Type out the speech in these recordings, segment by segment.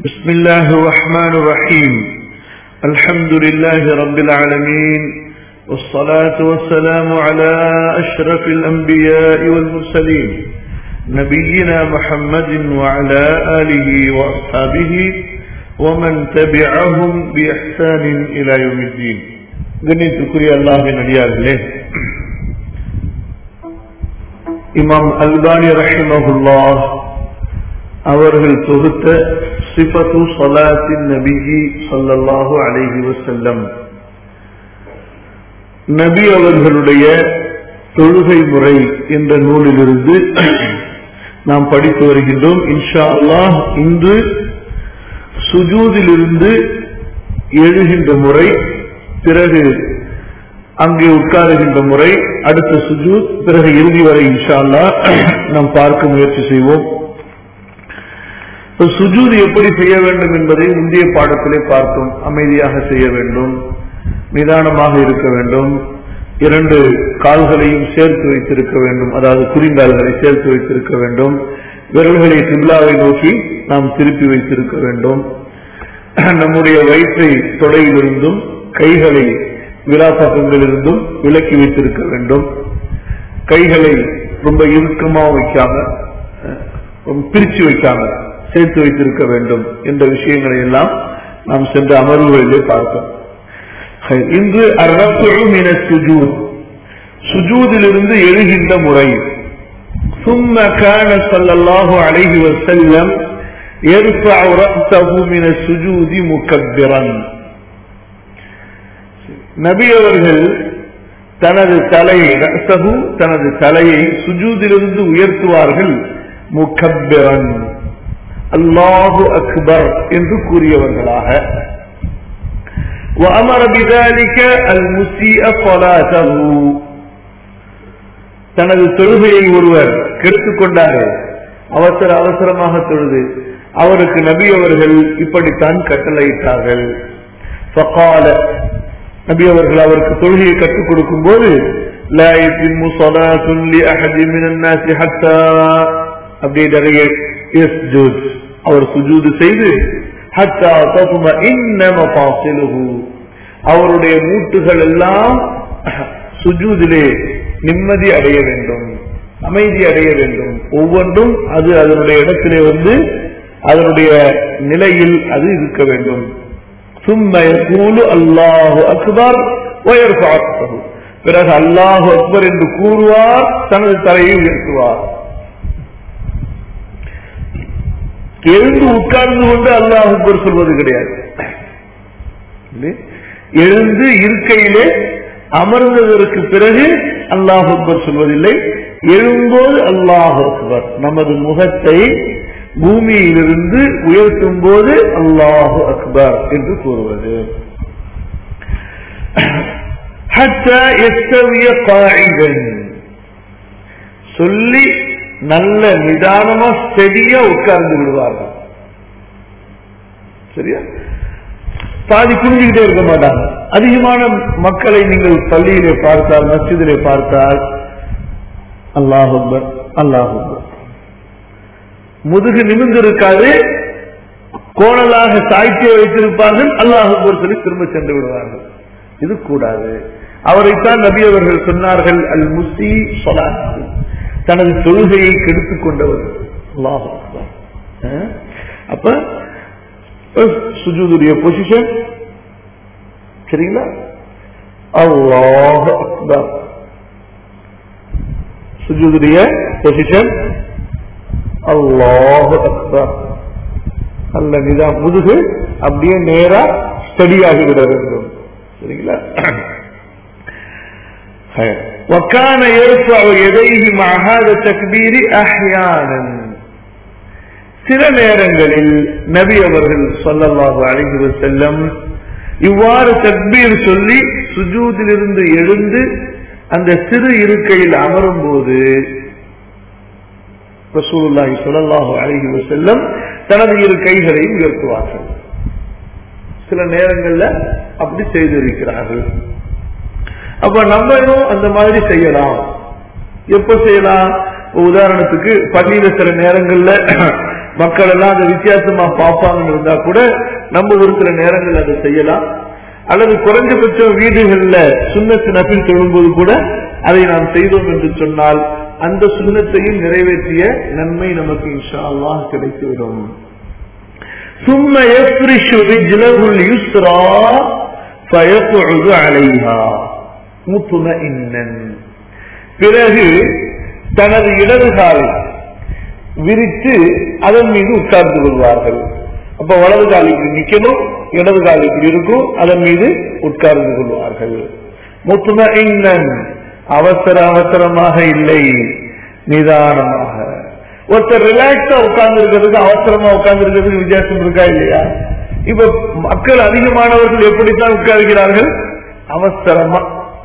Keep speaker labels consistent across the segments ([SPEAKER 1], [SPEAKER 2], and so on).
[SPEAKER 1] بسم الله الرحمن الرحيم الحمد لله رب العالمين والصلاة والسلام على أشرف الأنبياء والمرسلين نبينا محمد وعلى آله وأصحابه ومن تبعهم بإحسان إلى يوم الدين கண்ணியத்துக்குரிய அல்லாஹின் அடியார்களே இமாம் அல்பானி ரஹிமஹுல்லா அவர்கள் தொகுத்த சிபத்து சலாத்தின் நபிஹி சல்லல்லாஹு அலைஹி வசல்லம் நபி அவர்களுடைய தொழுகை முறை என்ற நூலிலிருந்து நாம் படித்து வருகின்றோம் இன்ஷா அல்லாஹ் இன்று சுஜூதிலிருந்து எழுகின்ற முறை பிறகு அங்கே உட்காருகின்ற முறை அடுத்த சுஜூத் பிறகு இறுதி வரை இன்ஷா அல்லாஹ் நாம் பார்க்க முயற்சி செய்வோம் சுஜூது எப்படி செய்ய வேண்டும் என்பதை முந்தைய பாடத்திலே பார்த்தோம் அமைதியாக செய்ய வேண்டும் நிதானமாக இருக்க வேண்டும் இரண்டு கால்களையும் சேர்த்து வைத்திருக்க வேண்டும் அதாவது குறிங்கால்களை சேர்த்து வைத்திருக்க வேண்டும் விரல்களை சிம்லாவை நோக்கி நாம் திருப்பி வைத்திருக்க வேண்டும் நம்முடைய வயிற்றை தொடையிலிருந்தும் கைகளை விழா பக்கங்களிலிருந்தும் விலக்கி வைத்திருக்க வேண்டும் கைகளை ரொம்ப இறுக்கமாக வைக்காம பிரிச்சு வைக்காம சேர்த்து வைத்திருக்க வேண்டும் என்ற விஷயங்களை எல்லாம் நாம் சென்ற அமர்வுகளிலே பார்த்தோம் இன்று சுஜூத் சுஜூதிலிருந்து எழுகின்ற முறை ثم كان صلى الله عليه وسلم يرفع رأسه من السجود مكبرا நபி அவர்கள் தனது தலையை ரசகு தனது தலையை சுஜூதிலிருந்து உயர்த்துவார்கள் முக்கப்பிரன் அல்லாஹு அக்பர் என்று கூறியவர்களாக وأمر بذلك المسيء صلاته தனது தொழுகையை ஒருவர் கெடுத்துக் கொண்டார்கள் அவசர அவசரமாக தொழுது அவருக்கு நபி அவர்கள் இப்படித்தான் கட்டளையிட்டார்கள் فقال நபி அவர்கள் அவருக்கு தொழுகையை கற்றுக் கொடுக்கும் போது لا يتم صلاة لأحد من الناس حتى அப்படியே நிறைய يسجد அவர் சுஜூது செய்து حتى تطمئن مفاصله அவருடைய மூட்டுகள் எல்லாம் சுஜூதிலே நிம்மதி அடைய வேண்டும் அமைதி அடைய வேண்டும் ஒவ்வொன்றும் அது அதனுடைய இடத்திலே வந்து அதனுடைய நிலையில் அது இருக்க வேண்டும் ثم يقول الله أكبر ويرفع رأسه பிறகு அல்லாஹு அக்பர் என்று கூறுவார் தனது தலையை உயர்த்துவார் எழுந்து உட்கார்ந்து கொண்டு அல்லாஹ் அக்பர் சொல்வது கிடையாது எழுந்து இருக்கையிலே அமர்ந்ததற்கு பிறகு அல்லாஹ் அக்பர் சொல்வதில்லை எழும்போது அல்லாஹ் அக்பர் நமது முகத்தை பூமியிலிருந்து உயர்த்தும் போது அல்லாஹு அக்பர் என்று கூறுவது சொல்லி நல்ல நிதானமா ஸ்டெடியா உட்கார்ந்து விடுவார்கள் சரியா பாதி புரிஞ்சுக்கிட்டே இருக்க மாட்டாங்க அதிகமான மக்களை நீங்கள் பள்ளியிலே பார்த்தால் மசிதிலே பார்த்தால் அல்லாஹ் அல்லாஹ் முதுகு நிமிர்ந்து இருக்காது கோணலாக சாய்த்திய வைத்திருப்பார்கள் அல்லாஹ் சொல்லி திரும்ப சென்று விடுவார்கள் இது கூடாது அவரைத்தான் நபி அவர்கள் சொன்னார்கள் அல் முஸ்தி சொலாத்து தனது தொழுகையை கெடுத்துக் கொண்டவர் அல்லாஹ் அப்ப சுஜூதுடைய பொசிஷன் சரிங்களா அல்லாஹ் அக்பர் சுஜூதுடைய பொசிஷன் அல்லாஹ் அக்பர் அல்ல நிதா முதுகு அப்படியே நேரா ஸ்டடியாகி விட வேண்டும் சரிங்களா وكان يرفع يديه مع هذا التكبير احيانا சில நேரங்களில் நபி அவர்கள் சொல்லல்லாஹு அலைஹி வஸல்லம் இவ்வாறு தக்பீர் சொல்லி சுஜூதிலிருந்து எழுந்து அந்த சிறு இருக்கையில் அமரும் போது ரசூலுல்லாஹி ஸல்லல்லாஹு அலைஹி வஸல்லம் தனது இரு கைகளையும் உயர்த்துவார்கள் சில நேரங்கள்ல அப்படி செய்திருக்கிறார்கள் அப்ப நம்மளும் அந்த மாதிரி செய்யலாம் எப்ப செய்யலாம் உதாரணத்துக்கு பள்ளியில சில நேரங்கள்ல மக்கள் எல்லாம் அதை வித்தியாசமா பார்ப்பாங்கன்னு இருந்தா கூட நம்ம ஒரு சில நேரங்கள் அதை செய்யலாம் அல்லது குறைஞ்சபட்சம் வீடுகள்ல சுண்ணத்து நபில் தொழும்போது கூட அதை நாம் செய்தோம் என்று சொன்னால் அந்த சுண்ணத்தையும் நிறைவேற்றிய நன்மை நமக்கு இன்ஷா அல்லாஹ் கிடைத்துவிடும் ثم يفرش رجله اليسرى فيقعد عليها مطمئنا பிறகு தனது இடது காலை விரித்து அதன் மீது உட்கார்ந்து கொள்வார்கள் அப்ப வலது கால் இப்படி நிக்கணும் இடது கால் இப்படி இருக்கும் அதன் மீது உட்கார்ந்து கொள்வார்கள் முத்துமஇன்னன் அவசர அவசரமாக இல்லை நிதானமாக ஒருத்தர் ரிலாக்ஸா உட்கார்ந்து இருக்கிறதுக்கு அவசரமா உட்கார்ந்து இருக்கிறதுக்கு வித்தியாசம் இருக்கா இல்லையா இப்ப மக்கள் அதிகமானவர்கள் எப்படித்தான் உட்கார்கிறார்கள் அவசரமா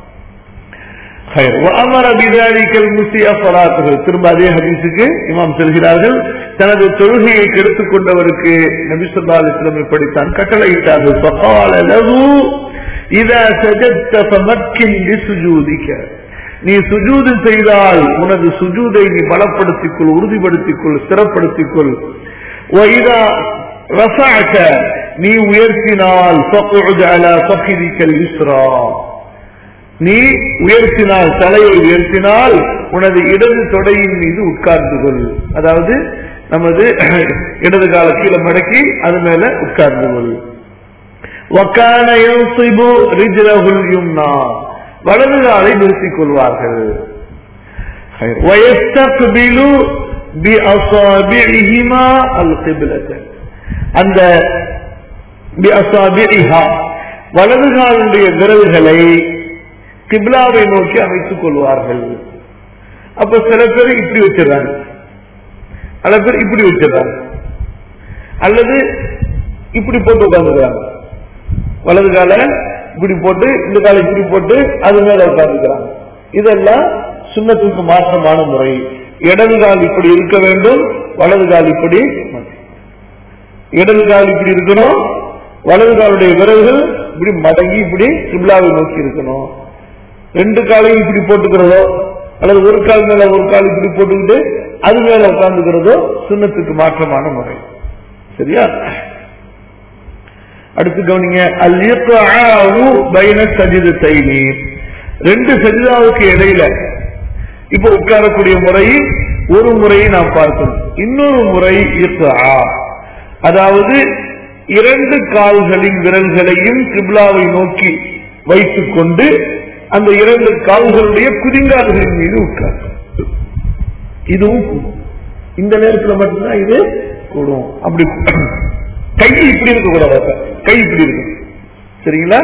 [SPEAKER 1] அமர பிதாரிக்கல் முசியா சொலாத்துகள் திரும்ப அதே ஹதீஸுக்கு இமாம் செல்கிறார்கள் தனது தொழுகையை கெடுத்துக் கொண்டவருக்கு நபிசுல்லா அலிஸ்லம் இப்படித்தான் கட்டளையிட்டார்கள் சபால லகு இதா சஜத்த ஃபமக்கின் லிசுஜூதிக்க நீ சுஜூது செய்தால் உனது சுஜூதை நீ பலப்படுத்திக் கொள் உறுதிப்படுத்திக் கொள் ஸ்திரப்படுத்திக் கொள் وإذا رفعت நீ உயர்த்தினால் فقعد على فخذك اليسرى நீ உயர்த்தினால் தலையை உயர்த்தினால் உனது இடது தொடையின் மீது உட்கார்ந்து கொள் அதாவது நமது இடது கால கீழே மடக்கி அது மேல உட்கார்ந்து கொள் وكان ينصب رجله اليمنى வலது காலை நிறுத்திக் கொள்வார்கள் ويستقبل بأصابعهما القبلة அந்த بأصابعها வலது காலுடைய விரல்களை கிப்லாவை நோக்கி அமைத்துக் கொள்வார்கள் அப்ப சில பேர் இப்படி வச்சிடறாங்க பல பேர் இப்படி வச்சிடறாங்க அல்லது இப்படி போட்டு உட்காந்துக்கிறாங்க வலது கால இப்படி போட்டு இந்த காலை இப்படி போட்டு அது மேல உட்காந்துக்கிறாங்க இதெல்லாம் சுண்ணத்துக்கு மாற்றமான முறை இடது கால் இப்படி இருக்க வேண்டும் வலது கால் இப்படி இடது கால் இப்படி இருக்கணும் வலது காலுடைய விரல்கள் இப்படி மடங்கி இப்படி கிப்லாவை நோக்கி இருக்கணும் ரெண்டு காலையும் இப்படி போட்டுக்கிறதோ அல்லது ஒரு கால் மேல ஒரு கால் இப்படி போட்டுக்கிட்டு அது மேல உட்கார்ந்துக்கிறதோ சுண்ணத்துக்கு மாற்றமான முறை சரியா அடுத்து கவனிங்க அல் பைன சஜிதத்தைனி ரெண்டு சஜிதாவுக்கு இடையில இப்ப உட்காரக்கூடிய முறை ஒரு முறையை நாம் பார்த்தோம் இன்னொரு முறை இர்கா அதாவது இரண்டு கால்களின் விரல்களையும் கிப்லாவை நோக்கி வைத்துக் கொண்டு அந்த இரண்டு கால்களுடைய குதிங்கால்களின் மீது உட்கார் இதுவும் கூடும். இந்த நேரத்தில் மட்டும்தான் இது கூடும் அப்படி கை இப்படி இருக்க கூடாது கை இப்படி இருக்கும் சரிங்களா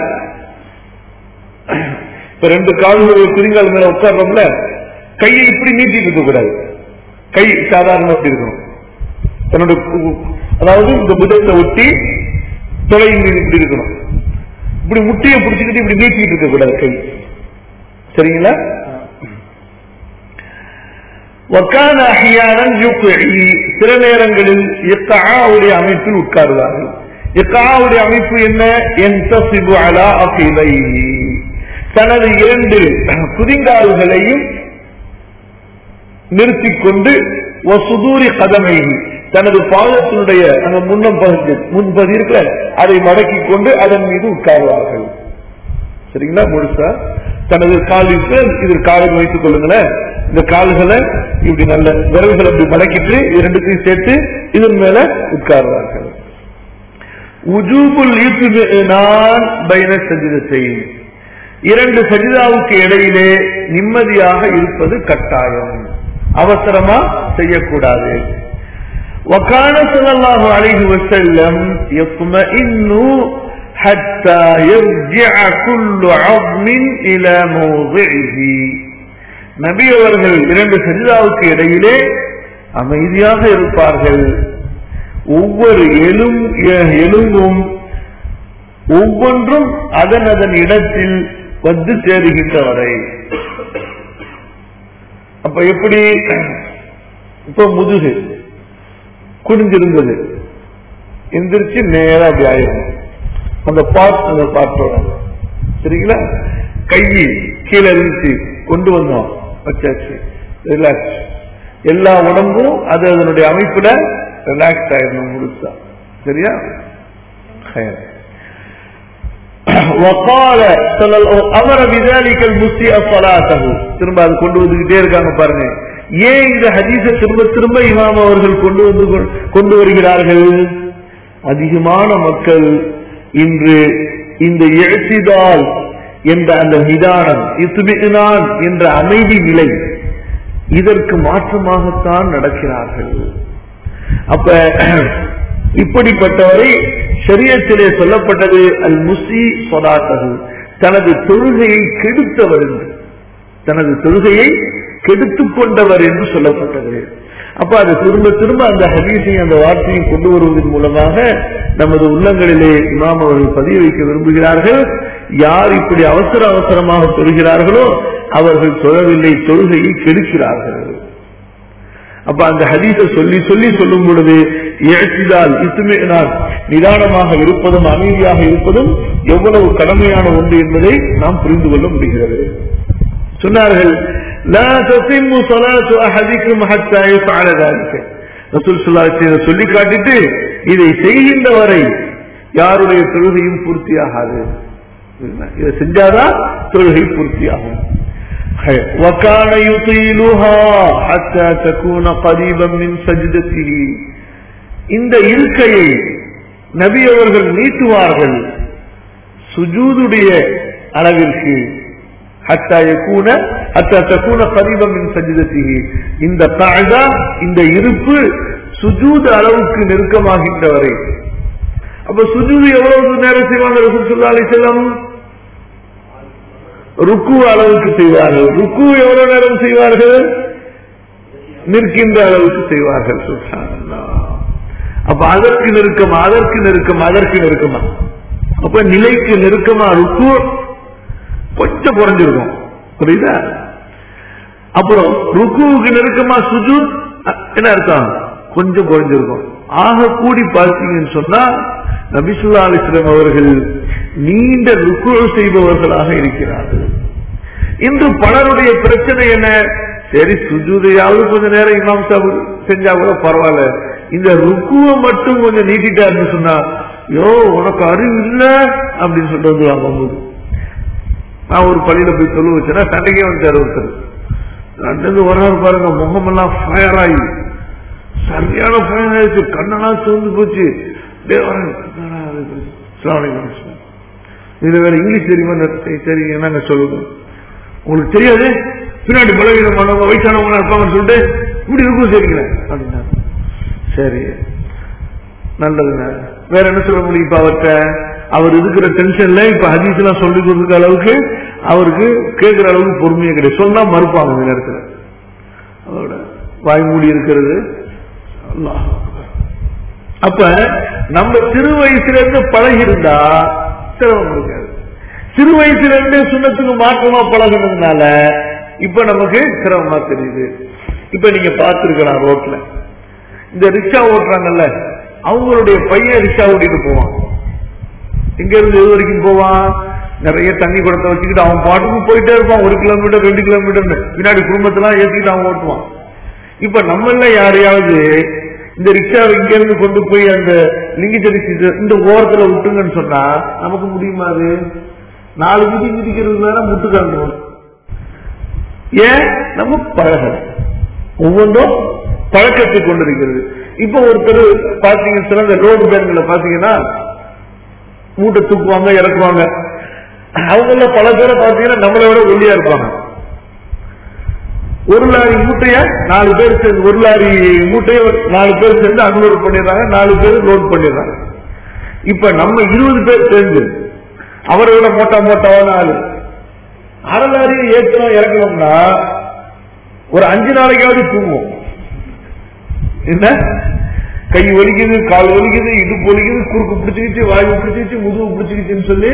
[SPEAKER 1] இப்ப ரெண்டு கால்களுடைய குதிங்கால் மேல உட்கார்றோம்ல கையை இப்படி நீட்டிட்டு இருக்க கூடாது கை சாதாரணமா இப்படி இருக்கணும் தன்னோட கு- அதாவது இந்த புதத்தை ஒட்டி தொலையின் மீது இப்படி இருக்கணும் இப்படி முட்டியை பிடிச்சிக்கிட்டு இப்படி நீட்டிட்டு இருக்க கூடாது கை சரிங்களா وكان احيانا يقعي சில நேரங்களில் இக்காவுடைய அமைப்பில் உட்காருவார்கள் இக்காவுடைய அமைப்பு என்ன என்தசிபு அலா அகிலைஹி தனது இரண்டு குதிங்கால்களையும் நிறுத்திக் கொண்டு சுதூரி கதமை தனது பாதத்தினுடைய அந்த முன்னம் பகுதி முன்பதி இருக்கிற அதை மடக்கிக் கொண்டு அதன் மீது உட்காருவார்கள் சரிங்களா முழுசா தனது காலுக்கு இது காலை வைத்துக் கொள்ளுங்களேன் இந்த கால்களை இப்படி நல்ல விரல்களை இப்படி மடக்கிட்டு இது ரெண்டுத்தையும் சேர்த்து இதன் மேல உட்காருவார்கள் உஜூபுல் நான் பைன சஜிதத்தை இரண்டு சஜிதாவுக்கு இடையிலே நிம்மதியாக இருப்பது கட்டாயம் அவசரமா செய்யக்கூடாது وكان صلى الله عليه وسلم يطمئن حتى يرجع كل عظم إلى موضعه நபி அவர்கள் இரண்டு சஜிதாவுக்கு இடையிலே அமைதியாக இருப்பார்கள் ஒவ்வொரு எலும் எ- எலும்பும் ஒவ்வொன்றும் அதன் அதன் இடத்தில் வந்து சேருகின்ற வரை அப்ப எப்படி இப்ப முதுகு குடிஞ்சிருந்தது எந்திரிச்சு நேரா அப்படி ஆயிரும் அந்த பார்ட் அந்த பார்ட்டோட சரிங்களா கை கீழே இருந்துச்சு கொண்டு வந்தோம் வச்சாச்சு ரிலாக்ஸ் எல்லா உடம்பும் அது அதனுடைய அமைப்புல ரிலாக்ஸ் ஆயிடணும் முழுசா சரியா خير. وقال صلى الله امر بذلك المسيء صلاته திரும்ப அது கொண்டு வந்துகிட்டே இருக்காங்க பாருங்க ஏன் இந்த ஹதீஸ திரும்ப திரும்ப இமாம் அவர்கள் கொண்டு வந்து கொண்டு வருகிறார்கள் அதிகமான மக்கள் இன்று இந்த எழுச்சிதால் என்ற அந்த நிதானம் இத்துமினான் என்ற அமைதி நிலை இதற்கு மாற்றமாகத்தான் நடக்கிறார்கள் அப்ப இப்படிப்பட்டவரை ஷரியத்திலே சொல்லப்பட்டது அல் முசி சொலாத்தது தனது தொழுகையை கெடுத்தவர் என்று தனது தொழுகையை கெடுத்துக் கொண்டவர் என்று சொல்லப்பட்டது அப்ப அது திரும்ப திரும்ப அந்த ஹதீஸையும் அந்த வார்த்தையும் கொண்டு வருவதன் மூலமாக நமது உள்ளங்களிலே இமாம் அவர்கள் பதிய வைக்க விரும்புகிறார்கள் யார் இப்படி அவசர அவசரமாக தொழுகிறார்களோ அவர்கள் தொழவில்லை தொழுகையை கெடுக்கிறார்கள் அப்ப அந்த ஹதீஸை சொல்லி சொல்லி சொல்லும் பொழுது இழச்சிதால் இத்துமையினால் நிதானமாக இருப்பதும் அமைதியாக இருப்பதும் எவ்வளவு கடமையான ஒன்று என்பதை நாம் புரிந்து கொள்ள முடிகிறது சொன்னார்கள் لا تتم صلاة أحدكم حتى يفعل ذلك ரசூல் ஸல்லல்லாஹு சொல்லி காட்டிட்டு இதை செய்கின்ற வரை யாருடைய தொழுகையும் பூர்த்தியாகாது இதை செஞ்சாதான் தொழுகை பூர்த்தியாகும் وكان يطيلها حتى تكون قريبا من سجدته இந்த இருக்கையை நபி அவர்கள் நீட்டுவார்கள் சுஜூதுடைய அளவிற்கு ஹத்தா யகூன ஹத்தா தகூன கரீபம் மின் சஜிதத்திஹி இந்த காய்தா இந்த இருப்பு சுஜூது அளவுக்கு நெருக்கமாகின்ற வரை அப்ப சுஜூது எவ்வளவு நேரம் செய்வாங்க ரசூல் ஸல்லல்லாஹு அலைஹி வஸல்லம் ருக்கு அளவுக்கு செய்வார்கள் ருக்கு எவ்வளவு நேரம் செய்வார்கள் நிற்கின்ற அளவுக்கு செய்வார்கள் சுப்ஹானல்லாஹ் அப்ப அதற்கு நெருக்கமா அதற்கு நெருக்கமா அதற்கு நெருக்கமா அப்ப நிலைக்கு நெருக்கமா ருக்கு கொஞ்சம் குறைஞ்சிருக்கும் புரியுதா அப்புறம் ருக்குவுக்கு நெருக்கமா சுஜூத் என்ன அர்த்தம் கொஞ்சம் குறைஞ்சிருக்கும் ஆக கூடி பார்த்தீங்கன்னு சொன்னா நபிசுல்லா அலிஸ்லாம் அவர்கள் நீண்ட ருக்கு செய்பவர்களாக இருக்கிறார்கள் இன்று பலருடைய பிரச்சனை என்ன சரி சுஜூதையாவது கொஞ்ச நேரம் இமாம் சாபு செஞ்சா கூட பரவாயில்ல இந்த ருக்குவை மட்டும் கொஞ்சம் நீட்டிட்டாருன்னு சொன்னா யோ உனக்கு அறிவு இல்ல அப்படின்னு சொல்லிட்டு வந்துருவாங்க நான் ஒரு பள்ளியில போய் சொல்லு வச்சேன்னா சண்டைக்கே வந்துட்டாரு ஒருத்தர் ரெண்டு ஒரு நாள் பாருங்க முகமெல்லாம் ஃபயர் ஆகி சரியான ஃபயர் ஆயிடுச்சு கண்ணெல்லாம் சோர்ந்து போச்சு இதுல வேற இங்கிலீஷ் தெரியுமா சரி என்னங்க சொல்லுங்க உங்களுக்கு தெரியாது பின்னாடி பலவீனமானவங்க வயசானவங்க இருப்பாங்கன்னு சொல்லிட்டு இப்படி இருக்கும் சரிங்களா அப்படின்னா சரி நல்லதுங்க வேற என்ன சொல்ல முடியும் இப்ப அவர்கிட்ட அவர் இருக்கிற டென்ஷன்ல இப்ப ஹதீஸ் எல்லாம் சொல்லி கொடுக்குற அளவுக்கு அவருக்கு கேட்கிற அளவுக்கு பொறுமையே கிடையாது சொன்னா மறுப்பாங்க இந்த நேரத்தில் அதோட வாய்மூடி இருக்கிறது அப்ப நம்ம சிறு வயசுல இருந்து பழகி இருந்தா சிரமம் இருக்காது சிறு வயசுல இருந்து சுண்ணத்துக்கு மாற்றமா பழகினதுனால இப்ப நமக்கு சிரமமா தெரியுது இப்ப நீங்க பார்த்திருக்கலாம் ரோட்ல இந்த ரிக்ஷா ஓட்டுறாங்கல்ல அவங்களுடைய பையன் ரிக்ஷா ஓட்டிட்டு போவான் எங்க இருந்து எது வரைக்கும் போவான் நிறைய தண்ணி குடத்தை வச்சுக்கிட்டு அவன் பாட்டுக்கு போயிட்டே இருப்பான் ஒரு கிலோமீட்டர் ரெண்டு கிலோமீட்டர் பின்னாடி குடும்பத்தெல்லாம் ஏற்றிட்டு அவன் ஓட்டுவான் இப்ப நம்மள யாரையாவது இந்த ரிக்ஷாவை இங்க இருந்து கொண்டு போய் அந்த லிங்கிச்சடி இந்த ஓரத்துல விட்டுங்கன்னு சொன்னா நமக்கு முடியுமா அது நாலு மிதி மிதிக்கிறது மேல முட்டுக்கணும் ஏன் நம்ம பழகல ஒவ்வொன்றும் பழக்கத்தை கொண்டிருக்கிறது இப்ப ஒருத்தர் பாத்தீங்க சிறந்த ரோடு பேருங்களை பாத்தீங்கன்னா மூட்டை தூக்குவாங்க இறக்குவாங்க அவங்கள பல பேரை பாத்தீங்கன்னா நம்மளை விட ஒல்லியா இருப்பாங்க ஒரு லாரி மூட்டைய நாலு பேர் சேர்ந்து ஒரு லாரி மூட்டைய நாலு பேர் சேர்ந்து அன்லோட் பண்ணிடுறாங்க நாலு பேர் லோட் பண்ணிடுறாங்க இப்ப நம்ம இருபது பேர் சேர்ந்து அவரை விட மோட்டா மோட்டாவான ஆளு அரை லாரியை ஏற்றணும் இறக்கணும்னா ஒரு அஞ்சு நாளைக்காவது தூங்குவோம் என்ன கை ஒலிக்குது கால் ஒலிக்குது இடுப்பு ஒலிக்குது குறுக்கு பிடிச்சிக்கிச்சு வாயு பிடிச்சிக்கிச்சு முதுகு பிடிச்சிக்கிச்சுன்னு சொல்லி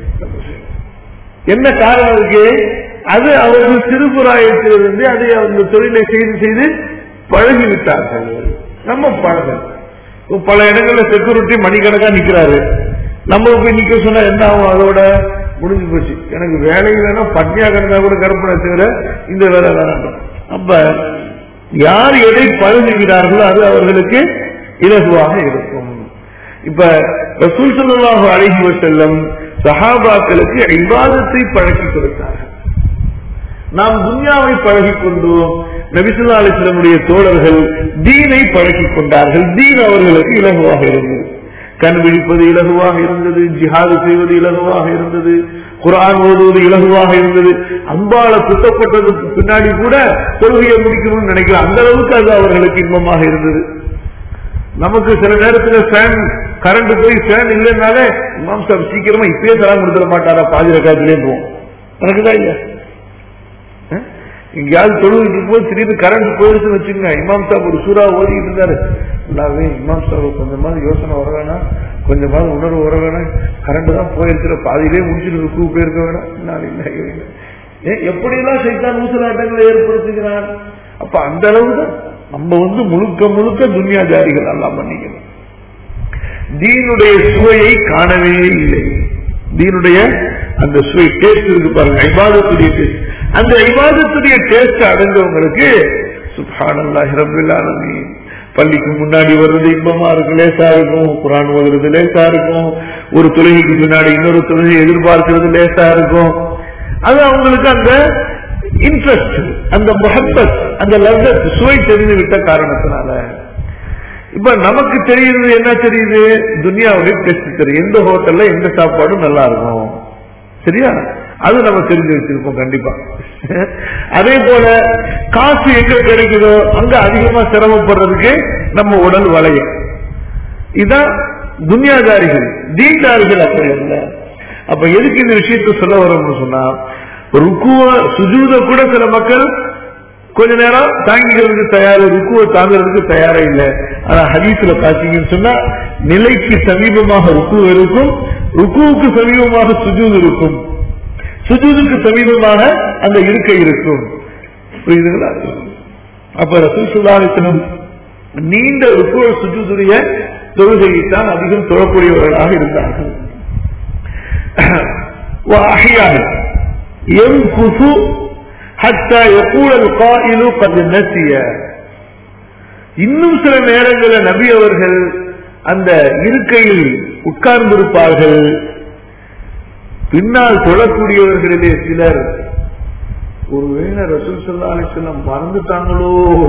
[SPEAKER 1] என்ன காரணம் இருக்கு அது அவர்கள் சிறுபுராயத்திலிருந்து அதை அந்த தொழிலை செய்து செய்து பழகி விட்டார்கள் நம்ம பழக பல இடங்கள்ல செக்யூரிட்டி மணிக்கணக்கா நிக்கிறாரு நம்ம போய் நிக்க சொன்னா என்ன ஆகும் அதோட முடிஞ்சு போச்சு எனக்கு வேலை வேணா பட்னியா கிடந்தா கூட கருப்பனை தவிர இந்த வேலை வேணாம் அப்ப யார் எதை பழகுகிறார்களோ அது அவர்களுக்கு இலகுவாக இருக்கும் இப்ப ரசூல் ஸல்லல்லாஹு அலைஹி வஸல்லம் சஹாபாக்களுக்கு இபாதத்தை பழக்கி கொடுத்தார்கள் நாம் துன்யாவை பழகிக் கொண்டோம் நபிசுல்லா அலிஸ்லமுடைய தோழர்கள் தீனை பழக்கிக் கொண்டார்கள் தீன் அவர்களுக்கு இலகுவாக இருந்தது கண் விழிப்பது இலகுவாக இருந்தது ஜிஹாது செய்வது இலகுவாக இருந்தது குரான் ஓதுவது இலகுவாக இருந்தது அம்பால குத்தப்பட்டதுக்கு பின்னாடி கூட தொழுகையை முடிக்கணும்னு நினைக்கலாம் அந்த அளவுக்கு அது அவர்களுக்கு இன்பமாக இருந்தது நமக்கு சில நேரத்துல ஃபேன் கரண்ட் போய் ஃபேன் இல்லைன்னாலே இமாம் சார் சீக்கிரமா இப்பயே தரம் கொடுத்துட மாட்டாரா பாதி ரக்காத்திலே போவோம் நடக்குதா இல்லையா அஹ்? எங்கேயாவது தொழுவிட்டு போது திடீர்னு கரண்ட் போயிருச்சுன்னு வச்சுங்க இமாம் சாப் ஒரு சூறா ஓதிட்டு இருந்தாரு எல்லாருமே இமாம் சாப் கொஞ்சமாவது யோசனை வர வேணாம் கொஞ்சமாவது உணர்வு வர வேணாம் கரண்ட் தான் போயிருக்கிற பாதியிலே முடிச்சுட்டு ருக்கு போயிருக்க வேணாம் நான் இல்லை இல்லை. ஏன் எப்படியெல்லாம் சைத்தான் ஊசலாட்டங்களை ஏற்படுத்துகிறான் அப்ப அந்த அளவு தான் நம்ம வந்து முழுக்க முழுக்க துன்யாஜாரிகள் எல்லாம் பண்ணிக்கணும் தீனுடைய சுவையை காணவே இல்லை தீனுடைய அந்த சுவை டேஸ்ட் இருக்கு பாருங்க ஐபாதத்துடைய டேஸ்ட் அந்த ஐபாதத்துடைய டேஸ்ட் அடைஞ்சவங்களுக்கு சுப்ஹானல்லாஹி ரப்பில் ஆலமீன் பள்ளிக்கு முன்னாடி வர்றது இன்பமா இருக்கும் லேசா இருக்கும் குரான் ஓதுறது லேசா இருக்கும் ஒரு தொழுகைக்கு பின்னாடி இன்னொரு தொழுகை எதிர்பார்க்கிறது லேசா இருக்கும் அது அவங்களுக்கு அந்த இன்ட்ரெஸ்ட் அந்த முஹப்பத் அந்த லவ்னஸ் சுவை தெரிந்து விட்ட காரணத்தினால இப்ப நமக்கு தெரியுது என்ன தெரியுது துனியாவுடைய டெஸ்ட் தெரியும் எந்த ஹோட்டல்ல எந்த சாப்பாடும் நல்லா இருக்கும் சரியா அது நம்ம தெரிஞ்சு வச்சிருப்போம் கண்டிப்பா அதே போல காசு எங்க கிடைக்குதோ அங்க அதிகமா சிரமப்படுறதுக்கு நம்ம உடல் வளையும் இதான் துன்யாதாரிகள் தீன்தாரிகள் அப்படி அல்ல அப்ப எதுக்கு இந்த விஷயத்தை சொல்ல வரோம்னு சொன்னா ருக்குவ சுஜூத கூட சில மக்கள் கொஞ்ச நேரம் தாங்கிக்கிறதுக்கு தயார் ருக்குவை தாங்கிறதுக்கு தயாரா இல்லை ஆனா ஹதீஸ்ல பாத்தீங்கன்னு சொன்னா நிலைக்கு சமீபமாக ருக்கு இருக்கும் ருக்குவுக்கு சமீபமாக சுஜூது இருக்கும் சுஜூதுக்கு சமீபமாக அந்த இருக்கை இருக்கும் புரியுதுங்களா அப்ப ரசூல் சுல்லாலித்தனம் நீண்ட ருக்குவ சுஜூதுடைய தொழுகையைத்தான் அதிகம் தொழக்கூடியவர்களாக இருந்தார்கள் وأحيانا يمكث حتى يقول القائل قد نسي இன்னும் சில நேரங்களில் நபி அவர்கள் அந்த இருக்கையில் உட்கார்ந்திருப்பார்கள் பின்னால் தொழக்கூடியவர்களிலே சிலர் ஒருவேளை ரசூல் சல்லா அலிஸ்லாம் மறந்துட்டாங்களோ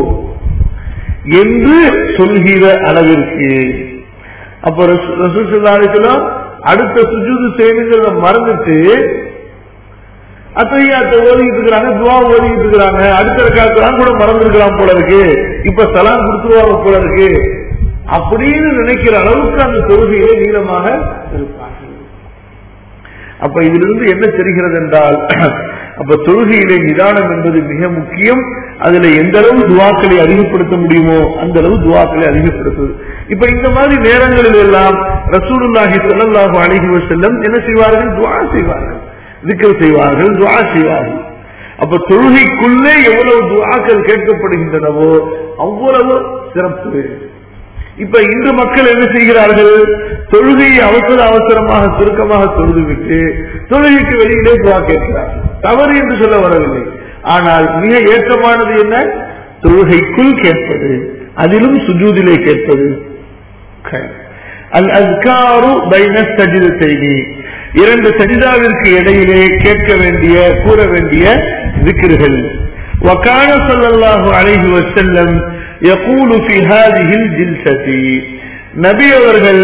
[SPEAKER 1] என்று சொல்கிற அளவிற்கு அப்ப ரசூ- ரசூல் சல்லா அலிஸ்லாம் அடுத்த சுஜூது செய்யணுங்கிறத மறந்துட்டு அத்தையாத்த ஓதிக்கிட்டு இருக்கிறாங்க துவா ஓதிக்கிட்டு இருக்கிறாங்க அடுத்த ரக்காத்துலாம் கூட மறந்துருக்கலாம் போல இருக்கு இப்ப சலாம் கொடுத்துருவாங்க போல இருக்கு அப்படின்னு நினைக்கிற அளவுக்கு அந்த தொழுகையிலே நீளமாக இருப்பார்கள் அப்ப இதிலிருந்து என்ன தெரிகிறது என்றால் அப்ப தொழுகையிலே நிதானம் என்பது மிக முக்கியம் அதுல எந்த அளவு துவாக்களை அதிகப்படுத்த முடியுமோ அந்த அளவு துவாக்களை அதிகப்படுத்துவது இப்ப இந்த மாதிரி நேரங்களில் எல்லாம் ரசூலுல்லாஹி ஸல்லல்லாஹு அலைஹி வஸல்லம் என்ன செய்வார்கள் துவா செய்வார்கள் திக்ர் செய்வார்கள் துவா செய்வார்கள் அப்ப தொழுகைக்குள்ளே எவ்வளவு துவாக்கள் கேட்கப்படுகின்றனவோ அவ்வளவு சிறப்பு இப்ப இன்று மக்கள் என்ன செய்கிறார்கள் தொழுகையை அவசர அவசரமாக சுருக்கமாக தொழுதுவிட்டு தொழுகைக்கு வெளியிலே துவா கேட்கிறார்கள் தவறு என்று சொல்ல வரவில்லை ஆனால் மிக ஏற்றமானது என்ன தொழுகைக்குள் கேட்பது அதிலும் சுஜூதிலே கேட்பது அல் அஸ்காரு பைன சஜிதத்தைனி இரண்டு சஜிதாவிற்கு இடையிலே கேட்க வேண்டிய கூற வேண்டிய விக்கிர்கள் وكان صلى الله عليه وسلم يقول في هذه الجلسة நபி அவர்கள்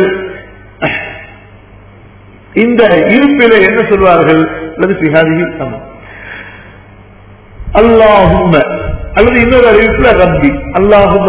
[SPEAKER 1] இந்த இருப்பில என்ன சொல்வார்கள் அல்லது في هذه ஆமா. اللهم அல்லது இன்னொரு அறிவிப்புல ரப்பி அல்லாஹும்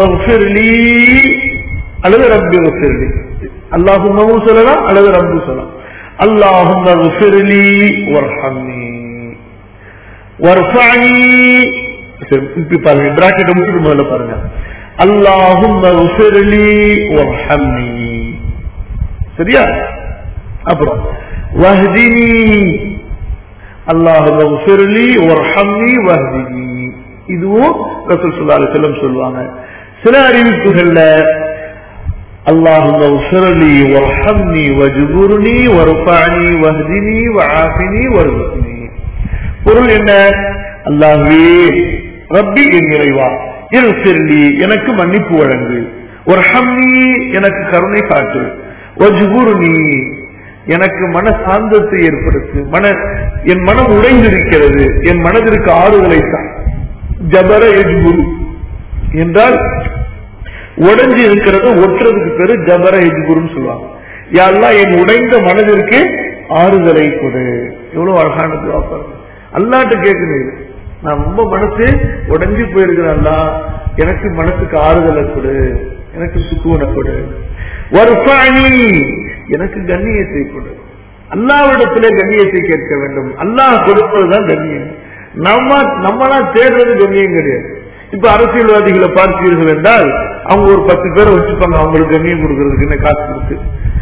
[SPEAKER 1] அல்லது ரப்பி வஃபிர்லி அல்லாஹும் சொல்லலாம் அல்லது ரப்பு சொல்லலாம் அல்லாஹும் வஃபிர்லி வர்ஹம்னி வர்ஃபனி சரி, இப்படி பாருங்க பிராக்கெட்டை முடிச்சுட்டு முதல்ல பாருங்க அல்லாஹும் வஃபிர்லி வர்ஹம்னி சரியா அப்புறம் வஹ்தினி அல்லாஹ் வஃபிர்லி வர்ஹம்னி வஹ்தினி இதுவும் ரசூல் ஸல்லல்லாஹு அலைஹி வஸல்லம் சொல்லுவாங்க சில அறிவிப்புகள்ல اللهم اغفر لي وارحمني واجبرني وارفعني واهدني وعافني وارزقني பொருள் என்ன அல்லாஹ்வே ரப்பி என் இறைவா இல்ஃபிர்லி எனக்கு மன்னிப்பு வழங்கு ஒரு ஹம்மி எனக்கு கருணை காட்டு ஒஜ்குருனி எனக்கு மன சாந்தத்தை ஏற்படுத்து மன என் மனம் உடைந்திருக்கிறது என் மனதிற்கு ஆறுதலை தான் ஜபர எஜ்குரு என்றால் உடைஞ்சு இருக்கிறத ஒட்டுறதுக்கு பேரு ஜபர எஜ்குருன்னு சொல்லுவாங்க யாரெல்லாம் என் உடைந்த மனதிற்கு ஆறுதலை கொடு எவ்வளவு அழகான துவா பாருங்க அல்லாட்ட கேட்கணும் நான் ரொம்ப மனசு உடைஞ்சு போயிருக்கிறேன் அல்லா எனக்கு மனசுக்கு ஆறுதலை கொடு எனக்கு சுக்குவனை கொடு வருஷாணி எனக்கு கண்ணியத்தை கொடு அல்லாவிடத்திலே கண்ணியத்தை கேட்க வேண்டும் அல்லாஹ் கொடுப்பதுதான் கண்ணியம் நம்ம நம்மளா தேடுறது கண்ணியம் கிடையாது இப்ப அரசியல்வாதிகளை பார்த்தீர்கள் என்றால் அவங்க ஒரு பத்து பேரை வச்சுப்பாங்க அவங்களுக்கு கண்ணியம் கொடுக்கறதுக்கு என்ன காசு கொடுத்து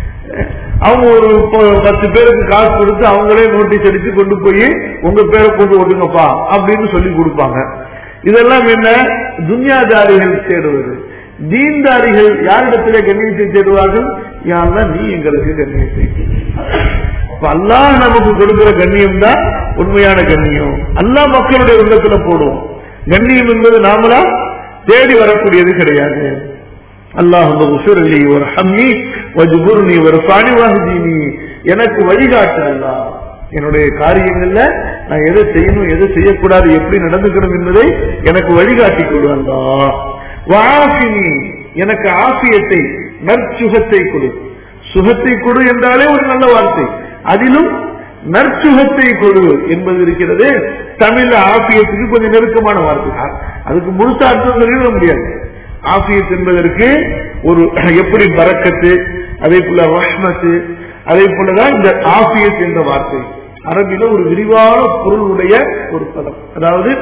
[SPEAKER 1] அவங்க ஒரு ப- பத்து பேருக்கு காசு கொடுத்து அவங்களே நோட்டீஸ் அடிச்சு கொண்டு போய் உங்க பேரை கொண்டு ஓட்டுங்கப்பா அப்படின்னு சொல்லி கொடுப்பாங்க இதெல்லாம் என்ன துன்யாதாரிகள் தேடுவது தீன்தாரிகள் யாரிடத்திலே கண்ணியத்தை தேடுவார்கள் யாரெல்லாம் நீ எங்களுக்கு கண்ணியத்தை கொடு. அப்ப அல்லாஹ் நமக்கு கொடுக்கிற கண்ணியம் தான் உண்மையான கண்ணியம் அல்லாஹ் மக்களுடைய உள்ளத்துல போடும் கண்ணியம் என்பது நாமளா தேடி வரக்கூடியது கிடையாது அல்லாஹ் உசுரலி ஒரு ஹம்மி வஜ்புர்னி ஒரு சாணிவாஹினி எனக்கு வழிகாட்டு அல்லாஹ் என்னுடைய காரியங்கள்ல நான் எதை செய்யணும் எதை செய்யக்கூடாது எப்படி நடந்துக்கணும் என்பதை எனக்கு வழிகாட்டி கொடு அல்லாஹ் வாஃபினி எனக்கு ஆசியத்தை நற்சுகத்தை கொடு சுகத்தை கொடு என்றாலே ஒரு நல்ல வார்த்தை அதிலும் நற்சுகத்தை கொடு என்பது இருக்கிறது தமிழ்ல ஆசியத்துக்கு கொஞ்சம் நெருக்கமான வார்த்தை அ- அதுக்கு முழுசா அர்த்தம் சொல்லிட முடியாது ஆசியத் என்பதற்கு ஒரு எப்படி பறக்கத்து அதே போல ரஹ்மத்து அதே போலதான் இந்த ஆசியத் என்ற வார்த்தை அரபில ஒரு விரிவான பொருளுடைய ஒரு பதம் அதாவது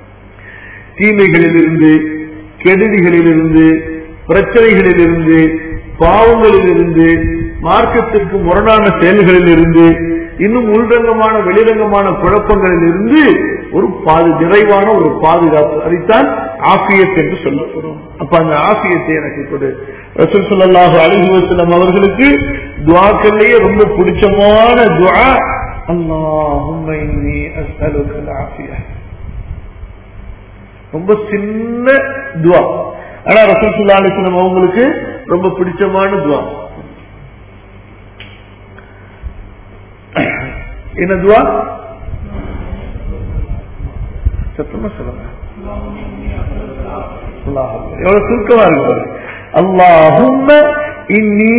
[SPEAKER 1] தீமைகளிலிருந்து கெடுதிகளிலிருந்து பிரச்சனைகளிலிருந்து பாவங்களிலிருந்து மார்க்கத்திற்கு முரணான செயல்களிலிருந்து இன்னும் உள்ரங்கமான வெளிரங்கமான குழப்பங்களிலிருந்து ஒரு பாது நிறைவான ஒரு பாதுகாப்பு அதைத்தான் ஆசியத் என்று சொல்லப்படும் அப்ப அந்த ஆசியத்தை எனக்கு கொடு ரசூல் ஸல்லல்லாஹு அலைஹி வஸல்லம் அவர்களுக்கு துஆக்கள்லயே ரொம்ப பிடிச்சமான துஆ அல்லாஹும்ம இன்னி அஸ்அலுக்கல் ஆஃபியா ரொம்ப சின்ன துவா ஆனா ரசூல் ஸல்லல்லாஹு அலைஹி வஸல்லம் அவங்களுக்கு ரொம்ப பிடிச்சமான துவா என்ன துவா சத்தமா சொல்லுங்க அல்லாஹ் எவ்வளவு சுருக்கமா இருக்கு பாருங்க. அல்லாஹும்ம இன்னி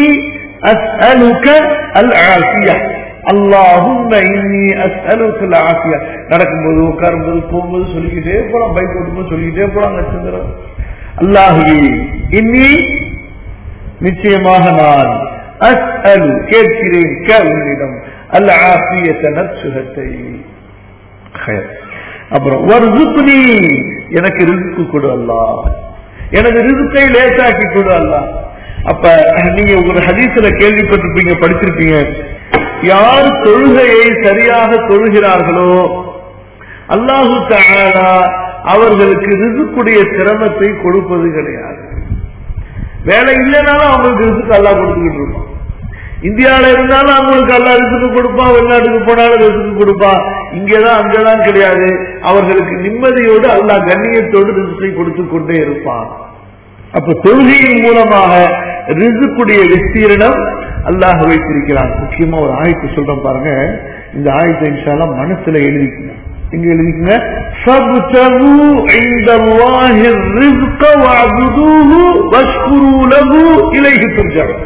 [SPEAKER 1] அஸ்அலுக அல் ஆஃபியா அல்லாஹும்ம இன்னி அஸ்அலுக அல் ஆஃபியா நடக்கும்போது உட்காரும்போது போகும்போது சொல்லிக்கிட்டே போலாம் பைக் ஓட்டும்போது சொல்லிக்கிட்டே போலாம் நட்சத்திரம் அல்லாஹுவே இன்னி நிச்சயமாக நான் அஸ்அலு கேட்கிறேன் கே உன்னிடம் அல் ஆஃபியத்த நற்சுகத்தை خير. அப்புறம் வர்சுக்னி எனக்கு ரிஸ்க்கு கொடு அல்லாஹ் எனது ரிஸ்கை லேசாக்கி கொடு அல்லாஹ் அப்ப நீங்க ஒரு ஹதீஸ்ல கேள்விப்பட்டிருப்பீங்க படிச்சிருப்பீங்க யார் தொழுகையை சரியாக தொழுகிறார்களோ அல்லாஹு தஆலா அவர்களுக்கு ரிசுக்குடைய சிரமத்தை கொடுப்பது கிடையாது வேலை இல்லைனாலும் அவங்களுக்கு ரிசுக்கு அல்லாஹ் கொடுத்துக்கிட்டு இருப்பான் இந்தியாவில இருந்தாலும் அவங்களுக்கு அல்லா ரிசுக்கு கொடுப்பான் வெளிநாட்டுக்கு போனாலும் ரிசுக்கு கொடுப்பான் இங்கேதான் அங்கதான் கிடையாது அவர்களுக்கு நிம்மதியோடு அல்லாஹ் கண்ணியத்தோடு ரிசுக்கை கொடுத்து கொண்டே இருப்பான் அப்ப தொழுகையின் மூலமாக ரிசுக்குடைய விஸ்தீரணம் அல்லாஹ் வைத்திருக்கிறான் முக்கியமா ஒரு ஆயத்து சொல்றேன் பாருங்க இந்த ஆயத்தை இன்ஷால்லாம் மனசுல எழுதிக்கங்க இங்க எழுதிக்கங்க فَابْتَغُوا عِندَ اللَّهِ الرِّزْقَ وَاعْبُدُوهُ وَاشْكُرُوا لَهُ إِلَيْهِ تُرْجَعُونَ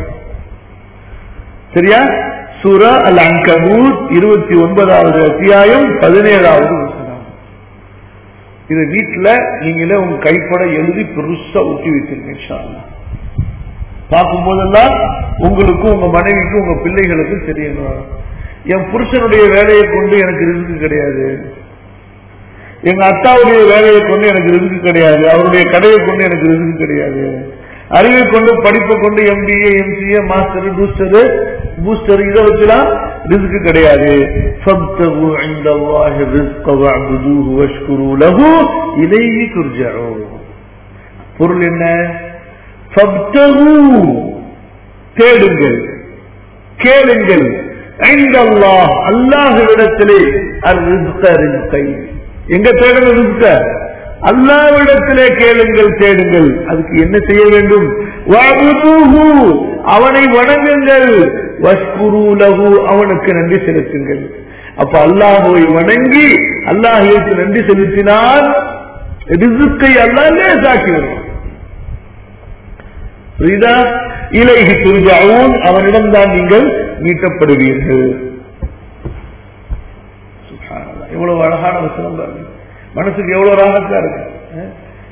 [SPEAKER 1] சரியா சூரா அல் அங்கபூத் இருபத்தி ஒன்பதாவது அத்தியாயம் பதினேழாவது வசனம் இது வீட்டுல நீங்களே உங்க கைப்பட எழுதி பெருசா ஒட்டி வச்சிருங்க இன்ஷா அல்லாஹ். பார்க்கும் போதெல்லாம் உங்களுக்கும் உங்க மனைவிக்கும் உங்க பிள்ளைகளுக்கும் தெரியணும் என் புருஷனுடைய வேலையை கொண்டு எனக்கு ரிஸ்க் கிடையாது எங்க அத்தாவுடைய வேலையை கொண்டு எனக்கு ரிஸ்க் கிடையாது அவருடைய கடையை கொண்டு எனக்கு ரிஸ்க் கிடையாது அறிவை கொண்டு படிப்பை கொண்டு MBA MCA master booster booster இதை வச்சுலாம் ரிஸ்க் கிடையாது فَابْتَغُوا عِندَ اللَّهِ الرِّزْقَ وَاعْبُدُوهُ وَاشْكُرُوا لَهُ إِلَيْهِ تُرْجَعُونَ பொருள் என்ன فَابْتَغُوا தேடுங்கள் கேளுங்கள் عند الله அல்லாஹ்விடத்திலே الرزق ரிஸ்கை எங்க தேடுங்க ரிஸ்க அல்லாவிடத்திலே கேளுங்கள் தேடுங்கள் அதுக்கு என்ன செய்ய வேண்டும் வஅபுதுஹு, அவனை வணங்குங்கள் வஷ்குரு லஹு அவனுக்கு நன்றி செலுத்துங்கள் அப்ப அல்லாஹுவை வணங்கி அல்லாஹுக்கு நன்றி செலுத்தினால் ரிசுக்கை அல்லாஹ் லேசாக்கி வருவான் புரியுதா இலைஹி துர்ஜாவும் அவனிடம் தான் நீங்கள் மீட்டப்படுவீர்கள் சுப்ஹானல்லாஹ். எவ்வளவு அழகான வசனம் பாருங்க மனசுக்கு எவ்வளவு ராகத்தா இருக்கு அஹ்?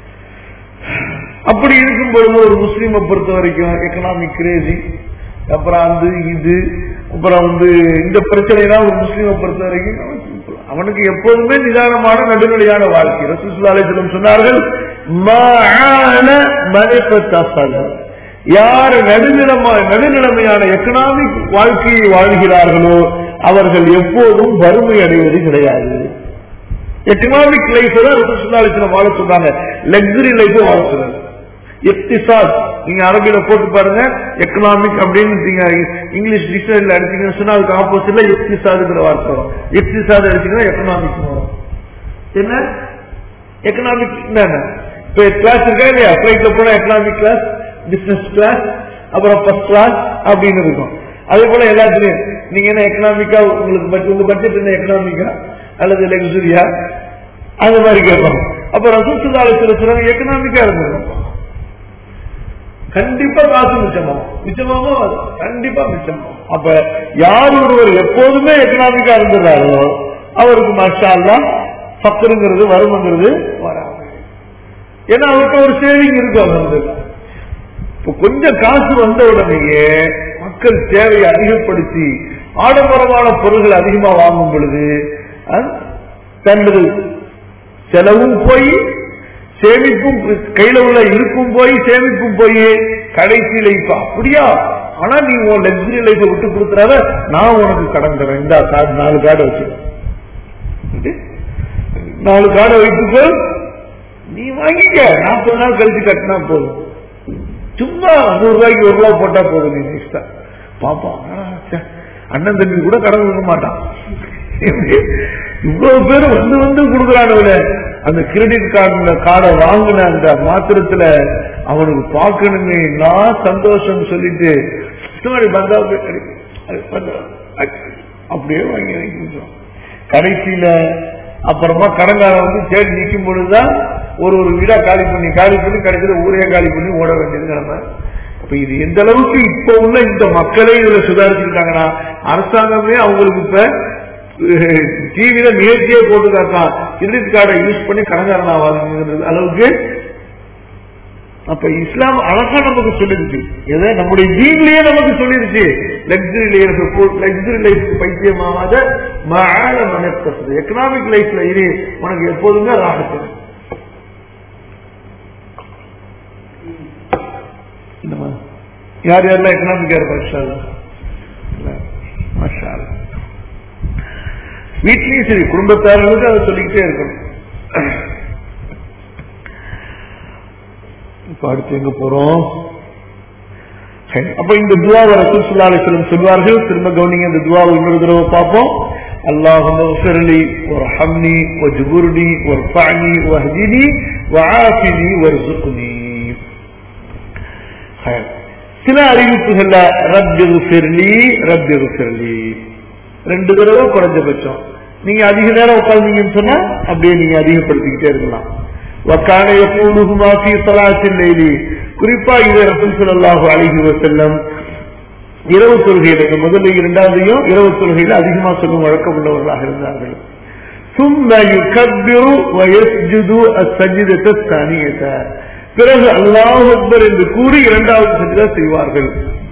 [SPEAKER 1] அப்படி இருக்கும்பொழுது ஒரு முஸ்லீமை பொறுத்த வரைக்கும் எக்கனாமிக் கிரேசி அப்புறம் வந்து இது அப்புறம் வந்து இந்த பிரச்சனைலாம் ஒரு முஸ்லீமை பொறுத்த வரைக்கும் அவன் simple. அவனுக்கு எப்போதுமே நிதானமான நடுநிலையான வாழ்க்கை ரசூலுல்லாஹி அலைஹி வஸல்லம் சொன்னார்கள் "மஆன மனிஃபத்தஸல." யார் நடுநிலமா நடுநிலைமையான எக்கனாமிக் வாழ்க்கையை வாழ்கிறார்களோ அவர்கள் எப்போதும் வறுமை அடைவது கிடையாது எக்கனாமிக் லைஃப் தான் ரசூலுல்லாஹி வாழ சொல்றாங்க லக்ஸரி லைஃப் வாழ சொல்றாங்க இக்திசாத் நீங்க அரபியில போட்டு பாருங்க எக்கனாமிக் அப்படின்னு நீங்க இங்கிலீஷ் டிக்ஷனரியில் அடிச்சீங்கன்னு சொன்னா அதுக்கு ஆப்போசிட்ல இக்திசாதுங்கிற வார்த்தை வரும் இக்திசாத் அடிச்சீங்கன்னா எக்கனாமிக் வரும் என்ன எக்கனாமிக் என்ன இப்ப கிளாஸ் இருக்கா இல்லையா பிளைட்ல போனா எக்கனாமிக் கிளாஸ் பிசினஸ் கிளாஸ் அப்புறம் ஃபர்ஸ்ட் கிளாஸ் அப்படின்னு இருக்கும் அதே போல எல்லாத்துலயும் நீங்க என்ன எக்கனாமிக்கா உங்களுக்கு budget- உங்க பட்ஜெட் என்ன எக்கனாமிக்கா அல்லது லக்ஸுரியா அந்த மாதிரி கேட்பாங்க அப்ப ரசூசுல்லாலை சில சொல்றாங்க எக்கனாமிக்கா இருந்தது கண்டிப்பா காசு மிச்சமாகும் மிச்சமாகும் அது கண்டிப்பா மிச்சமாகும் அப்ப யார் ஒருவர் எப்போதுமே எக்கனாமிக்கா இருந்துறாரோ அவருக்கு மஷா அல்லா பக்கருங்கிறது வருமங்கிறது வராது ஏன்னா அவர்கிட்ட ஒரு சேவிங் இருக்கும் அவருக்கு இப்ப கொஞ்சம் காசு வந்த உடனேயே மக்கள் தேவையை அதிகப்படுத்தி ஆடம்பரமான பொருள்கள் அதிகமா வாங்கும் பொழுது அஹ், தனது செலவும் போய் சேமிப்பும் கையில உள்ள இருக்கும் போய் சேமிப்பும் போய் கடைசியில இப்ப அப்படியா ஆனா நீ உன் லக்ஸரி லைஃபை விட்டு கொடுத்துறாத நான் உனக்கு கடன் தரேன் இந்த கார்டு நாலு கார்டு வச்சுக்க நாலு கார்டை வைத்துக்கோ நீ வாங்கிக்க நாற்பது நாள் கழிச்சு கட்டினா போதும் சும்மா நூறு ரூபாய்க்கு ஒரு ரூபா போட்டா போதும் நீ நெக்ஸ்டா பாப்பா ஆ, ச்சே, அண்ணன் தம்பி கூட கடன் கொடுக்க மாட்டான் இவ்வளவு பேர் வந்து வந்து கொடுக்குறானுல அந்த கிரெடிட் கார்டு கார்டை வாங்கின அந்த மாத்திரத்துல அவனுக்கு பார்க்கணுமே நான் சந்தோஷம் சொல்லிட்டு சும்மாடி பந்தா போய் கடி- அது பந்தா, அது அப்படியே வாங்கி வாங்கி கடைசியில அப்புறமா கடங்காரன் வந்து தேடி நிற்கும் பொழுதுதான் ஒரு ஒரு வீடா காலி பண்ணி காலி பண்ணி கடைசியில ஊரே காலி பண்ணி ஓட வேண்டியது நிலைமை அப்ப இது எந்த அளவுக்கு இப்ப உள்ள இந்த மக்களே இதுல சுதாரிச்சுக்கிட்டாங்கன்னா அரசாங்கமே அவங்களுக்கு இப்ப டிவியில நிகழ்ச்சியே போட்டு காட்டா கிரெடிட் கார்டை யூஸ் பண்ணி கடங்காரன் ஆவாதுங்கிறது அளவுக்கு அப்ப இஸ்லாம் அழகா நமக்கு சொல்லிருச்சு எதை நம்முடைய ஜீன்லயே நமக்கு சொல்லிருச்சு லக்ஸரி லைஃப் லக்ஸரி லைஃப் பைத்தியமாகாத மால மனத்தது எக்கனாமிக் லைஃப்ல இரு உனக்கு எப்போதுமே ராகத்து என்னம்மா? யார் யாரெல்லாம் எக்கனாமிக்கா இருப்பா மாஷா வீட்லயும் சரி குடும்பத்தார்களுக்கு அதை சொல்லிக்கிட்டே இருக்கணும் இப்ப அடுத்து எங்க போறோம் சரி, அப்ப இந்த துவாவை ரசூல் ஸல்லல்லாஹு அலைஹி வஸல்லம் சொல்வார்கள் திரும்ப கவனிங்க இந்த துவாவை இன்னொரு தடவை பார்ப்போம் اللهم اغفر لي وارحمني واجبرني وارفعني واهدني وعافني وارزقني خير. சில அறிவிப்புகள்ல ரப்பி குஃபிர்லி ரப்பி குஃபிர்லி ரெண்டு தடவை குறைஞ்சபட்சம் நீங்க அதிக நேரம் உட்கார்ந்தீங்கன்னு சொன்னா அப்படியே நீங்க அதிகப்படுத்திக்கிட்டே இருக்கலாம் வக்கான எப்போதுமா ஃபீ ஸலாத்தில் லைலி குறிப்பா இது ரசூல் ஸல்லல்லாஹு அலைஹி வஸல்லம் இரவு தொழுகையில இந்த முதல்ல இரண்டாவதையும் இரவு தொழுகையில அதிகமா சொல்லும் வழக்கம் உள்ளவர்களாக இருந்தார்கள் ثم يكبر ويسجد السجدة الثانية பிறகு அல்லாஹ் அக்பர் என்று கூறி இரண்டாவது சஜிதா செய்வார்கள்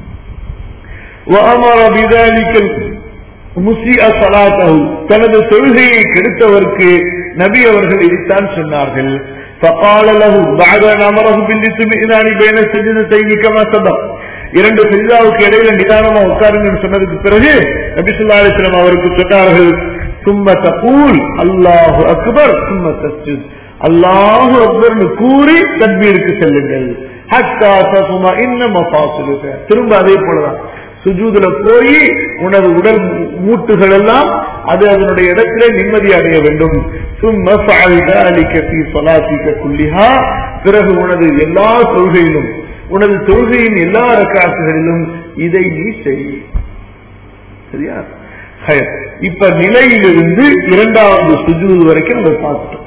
[SPEAKER 1] وأمر بذلك முசிஅ சலாத்தஹு தனது தொழுகையை கெடுத்தவருக்கு நபி அவர்கள் இதைத்தான் சொன்னார்கள் فقال له بعد ان امره بالاطمئنان بين السجدتين كما سبق இரண்டு சஜிதாவுக்கு இடையில நிதானமா உட்காருங்கன்னு சொன்னதுக்கு பிறகு நபி ஸல்லல்லாஹு அலைஹி வஸல்லம் அவருக்கு சொன்னார்கள் ثم تقول الله اكبر ثم تسجد அல்லாஹு அக்பர்னு கூறி தக்பீருக்கு செல்லுங்கள் ஹத்தா தத்மஇன்ன மஃபாசிலுக திரும்ப அதே போலதான் சுஜூதுல போய் உனது உடல் மூட்டுகள் எல்லாம் அது அதனுடைய இடத்திலே நிம்மதி அடைய வேண்டும் சும்ம ஃபஅல் ذلك في صلاتك كلها பிறகு உனது எல்லா தொழுகையிலும் உனது தொழுகையின் எல்லா ரக்காசுகளிலும் இதை நீ செய் சரியா ஹயர். இப்ப நிலையிலிருந்து இரண்டாவது சுஜூது வரைக்கும் நம்ம பார்த்துட்டோம்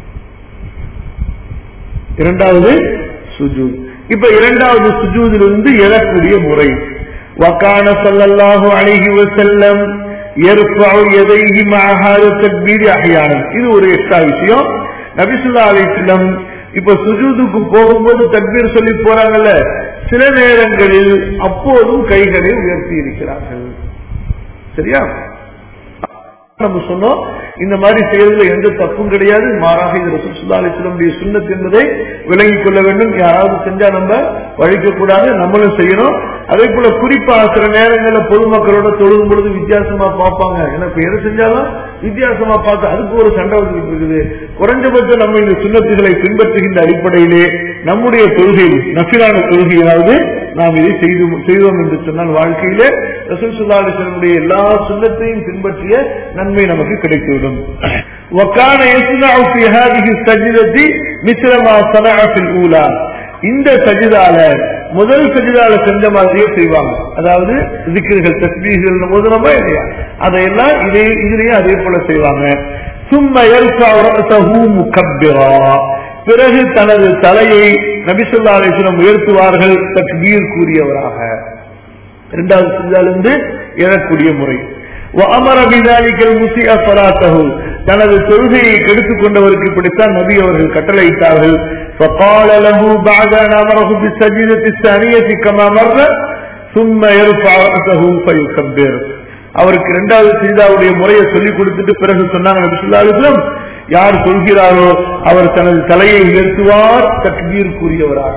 [SPEAKER 1] இரண்டாவது சுஜூத் இப்ப இரண்டாவது சுஜூதிலிருந்து எழக்கூடிய முறை வக்கான ஸல்லல்லாஹு அலைஹி வஸல்லம் يرفع يديه مع هذا التكبير احيانا இது ஒரு எக்ஸ்ட்ரா விஷயம் நபி ஸல்லல்லாஹு அலைஹி வஸல்லம் இப்ப சுஜூதுக்கு போகும்போது தக்பீர் சொல்லி போறாங்கல்ல சில நேரங்களில் அப்போதும் கைகளை உயர்த்தி இருக்கிறார்கள் சரியா நம்ம சொன்னோம் இந்த மாதிரி செய்யறதுல எந்த தப்பும் கிடையாது மாறாக இது ரசூல் சுல்லா அலிஸ்லமுடைய சுண்ணத் என்பதை விலகிக் கொள்ள வேண்டும் யாராவது செஞ்சா நம்ம வழிக்க கூடாது நம்மளும் செய்யணும் அதே போல குறிப்பா சில நேரங்களில் பொதுமக்களோட தொழுகும் பொழுது வித்தியாசமா பார்ப்பாங்க எனக்கு எது செஞ்சாலும் வித்தியாசமா பார்த்து அதுக்கு ஒரு சண்டை வந்துட்டு இருக்குது குறைஞ்சபட்சம் நம்ம இந்த சுண்ணத்துகளை பின்பற்றுகின்ற அடிப்படையிலே நம்முடைய தொழுகை நசிலான தொழுகையாவது நாம் இதை செய்து செய்தோம் என்று சொன்னால் வாழ்க்கையிலே ரசூல் சுல்லா அலிஸ்லமுடைய எல்லா சுண்ணத்தையும் பின்பற்றிய நன்மை நமக்கு கிடைத்துவிடும் وكان يصنع في هذه السجدة مثل ما صنع في الأولى இந்த சஜிதால முதல் சஜிதால செஞ்ச மாதிரியே செய்வாங்க அதாவது திக்கிர்கள் தஸ்பீகள் முதலமா இல்லையா அதையெல்லாம் இதே இதுலயே அதே போல செய்வாங்க சும்ம يرفع رأسه مكبرا பிறகு தனது தலையை நபிசுல்லா அலிஸ்லம் உயர்த்துவார்கள் தக்பீர் கூறியவராக இரண்டாவது செஞ்சாலிருந்து எழக்கூடிய முறை وأمر بذلك المسيء صلاته தனது தொழுகையை கெடுத்துக் கொண்டவருக்கு இப்படித்தான் நபி அவர்கள் கட்டளையிட்டார்கள் فقال له بعد أن أمره بالسجدة الثانية كما مر ثم يرفع رأسه فيكبر அவருக்கு இரண்டாவது சீதாவுடைய முறையை சொல்லிக் கொடுத்துட்டு பிறகு சொன்னாங்க நபி ஸல்லல்லாஹு அலைஹி வஸல்லம் யார் சொல்கிறாரோ அவர் தனது தலையை உயர்த்துவார் தக்பீர் கூறியவராக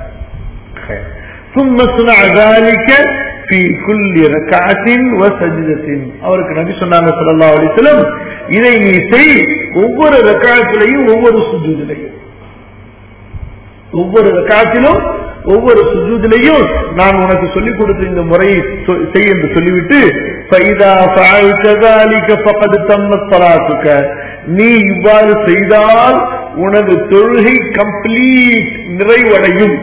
[SPEAKER 1] ثم صنع ذلك في كل ركعة وسجدة அவருக்கு நபி சொன்னாங்க ஸல்லல்லாஹு அலைஹி வஸல்லம் இதை நீ செய் ஒவ்வொரு ரக்காத்திலையும் ஒவ்வொரு சுஜூதிலையும் ஒவ்வொரு ரக்காத்திலும் ஒவ்வொரு சுஜூதிலையும் நான் உனக்கு சொல்லிக் கொடுத்த இந்த முறையை சொ- செய் என்று சொல்லிவிட்டு فَإِذَا فَعَلْتَ ذَلِكَ فَقَدْ تَمَّتْ صَلَاتُكَ நீ இவ்வாறு செய்தால் உனது தொழுகை கம்ப்ளீட் நிறைவடையும்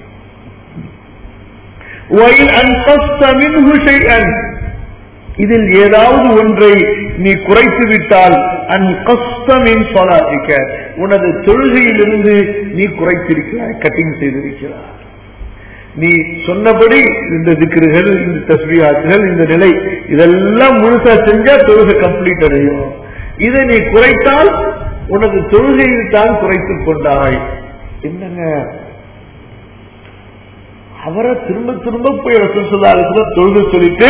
[SPEAKER 1] وَإِنْ أَنْقَصْتَ مِنْهُ شَيْئًا இதில் ஏதாவது ஒன்றை நீ குறைத்து விட்டால் அன் கஸ்தமின் சொலாத்திக்க உனது தொழுகையிலிருந்து நீ குறைத்திருக்கிறாய் கட்டிங் செய்திருக்கிறாய் நீ சொன்னபடி இந்த திக்ருகள் இந்த தஸ்பியாத்துகள் இந்த நிலை இதெல்லாம் முழுசா செஞ்சா தொழுகை கம்ப்ளீட் அடையும் இதை நீ குறைத்தால் உனது தொழுகையில் தான் குறைத்துக் கொண்டாய் என்னங்க அவரை திரும்ப திரும்ப போய் ரசூல் ஸல்லல்லாஹு அலைஹி வஸல்லம் தொழுகை சொல்லிட்டு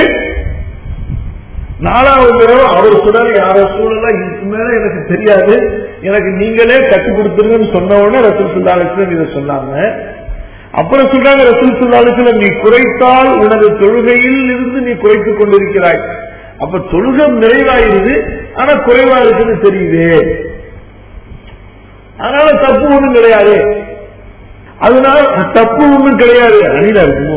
[SPEAKER 1] நாலாவது தடவை அவர் சொல்றாரு யாரோ சூழலாம் இதுக்கு மேல எனக்கு தெரியாது எனக்கு நீங்களே கட்டி கொடுத்துருங்கன்னு சொன்ன உடனே ரசூல் ஸல்லல்லாஹு அலைஹி வஸல்லம் இதை சொன்னாங்க அப்புறம் சொல்றாங்க ரசூல் ஸல்லல்லாஹு அலைஹி வஸல்லம் நீ குறைத்தால் உனது தொழுகையில் இருந்து நீ குறைத்துக் கொண்டிருக்கிறாய் அப்ப தொழுகை நிறைவாயிருது ஆனா குறைவா இருக்குன்னு தெரியுது அதனால தப்பு ஒண்ணும் கிடையாது அதனால தப்பு ஒண்ணும் கிடையாது அணிலா இருக்குமோ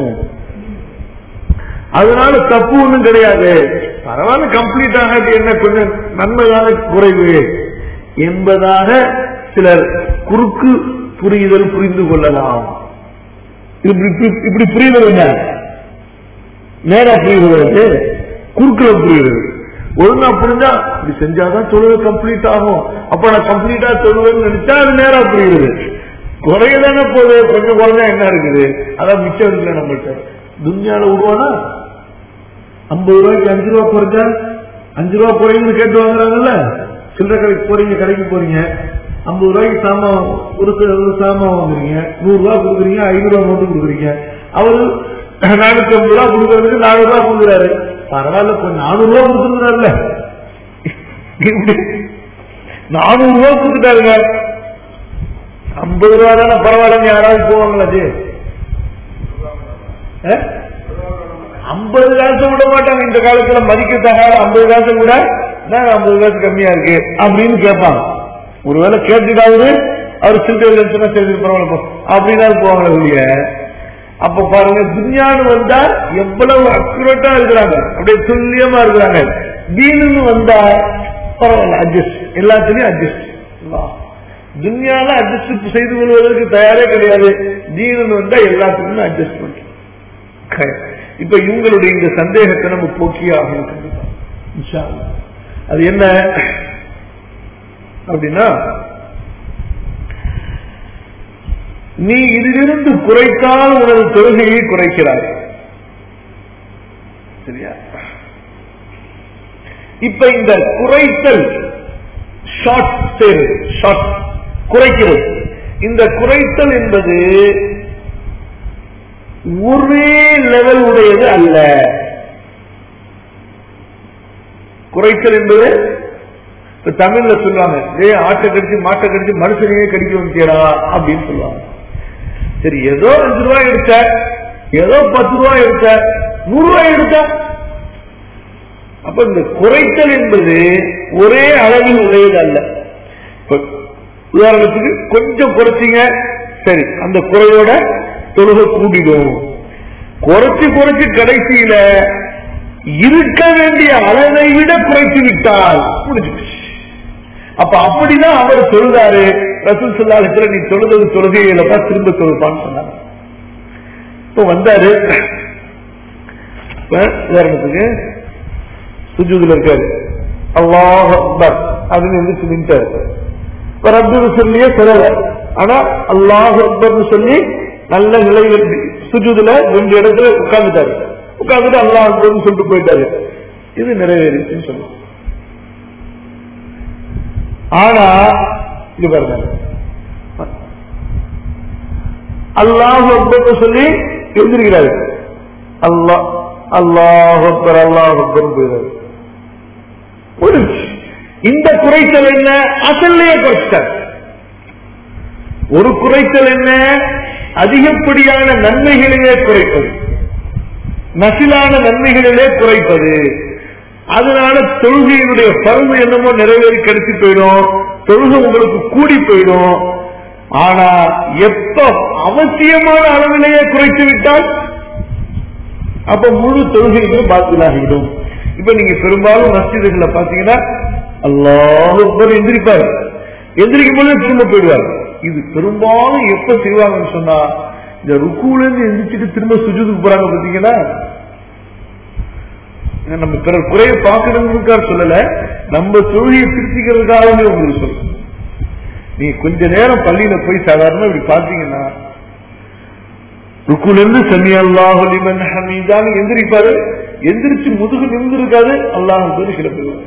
[SPEAKER 1] அதனால தப்பு ஒண்ணும் கிடையாது பரவாயில்ல கம்ப்ளீட் ஆகாது என்ன கொஞ்சம் நன்மையான குறைவு என்பதாக சிலர் குறுக்கு புரிதல் புரிந்து கொள்ளலாம் இப்படி இப்படி- இப்படி புரியுது என்ன நேரா புரியுறது குறுக்குல புரியுது ஒழுங்கா புரிஞ்சா இப்படி செஞ்சாதான் தொழுகை கம்ப்ளீட் ஆகும் அப்ப நான் கம்ப்ளீட்டா தொழுவேன்னு நினைச்சா அது நேரா புரியுது குறையதானே போகுது கொஞ்சம் குறைஞ்சா என்ன இருக்குது அதான் மிச்சம் இருக்குல்ல நம்மள்ட்ட துன்யால விடுவானா ஐம்பது ரூபாய்க்கு அஞ்சு ரூபா குறைஞ்சா அஞ்சு ரூபா குறையுன்னு கேட்டு வாங்குறாங்கல்ல சில்லறை கடைக்கு போறீங்க கடைக்கு போறீங்க ஐம்பது ரூபாய்க்கு சாமான் ஒரு ச- ஒரு சாமான் வாங்குறீங்க நூறு ரூபா கொடுக்குறீங்க ஐநூறு ரூபா மட்டும் கொடுக்குறீங்க அவரு நானூத்தி ஐம்பது ரூபா கொடுக்கறதுக்கு நானூறு ரூபா கொடுக்குறாரு பரவாயில்ல கொஞ்சம் நானூறு ரூபா கொடுத்துருக்காருல்ல இப்படி நானூறு ரூபா கொடுத்துட்டாருங்க ஐம்பது ரூபா தானே பரவாயில்லன்னு யாராவது போவாங்களா ஜி ஐம்பது காசு விட மாட்டாங்க இந்த காலத்துல மதிக்கத்தகாத ஐம்பது காசு கூட நான் ஐம்பது காசு கம்மியா இருக்கு அப்படின்னு கேட்பாங்க ஒருவேளை கேட்டுட்டாவது அவர் சில்லறை லட்சம் சரி பரவாயில்ல போ அப்படின்னு போவாங்க ஒழிய அப்ப பாருங்க துன்யான்னு வந்தா எவ்வளவு அக்குரேட்டா இருக்கிறாங்க அப்படியே துல்லியமா இருக்கிறாங்க தீனுன்னு வந்தா பரவாயில்ல அட்ஜஸ்ட் எல்லாத்துலயும் அட்ஜஸ்ட் துன்யால அட்ஜஸ்ட் செய்து கொள்வதற்கு தயாரே கிடையாது தீனன் வந்தா எல்லாத்துக்குமே அட்ஜஸ்ட் பண்றோம் இப்ப இவங்களுடைய இந்த சந்தேகத்தை நம்ம போக்கியே ஆகணும் கண்டிப்பா இன்ஷா அல்லாஹ். அது என்ன அப்படின்னா நீ இதிலிருந்து குறைத்தால் உனது தொழுகையை குறைக்கிறாய் சரியா இப்ப இந்த குறைத்தல் ஷார்ட் செய்வது ஷார்ட் குறைக்கிறது இந்த குறைத்தல் என்பது ஒரே லெவல் உடையது அல்ல குறைத்தல் என்பது இப்ப தமிழ்ல சொல்லுவாங்க ஏ ஆட்டை கடிச்சு மாட்டை கடிச்சு மனுஷனையே கடிக்க வந்துடா அப்படின்னு சொல்லுவாங்க சரி ஏதோ அஞ்சு ரூபாய் எடுத்த ஏதோ பத்து ரூபாய் எடுத்த நூறு ரூபாய் எடுத்த அப்ப இந்த குறைத்தல் என்பது ஒரே அளவில் உடையது அல்ல இப்ப உதாரணத்துக்கு கொஞ்சம் குறைச்சிங்க சரி அந்த குறையோட தொழுகை கூட்டிடும் குறைச்சு குறைச்சு கடைசியில இருக்க வேண்டிய அளவை விட குறைத்து விட்டால் முடிஞ்சு அப்ப அப்படிதான் அவர் சொல்றாரு ரசூல் சொல்லாலத்துல நீ தொழுதது தொழுகையில தான் திரும்ப தொழுப்பான்னு சொன்னாங்க இப்ப வந்தாரு இப்ப உதாரணத்துக்கு சுஜூதுல இருக்காரு அல்லாஹ் அக்பர் அப்படின்னு எந்திரிச்சு நின்ட்டாரு இப்ப ரப்பு சொல்லியே சொல்லல ஆனா அல்லாஹ் அக்பர்னு சொல்லி நல்ல நிலையில் சுஜூதுல ரெண்டு இடத்துல உட்கார்ந்துட்டாரு உட்கார்ந்துட்டு அல்லாஹ் அக்பர்னு சொல்லிட்டு போயிட்டாரு இது நிறைவேறிச்சுன்னு சொல்லுவோம் ஆனா இது பாருங்க அல்லாஹ் அக்பர் சொல்லி எழுந்திருக்கிறாரு அல்லாஹ் அல்லாஹ் அக்பர் அல்லாஹ் அக்பர் போயிடாரு முடிஞ்சு இந்த குறைத்தல் என்ன அசல்லையே குறைச்சிட்டார் ஒரு குறைத்தல் என்ன அதிகப்படியான நன்மைகளிலே குறைப்பது நசிலான நன்மைகளிலே குறைப்பது அதனால தொழுகையினுடைய பருவு என்னமோ நிறைவேறி கிடைச்சு போயிடும் தொழுகை உங்களுக்கு கூடி போயிடும் ஆனா எப்ப அவசியமான அளவிலேயே குறைத்து விட்டால் அப்ப முழு தொழுகையுமே பாத்திலாகிவிடும் இப்ப நீங்க பெரும்பாலும் மஸ்ஜிதுகளை பாத்தீங்கன்னா அல்லாஹ் எந்திரிப்பார் எந்திரிக்கும் போது திரும்ப போயிடுவார் இது பெரும்பாலும் எப்ப செய்வாங்கன்னு சொன்னா இந்த ருக்குல இருந்து எந்திரிச்சிட்டு திரும்ப சுஜூதுக்கு போறாங்க பாத்தீங்கன்னா நம்ம பிறர் குறைய பார்க்கணுங்கிறதுக்காக சொல்லல நம்ம தொழிலை திருத்திக்கிறதுக்காகவே உங்களுக்கு சொல்றேன் நீ கொஞ்ச நேரம் பள்ளியில போய் சாதாரண இப்படி பாத்தீங்கன்னா ருக்குல இருந்து சமி அல்லாஹ் லிமன் ஹமீதான் எந்திரிப்பாரு எந்திரிச்சு முதுகு நிமிந்திருக்காது அல்லாஹ் சொல்லி கிளப்புவார்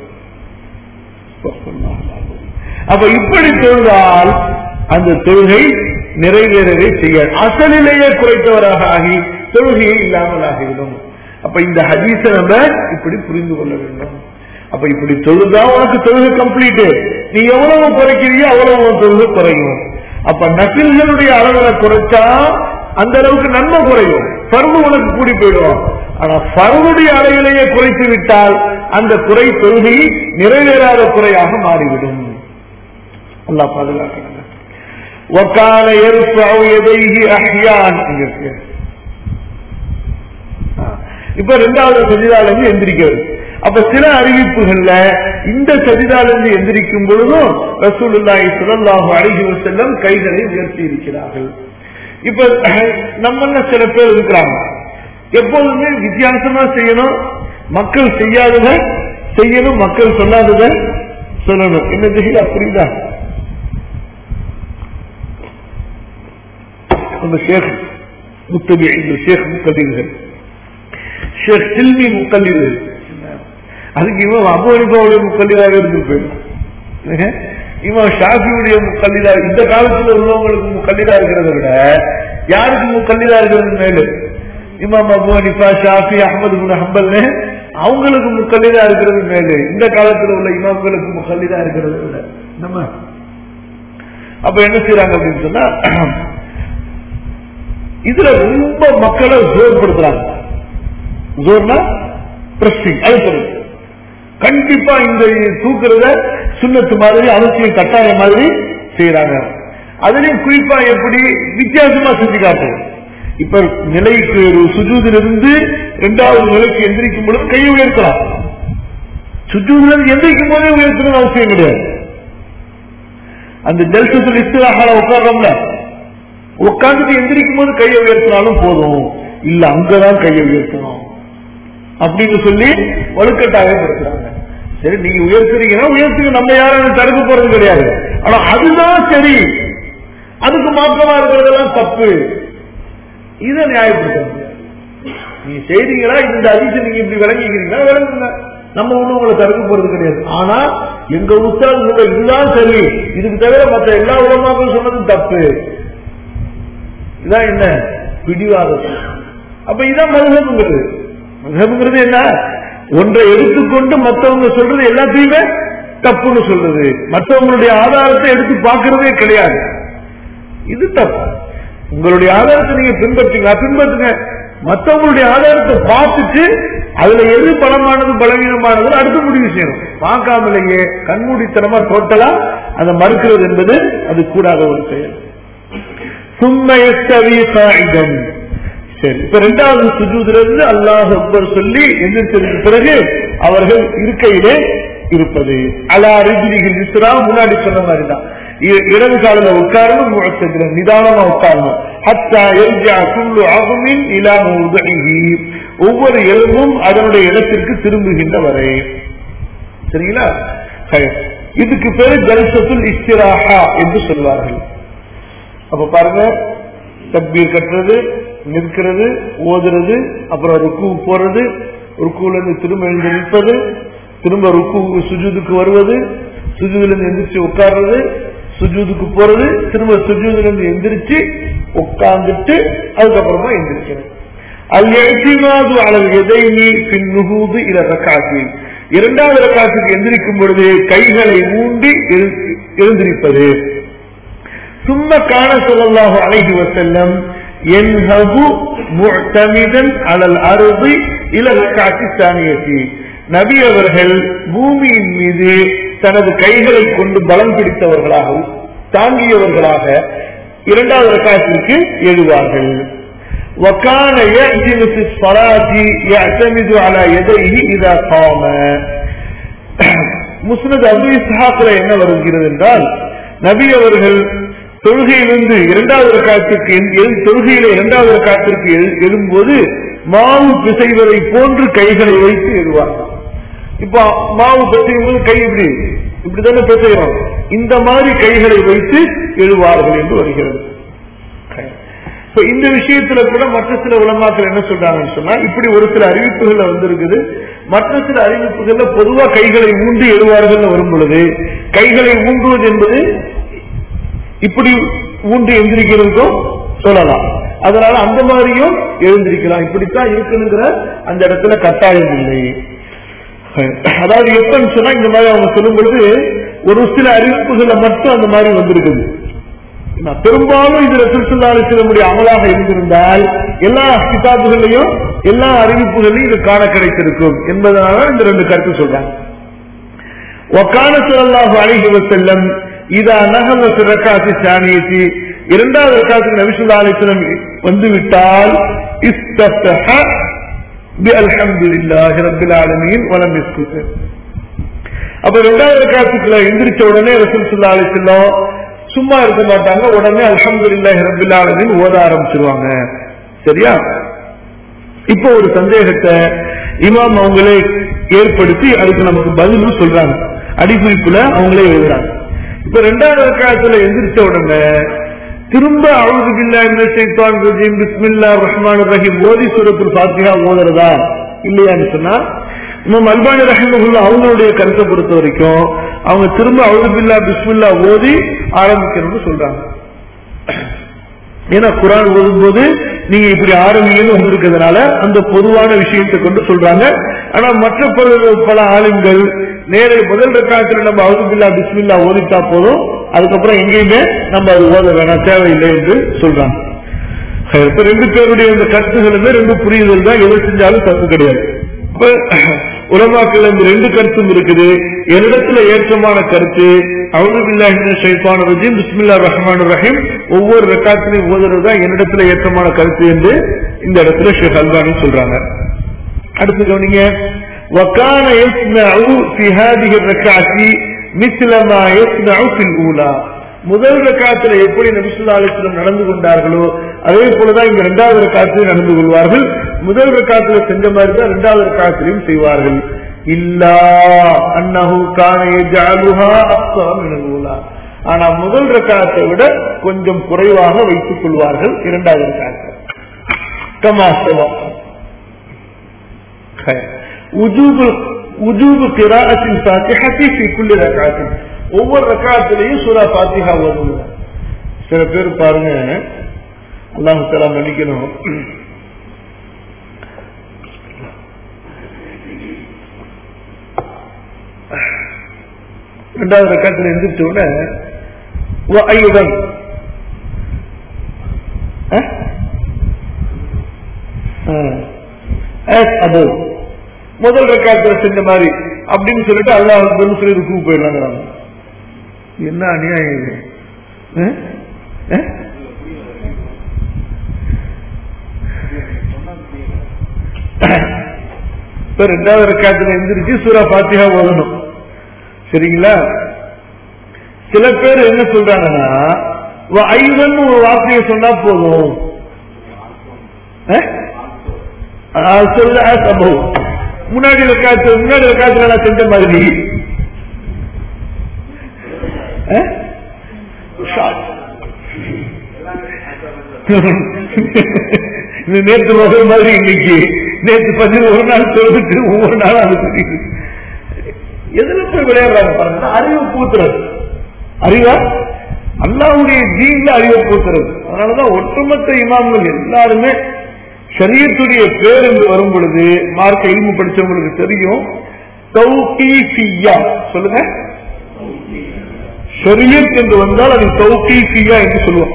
[SPEAKER 1] அப்ப இப்படி தொழுதால் அந்த தொழுகை நிறைவேறவே செய்யாது அசலிலேயே குறைத்தவராக ஆகி தொழுகையை இல்லாமல் ஆகிவிடும் அப்ப இந்த ஹதீஸ நம்ம இப்படி புரிந்து கொள்ள வேண்டும் அப்ப இப்படி தொழுதா உனக்கு தொழுகை கம்ப்ளீட் நீ எவ்வளவு குறைக்கிறியோ அவ்வளவு உன் தொழுகை குறையும் அப்ப நசில்களுடைய அளவுல குறைச்சா அந்த அளவுக்கு நன்மை குறையும் பருவு உனக்கு கூடி போயிடும் ஆனா பருவுடைய அளவிலேயே குறைத்து விட்டால் அந்த குறை தொழுகை நிறைவேறாத குறையாக மாறிவிடும் அல்லாஹ் பாதுகாக்கிறாங்க وكان يرفع يديه احيانا இப்ப ரெண்டாவது சஜிதால இருந்து எந்திரிக்கிறது அப்ப சில அறிவிப்புகள்ல இந்த சஜிதால இருந்து எந்திரிக்கும் பொழுதும் ரசூலுல்லாஹி ஸல்லல்லாஹு அலைஹி வஸல்லம் கைகளை உயர்த்தி இருக்கிறார்கள் இப்ப நம்ம சில பேர் இருக்கிறாங்க எப்போதுமே வித்தியாசமா செய்யணும் மக்கள் செய்யாதத செய்யணும் மக்கள் சொல்லாதத சொல்லணும் என்ன தெரியல அப்படிதான் அந்த ஷேக் முத்தபி இந்த ஷேக் முக்கல்லீர்கள் ஷேக் சில்மி முக்கல்லீர்கள் அதுக்கு இவன் அபு அனிபாவுடைய முக்கல்லீராக இருந்து போயிடும் இவன் ஷாஃபியுடைய முக்கல்லீரா இந்த காலத்துல உள்ளவங்களுக்கு முக்கல்லீரா இருக்கிறத விட யாருக்கு முக்கல்லீரா இருக்கிறது மேலு இமாம் அபு அனிஃபா ஷாஃபி அஹமது குன் ஹம்பல்னு அவங்களுக்கு முக்கல்லீரா இருக்கிறது மேலு இந்த காலத்துல உள்ள இமாம்களுக்கு முக்கல்லீரா இருக்கிறது விட நம்ம அப்ப என்ன செய்யறாங்க அப்படின்னு சொன்னா இதுல ரொம்ப மக்களை ஜோர்படுத்துறாங்க ஜோர்னா பிரஸ்டிங் அழுத்தம் கண்டிப்பா இந்த தூக்குறத சுண்ணத்து மாதிரி அவசியம் கட்டாயம் மாதிரி செய்யறாங்க அதுலயும் குறிப்பா எப்படி வித்தியாசமா செஞ்சு காட்டுறது இப்ப நிலைக்கு சுஜூதிலிருந்து இரண்டாவது நிலைக்கு எந்திரிக்கும் பொழுது கையை உயர்த்தலாம் சுஜூதிலிருந்து எந்திரிக்கும் போதே உயர்த்தணும் அவசியம் கிடையாது அந்த ஜல்சத்தில் இஸ்திராஹால உட்கார்றோம்ல உட்கார்ந்துட்டு எந்திரிக்கும் போது கையை உயர்த்தினாலும் போதும் இல்ல அங்கதான் கையை உயர்த்தணும் அப்படின்னு சொல்லி வலுக்கட்டாயப்படுத்துறாங்க சரி நீங்க உயர்த்துறீங்கன்னா உயர்த்துங்க நம்ம யாரும் தடுக்க போறது கிடையாது ஆனா அதுதான் சரி அதுக்கு மாற்றமா இருக்கிறதெல்லாம் தப்பு இதை நியாயப்படுத்த முடியாது நீங்க செய்றீங்களா இந்த அதிசயம் நீங்க இப்படி விளங்கிக்கிறீங்களா விளங்குங்க நம்ம ஒண்ணும் உங்களை தடுக்க போறது கிடையாது ஆனா எங்க உஸ்தாது சொல்ற இதுதான் சரி இதுக்கு தவிர மற்ற எல்லா உலமாக்களும் சொன்னதும் தப்பு இதான் என்ன பிடிவாதம் அப்ப இதான் மதுகபுங்கிறது மதுகபுங்கிறது என்ன ஒன்றை எடுத்துக்கொண்டு மற்றவங்க சொல்றது எல்லாத்தையுமே தப்புன்னு சொல்றது மற்றவங்களுடைய ஆதாரத்தை எடுத்து பார்க்கறதே கிடையாது இது தப்பு உங்களுடைய ஆதாரத்தை நீங்க பின்பற்றுங்க பின்பற்றுங்க மற்றவங்களுடைய ஆதாரத்தை பார்த்துட்டு அதுல எது பலமானது பலவீனமானது அடுத்து முடிவு செய்யணும் பார்க்காமலேயே கண்மூடித்தனமா டோட்டலா அதை மறுக்கிறது என்பது அது கூடாத ஒரு செயல் சும்மையஸ்தவி காயிதம் சரி இப்ப ரெண்டாவது சுஜூதுல இருந்து அல்லாஹ் அக்பர் சொல்லி எந்திரிச்சதுக்கு பிறகு அவர்கள் இருக்கையிலே இருப்பது அலா ரிஜினிகள் இஸ்ரா முன்னாடி சொன்ன மாதிரி தான் இ- இடது காலில் உட்காரணும் முழக்கத்துல நிதானமா உட்காரணும் ஹத்தா எர்ஜா குள்ளு ஆகுமின் இலா மௌதஇஹி. ஒவ்வொரு எலும்பும் அதனுடைய இடத்திற்கு திரும்புகின்ற வரை சரிங்களா ஹயர். இதுக்கு பேரு ஜல்சத்துல் இஸ்திராஹா என்று சொல்வார்கள் அப்ப பாருங்க தக்பீர் கட்டுறது நிற்கிறது ஓதுறது அப்புறம் ருக்கு போறது ருக்குல இருந்து திரும்ப எழுந்து நிற்பது திரும்ப ருக்கு சுஜூதுக்கு வருவது சுஜூதுல இருந்து எந்திரிச்சு உட்கார்றது சுஜூதுக்கு போறது திரும்ப சுஜூதுல இருந்து எந்திரிச்சு உட்கார்ந்துட்டு அதுக்கப்புறமா எந்திரிக்கிறது அல் எழுத்திமாது அளவு எதைனி பின் நுகூது இல ரக்காத்தில் இரண்டாவது ரக்காத்துக்கு எந்திரிக்கும் பொழுது கைகளை ஊண்டி எழு- எழுந்திருப்பது ثم كان صلى الله عليه وسلم ينهض معتمدا على الارض الى الركعه الثانيه நபி அவர்கள் பூமியின் மீது தனது கைகளை கொண்டு பலம் பிடித்தவர்களாகவும் தாங்கியவர்களாக இரண்டாவது ரக்காத்திற்கு எழுவார்கள் وكان يعجل في الصلاة يعتمد على يديه إذا قام முஸ்னத் அபு இஸ்ஹாக்ல என்ன வருகிறது என்றால் நபி அவர்கள் தொழுகையிலிருந்து இரண்டாவது காலத்திற்கு தொழுகையில இரண்டாவது காலத்திற்கு எழும்போது மாவு பிசைவதை போன்று கைகளை வைத்து எழுவார் இப்போ மாவு பிசையும் போது கை இப்படி இப்படித்தானே பிசைகிறோம் இந்த மாதிரி கைகளை வைத்து எழுவார்கள் என்று வருகிறது இப்ப இந்த விஷயத்துல கூட மற்ற சில உலமாக்கள் என்ன சொல்றாங்கன்னு சொன்னா இப்படி ஒரு சில அறிவிப்புகள்ல வந்திருக்குது மற்ற சில அறிவிப்புகள்ல பொதுவா கைகளை ஊண்டி எழுவார்கள் வரும் பொழுது கைகளை ஊண்டுவது என்பது இப்படி ஊன்றி எந்திரிக்கிறதுக்கும் சொல்லலாம் அதனால அந்த மாதிரியும் எழுந்திருக்கலாம் இப்படித்தான் இருக்கணுங்கிற அந்த இடத்துல கட்டாயம் இல்லை அதாவது எப்பன்னு சொன்னா இந்த மாதிரி அவங்க சொல்லும் பொழுது ஒரு சில அறிவிப்புகள்ல மட்டும் அந்த மாதிரி வந்திருக்குது நான் பெரும்பாலும் இது ரசூலுடைய அமலாக இருந்திருந்தால் எல்லா கிதாபுகளையும் எல்லா அறிவிப்புகளையும் இது காண கிடைத்திருக்கும் என்பதனால இந்த ரெண்டு கருத்து சொல்றாங்க ஒக்கான சொல்லல்லாஹு அழகி வசல்லம் இதா நகம சிறக்காசி சாணியத்தி இரண்டாவது ரக்காத்துக்கு நபிசுல்லா அலிஸ்லம் வந்து விட்டால் இஸ்தஃபஹ பிஅல்ஹம்துலில்லாஹி ரப்பில் ஆலமீன் வலம் யஸ்குத் அப்ப இரண்டாவது ரக்காத்துக்குள்ள எந்திரிச்ச உடனே ரசூல் ஸல்லல்லாஹு அலைஹி வஸல்லம் சும்மா இருக்க மாட்டாங்க உடனே அல்ஹம்துலில்லாஹி ரப்பில் ஆலமீன் ஓத ஆரம்பிச்சிருவாங்க சரியா இப்போ ஒரு சந்தேகத்தை இமாம் அவங்களே ஏற்படுத்தி அதுக்கு நமக்கு பதிலும் சொல்றாங்க அடிக்குறிப்புல அவங்களே எழுதுறாங்க இப்ப ரெண்டாவது ரக்காத்துல எந்திரிச்ச உடனே திரும்ப அவுது பில்லா இந்த சைத்தான் ரஜீம் பிஸ்மில்லா ரஹ்மான் ரஹீம் ஓதி சூரத்துல் ஃபாத்திஹா ஓதுறதா இல்லையான்னு சொன்னா இமாம் அல்பானி ரஹிமகுல்லா அவங்களுடைய கருத்தை பொறுத்த வரைக்கும் அவங்க திரும்ப அவுது பில்லா பிஸ்மில்லா ஓதி ஆரம்பிக்கணும்னு சொல்றாங்க ஏன்னா குரான் ஓதும்போது நீங்க இப்படி ஆரம்பிங்கன்னு வந்திருக்கிறதுனால அந்த பொதுவான விஷயத்தை கொண்டு சொல்றாங்க ஆனா மற்ற பல பல ஆளுங்கள் நேர முதல் ரக்காயத்துல நம்ம அவுதுபில்லா பிஸ்மில்லா ஓதித்தா போதும் அதுக்கப்புறம் எங்கேயுமே நம்ம அது ஓத வேணாம் தேவையில்லை என்று சொல்றாங்க இப்ப ரெண்டு பேருடைய இந்த கருத்துகளுமே ரெண்டு புரியுதல் தான் எது செஞ்சாலும் தப்பு கிடையாது இப்ப உலமாக்கள் இந்த ரெண்டு கருத்தும் இருக்குது என்னிடத்துல ஏற்றமான கருத்து அவுதுபில்லா ஷைத்தான் ரஜீம் பிஸ்மில்லா ரஹ்மான் ரஹீம் ஒவ்வொரு ரெக்காத்திலையும் ஓதுறது தான் என்னிடத்துல ஏற்றமான கருத்து என்று இந்த இடத்துல ஷேக் அல்பானி சொல்றாங்க அடுத்து கவனிங்க وكان يصنع في هذه الركعة مثل ما يصنع في الأولى முதல் ரக்காத்துல எப்படி நபிசுல்லா அலிஸ்லம் நடந்து கொண்டார்களோ அதே போலதான் இங்க இரண்டாவது ரக்காத்திலும் நடந்து கொள்வார்கள் முதல் ரக்காத்துல செஞ்ச மாதிரி தான் இரண்டாவது ரக்காத்திலையும் செய்வார்கள் இல்லா அன்னஹு கான யஜஅலுஹா அக்ஸர மின் அல்-ஊலா ஆனா முதல் ரக்காத்தை விட கொஞ்சம் குறைவாக வைத்துக் கொள்வார்கள் இரண்டாவது ரக்காத்தை கமா சவா உஜூபு உஜூபு கிராஅத்தின் ஃபாத்திஹத்தி ஃபீ குல்லி ரக்காத்தின் ஒவ்வொரு ரக்காத்திலையும் சூரா ஃபாத்திஹா ஓதுங்க சில பேர் பாருங்க அல்லாஹ் தஆலா மன்னிக்கணும் ரெண்டாவது ரக்காத்துல எந்திரிச்ச உடனே ஐயுடன் அதோ முதல் ரக்காத்துல செஞ்ச மாதிரி அப்படின்னு சொல்லிட்டு அல்லாஹ் சொல்லி ருக்கு போயிடலாங்கிறாங்க என்ன அநியாயம் இது அஹ்? அஹ்? இப்ப ரெண்டாவது ரக்காத்துல எந்திரிச்சு சூரா பாத்தியா ஓதணும் சரிங்களா சில பேர் என்ன சொல்றாங்கன்னா ஐவன் ஒரு வார்த்தையை சொன்னா போதும் அஹ்? ஆஹ் சொல்ல சம்பவம் முன்னாடி காத்து முன்னாடி காத்துல நான் செஞ்ச மாதிரி அஹ்? ஷார்ட். இது நேற்று வகை மாதிரி இன்னைக்கு நேற்று பண்ணி ஒரு நாள் சொல்லிட்டு ஒவ்வொரு நாளும் அது சொல்லிட்டு எதுல போய் விளையாடுறாங்க பாருங்க அறிவு பூத்துறது அறிவா அல்லாவுடைய ஜீன்ல அறிவை பூத்துறது அதனாலதான் ஒட்டுமொத்த இமாம்கள் எல்லாருமே ஷரியத்துடைய பேர் என்று வரும் பொழுது மார்க்க இல்மு படிச்சவங்களுக்கு தெரியும் தௌகீஃபியா சொல்லுங்க ஷரியத் என்று வந்தால் அது தௌகீஃபியா என்று சொல்லுவோம்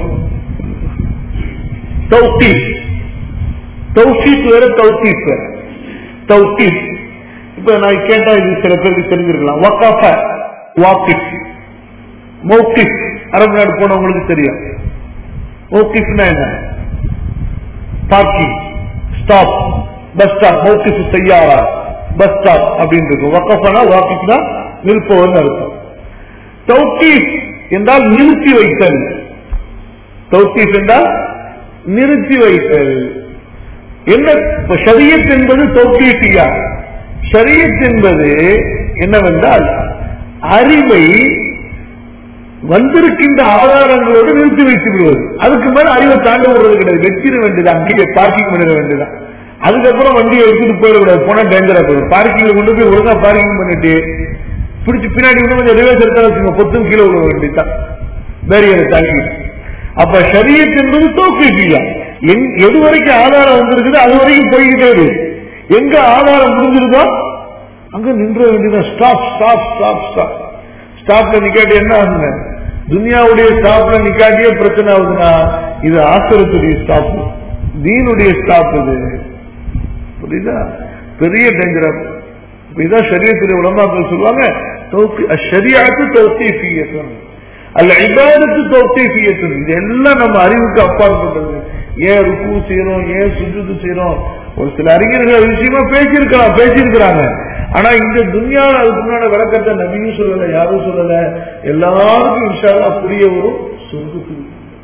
[SPEAKER 1] தௌகீஃப் தௌசீப் வேற தௌசீப் வேற தௌசீப் இப்ப நான் கேட்டா இது சில பேருக்கு தெரிஞ்சிருக்கலாம் வக்காஃப வாக்கிஃப் மௌக்கிஃப் அரபு நாடு போனவங்களுக்கு தெரியும் மௌக்கிஃப்னா என்ன பார்க்கிங் ஸ்டாப் பஸ் ஸ்டாப் மௌக்கிஃப் செய்யாரா பஸ் ஸ்டாப் அப்படின்னு இருக்கும் வக்கஃபனா வாக்கிஃப்னா நிற்பவன் அர்த்தம் தௌக்கீஃப் என்றால் நிறுத்தி வைத்தல் தௌக்கீஃப் என்றால் நிறுத்தி வைத்தல் என்ன இப்ப ஷரியத் என்பது தௌக்கீஃபியா ஷரியத் என்பது என்னவென்றால் அறிவை வந்திருக்கின்ற ஆதாரங்களோடு நிறுத்தி வைத்து விடுவது அதுக்கு மேல அறிவை தாண்ட விடுறது கிடையாது வெச்சிட வேண்டியதான் அங்கேயே பார்க்கிங் பண்ணிட வேண்டியதான் அதுக்கப்புறம் வண்டியை எடுத்துட்டு போயிடக்கூடாது போனா டேஞ்சரா போயிடும் பார்க்கிங்ல கொண்டு போய் ஒழுங்கா பார்க்கிங் பண்ணிட்டு பிடிச்சு பின்னாடி இன்னும் கொஞ்சம் ரிவர்ஸ் எடுத்தா வச்சுங்க பொத்தும் கீழே விட வேண்டியதான் பேரியரை தாக்கி அப்ப ஷரியத் என்பது தோக்கியா எது வரைக்கும் ஆதாரம் வந்திருக்குதோ அது வரைக்கும் போய்கிட்டே இருக்கு எங்க ஆதாரம் முடிஞ்சிருதோ அங்க நின்ற வேண்டியதான் ஸ்டாப் ஸ்டாப் ஸ்டாப் ஸ்டாப் ஸ்டாப்ல நிக்காட்டி என்ன ஆகுங்க துனியாவுடைய ஸ்டாப்ல நிக்காட்டியே பிரச்சனை ஆகுதுன்னா இது ஆசிரத்துடைய ஸ்டாப் தீனுடைய ஸ்டாப் இது புரியுதா பெரிய டேஞ்சரா இதான் சரியத்துடைய உலமாக்கள் சொல்லுவாங்க ஷரியாத்து தௌத்தீஃபியத்தன் அல்ல இபாதத்து தௌத்தீஃபியத்தன் இது எல்லாம் நம்ம அறிவுக்கு அப்பாற்பட்டது ஏன் ருக்கு செய்யறோம் ஏன் சுஜுது செய்யறோம் ஒரு சில அறிஞர்கள் அது விஷயமா பேசியிருக்கலாம் பேசியிருக்கிறாங்க ஆனா இந்த துன்யாவில் அதுக்குண்டான விளக்கத்தை நபியும் சொல்லல யாரும் சொல்லல எல்லாருக்கும் இன்ஷால்லா புரிய வரும் சொர்க்கத்துக்கு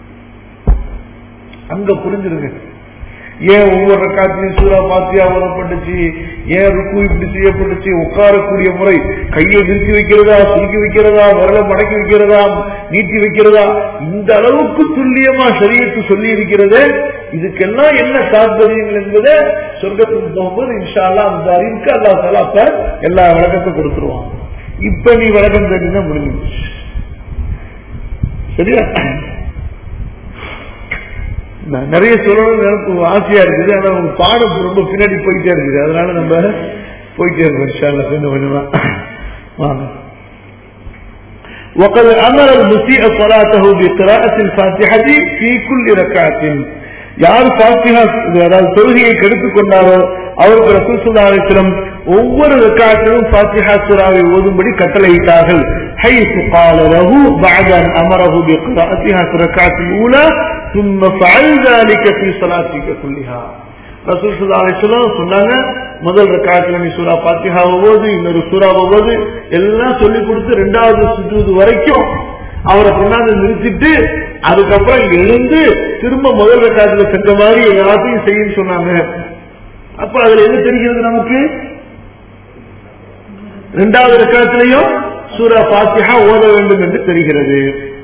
[SPEAKER 1] அங்க புரிஞ்சிருங்க ஏன் ஒவ்வொரு ரக்காத்திலையும் சூறா பாத்தியா ஓதப்பட்டுச்சு ஏன் ருக்கு இப்படி செய்யப்பட்டுச்சு உட்காரக்கூடிய முறை கையை விரிச்சு வைக்கிறதா சுருக்கி வைக்கிறதா விரலை மடக்கி வைக்கிறதா நீட்டி வைக்கிறதா இந்த அளவுக்கு துல்லியமா சரியத்து சொல்லி இருக்கிறது இதுக்கெல்லாம் என்ன தாற்பயங்கள் என்பதை சொர்க்கத்துக்கு போகும்போது இன்ஷால்லா அந்த அறிவுக்கு அல்லா தலா அப்ப எல்லா விளக்கத்தை கொடுத்துருவான் இப்ப நீ விளக்கம் தெரிஞ்சுதான் முடிஞ்சு சரியா நிறைய சொல்லணும் எனக்கு ஆசையா இருக்குது ஆனா உங்க பாடம் ரொம்ப பின்னாடி போயிட்டே இருக்குது அதனால நம்ம போயிட்டே இருக்கோம் இன்ஷால்லா கொஞ்சம் கொஞ்சமா வாங்க وقد أمر المسيء صلاته بقراءة الفاتحة في كل ركعة யார் பாத்திஹா அதாவது தொழுகையை கெடுத்துக் கொண்டாரோ அவருக்கு ரசூல் சுல்லா அலிஸ்லம் ஒவ்வொரு ரக்காத்திலும் பாத்திஹா சுராவை ஓதும்படி கட்டளையிட்டார்கள் حيث قال له بعد أن أمره بقراءتها في الركعة الأولى ثم فعل ذلك في صلاتك كلها ரசூல் சுல்லா அலிஸ்லாம் சொன்னாங்க முதல் ரக்காத்துல நீ சூரா பாத்திஹா ஓது இன்னொரு சூறா ஓது எல்லாம் சொல்லி கொடுத்து ரெண்டாவது சுஜூது வரைக்கும் அவரை கொண்டாந்து நிறுத்திட்டு அதுக்கப்புறம் எழுந்து திரும்ப முதல் ரக்காத்துல சென்ற மாதிரி எல்லாத்தையும் செய்யன்னு சொன்னாங்க அப்ப அதுல என்ன தெரிகிறது நமக்கு இரண்டாவது ரக்காத்திலையும் சூரா பாத்திஹா ஓத வேண்டும் என்று தெரிகிறது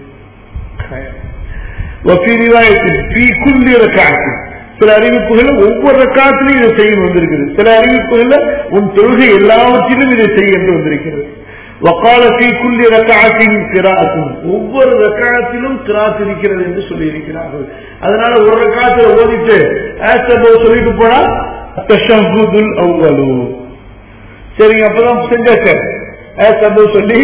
[SPEAKER 1] وفي رواية في كل ركعة சில அறிவிப்புகள் ஒவ்வொரு ரக்காத்திலும் இதை செய்ய வந்திருக்குது சில அறிவிப்புகள்ல உன் தொழுகை எல்லாவற்றிலும் இதை செய்ய என்று வந்திருக்கிறது வக்கால في كل ركعة قراءة ஒவ்வொரு ரக்காத்திலும் கிராத் இருக்கிறது என்று சொல்லி இருக்கிறார்கள் அதனால ஒரு ரக்காத்துல ஓதிட்டு ஆஸ்டபோ சொல்லிட்டு போனா தஷஹுதுல் அவ்வலு சரிங்க அப்பதான் செஞ்சாச்சு ஆஸ்டபோ சொல்லி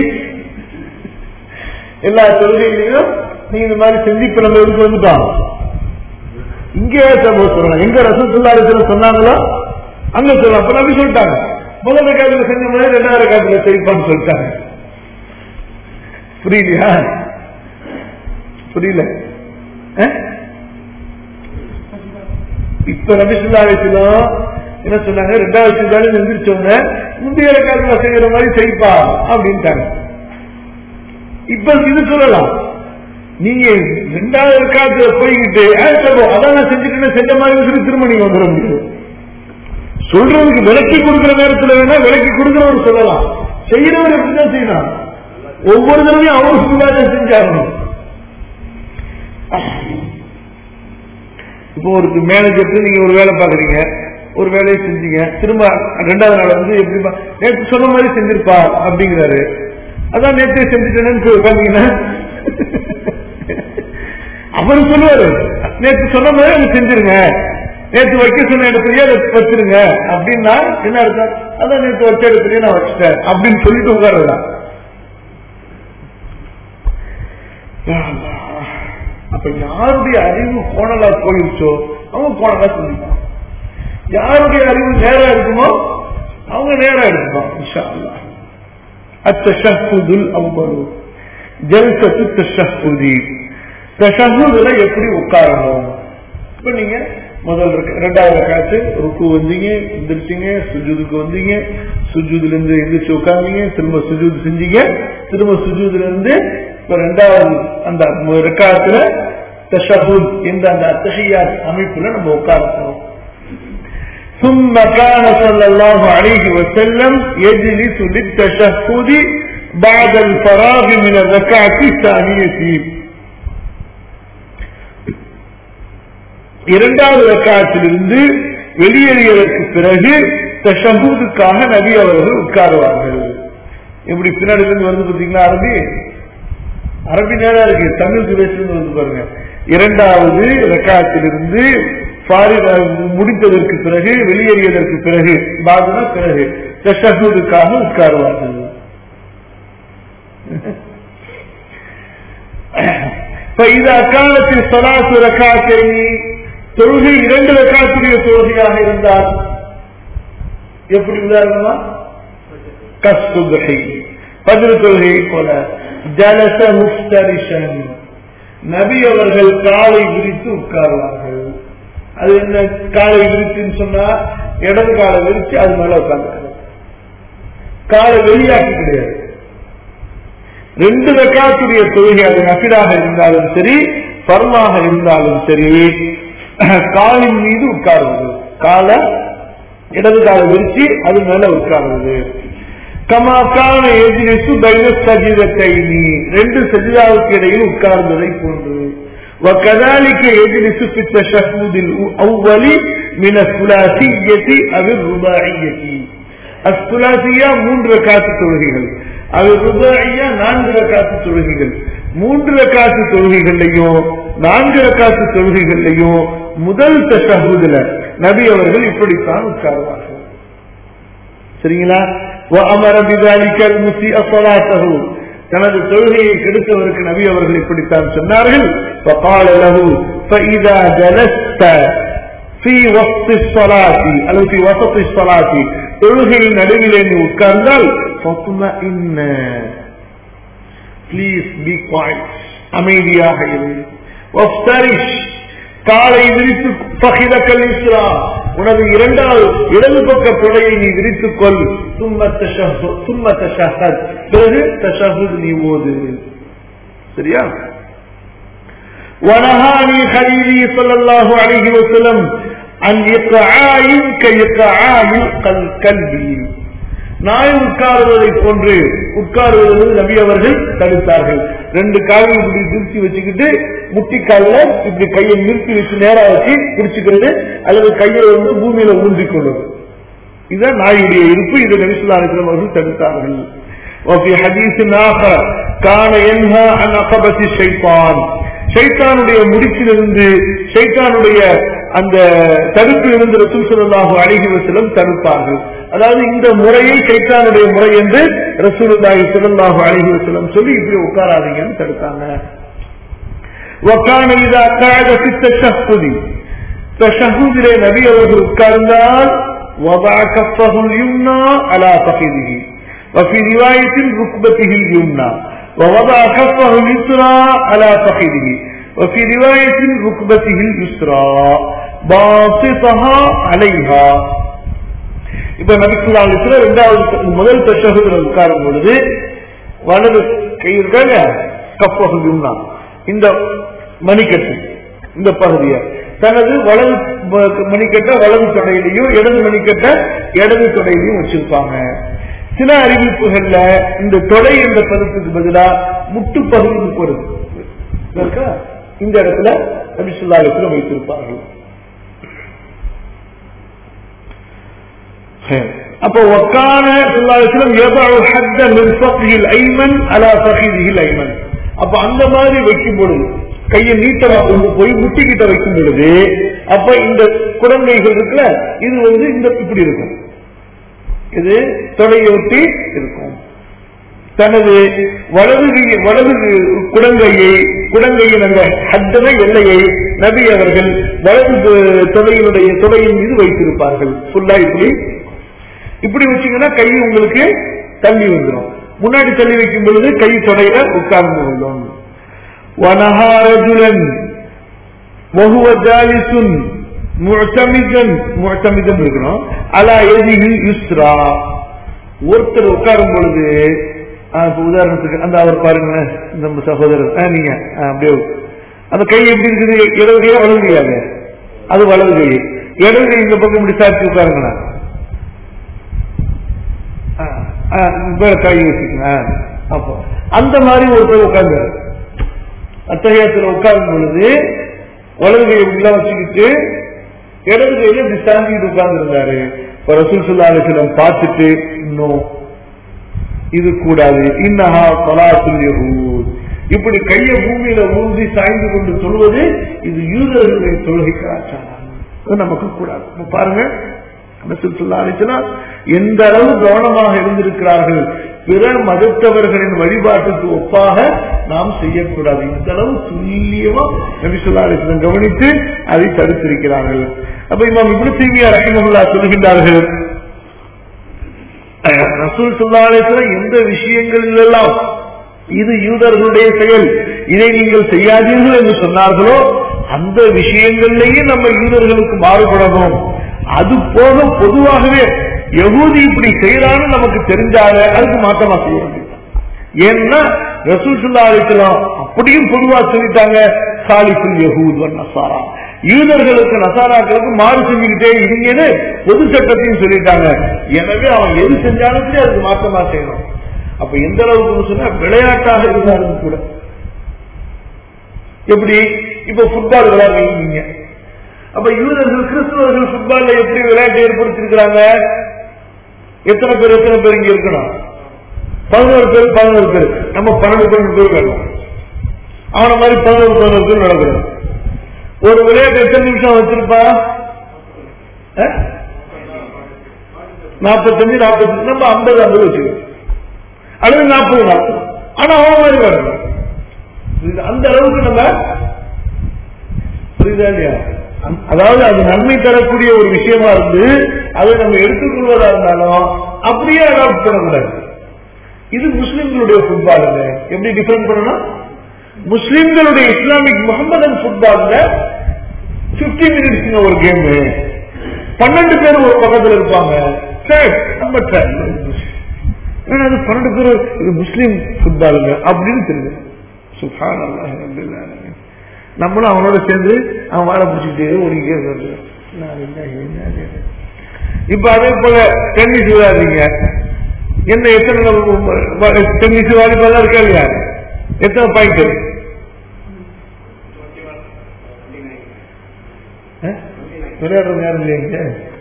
[SPEAKER 1] எல்லா தொழுகைகளையும் நீங்க இந்த மாதிரி செஞ்சு இப்ப நம்ம எதுக்கு வந்துட்டோம் இங்கே சம்பவம் சொல்லலாம் எங்க ரசத்துல்லா இருக்கிற சொன்னாங்களோ அங்க சொல்லலாம் அப்ப நம்பி சொல்லிட்டாங்க முதல் காலத்துல செஞ்ச மாதிரி ரெண்டாவது காலத்துல செய்ப்பான்னு சொல்லிட்டாங்க புரியலையா புரியல அஹ்? இப்ப ரபிசுல்லா அலிஸ்லாம் என்ன சொன்னாங்க ரெண்டாவது சிந்தாலும் எந்திரிச்சவங்க முந்தைய காலத்துல செய்யற மாதிரி செய்ப்பா அப்படின்ட்டாங்க இப்ப இது சொல்லலாம் நீங்க ரெண்டாவது காலத்துல போய்கிட்டு ஆச்சப்போ அதான் நான் செஞ்சுட்டு செஞ்ச மாதிரி சொல்லி திரும்ப நீங்க வந்துட முடியும் சொல்றதுக்கு விலக்கி கொடுக்கிற நேரத்துல வேணா விலக்கி கொடுக்கிறவர் சொல்லலாம் செய்யறவர் எப்படிதான் செய்யலாம் ஒவ்வொரு தடவையும் அவரு சும்மாதான் செஞ்சாகணும் இப்போ ஒரு மேனேஜருக்கு நீங்க ஒரு வேலை பாக்குறீங்க ஒரு வேலையை செஞ்சீங்க திரும்ப ரெண்டாவது நாள் வந்து எப்படி பா- நேற்று சொன்ன மாதிரி செஞ்சிருப்பா அப்படிங்கிறாரு அதான் நேற்று செஞ்சுட்டேன்னு உட்காந்தீங்கன்னா அவர் சொல்லுவாரு நேற்று சொன்ன மாதிரி அதை செஞ்சிருங்க நேற்று வைக்க சொன்ன இடத்துலயே அதை வச்சிருங்க அப்படின்னா என்ன அர்த்தம் அதான் நேற்று வச்ச இடத்துலயே நான் வச்சுட்டேன் அப்படின்னு சொல்லிட்டு உட்காருதா அப்ப யாருடைய அறிவு கோணலா போயிருச்சோ அவங்க கோணலா சிந்திப்பான் யாருடைய அறிவு நேரா இருக்குமோ அவங்க நேரா எடுப்பான் இன்ஷா அல்லாஹ் அத்தஷஹுதுல் அவ்வளு ஜல்சத்து தஷஹுதி தஷஹுதுல எப்படி உட்காரணும் இப்ப நீங்க முதல் ரக்க- ரெண்டாவது காத்து ருக்கு வந்தீங்க எந்திரிச்சிங்க சுஜூதுக்கு வந்தீங்க சுஜூதுல இருந்து எந்திரிச்சு உட்காந்தீங்க திரும்ப சுஜூது செஞ்சீங்க திரும்ப சுஜூதுல இருந்து இப்ப ரெண்டாவது அந்த ரெக்காத்துல தஷஹுத் என்ற அந்த அத்தஹியாத் அமைப்புல நம்ம உட்காரணும் ثم كان صلى الله عليه وسلم يجلس للتشهد بعد الفراغ من الركعة الثانية இரண்டாவது ரக்காத்திலிருந்து வெளியேறியதற்கு பிறகு தஷஹூதுக்காக நபி அவர்கள் உட்காருவார்கள் எப்படி பின்னாடி இருந்து வந்து பாத்தீங்களா அரபி அரபி நேரம் இருக்கு தமிழ் பிரதேசம் வந்து பாருங்க இரண்டாவது ரக்காத்திலிருந்து ஃபாரிக் முடித்ததற்கு பிறகு வெளியேறியதற்கு பிறகு பாதுனா பிறகு தஷஹூதுக்காக உட்காருவார்கள் فإذا كانت الصلاة ركعتين தொழுகை இரண்டு ரக்காத்துடைய தொழுகையாக இருந்தால் எப்படி உதாரணமா கஸ்துபகை பதில் தொழுகை போல ஜலச முஸ்தரிஷன் நபி அவர்கள் காலை விரித்து உட்கார்வார்கள் அது என்ன காலை விரித்துன்னு சொன்னா இடது காலை விரிச்சு அது மேல உட்கார்ந்து காலை வெளியாக்கி கிடையாது ரெண்டு ரக்காத்துடைய தொழுகை அது நபிலாக இருந்தாலும் சரி பர்மாக இருந்தாலும் சரி காலின் மீது உட்காருவது கால இடது கால விரிச்சு அது மேல உட்காருவது கமாக்கான எதிரிசு பைன சஜிதத்தைனி ரெண்டு சஜிதாவுக்கு இடையில் உட்கார்ந்ததை போன்று وكذلك يجلس في التشهد الأول من الثلاثية أو الرباعية الثلاثية மூன்று ரக்காத்து தொழுகைகள் அது ருபாயியா நான்கு ரக்காத்து தொழுகைகள் மூன்று ரக்காத்து தொழுகைகள்லையும் நான்கு ரக்காத்து தொழுகைகள்லையும் முதல் தஷஹுதுல நபி அவர்கள் இப்படித்தான் உட்காருவார்கள் சரிங்களா وأمر بذلك المسيء صلاته தனது தொழுகையை கெடுத்தவருக்கு நபி அவர்கள் இப்படித்தான் சொன்னார்கள் فقال له فإذا جلست في وسط الصلاة அல்லது في وسط الصلاة தொழுகையின் நடுவிலே நீ உட்கார்ந்தால் فاطمئن ப்ளீஸ் பி குவாய்ட் அமைதியாக இரு வஃப்தரிஷ் காலை விரித்து பகிதக்கல் இஸ்ரா உனது இரண்டாவது இடது பக்க தொடையை நீ விரித்துக் கொள் சும்ம தஷஹத் பிறகு தஷஹுத் நீ ஓது சரியா ونهاني خليلي صلى الله عليه وسلم عن إقعاء كإقعاء الكلب நாய் உட்காருவதை போன்று உட்காருவது நபி அவர்கள் தடுத்தார்கள் ரெண்டு காலையும் இப்படி நிறுத்தி வச்சுக்கிட்டு முட்டி காலில் இப்படி கையை நிறுத்தி வச்சு நேரா வச்சு பிடிச்சுக்கிறது அல்லது கையை வந்து பூமியில ஊன்றிக் கொள்வது இதுதான் நாயுடைய இருப்பு இதை நபிசுல்லாஸ்லம் அவர்கள் தடுத்தார்கள் وفي حديث آخر كان ينهى عن عقبة الشيطان ஷைத்தானுடைய முடிச்சிலிருந்து ஷைத்தானுடைய அந்த தடுப்பிலிருந்து ரசூல் ஸல்லல்லாஹு அலைஹி வஸல்லம் தடுப்பார்கள் அதாவது இந்த முறையை ஷைத்தானுடைய முறை என்று ரசூலுல்லாஹி ஸல்லல்லாஹு அலைஹி வஸல்லம் சொல்லி இப்படி உட்காராதீங்கன்னு தடுத்தாங்க وكان اذا قعد في التشهد تشهد நபி அவர்கள் உட்கார்ந்தால் وضع كفه اليمنى على فخذه وفي رواية ركبته اليمنى ووضع كفه اليسرى على فخذه وفي رواية ركبته اليسرى باسطها عليها இப்ப நபிசுல்லா அலிஸ்ல ரெண்டாவது முதல் தஷகுல உட்காரும் பொழுது வலது கை இருக்காங்க கப்பகுதுன்னா இந்த மணிக்கட்டு இந்த பகுதியை தனது வலது ப- மணிக்கட்டை வலது தொடையிலையும் இடது மணிக்கட்டை இடது தொடையிலையும் வச்சிருப்பாங்க சில அறிவிப்புகள்ல இந்த தொடை என்ற பதத்துக்கு பதிலா முட்டு பகுதிக்கு வருது இருக்கா? இந்த இடத்துல நபிசுல்லாலத்துல வைத்திருப்பார்கள் அப்போ وكان صلى الله عليه وسلم يضع حد من فخذه الايمن على فخذه الايمن அப்ப அந்த மாதிரி வைக்கும் பொழுது கையை நீட்டமா கொண்டு போய் முட்டிக்கிட்ட வைக்கும் பொழுது அப்ப இந்த குழந்தைகள் இருக்குல்ல இது வந்து இந்த இப்படி இருக்கும் இது தொடையை ஒட்டி இருக்கும் தனது வலது கை- வலது குடங்கையை குடங்கையின் அந்த ஹத்தன எல்லையை நபி அவர்கள் வலது து- தொடையினுடைய தொடையின் மீது வைத்திருப்பார்கள் ஃபுல்லா இப்படி இப்படி வச்சீங்கன்னா கை உங்களுக்கு தள்ளி வந்துடும் முன்னாடி தள்ளி வைக்கும் பொழுது கை தொடையில உட்கார்ந்து கொள்ளும் ونهى رجلا وهو جالس معتمدا معتمدا இருக்கணும் على يده يسرى ஒருத்தர் உட்காரும் பொழுது ஆ, இப்ப உதாரணத்துக்கு அந்த அவர் பாருங்க நம்ம சகோதரர் ஆ, நீங்க ஆ, அப்படியே அந்த கை எப்படி இருக்குது இடது கையா வலது கையாங்க அது வலது கை இடது கை இந்த பக்கம் இப்படி சாட்சி உட்காருங்களா ஆ, ஆ, வேற கை வச்சுக்கங்க ஆ, அப்போ அந்த மாதிரி ஒருத்தர் உட்கார்ந்து அத்தகையத்துல உட்காரும் பொழுது வலது கையை உள்ள வச்சுக்கிட்டு இடது கையில இப்படி சாஞ்சிட்டு உட்கார்ந்து இருந்தாரு இப்ப ரசூல் சுல்லா அலிஸ்லம் பார்த்துட்டு இன்னும் இது கூடாது இன்னஹா சலாத்துல் யஹூத் இப்படி கையை பூமியில ஊன்றி சாய்ந்து கொண்டு சொல்வது இது யூதர்களுடைய தொழுகை கலாச்சாரம் இது நமக்கு கூடாது இப்ப பாருங்க ரசூல் ஸல்லல்லாஹு அலைஹி வஸல்லம் எந்த அளவு கவனமாக இருந்திருக்கிறார்கள் பிற மதத்தவர்களின் வழிபாட்டுக்கு ஒப்பாக நாம் செய்யக்கூடாது இந்த அளவு துல்லியமா நபி ஸல்லல்லாஹு அலைஹி வஸல்லம் கவனித்து அதை தடுத்திருக்கிறார்கள் அப்ப இமாம் இப்னு தீமியா ரஹிமஹுல்லாஹ் சொல்கின்றார்கள் ரசூல் ஸல்லல்லாஹு அலைஹி வஸல்லம் எந்த விஷயங்களில் எல்லாம் இது யூதர்களுடைய செயல் இதை நீங்கள் செய்யாதீர்கள் என்று சொன்னார்களோ அந்த விஷயங்களிலேயே நம்ம யூதர்களுக்கு மாறுபடணும் அது போக பொதுவாகவே யகூதி இப்படி செய்யறான்னு நமக்கு தெரிஞ்சால அதுக்கு மாற்றமா செய்ய வேண்டியது ஏன்னா ரசூல் சுல்லா அலிஸ்லாம் அப்படியும் பொதுவா சொல்லிட்டாங்க சாலிஃபுல் யஹூத் வன் நசாரா யூதர்களுக்கு நசாராக்களுக்கு மாறு செஞ்சுக்கிட்டே இருங்கன்னு பொது சட்டத்தையும் சொல்லிட்டாங்க எனவே அவன் எது செஞ்சாலும் சரி அதுக்கு மாற்றமா செய்யணும் அப்ப எந்த அளவுக்கு சொன்னா விளையாட்டாக இருந்தாலும் கூட எப்படி இப்ப ஃபுட்பால் விளையாடுறீங்க அப்ப யூதர்கள் கிறிஸ்துவர்கள் ஃபுட்பால்ல எப்படி விளையாட்டு ஏற்படுத்திருக்கிறாங்க எத்தனை பேர் எத்தனை பேர் இங்க இருக்கணும் பதினோரு பேர் பதினோரு பேர் நம்ம பன்னெண்டு பன்னெண்டு பேர் வேணும் அவனை மாதிரி பதினோரு பதினோரு பேர் நடக்கணும் ஒரு விளையாட்டு எத்தனை நிமிஷம் வச்சிருப்பா நாற்பத்தஞ்சு நாற்பத்தஞ்சு நம்ம ஐம்பது ஐம்பது வச்சுக்கணும் அல்லது நாற்பது நாற்பது ஆனா அவன் மாதிரி வரணும் புரியுதா? அந்த அளவுக்கு நம்ம புரியுதா இல்லையா அந்த- அதாவது அது நன்மை தரக்கூடிய ஒரு விஷயமா இருந்து அதை நம்ம எடுத்துக்கொள்வதா இருந்தாலும் அப்படியே அடாப்ட் பண்ணக்கூடாது இது முஸ்லிம்களுடைய ஃபுட்பால் எப்படி டிஃபரெண்ட் பண்ணணும் முஸ்லிம்களுடைய இஸ்லாமிக் முகமதன் ஃபுட்பால்ல 50 மினிட்ஸ்ங்க ஒரு கேம் பன்னெண்டு பேர் ஒரு பக்கத்துல இருப்பாங்க சரி, நம்ம try. ஏன்னா அது பன்னெண்டு பேர் இது முஸ்லீம் ஃபுட்பாலுங்க அப்படின்னு தெரியுது சுபான் அல்லாஹ் நம்மளும் அவனோட சேர்ந்து அவன் வாழை பிடிச்சிக்கிட்டே ஓடிக்கிட்டே இருக்காரு நான் என்ன, என்ன, என்ன. இப்ப அதே போல டென்னிஸ் விளையாடுறீங்க என்ன எத்தனை டென்னிஸ் வாலிபால் இருக்கா இல்லையா எத்தனை பாயிண்ட் விளையாடுறது யாரும் இல்லைங்க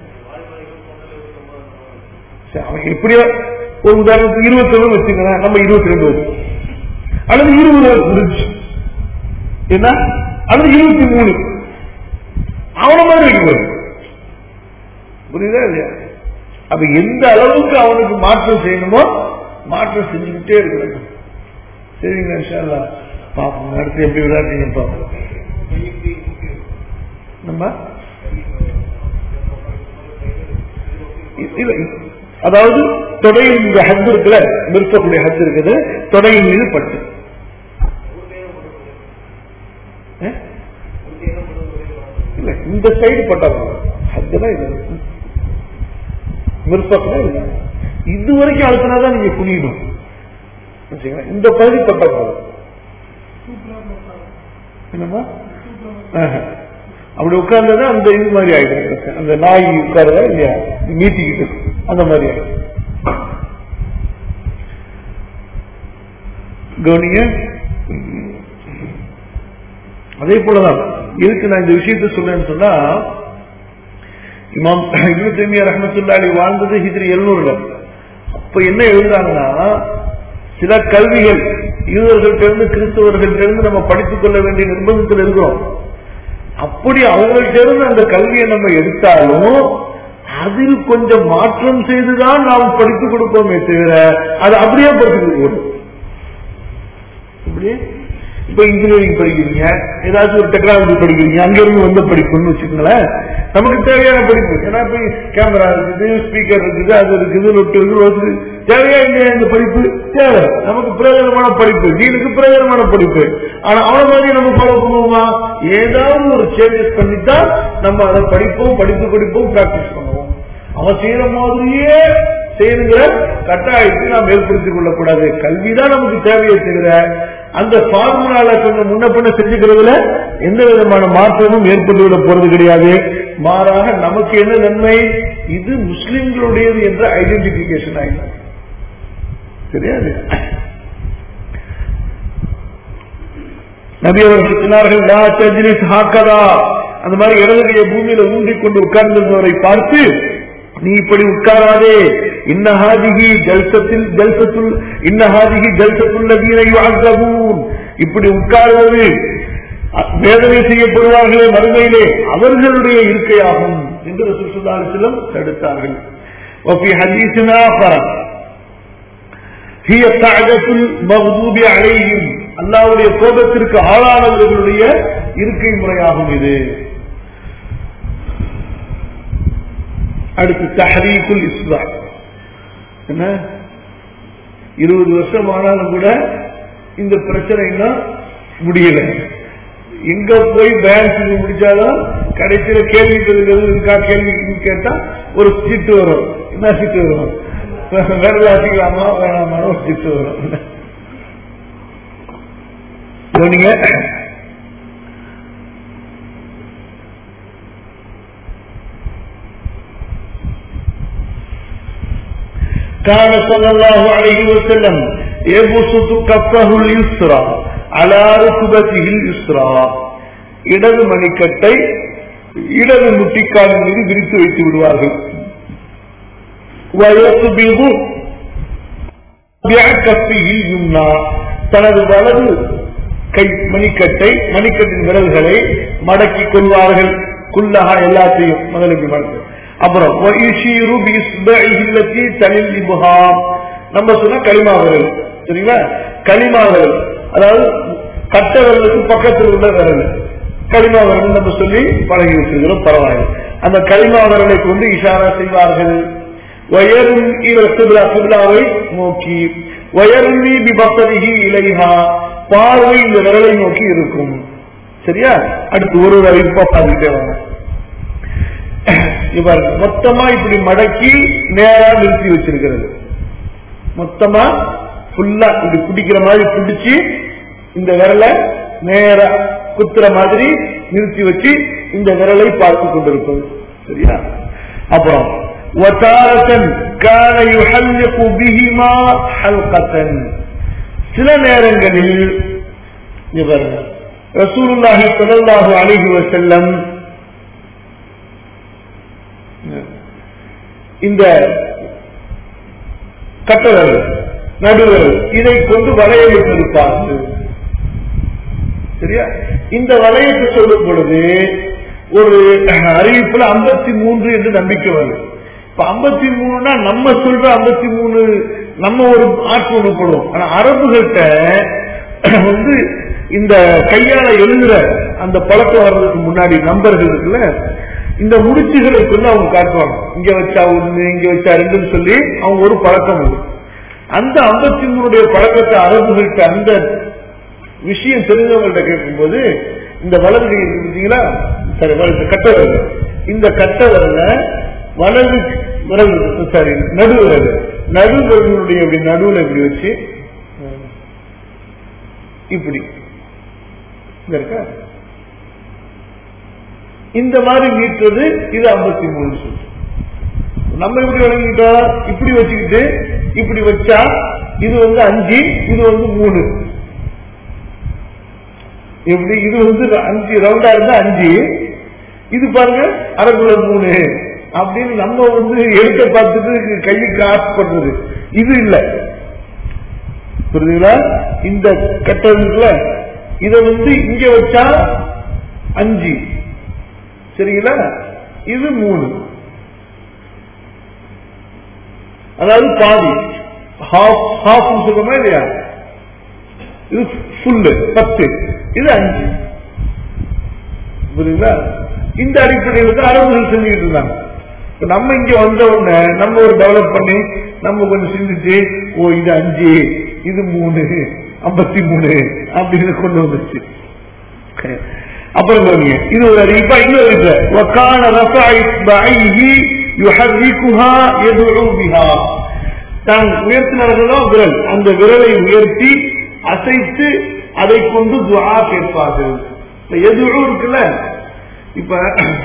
[SPEAKER 1] சரி, அவன் எப்படியோ ஒரு உதாரணத்துக்கு இருபத்தி ஒன்று வச்சுக்கலாம் நம்ம இருபத்தி ரெண்டு வச்சு அல்லது இருபது முடிச்சு என்ன அல்லது இருபத்தி மூணு அவன மாதிரி வைக்கக்கூடாது புரியுதா இல்லையா அப்ப எந்த அளவுக்கு அவனுக்கு மாற்றம் செய்யணுமோ மாற்றம் செஞ்சுக்கிட்டே இருக்கணும் சரிங்களா இன்ஷால்லா பாப்போம் அடுத்து எப்படி விளையாடுறீங்க பாப்போம் நம்ம இல்ல அதாவது தொடையின் இந்த ஹத் இருக்குல்ல நிறுத்தக்கூடிய ஹத் இருக்குது தொடையின் மீது பட்டு அஹ்? இல்ல இந்த சைடு பட்டா ஹத்தான் இது மிருப்பத்துல இல்ல இது வரைக்கும் அழுத்தினாதான் நீங்க குனியணும் வச்சுக்கோங்க. இந்த பகுதி பட்டா போதும் என்னம்மா ஆஹா. அப்படி உட்கார்ந்தா அந்த இது மாதிரி ஆயிடும் அந்த நாய் உட்கார்றதா இல்லையா மீட்டிக்கிட்டு அந்த மாதிரி ஆயிடும் கவனிங்க அதே போலதான் எதுக்கு நான் இந்த விஷயத்தை சொல்றேன்னு சொன்னா இமாம் இப்னு தய்மியா ரஹ்மத்துல்லாஹி வாழ்ந்தது ஹிஜ்ரி 700ல அப்ப என்ன எழுதுறாங்கன்னா சில கல்விகள் யூதர்கள்ட்ட இருந்து கிறிஸ்தவர்கள்ட்ட இருந்து நம்ம படித்துக் கொள்ள வேண்டிய நிர்பந்தத்தில் இருக்கிறோம் அப்படி அவங்கள்ட்ட இருந்து அந்த கல்வியை நம்ம எடுத்தாலும் அதில் கொஞ்சம் மாற்றம் செய்துதான் நாம் படித்துக் கொடுப்போமே தவிர அது அப்படியே படித்துக் கொடுக்கணும் இப்படி இப்ப இன்ஜினியரிங் படிக்கிறீங்க ஏதாச்சும் ஒரு டெக்னாலஜி படிக்கிறீங்க அங்க இருந்து வந்த படிப்புன்னு வச்சுக்கோங்களேன் நமக்கு தேவையான படிப்பு ஏன்னா இப்ப கேமரா இருக்குது ஸ்பீக்கர் இருக்குது அது இருக்குது நொட்டு இருக்குது வருது தேவையா இல்லையா இந்த படிப்பு தேவை நமக்கு பிரயோஜனமான படிப்பு நீனுக்கு பிரயோஜனமான படிப்பு ஆனா அவன மாதிரி நம்ம ஃபாலோ பண்ணுவோமா ஏதாவது ஒரு சேஞ்சஸ் பண்ணித்தான் நம்ம அதை படிப்போம் படிப்பு படிப்போம் பிராக்டிஸ் பண்ணுவோம் அவன் செய்யற மாதிரியே செய்யணுங்கிற கட்டாயத்தை நாம் ஏற்படுத்திக் கொள்ளக்கூடாது கல்விதான் நமக்கு தேவையை தவிர அந்த ஃபார்முலால கொஞ்சம் முன்ன பின்ன செஞ்சுக்கிறதுல எந்த விதமான மாற்றமும் ஏற்பட்டுவிட போறது கிடையாது மாறாக நமக்கு என்ன நன்மை இது முஸ்லிம்களுடையது என்ற ஐடென்டிபிகேஷன் ஆயிடும் சரியா இது? நபி அவர்கள் சொன்னார்கள் "லா தஜ்லிஸ் ஹாக்கதா." அந்த மாதிரி இடது கையை பூமியில ஊன்றிக் கொண்டு உட்கார்ந்திருந்தவரை பார்த்து நீ இப்படி உட்காராதே இன்னஹாதிகி ஜல்சத்தில் ஜல்சத்துல் இன்னஹாதிகி ஜல்சத்துல் லதீன யுஅஸபூன் இப்படி உட்கார்வது அ- வேதனை செய்யப்படுவார்களே மறுமையிலே அவர்களுடைய இருக்கையாகும் என்று ரசூல் ஸல்லல்லாஹு அலைஹி வஸல்லம் தடுத்தார்கள் وفي حديث آخر هي قاعدة المغضوب عليهم அல்லாவுடைய கோபத்திற்கு ஆளானவர்களுடைய இருக்கை முறையாகும் இது அடுத்து தஹரீக்குல் இஸ்லாம் என்ன இருபது வருஷம் ஆனாலும் கூட இந்த பிரச்சனைன்னா முடியல எங்க போய் பேங்க் செஞ்சு முடிச்சாலும் கடைசியில கேள்வி பதில் இருக்கா கேள்வி கேட்டா ஒரு சீட்டு வரும் என்ன சீட்டு வரும் வேற வாசிக்கலாமா வேணாமா ஒரு சீட்டு வரும் கவனிங்க كان صلى الله عليه وسلم يبسط كفه اليسرى على ركبته اليسرى இடது மணிக்கட்டை இடது முட்டிக்காலின் மீது விரித்து வைத்து விடுவார்கள் ويصبغ بكفه اليمنى தனது வலது கை மணிக்கட்டை மணிக்கட்டின் விரல்களை மடக்கிக் கொள்வார்கள் குல்லஹா எல்லாத்தையும் முதலுக்கு மடக்கு அப்புறம் وَيُشِيرُ بِإِصْبَعِهِ الَّتِي تَلِي الْإِبْهَامَ நம்ம சொன்ன களிமா விரல் சரிங்களா களிமா விரல் அதாவது கட்ட விரலுக்கு பக்கத்தில் உள்ள விரல் களிமா விரல் நம்ம சொல்லி பழகி வச்சிருக்கிறோம் பரவாயில்லை அந்த களிமா விரலை கொண்டு இஷாரா செய்வார்கள் வயரும் இவர் கிபிலா கிபிலாவை நோக்கி வயருமி பிபசரிஹி இலைஹா பார்வை இந்த விரலை நோக்கி இருக்கும் சரியா அடுத்து ஒரு ஒரு அறிவிப்பா பார்த்துட்டே வாங்க இவர் மொத்தமா இப்படி மடக்கி நேரா நிறுத்தி வச்சிருக்கிறது மொத்தமா ஃபுல்லா இது குடிக்கிற மாதிரி பிடிச்சி இந்த விரலை நேரா குத்துற மாதிரி நிறுத்தி வச்சு இந்த விரலை பார்த்து கொண்டிருப்பது சரியா அப்புறம் وتارة كان يحلق بهما حلقة சில நேரங்களில் இங்க பாருங்க ரசூலுல்லாஹி ஸல்லல்லாஹு அலைஹி வஸல்லம் இந்த கட்டவர்கள் நடுவர் இதை கொண்டு வளையமிட்டிருப்பார்கள் சரியா இந்த வளையத்தை சொல்லும் பொழுது ஒரு அறிவிப்புல ஐம்பத்தி மூன்று என்று நம்பிக்கை வருது இப்ப ஐம்பத்தி மூணுனா நம்ம சொல்ற ஐம்பத்தி மூணு நம்ம ஒரு ஆட்சி ஒண்ணுப்படுவோம் ஆனா அரபுகிட்ட வந்து இந்த கையால எழுதுற அந்த பழக்கம் வர்றதுக்கு முன்னாடி நம்பர்கள் இருக்குல்ல இந்த முடிச்சுகளை சொல்லி அவங்க காட்டுவாங்க இங்க வச்சா ஒண்ணு இங்க வச்சா ரெண்டுன்னு சொல்லி அவங்க ஒரு பழக்கம் உண்டு அந்த ஐம்பத்தி மூணுடைய பழக்கத்தை அரபுகிட்ட அந்த விஷயம் தெரிஞ்சவங்கள்ட்ட கேட்கும்போது இந்த வலது கை இருக்கு பார்த்தீங்களா சரி வலது கட்ட விரல் இந்த கட்ட விரல வலது விரல் சாரி நடு விரல் நடு விரலுடைய இப்படி நடுவுல இப்படி வச்சு இப்படி இங்க இருக்கா இந்த மாதிரி நீட்டுறது இது ஐம்பத்தி மூணு சொல்லு நம்ம எப்படி வழங்கிட்டோம் இப்படி வச்சுக்கிட்டு இப்படி வச்சா இது வந்து அஞ்சு இது வந்து மூணு எப்படி இது வந்து அஞ்சு ரவுண்டா இருந்தா அஞ்சு இது பாருங்க அரைக்குள்ள மூணு அப்படின்னு நம்ம வந்து எழுத்த பார்த்துட்டு கையுக்கு ஆசைப்படுறது இது இல்ல புரியுதுங்களா இந்த கட்டதுல இத வந்து இங்க வச்சா அஞ்சு சரிங்களா இது மூணு அதாவது பாதி ஹாஃப் ஹாஃப் சொல்றோமா இல்லையா இது ஃபுல்லு பத்து இது அஞ்சு புரியுங்களா இந்த அடிப்படையில் தான் அரபுகள் செஞ்சுக்கிட்டு இருந்தாங்க இப்ப நம்ம இங்க வந்த உடனே நம்ம ஒரு டெவலப் பண்ணி நம்ம கொஞ்சம் சிந்திச்சு ஓ இது அஞ்சு இது மூணு ஐம்பத்தி மூணு அப்படின்னு கொண்டு வந்துச்சு அப்புறம் பாருங்க இது ஒரு அறிவிப்பா இன்னொரு இருக்கு وكان رفع اصبعيه يحركها يدعو بها தான் உயர்த்தினார்களோ விரல் அந்த விரலை உயர்த்தி அசைத்து அதை கொண்டு துவா கேட்பார்கள் இப்ப எதுவும் இருக்குல்ல இப்ப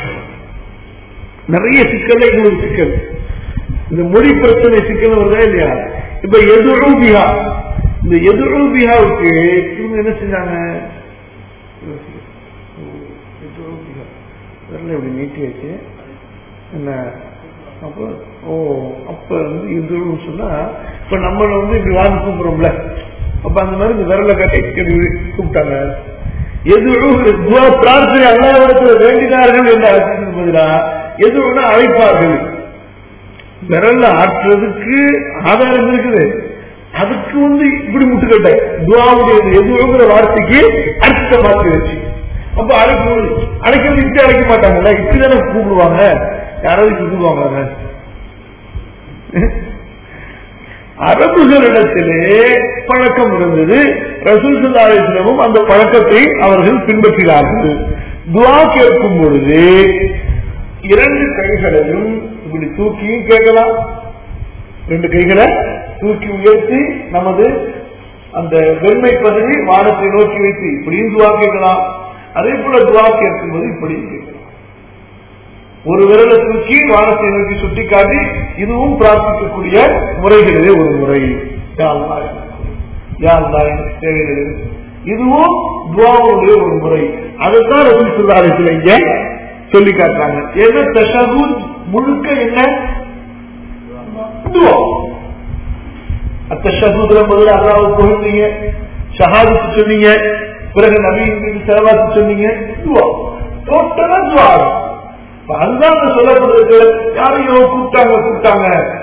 [SPEAKER 1] நிறைய சிக்கல் இது ஒரு சிக்கல் இந்த மொழி பிரச்சனை சிக்கல் வருதா இல்லையா இப்ப எதுரூபியா இந்த எதுரூபியாவுக்கு இவங்க என்ன செஞ்சாங்க விரல இப்படி நீட்டி வச்சு என்ன அப்போ ஓ அப்ப வந்து எதுவும் சொன்னா இப்ப நம்மள வந்து இப்படி வாங்கி கூப்பிடுறோம்ல அப்ப அந்த மாதிரி இந்த விரல கட்டி கூப்பிட்டாங்க எதுவும் பிரார்த்தனை அல்லாவிடத்துல வேண்டினார்கள் என்று அழைத்தது பதிலா எதுவும்னா அழைப்பார்கள் விரல்ல ஆற்றுறதுக்கு ஆதாரம் இருக்குது அதுக்கு வந்து இப்படி முட்டுக்கட்டை துவாவுடைய எதுவுங்கிற வார்த்தைக்கு அர்த்தத்தை மாற்றி வச்சு அப்ப அழைப்பு அழைக்கிறது இப்படி அழைக்க மாட்டாங்கல்ல இப்படிதானே கூப்பிடுவாங்க யாராவது கூப்பிடுவாங்க அரபுகளிடத்திலே பழக்கம் இருந்தது ரசூல் சுல்லாஸ்லமும் அந்த பழக்கத்தை அவர்கள் பின்பற்றினார்கள் துவா கேட்கும் பொழுது இரண்டு கைகளையும் இப்படி தூக்கியும் கேட்கலாம் ரெண்டு கைகளை தூக்கி உயர்த்தி நமது அந்த வெண்மை பதவி வானத்தை நோக்கி வைத்து இப்படியும் துவா கேட்கலாம் அதே போல துவா கேட்கும்போது இப்படியும் கேட்கலாம் ஒரு விரலை தூக்கி வானத்தை நோக்கி சுட்டி காட்டி இதுவும் பிரார்த்திக்கக்கூடிய முறைகளிலே ஒரு முறை தேவைகள் இதுவும் துவாவுடைய ஒரு முறை அதுதான் ரசூல் சுல்லாரத்தில் இங்க சொல்லி காட்டுறாங்க ஏன்னா தஷகுத் முழுக்க என்ன துவா அத்தஷகுதுல முதல்ல அல்லாவை புகழ்ந்தீங்க ஷஹாதுக்கு சொன்னீங்க பிறகு நபியின் மீது செலவாத்து சொன்னீங்க துவா டோட்டலா துவா அதுதான் சொல்லப்படுறது யாரையோ கூப்பிட்டாங்க கூப்பிட்டாங்க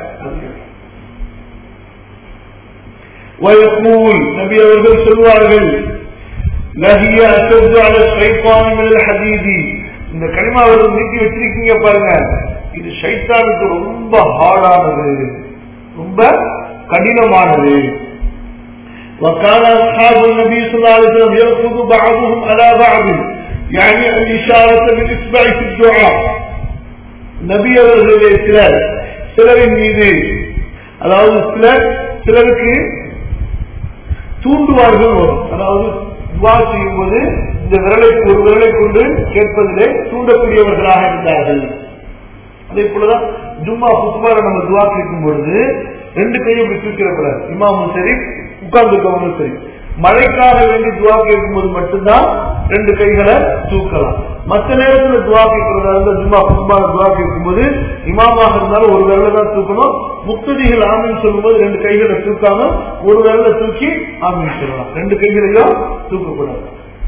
[SPEAKER 1] ويقول நபி அவர்கள் சொல்வார்கள் நஹிய அஷது அல ஷைத்தான் மினல் ஹதீதி இந்த கனிமா அவர்கள் நீட்டி வச்சிருக்கீங்க பாருங்க இது ஷைத்தானுக்கு ரொம்ப ஹார்டானது ரொம்ப கடினமானது وكان أصحاب النبي صلى الله عليه وسلم يرفض بعضهم على بعض يعني الإشارة بالإصبع في الدعاء நபி அவர்களே சிலர் சிலரின் மீது அதாவது சிலர் சிலருக்கு தூண்டுவார்கள் வரும் அதாவது துவா செய்யும்போது இந்த விரலை ஒரு விரலை கொண்டு கேட்பதிலே தூண்டக்கூடியவர்களாக இருந்தார்கள் அதே போலதான் ஜும்மா புத்துமார நம்ம துவா கேட்கும் பொழுது ரெண்டு கையும் இப்படி தூக்கிடக்கூடாது இமாமும் சரி உட்கார்ந்துருக்கவங்களும் சரி மழைக்காக வேண்டி துவா கேட்கும்போது மட்டும்தான் ரெண்டு கைகளை தூக்கலாம் மற்ற நேரத்துல துவா கேட்கறதா இருந்தா ஜும்மா புத்துமார துவா கேட்கும்போது இமாமாக இருந்தாலும் ஒரு விரல தான் தூக்கணும் முக்ததிகள் ஆமின்னு சொல்லும்போது ரெண்டு கைகளை தூக்காம ஒரு விரல தூக்கி ஆமின்னு சொல்லலாம் ரெண்டு கைகளையும் தூக்கக்கூடாது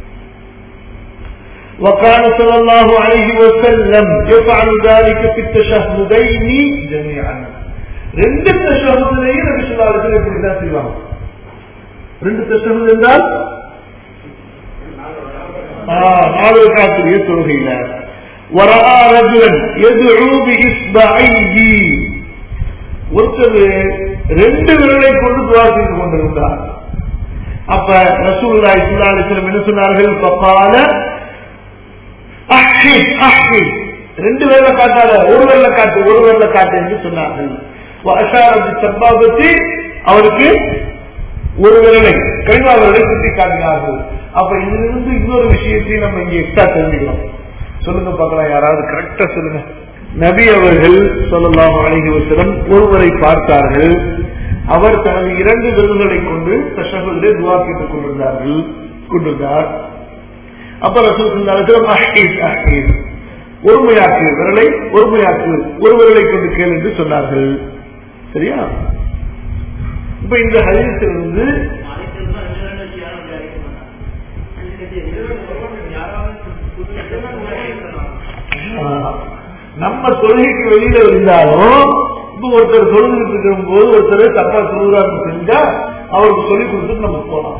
[SPEAKER 1] وكان صلى الله عليه وسلم يفعل ذلك في التشهدين جميعا ரெண்டு தஷஹுதிலையும் நபி ஸல்லல்லாஹு அலைஹி வஸல்லம் இப்படி தான் செய்வாங்க ரெண்டு தஷஹுத் என்றால் நாலு ரக்காத்துடைய தொழுகையில ورأى رجلا يدعو بإصبعيه ஒருத்தர் ரெண்டு விரலை கொண்டு துவா செய்து கொண்டிருந்தார் அப்ப ரசூலுல்லாஹி ஸல்லல்லாஹு அலைஹி வஸல்லம் என்ன சொன்னார்கள் فقال அஹ்ஹித் அஹ்ஹித் ரெண்டு பேர்ல காட்டாத ஒரு பேர்ல காட்டு ஒரு பேர்ல காட்டு என்று சொன்னார்கள் சம்பாபத்தி அவருக்கு ஒரு விரலை கைவா விரலை சுட்டி காட்டினார்கள் அப்ப இதிலிருந்து இன்னொரு விஷயத்தையும் நம்ம இங்க எக்ஸ்ட்ரா தெரிஞ்சுக்கலாம் சொல்லுங்க பார்க்கலாம் யாராவது கரெக்டா சொல்லுங்க நபி அவர்கள் சொல்லலாம் அழகி வசலம் ஒருவரை பார்த்தார்கள் அவர் தனது இரண்டு விரல்களை கொண்டு தஷகுதிலே துவா கேட்டுக் கொண்டிருந்தார்கள் கொண்டிருந்தார் அப்ப ரசூல் அஹீஸ் அஹீஸ் ஒருமையாக்கு விரலை ஒருமையாக்கு ஒரு விரலை கொண்டு கேள் என்று சொன்னார்கள் சரியா இப்ப இந்த ஹதீஸிலிருந்து நம்ம தொழுகைக்கு வெளியில இருந்தாலும் இப்ப ஒருத்தர் தொழுதுட்டு இருக்கும் போது ஒருத்தர் தப்பா சொல்லுறாருன்னு தெரிஞ்சா அவருக்கு சொல்லி கொடுத்துட்டு நம்ம போலாம்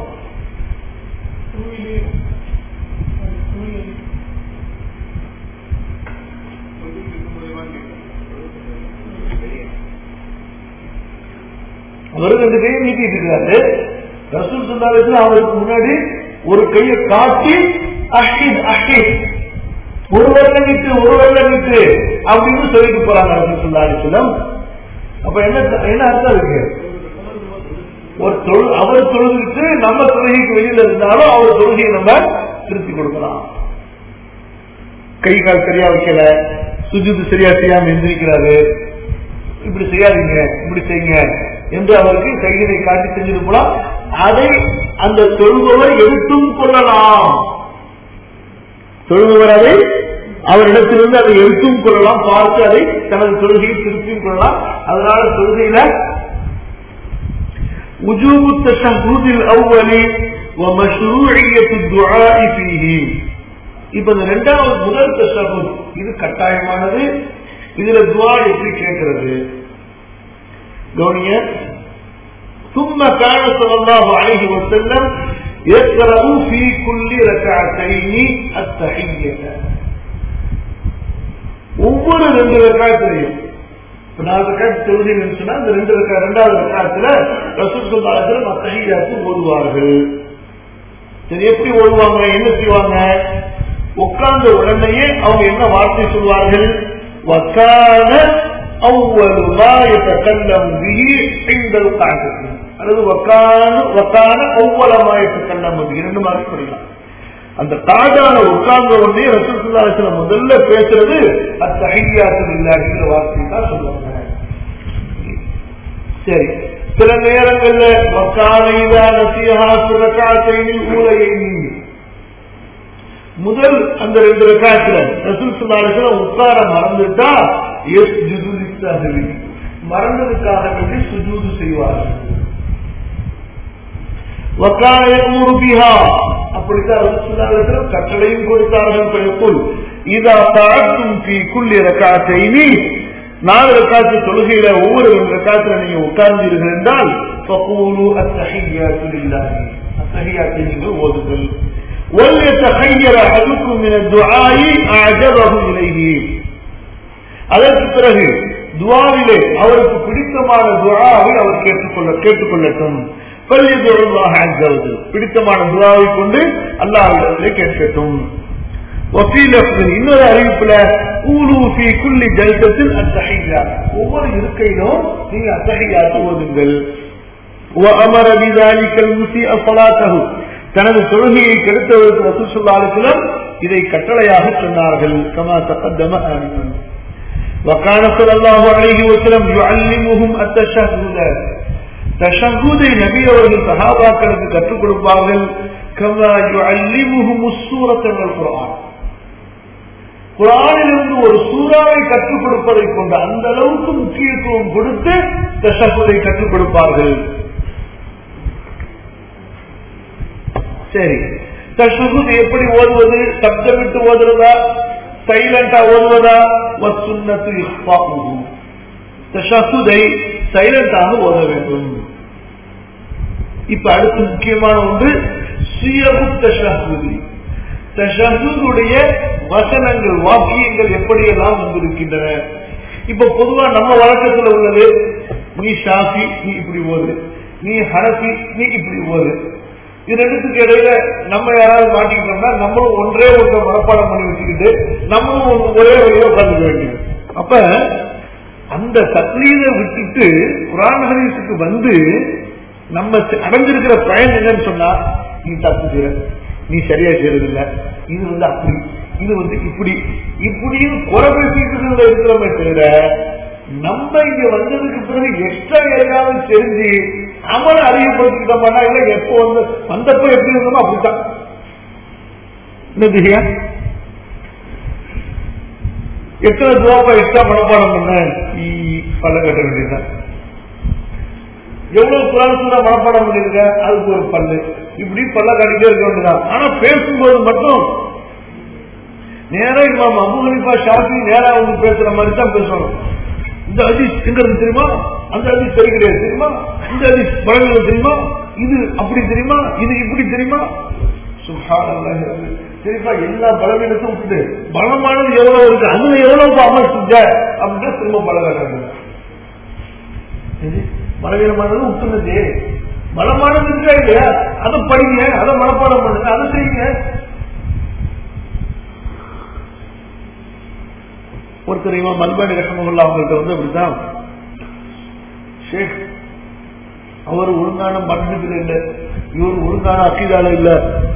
[SPEAKER 1] அவர் ரெண்டு கையை நீட்டிட்டு இருக்காரு ரசூல் சொன்னாலும் அவருக்கு முன்னாடி ஒரு கையை காட்டி அஹீத் அஹீத் ஒரு வெள்ள நீட்டு ஒரு வெள்ள நீட்டு அப்படின்னு சொல்லிட்டு போறாங்க ரசூல் சொல்லாலும் அப்ப என்ன என்ன அர்த்தம் இருக்கு ஒரு தொழு அவர் தொழுதுட்டு நம்ம தொழுகைக்கு வெளியில இருந்தாலும் அவர் தொழுகையை நம்ம திருத்தி கொடுக்கலாம் கை கால் சரியா வைக்கல சுஜித்து சரியா செய்யாம எந்திரிக்கிறாரு இப்படி செய்யாதீங்க இப்படி செய்யுங்க என்று அவருக்கு கையினை காட்டி செஞ்சிட்டு போலாம் அதை அந்த தொழுபவர் எடுத்தும் கொள்ளலாம் தொழுபவர் அதை அவரிடத்திலிருந்து அதை எடுத்தும் கொள்ளலாம் பார்த்து அதை தனது தொழுகையை திருப்பியும் கொள்ளலாம் அதனால தொழுகையில وجوب التشهد الأول ومشروعية الدعاء فيه இப்ப இந்த ரெண்டாவது முதல் தஷஹுத் இது கட்டாயமானது இதுல துவா எப்படி கேட்கிறது கவனிய ثم كان صلى الله عليه وسلم يقرأ في كل ركعتين التحية ஒவ்வொரு ரெண்டு ரக்காத்திலையும் இப்ப நாலு ரக்காத்து தொழுகைன்னு சொன்னா இந்த ரெண்டு ரக்கா ரெண்டாவது ரக்காத்துல ரசூல் சொல்லாத்துல அத்தகையாத்து ஓதுவார்கள் சரி எப்படி ஓதுவாங்க என்ன செய்வாங்க உட்கார்ந்த உடனேயே அவங்க என்ன வார்த்தை சொல்வார்கள் வக்கான அவ்வளவு மா எத்தக்கல்லம் பிஹி பெண்கள் காட்டுக்கு அல்லது வக்கான வக்கான அவ்வளமா எத்தக்கல்லம் பிஹி ரெண்டு மாதிரி சொல்லலாம் அந்த தாஜான உட்கார்ந்த உடனே ரசூலுல்லாஹி முதல்ல பேசுறது அத்தஹியாத்து இல்லாஹிங்கிற வார்த்தை தான் சொல்லுவாங்க சரி சில நேரங்கள்ல வக்கான இதா நசிஹா சுரகாத்தையில் ஊரையை முதல் அந்த ரெண்டு ரக்காத்துல ரசூல் சுல்லாஹி உட்கார மறந்துட்டா எஸ் ஜுதுலித்தகவி மறந்ததுக்காக வேண்டி சுஜூது செய்வார்கள் அப்படித்தான் ரசூலுல்லாஹி கட்டளையும் கொடுத்தார்கள் பிறப்புள் இதா தாழ்த்தும் பி குள்ளி ரக்காத்தைனி நாலு ரக்காத்து தொழுகையில ஒவ்வொரு ரக்காத்துல நீங்க உட்கார்ந்தீர்கள் என்றால் فقولوا التحيات لله التحيات நீங்கள் ஓதுங்கள் وليتخير احدكم من الدعاء اعجبه اليه அதற்கு பிறகு துவாவிலே அவருக்கு பிடித்தமான துவாவை அவர் கேட்டுக்கொள்ள கேட்டுக்கொள்ளட்டும் பிடித்தமான துவாவை கொண்டு அல்லாவிடத்திலே கேட்கட்டும் இன்னொரு அறிவிப்புல ஊலூசி குள்ளி ஜல்சத்தில் அத்தகையா ஒவ்வொரு இருக்கையிலும் நீங்க அத்தகையாத்து ஓதுங்கள் وأمر بذلك المسيء صلاته தனது தொழுகையை கெடுத்தவருக்கு ரசூல் சொல்லாலும் இதை கட்டளையாக சொன்னார்கள் கமா தகத்தம ஆனிமன் وكان صلى الله عليه وسلم يعلمهم التشهد தஷகுதை நபி அவர்கள் சஹாபாக்களுக்கு கற்றுக் கொடுப்பார்கள் கமா யுஅல்லிமுஹும் சூரத்தல் குர்ஆன் குரானிலிருந்து ஒரு சூறாவை கற்றுக் கொடுப்பதை கொண்ட அந்த அளவுக்கு முக்கியத்துவம் கொடுத்து தஷகுதை கற்றுக் கொடுப்பார்கள் சரி தஷகுத் எப்படி ஓதுவது சப்தமிட்டு ஓதுறதா சைலண்டா ஓதுவதா வசுன்னத்து இஸ்பாஹு தஷகுதை சைலண்டாக ஓத வேண்டும் இப்ப அடுத்து முக்கியமான ஒன்று சுயபு தஷகுதி தஷகுடைய வசனங்கள் வாக்கியங்கள் எப்படியெல்லாம் வந்திருக்கின்றன இப்ப பொதுவா நம்ம வழக்கத்துல உள்ளது நீ ஷாஃபி நீ இப்படி ஓது நீ ஹனஃபி நீ இப்படி ஓது இது ரெண்டுத்துக்கு இடையில நம்ம யாராவது மாட்டிக்கிட்டோம்னா நம்மளும் ஒன்றே ஒன்றை மனப்பாடம் பண்ணி வச்சுக்கிட்டு நம்மளும் ஒன்று ஒரே வழியா உட்காந்துக்க வேண்டியது அப்ப அந்த தக்லீதை விட்டுட்டு குரான் ஹதீஸுக்கு வந்து நம்ம அடைஞ்சிருக்கிற பயன் என்னன்னு சொன்னா நீ தப்பு செய்யற நீ சரியா செய்யறது இல்ல இது வந்து அப்படி இது வந்து இப்படி இப்படின்னு குறை பேசிக்கிறதுல இருக்கிறோமே தவிர நம்ம இங்க வந்ததுக்கு பிறகு எக்ஸ்ட்ரா எதையாவது தெரிஞ்சு நம்மளை அதிகப்படுத்திக்கிட்டோம்னா இல்ல எப்போ வந்து வந்தப்ப எப்படி இருந்தோமோ அப்படித்தான் என்ன திவ்யா எத்தனை துவாப்பா எக்ஸ்ட்ரா மனப்பாடம் பண்ண பல்ல கட்ட வேண்டியதுதான் எவ்வளவு குரான் சூறா மனப்பாடம் பண்ணிருக்க அதுக்கு ஒரு பல்லு இப்படி பல்ல காட்டிட்டே இருக்க வேண்டியதான் ஆனா பேசும்போது மட்டும் நேரா இமாம் அபு ஹனிஃபா ஷாஃபி நேரா வந்து பேசுற மாதிரி தான் பேசணும் இந்த அதிஸ் எங்க இருக்கு தெரியுமா அந்த அதிஸ் சரி கிடையாது தெரியுமா இந்த அதிஸ் பழங்கள் தெரியுமா இது அப்படி தெரியுமா இது இப்படி தெரியுமா சுகாரம் சரிப்பா எல்லா பலவீனத்தையும் விட்டுட்டு பலமானது எவ்வளவு இருக்கு அதுல எவ்வளவு அமல் செஞ்ச அப்படின்னா திரும்ப பலகாட்டாங்க பலவீனமானது விட்டுனது பலமானது இருக்கா இல்லையா அதை படிங்க அதை மனப்பாடம் பண்ணுங்க அதை செய்யுங்க ஒருத்தர் இவன் மல்பாடி ரசமகுல்லா அவங்கள்ட்ட வந்து அப்படித்தான் ஷேக் அவர் ஒழுங்கான மன்னத்தில் இல்லை இவர் ஒழுங்கான அக்கீதால இல்ல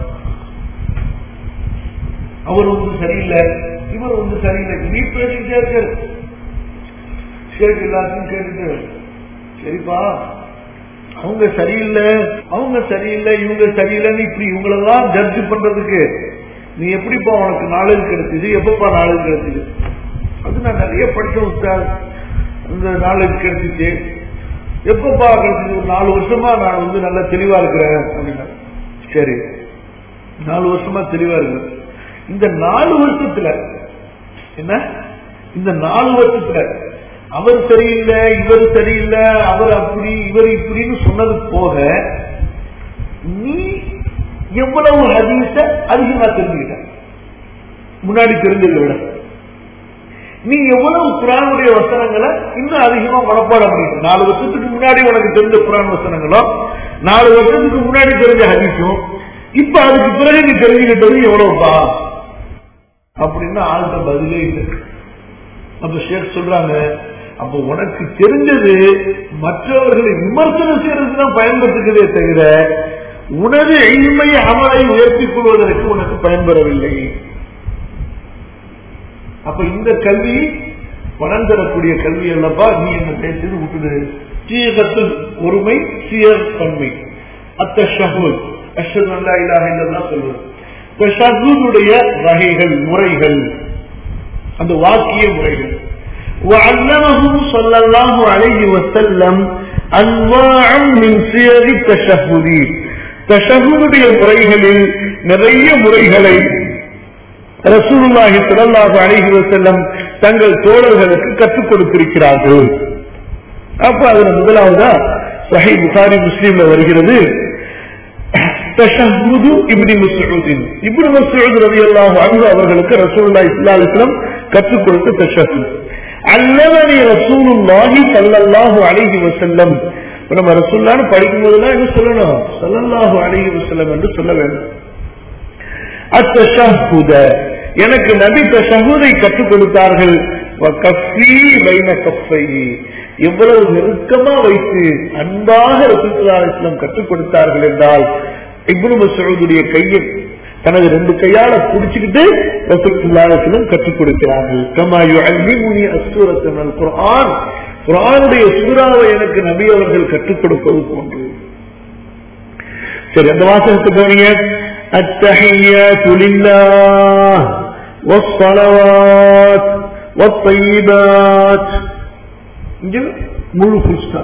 [SPEAKER 1] அவர் வந்து சரியில்லை இவர் வந்து சரியில்லை நீ பேசிக்கிட்டே இருக்க ஷேக் எல்லாத்தையும் கேட்டுட்டு சரிப்பா அவங்க சரியில்லை அவங்க சரியில்லை இவங்க சரியில்லைன்னு இப்படி இவங்களெல்லாம் ஜட்ஜ் பண்றதுக்கு நீ எப்படிப்பா உனக்கு நாலேஜ் கிடைச்சது எப்பப்பா நாலேஜ் கிடைச்சது அது நான் நிறைய படிச்சேன் உஸ்தாத் இந்த நாலேஜ் கிடைச்சிச்சு எப்பப்பா கிடைச்சது ஒரு நாலு வருஷமா நான் வந்து நல்லா தெளிவா இருக்கிறேன் அப்படின்னா சரி நாலு வருஷமா தெளிவா இருக்கிறேன் இந்த நாலு வருஷத்துல என்ன இந்த நாலு வருஷத்துல அவர் சரியில்லை இவர் சரியில்லை அவர் அப்படி இவர் இப்படின்னு சொன்னது போக நீ எவ்வளவு ஹதீஸ அதிகமா தெரிஞ்சுக்கிட்ட முன்னாடி தெரிஞ்சதை விட நீ எவ்வளவு குரானுடைய வசனங்களை இன்னும் அதிகமா மனப்பாடம் பண்ணிட்ட நாலு வருஷத்துக்கு முன்னாடி உனக்கு தெரிஞ்ச குரான் வசனங்களும் நாலு வருஷத்துக்கு முன்னாடி தெரிஞ்ச ஹதீஸும் இப்ப அதுக்கு பிறகு நீ தெரிஞ்சுக்கிட்டது எவ்வளவுப்பா அப்படின்னு ஆள்கிட்ட பதிலே இல்லை அப்ப ஷேக் சொல்றாங்க அப்ப உனக்கு தெரிஞ்சது மற்றவர்களை விமர்சனம் செய்யறதுக்கு தான் பயன்படுத்துகிறதே தவிர உனது எளிமை அமலை உயர்த்திக் கொள்வதற்கு உனக்கு பயன்பெறவில்லை அப்ப இந்த கல்வி பணம் தரக்கூடிய கல்வி அல்லப்பா நீ என்ன பேசுறது விட்டுடு சீகத்தில் ஒருமை சீர் தன்மை அத்த ஷஹூல் அஷது அல்லா இலாக இல்லதான் சொல்வது இப்ப ஷஹூதுடைய வகைகள் முறைகள் அந்த வாக்கிய முறைகள் وعلمهم صلى الله عليه وسلم أنواعا من صيغ التشهد தஷகுடைய முறைகளில் நிறைய முறைகளை ரசூலுல்லாஹி ஸல்லல்லாஹு அலைஹி வஸல்லம் தங்கள் தோழர்களுக்கு கற்றுக் கொடுத்திருக்கிறார்கள் அப்ப அதுல முதலாவதா சஹீஹ் புகாரி முஸ்லீம்ல வருகிறது தஷஹுது இப்னி மஸ்ஊத் இப்னு மஸ்ஊத் ரலியல்லாஹு அன்ஹு அவர்களுக்கு ரசூலுல்லாஹி ஸல்லல்லாஹு அலைஹி வஸல்லம் கற்றுக் கொடுத்த தஷஹுத் அல்லவனி ரசூலுல்லாஹி ஸல்லல்லாஹு அலைஹி வஸல்லம் நம்ம ரசூல்லான்னு படிக்கும் போதெல்லாம் என்ன சொல்லணும் ஸல்லல்லாஹு அலைஹி வஸல்லம் என்று சொல்ல வேண்டும் அத்தஷஹுத எனக்கு நபி தஷஹுதை கற்றுக் கொடுத்தார்கள் கஃபி பைன கஃபை எவ்வளவு நெருக்கமா வைத்து அன்பாக ரசூலுல்லாஹி அலைஹி வஸல்லம் கற்றுக் கொடுத்தார்கள் என்றால் இப்னு மசூதுடைய கையை தனது ரெண்டு கையால பிடிச்சுக்கிட்டு ரசூலுல்லாஹிலும் கற்றுக் கொடுக்கிறார்கள் கமா யுஅல்லிமுனி அஸ்ஸூரத்த மினல் குர்ஆன் குர்ஆனுடைய சூறாவை எனக்கு நபி அவர்கள் கற்றுக் கொடுப்பது போன்று சரி அந்த வாசகத்தை கவனிங்க التحيات لله والصلوات والطيبات இங்க முழு புஸ்தகம்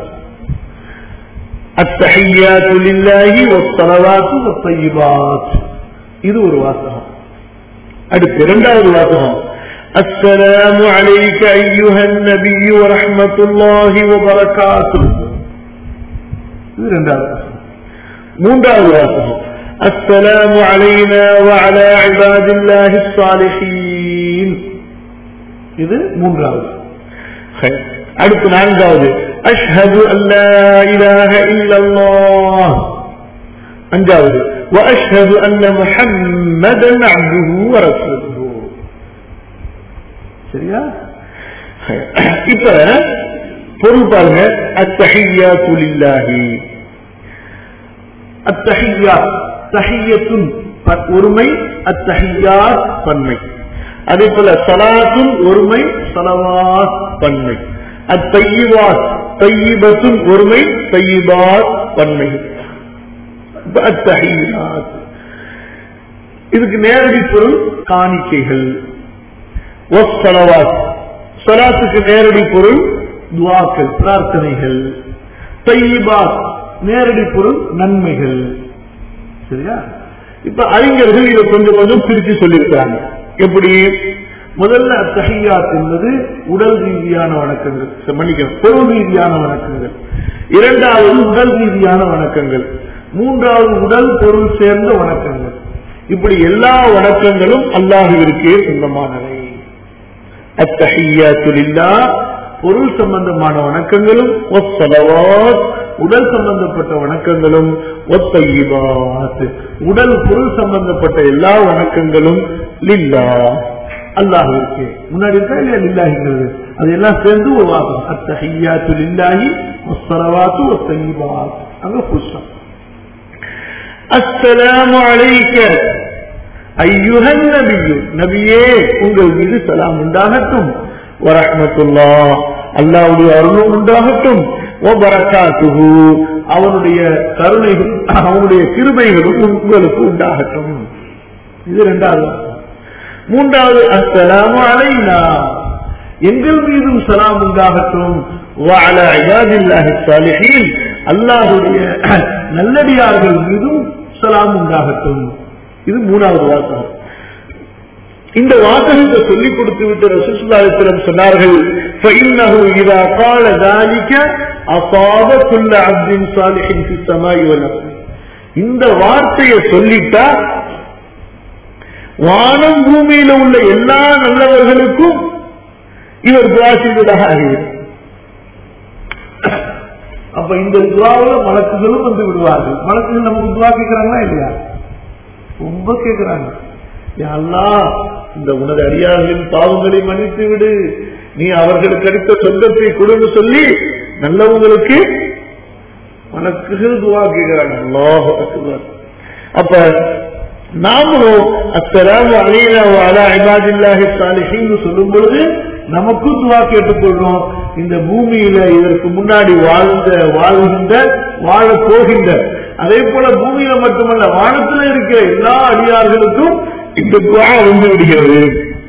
[SPEAKER 1] التحيات لله والصلوات والطيبات இது ஒரு வாசகம் அடுத்து இரண்டாவது வாசகம் السلام عليك أيها النبي ورحمة الله وبركاته இது இரண்டாவது வாசகம் மூன்றாவது வாசகம் السلام علينا وعلى عباد الله الصالحين இது மூன்றாவது خير. அடுத்து நான்காவது அஷ்ஹது அல்லா இலாஹ இல்லல்லாஹ் அஞ்சாவது واشهد ان محمدا عبده ورسوله சரியா خير. இப்ப பொருள் பாருங்க அத்தஹியாத்து லில்லாஹி அத்தஹியாத் தஹியத்துன் ப- ஒருமை அத்தஹியாத் பன்மை அதே போல சலாத்துன் ஒருமை சலவாத் பன்மை அத்தையிவாத் தையிபத்துன் ஒருமை தையிபாத் பன்மை இப்ப அத்தஹியாத் இதுக்கு நேரடி பொருள் காணிக்கைகள் வஸ்ஸலவாத் சலாத்துக்கு நேரடி பொருள் துவாக்கள் பிரார்த்தனைகள் தையிபாத் நேரடி பொருள் நன்மைகள் சரியா இப்ப அறிஞர்கள் இதை கொஞ்சம் கொஞ்சம் பிரித்து சொல்லியிருக்கிறாங்க எப்படி முதல்ல தஹியாத் என்பது உடல் ரீதியான வணக்கங்கள் சரி, மன்னிக்கணும் பொருள் ரீதியான வணக்கங்கள் இரண்டாவது உடல் ரீதியான வணக்கங்கள் மூன்றாவது உடல் பொருள் சேர்ந்த வணக்கங்கள் இப்படி எல்லா வணக்கங்களும் அல்லாஹுவிற்கே சொந்தமானவை அத்தஹியாத்து லில்லாஹ் பொருள் சம்பந்தமான வணக்கங்களும் வஸ்ஸலவாத் உடல் சம்பந்தப்பட்ட வணக்கங்களும் ஒத்தையிபாத் உடல் பொருள் சம்பந்தப்பட்ட எல்லா வணக்கங்களும் லில்லா அல்லாஹிற்கு முன்னாடி இருக்கா இல்லையா லில்லாஹிங்கிறது அது எல்லாம் சேர்ந்து ஒரு வாசம் அத்தஹியாத்து லில்லாஹி வஸ்ஸலவாத்து ஒத்தையிபாத் அங்க புஷ்டம் அஸ்ஸலாமு அலைக்க ஐயுஹன் நபியு நபியே உங்கள் மீது சலாம் உண்டாகட்டும் வரஹ்மத்துல்லா அல்லாவுடைய அருளும் உண்டாகட்டும் ஓ பரக்காத்துஹு அவனுடைய கருணைகள் அவனுடைய கிருபைகளும் உங்களுக்கு உண்டாகட்டும் இது இரண்டாவது மூன்றாவது அஸ்ஸலாமு அலைனா எங்கள் மீதும் சலாம் உண்டாகட்டும் وعلى عباد الله الصالحين அல்லாஹ்வுடைய நல்லடியார்கள் மீதும் சலாம் உண்டாகட்டும் இது மூணாவது வாசகம் இந்த வாசகத்தை சொல்லிக் கொடுத்து விட்டு ரசூசுல்லாஹிடம் சொன்னார்கள் فإنه إذا قال ذلك أصاب كل عبد صالح في السماء والأرض இந்த வார்த்தையை சொல்லிட்டா வானம் பூமியில உள்ள எல்லா நல்லவர்களுக்கும் இவர் துவா செய்வதாக அறிவித்தார் அப்ப இந்த துவாவுல மலக்குகளும் வந்து விடுவார்கள் மலக்குகள் நமக்கு துவா கேட்கிறாங்களா இல்லையா ரொம்ப கேட்கிறாங்க யா அல்லாஹ் இந்த உனது அடியார்களின் பாவங்களை மன்னித்து விடு நீ அவர்களுக்கு அளித்த சொந்தத்தை கொடுன்னு சொல்லி நல்லவங்களுக்கு மலக்குகள் துவா கேட்கிறாங்க அல்லாஹ் அக்பர் அப்ப நாமளும் அஸ்ஸலாமு அலைனா வ அலா இபாதில்லாஹி ஸாலிஹீன் சொல்லும் பொழுது நமக்கும் துவா கேட்டுக்கொள்றோம் இந்த பூமியில இதற்கு முன்னாடி வாழ்ந்த வாழ்கின்ற வாழ போகின்ற அதே போல பூமியில மட்டுமல்ல வானத்துல இருக்கிற எல்லா அடியார்களுக்கும் இந்த துவா வந்து விடுகிறது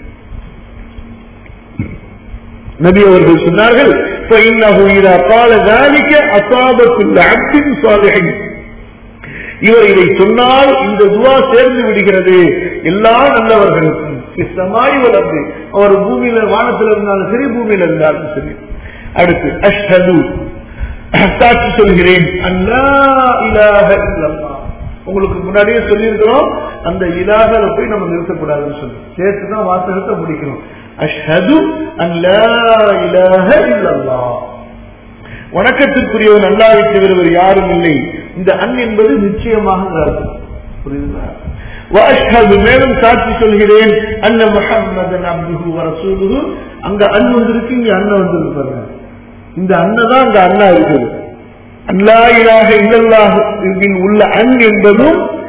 [SPEAKER 1] நபி அவர்கள் சொன்னார்கள் فإنه إذا قال ذلك أصاب كل عبد صالح இவர் இதை சொன்னால் இந்த துவா சேர்ந்து விடுகிறது எல்லா நல்லவர்களுக்கும் இஸ்லமாய் வளர்ந்து அவர் பூமியில வானத்தில் இருந்தாலும் சரி பூமியில இருந்தாலும் சரி அடுத்து அஷ்ஹது சாட்சி சொல்கிறேன் அல்லா இலாஹ இல்லல்லாஹ் உங்களுக்கு முன்னாடியே சொல்லியிருக்கிறோம் அந்த இலாகல போய் நம்ம நிறுத்தக்கூடாதுன்னு சொல்லி சேர்த்து தான் வாசகத்தை முடிக்கணும் அஷ்ஹது அல்லா இலாஹ இல்லல்லாஹ் வணக்கத்திற்குரியவன் அல்லாவை தவிர வேறு யாரும் இல்லை இந்த அன் என்பது நிச்சயமாக அர்த்தம். புரியுதுங்களா வாஷ்ஹது மேலும் சாட்சி சொல்கிறேன் அன்ன முஹம்மதன் அப்துஹு வ ரசூலுஹு அங்க அன் வந்திருக்கு இங்க அண்ணன் வந்திருக்கு பாருங்க இந்த அண்ணன் தான் அங்க அண்ணா இருக்குது அல்லா இலாக இல்லல்லாஹ் இதில் உள்ள அன் என்பதும்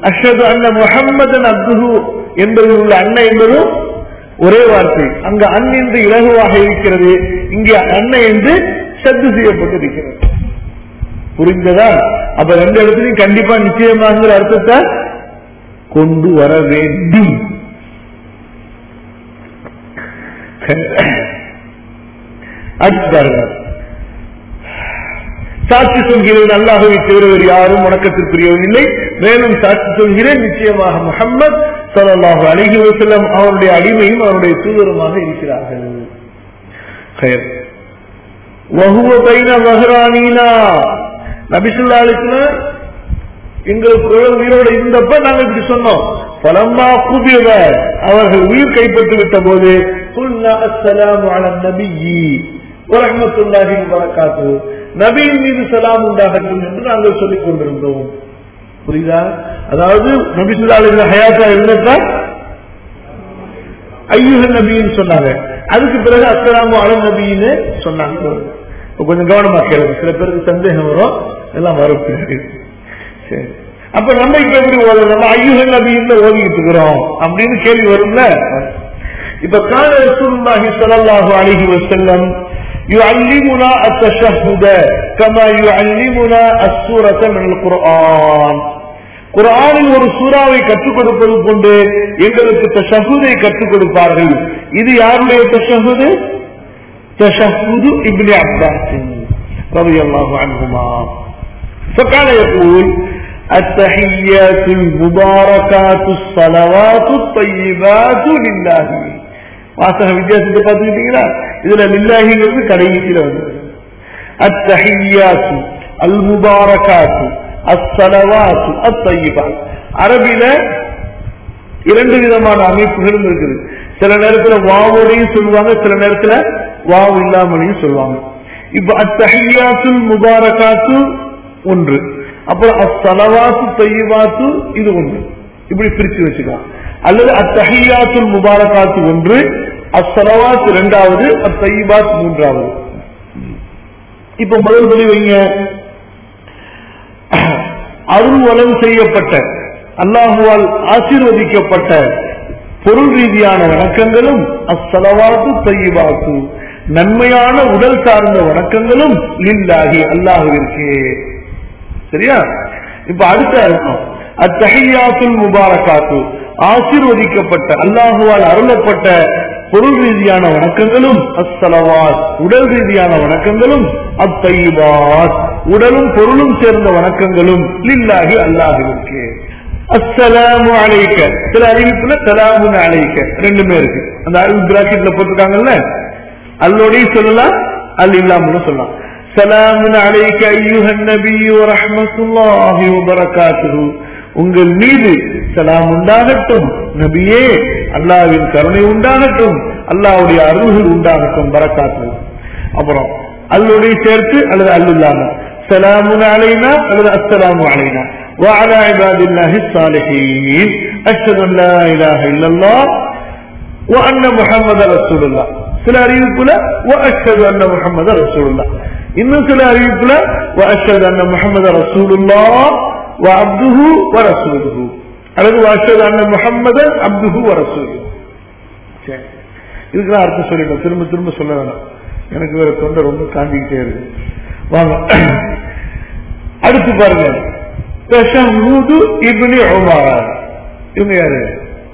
[SPEAKER 1] அஷ்ஹது அன்ன முஹம்மதன் அப்துஹு என்பதில் உள்ள அன்னை என்பதும் ஒரே வார்த்தை அங்க அன் என்று இலகுவாக இருக்கிறது இங்கே அன்னை என்று சத்து செய்யப்பட்டிருக்கிறது புரிந்ததா அப்ப ரெண்டு இடத்துலையும் கண்டிப்பா நிச்சயமாங்கிற அர்த்தத்தை கொண்டு வர வேண்டும் அடுத்து பாருங்க சாட்சி சொல்கிறேன் அல்லாஹவை தவிர வேறு யாரும் வணக்கத்திற்குரியவன் இல்லை மேலும் சாட்சி சொல்கிறேன் நிச்சயமாக முகம்மது சல்லாஹு அலிஹி வசல்லம் அவருடைய அடிமையும் அவருடைய தூதருமாக இருக்கிறார்கள் கயர் வகுவ பைன வஹ்ரானீனா நபிசுல்லா அலிஸ்லாம் எங்களுக்கு உயிரோடு இருந்தப்ப நாங்க இப்படி சொன்னோம் பலம்மா குபியவ அவர்கள் உயிர் கைப்பற்றி விட்ட போது அஸ்ஸலாமு அலா நபியி வரஹ்மத்துல்லாஹி வரகாத்து நபியின் மீது சலாம் உண்டாகட்டும் என்று நாங்கள் சொல்லிக் கொண்டிருந்தோம் புரியுதா அதாவது நபி சுல்லா ஹயாத்தா இருந்தப்ப ஐயுக நபின்னு சொன்னாங்க அதுக்கு பிறகு அஸ்ஸலாமு அலா நபின்னு சொன்னாங்க கொஞ்சம் கவனமா கேளுங்க சில பேருக்கு சந்தேகம் வரும் எல்லாம் வரும் பிறகு சரி அப்ப நம்ம இப்ப எப்படி ஓதுறோம் நம்ம ஐயுக நபின்னு ஓதிக்கிட்டு இருக்கிறோம் அப்படின்னு கேள்வி வரும்ல இப்ப கால ரசூலுல்லாஹி ஸல்லல்லாஹு அலைஹி வஸல்லம் يعلمنا التشهد كما يعلمنا السورة من القرآن குரானில் ஒரு சூறாவை கற்றுக் கொடுப்பது கொண்டு எங்களுக்கு தஷஹுதை கற்றுக் கொடுப்பார்கள் இது யாருடைய தஷஹுது தஷஹுது இப்னி அப்பாஸ் رضي الله عنهما فكان يقول التحيات المباركات الصلوات الطيبات لله வாசக வித்தியாசத்தை பார்த்துக்கிட்டீங்களா இதுல லில்லாஹிங்கிறது கடைசியில வந்து அத்தஹியாத்து அல் முபாரகாத்து அஸ்ஸலவாத்து அத்தய்யிபாத் அரபில இரண்டு விதமான அமைப்புகளும் இருக்குது சில நேரத்துல வாவோடையும் சொல்லுவாங்க சில நேரத்துல வாவ் இல்லாமலையும் சொல்லுவாங்க இப்ப அத்தஹியாத்துல் முபாரகாத்து ஒன்று அப்புறம் அஸ்ஸலவாத்து தையிபாத்து இது ஒன்று இப்படி பிரிச்சு வச்சுக்கலாம் அல்லது அத்தஹியாத்துல் முபாரகாத்து ஒன்று அஸ்ஸலவாத் இரண்டாவது அத்தையிபாத் மூன்றாவது இப்ப முதல் படி வைங்க அருள் வளம் செய்யப்பட்ட அல்லாஹுவால் ஆசீர்வதிக்கப்பட்ட பொருள் ரீதியான வணக்கங்களும் அஸ்ஸலவாத்து தையிபாத்து நன்மையான உடல் சார்ந்த வணக்கங்களும் லில்லாகி அல்லாஹுவிற்கு சரியா இப்ப அடுத்த அர்த்தம் அத்தஹியாத்துல் முபாரகாத்து ஆசீர்வதிக்கப்பட்ட அல்லாஹுவால் அருளப்பட்ட பொருள் ரீதியான வணக்கங்களும் அஸ்ஸலவாத் உடல் ரீதியான வணக்கங்களும் அத்தைபாத் உடலும் பொருளும் சேர்ந்த வணக்கங்களும் லில்லாகி அல்லாஹுவிற்கு அஸ்ஸலாமு அலைக்க சில அறிவிப்புல சலாமுன் அலைக்க ரெண்டுமே இருக்கு அந்த அறிவு பிராக்கெட்ல போட்டிருக்காங்கல்ல அல்லோடையும் சொல்லலாம் அல் இல்லாமலும் சொல்லலாம் சலாமுன் அலைக்க ஐயுஹன் நபி வரஹ்மத்துல்லாஹி வபரகாத்துஹு உங்கள் மீது சலாம் உண்டாகட்டும் நபியே அல்லாவின் கருணை உண்டாகட்டும் அல்லாவுடைய அருள்கள் உண்டாகட்டும் பரக்காத்து அப்புறம் அல்லோடைய சேர்த்து அல்லது அல்லு இல்லாம சலாமுன் அலைனா அல்லது அஸ்ஸலாமு அலைனா وعلى عباد الله الصالحين أشهد أن لا إله إلا الله وأن محمد رسول الله சில அறிவிப்புல وأشهد أن محمد رسول الله இன்னும் சில அறிவிப்புல وأشهد أن محمد رسول الله وعبده ورسوله அல்லது وأشهد أن محمدا عبده ورسوله சரி இதுக்கெல்லாம் அர்த்தம் சொல்லிட்டோம் திரும்ப திரும்ப சொல்ல வேணாம் எனக்கு வேற தொண்டை ரொம்ப காஞ்சிக்கிட்டே இருக்கு வாங்க அடுத்து பாருங்க தஷஹூது இப்னி உமர் இவங்க யாரு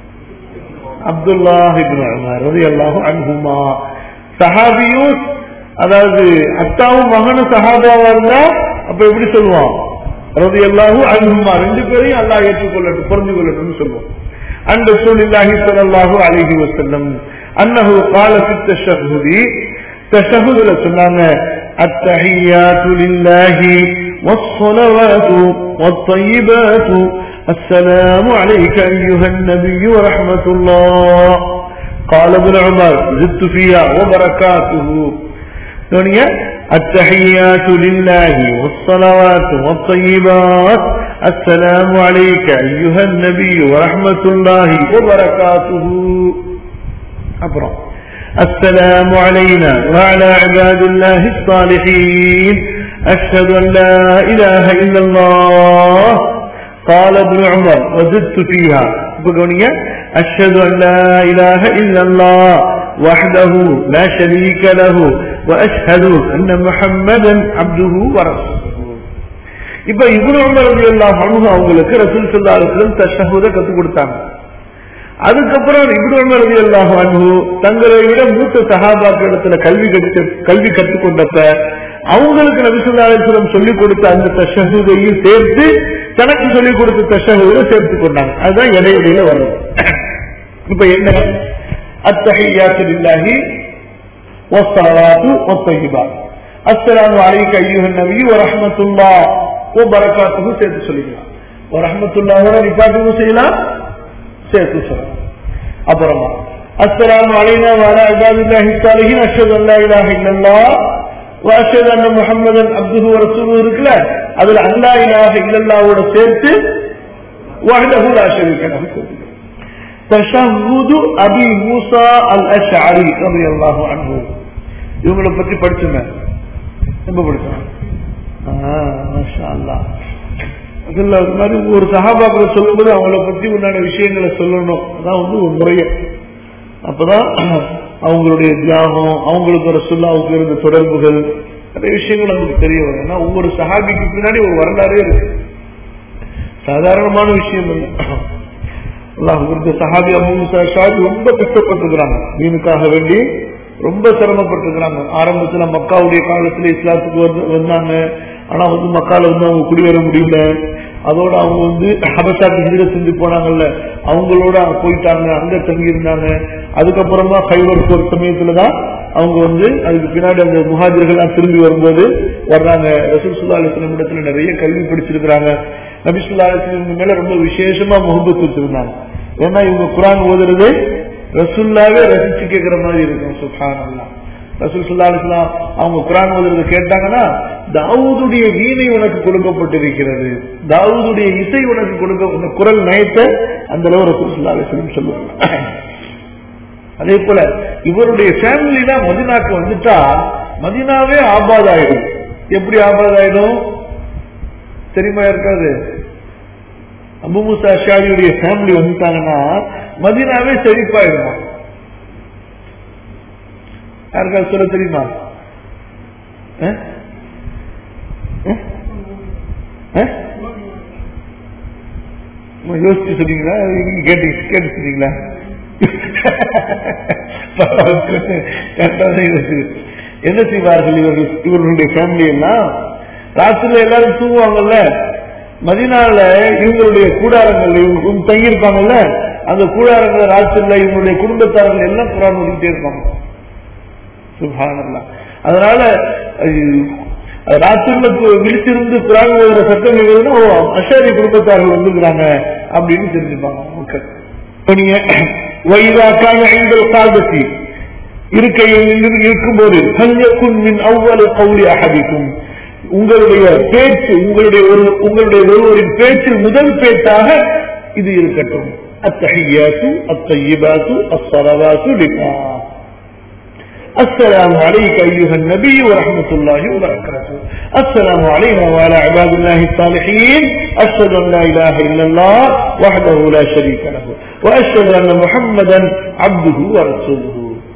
[SPEAKER 1] அப்துல்லா இப்னு உமர் ரலியல்லாஹு அன்ஹுமா சஹாபியும் அதாவது அத்தாவும் மகனும் சஹாபாவா இருந்தா அப்ப எப்படி சொல்லுவான் ரலியல்லாஹு அன்ஹுமா ரெண்டு பேரையும் அல்லாஹ் ஏற்றுக்கொள்ளட்டும் புரிஞ்சு கொள்ளட்டும்னு சொல்லுவோம் عن رسول الله صلى الله عليه وسلم أنه قال في التشهد تشهد لسنانا التحيات لله والصلوات والطيبات السلام عليك أيها النبي ورحمة الله قال ابن عمر زدت فيها وبركاته دنيا التحيات لله والصلوات والطيبات السلام عليك أيها النبي ورحمة الله وبركاته أبرا السلام علينا وعلى عباد الله الصالحين أشهد أن لا إله إلا الله قال ابن عمر وزدت فيها بقونية أشهد أن لا إله إلا الله وحده لا شريك له وأشهد أن محمدا عبده ورسوله இப்ப இப்னு உமர் ரலியல்லாஹு அன்ஹு அவங்களுக்கு ரசூல் ஸல்லல்லாஹு அலைஹி வஸல்லம் தஷஹுத கத்து கொடுத்தாங்க அதுக்கப்புறம் இப்னு உமர் ரலியல்லாஹு அன்ஹு தங்களை விட மூத்த சஹாபாக்களிடத்துல கல்வி கற்று கல்வி கற்றுக்கொண்டப்ப அவங்களுக்கு நபி ஸல்லல்லாஹு அலைஹி வஸல்லம் சொல்லிக் கொடுத்த அந்த தஷஹுதையும் சேர்த்து தனக்கு சொல்லிக் கொடுத்த தஷஹுதை சேர்த்து கொண்டாங்க அதுதான் இடையிடையில வரும் இப்ப என்ன அத்தஹியாத்து லில்லாஹி வஸ்ஸலாத்து வத்தய்யிபாத் அஸ்ஸலாமு அலைக்க அய்யுஹன் நபி வ ரஹ்மத்துல்லாஹ் வ பரக்காத்துஹு சேர்த்து சொல்லிக்கலாம் வ ரஹ்மத்துல்லாஹோட நிப்பாட்டுவும் செய்யலாம் சேர்த்து சொல்லலாம் அப்புறமா السلام علينا وعلى عباد الله الصالحين اشهد ان لا اله الا الله واشهد ان محمدا عبده ورسوله இருக்குல அதுல அல்லா இலாஹ இல்லல்லாஹோட சேர்த்து وحده لا شريك له تشهد ابي موسى الاشعري رضي الله عنه இவங்களை பத்தி படிச்சுங்க ரொம்ப படிச்சோம் அதுல அது மாதிரி ஒரு சகாபாக்களை சொல்லும்போது அவங்கள பத்தி உண்டான விஷயங்களை சொல்லணும் அதான் வந்து ஒரு முறைய அப்பதான் அவங்களுடைய தியாகம் அவங்களுக்கு ஒரு சொல்லாவுக்கு இருந்த தொடர்புகள் நிறைய விஷயங்கள் நமக்கு தெரிய வரும் ஏன்னா ஒவ்வொரு சஹாபிக்கு பின்னாடி ஒரு வரலாறே இருக்கு சாதாரணமான விஷயம் இல்லை அல்லாஹ் இந்த சஹாபி அபு ஷாஜி ரொம்ப கஷ்டப்பட்டிருக்கிறாங்க தீனுக்காக வேண்டி ரொம்ப சிரமப்பட்டிருக்கிறாங்க ஆரம்பத்துல மக்காவுடைய காலத்துல இஸ்லாத்துக்கு வந்து வந்தாங்க ஆனா வந்து மக்கால வந்து அவங்க குடிவர முடியல அதோட அவங்க வந்து ஹபசாக்கு ஹிஜர செஞ்சு போனாங்கல்ல அவங்களோட போயிட்டாங்க அங்க தங்கி இருந்தாங்க அதுக்கப்புறமா கைவர் போர் சமயத்துலதான் அவங்க வந்து அதுக்கு பின்னாடி அந்த முஹாஜர்கள் திரும்பி வரும்போது வர்றாங்க ரசூல் சுல்லா அலிஸ்லாம் இடத்துல நிறைய கல்வி படிச்சிருக்கிறாங்க நபி சுல்லா அலிஸ்லாம் மேல ரொம்ப விசேஷமா முகப்பத்து வச்சிருந்தாங்க ஏன்னா இவங்க குரான் ஓதுறது ரசுல்லாவே ரசிச்சு கேட்கிற மாதிரி இருக்கும் சுஹான் அல்லா ரசூல் சுல்லா அலிஸ்லாம் அவங்க குரான் ஓதுறத கேட்டாங்கன்னா தாவூதுடைய வீணை உனக்கு கொடுக்கப்பட்டிருக்கிறது தாவூதுடைய இசை உனக்கு கொடுக்க குரல் நயத்தை அந்த அளவு ரசூல் சுல்லா அலிஸ்லாம் சொல்லுவாங்க அதே போல இவருடைய ஃபேமிலி தான் மதினாக்கு வந்துட்டா மதினாவே ஆபாத் ஆயிடும் எப்படி ஆபாத் ஆயிடும் தெரியுமா இருக்காது அபு முசா ஷாரியுடைய ஃபேமிலி வந்துட்டாங்கன்னா மதினாவே செழிப்பாயிடுமா யாருக்காவது சொல்ல தெரியுமா யோசிச்சு சொன்னீங்களா கேட்டு கேட்டு சொன்னீங்களா என்ன செய்வார்கள் இவர்கள் இவர்களுடைய ஃபேமிலி எல்லாம் ராத்திரில எல்லாரும் தூங்குவாங்கல்ல மதினால இவங்களுடைய கூடாரங்கள் இவங்க தங்கியிருப்பாங்கல்ல அந்த கூடாரங்கள் ராத்திரில இவங்களுடைய குடும்பத்தார்கள் எல்லாம் குரான் ஓடிக்கிட்டே இருப்பாங்க சுபானல்லா அதனால ராத்திரில விழிச்சிருந்து குரான் ஓதுற சட்டம் எழுதுனா அஷாரி குடும்பத்தார்கள் வந்துருக்காங்க அப்படின்னு தெரிஞ்சுப்பாங்க மக்கள் வைராக்கான ஐந்தல் காலத்தி இருக்கையில் இருக்கும்போது சஞ்சக்குன் மின் அவ்வளவு கவுளி அகதிக்கும் உங்களுடைய பேச்சு உங்களுடைய ஒரு உங்களுடைய ஒருவரின் பேச்சில் முதல் பேச்சாக இது இருக்கட்டும் அத்தஹியாத்து அத்தையிபாத்து அஸ்ஸலவாத்து லில்லா السلام عليك أيها النبي ورحمة الله وبركاته السلام علينا وعلى عباد الله الصالحين أشهد أن لا إله إلا الله وحده لا شريك له وأشهد أن محمدا عبده ورسوله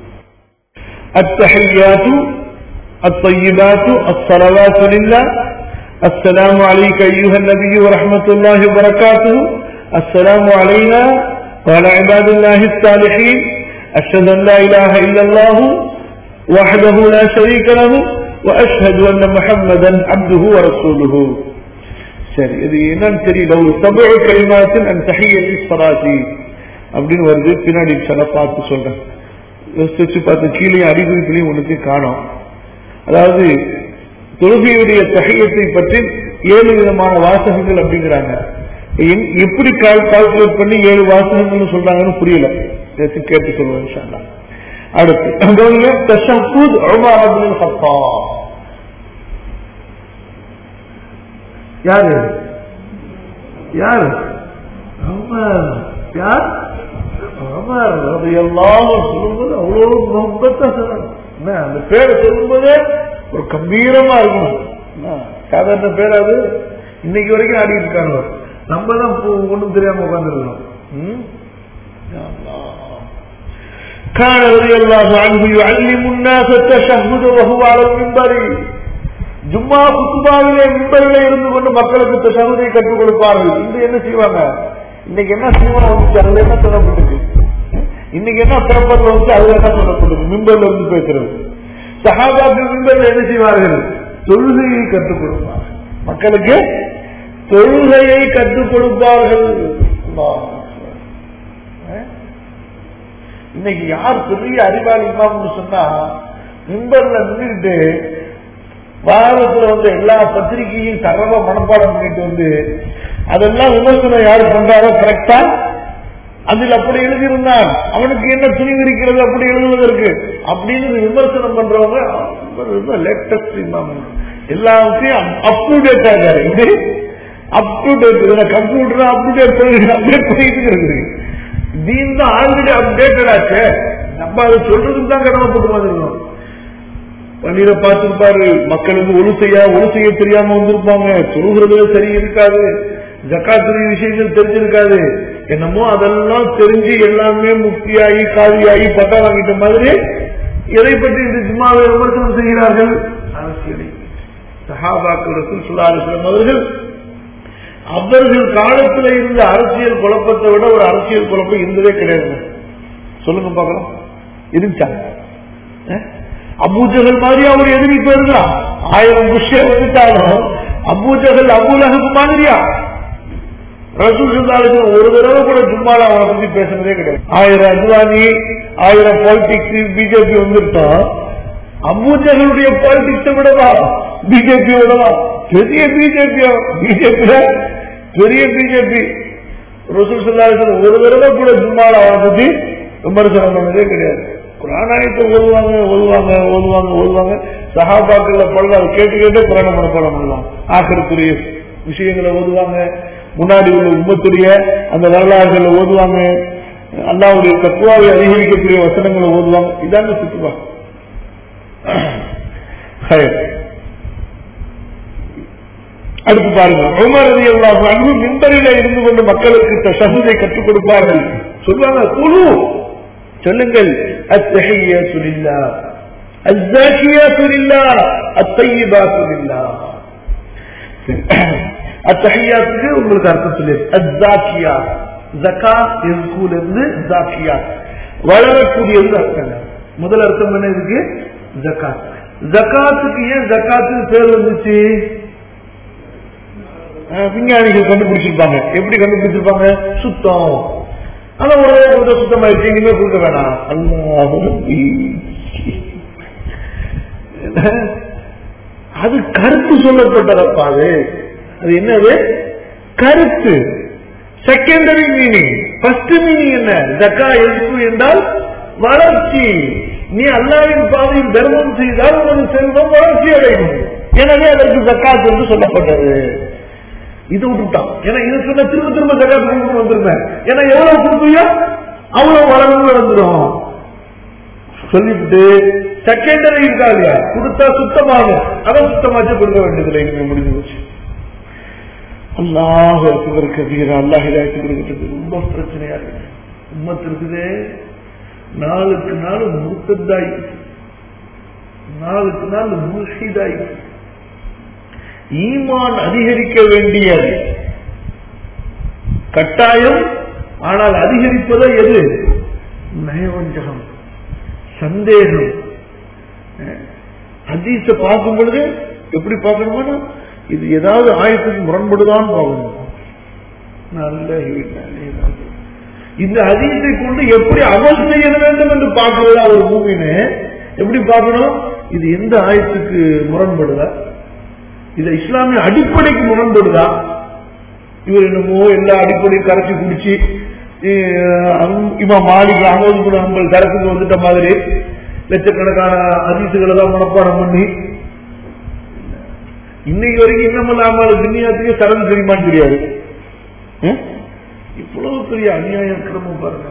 [SPEAKER 1] التحيات الطيبات الصلوات لله السلام عليك أيها النبي ورحمة الله وبركاته السلام علينا وعلى عباد الله الصالحين أشهد أن لا إله إلا الله وحده لا شريك له وأشهد أن محمدا عبده ورسوله சரி இது என்னன்னு தெரியல ஒரு சபை கலிமாத்தில் அந்த தஹியத்தி சராசி அப்படின்னு வருது பின்னாடி சில பார்த்து சொல்றேன் யோசிச்சு பார்த்து கீழே அடிக்குறிப்பிலையும் ஒன்றுக்கு காணும் அதாவது தொழுகையுடைய தகையத்தை பற்றி ஏழு விதமான வாசகங்கள் அப்படிங்கிறாங்க எப்படி கால்குலேட் பண்ணி ஏழு வாசகங்கள் சொல்றாங்கன்னு புரியல கேட்டு சொல்லுவேன் அடுத்து தஷஹூத் உமர் இப்னு கத்தாப் யாரு யார் உமர் யார் உமர் ரலியல்லாஹு சொல்லும்போது அவ்வளவு முகப்பத்தா சொல்றாங்க அந்த பேரை சொல்லும்போதே ஒரு கம்பீரமா இருக்கும் சாதாரண பேர் அது இன்னைக்கு வரைக்கும் ஆடிட்டு இருக்காங்க நம்ம தான் ஒண்ணும் தெரியாம உட்காந்துருக்கோம் كان رضي الله عنه يعلم الناس التشهد وهو على المنبر ஜும்மா குத்துபாவிலே மிம்பரில இருந்து கொண்டு மக்களுக்கு தசகுதை கற்றுக் கொடுப்பார்கள் இன்று என்ன செய்வாங்க இன்னைக்கு என்ன சினிமா வந்துச்சு அதுல என்ன சொல்லப்பட்டது இன்னைக்கு என்ன பேப்பர்ல வந்து அதுல என்ன சொல்லப்பட்டது மிம்பர்ல இருந்து பேசுறது சஹாபாக்கள் மிம்பர்ல என்ன செய்வார்கள் தொழுகையை கற்றுக் கொடுப்பார்கள் மக்களுக்கு தொழுகையை கற்றுக் கொடுப்பார்கள் இன்னைக்கு யார் பெரிய அறிவாளி இமாம்னு சொன்னா மிம்பர்ல நின்றுட்டு வாரத்துல வந்து எல்லா பத்திரிகையும் தரவா மனப்பாடம் பண்ணிட்டு வந்து அதெல்லாம் விமர்சனம் யாரு பண்றாரோ கரெக்டா அதில் அப்படி எழுதியிருந்தான் அவனுக்கு என்ன துணிவு இருக்கிறது அப்படி எழுதுவதற்கு அப்படின்னு விமர்சனம் பண்றவங்க லேட்டஸ்ட் எல்லாத்தையும் அப் டு டேட் ஆகாரு இது up to date computer up to date update பண்ணிட்டு இருக்கு தீன் தான் ஆல்ரெடி அப்டேட்டட் ஆச்சு நம்ம அதை சொல்றதுக்கு தான் கடமைப்பட்டு வந்திருக்கோம் பள்ளியில பார்த்திருப்பாரு மக்களுக்கு ஒழு செய்ய ஒழு செய்ய தெரியாம வந்திருப்பாங்க சொல்கிறதுல சரி இருக்காது ஜக்காத்துடைய விஷயங்கள் தெரிஞ்சிருக்காது என்னமோ அதெல்லாம் தெரிஞ்சு எல்லாமே முக்தியாகி காவியாகி பட்டா வாங்கிட்ட மாதிரி எதை பற்றி இந்த ஜும்மாவை விமர்சனம் செய்கிறார்கள் அரசியலை சஹாபாக்கள் ரசூல் சுல்லாஸ்லம் அவர்கள் அவர்கள் காலத்தில் இருந்த அரசியல் குழப்பத்தை விட ஒரு அரசியல் குழப்பம் இருந்ததே கிடையாது சொல்லுங்க பார்க்கலாம் இருந்துச்சாங்க அபூஜகல் மாதிரி அவர் எதிரி போயிருந்தா ஆயிரம் விஷயம் வந்துட்டாலும் அபூஜகல் அபூலகம் மாதிரியா ரசூல் சொன்னாலும் ஒரு தடவை கூட சும்மால அவனை பத்தி பேசுனதே கிடையாது ஆயிரம் அத்வானி ஆயிரம் பாலிடிக்ஸ் பிஜேபி வந்துட்டோம் அபூஜகளுடைய பாலிடிக்ஸை விடவா பிஜேபி விடவா பெரிய பிஜேபி பிஜேபியில பெரிய பிஜேபி ரசூல் சொல்லாலும் ஒரு தடவை கூட சும்மால அவனை பத்தி விமர்சனம் பண்ணதே கிடையாது குரானாயத்தை ஓதுவாங்க ஓதுவாங்க ஓதுவாங்க ஓதுவாங்க சகாபாக்கள்ல பல கேட்டு கேட்டு குரான மனப்பாடம் பண்ணலாம் ஆக்கருக்குரிய விஷயங்களை ஓதுவாங்க முன்னாடி உள்ள உண்மத்துடைய அந்த வரலாறுகளை ஓதுவாங்க அல்லாவுடைய தத்துவாவை அதிகரிக்கக்கூடிய வசனங்களை ஓதுவாங்க இதாங்க சுற்றுவா அடுத்து பாருங்க உமரதி எல்லாம் அன்பு மின்பரில இருந்து கொண்டு மக்களுக்கு சகுதை கற்றுக் கொடுப்பார்கள் சொல்லுவாங்க குழு சொல்லுங்கள் التحيات لله الزاكيات لله الطيبات لله அத்தஹியாத்துக்கு உங்களுக்கு அர்த்தம் சொல்லி அஸ்தாக்கியா ஜக்கா எதுக்குல இருந்து ஜாக்கியா வளரக்கூடியது அர்த்தங்க முதல் அர்த்தம் என்ன இருக்கு ஜக்காத் ஜக்காத்துக்கு ஏன் ஜக்காத்துக்கு பேர் வந்துச்சு விஞ்ஞானிகள் கண்டுபிடிச்சிருப்பாங்க எப்படி கண்டுபிடிச்சிருப்பாங்க சுத்தம் ஆனா ஒரே கொஞ்சம் சுத்தமாயிருச்சு இனிமே கொடுக்க வேணாம் அல்லாஹ் அது கருத்து சொல்லப்பட்டதப்பா அது அது என்னது கருத்து செகண்டரி மீனிங் ஃபர்ஸ்ட் மீனிங் என்ன ஜக்கா எதுக்கு என்றால் வளர்ச்சி நீ அல்லாவின் பாதையில் தர்மம் செய்தால் உனது செல்வம் வளர்ச்சி அடையும் எனவே அதற்கு ஜக்காத் என்று சொல்லப்பட்டது இது விட்டுட்டான் ஏன்னா இது சொன்ன திரும்ப திரும்ப ஜக்காத் கொடுத்து வந்திருந்தேன் ஏன்னா எவ்வளவு கொடுப்பியோ அவ்வளவு வளர்ந்து வந்துடும் சொல்லிவிட்டு செகண்டரி இருக்கா இல்லையா கொடுத்தா சுத்தமாக அதை சுத்தமாச்சு கொடுக்க வேண்டியதில்லை இனிமே முடிஞ்சு போச்சு அல்லாஹ் இருக்கிறதுக்கு அதிகம் அல்லாஹ் இதாச்சு கொடுக்கிறது ரொம்ப பிரச்சனையா இருக்கு உம்மத்து இருக்குதே நாளுக்கு நாள் முருத்ததாய் நாளுக்கு நாள் முர்ஷிதாய் ஈமான் அதிகரிக்க வேண்டியது கட்டாயம் ஆனால் அதிகரிப்பதோ எது நயவஞ்சகம் சந்தேகம் ஹதீஸ பார்க்கும் பொழுது எப்படி பார்க்கணும்னா இது ஏதாவது ஆயத்துக்கு முரண்படுதான் பார்க்கணும் நல்ல இந்த ஹதீஸை கொண்டு எப்படி அமல் செய்ய வேண்டும் என்று பார்க்கிறதா ஒரு மூவினு எப்படி பார்க்கணும் இது எந்த ஆயத்துக்கு முரண்படுதா இது இஸ்லாமிய அடிப்படைக்கு முரண்படுதா இவர் என்னமோ எல்லா அடிப்படையும் கரைச்சி குடிச்சு இவ மாளிகை அகமது குண அம்பல் தரத்துக்கு வந்துட்ட மாதிரி லட்சக்கணக்கான அதிசுகளை தான் மனப்பாடம் பண்ணி இன்னைக்கு வரைக்கும் இன்னமில்லாம துன்யாத்துக்கு சரண் தெரியுமான்னு தெரியாது இவ்வளவு பெரிய அநியாய கிரமம் பாருங்க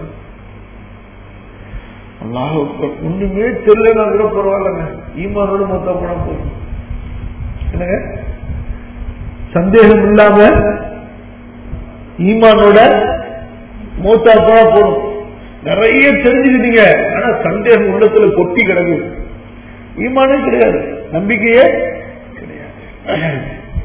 [SPEAKER 1] அல்லாஹ் ஒண்ணுமே தெரியலனா கூட பரவாயில்லங்க ஈமானோட மொத்தம் பணம் போகும் என்னங்க சந்தேகம் இல்லாம ஈமானோட மூத்தா போனா போதும் நிறைய தெரிஞ்சுக்கிட்டீங்க ஆனா சந்தேகம் உள்ளத்துல கொட்டி கிடக்கு ஈமானே கிடையாது நம்பிக்கையே கிடையாது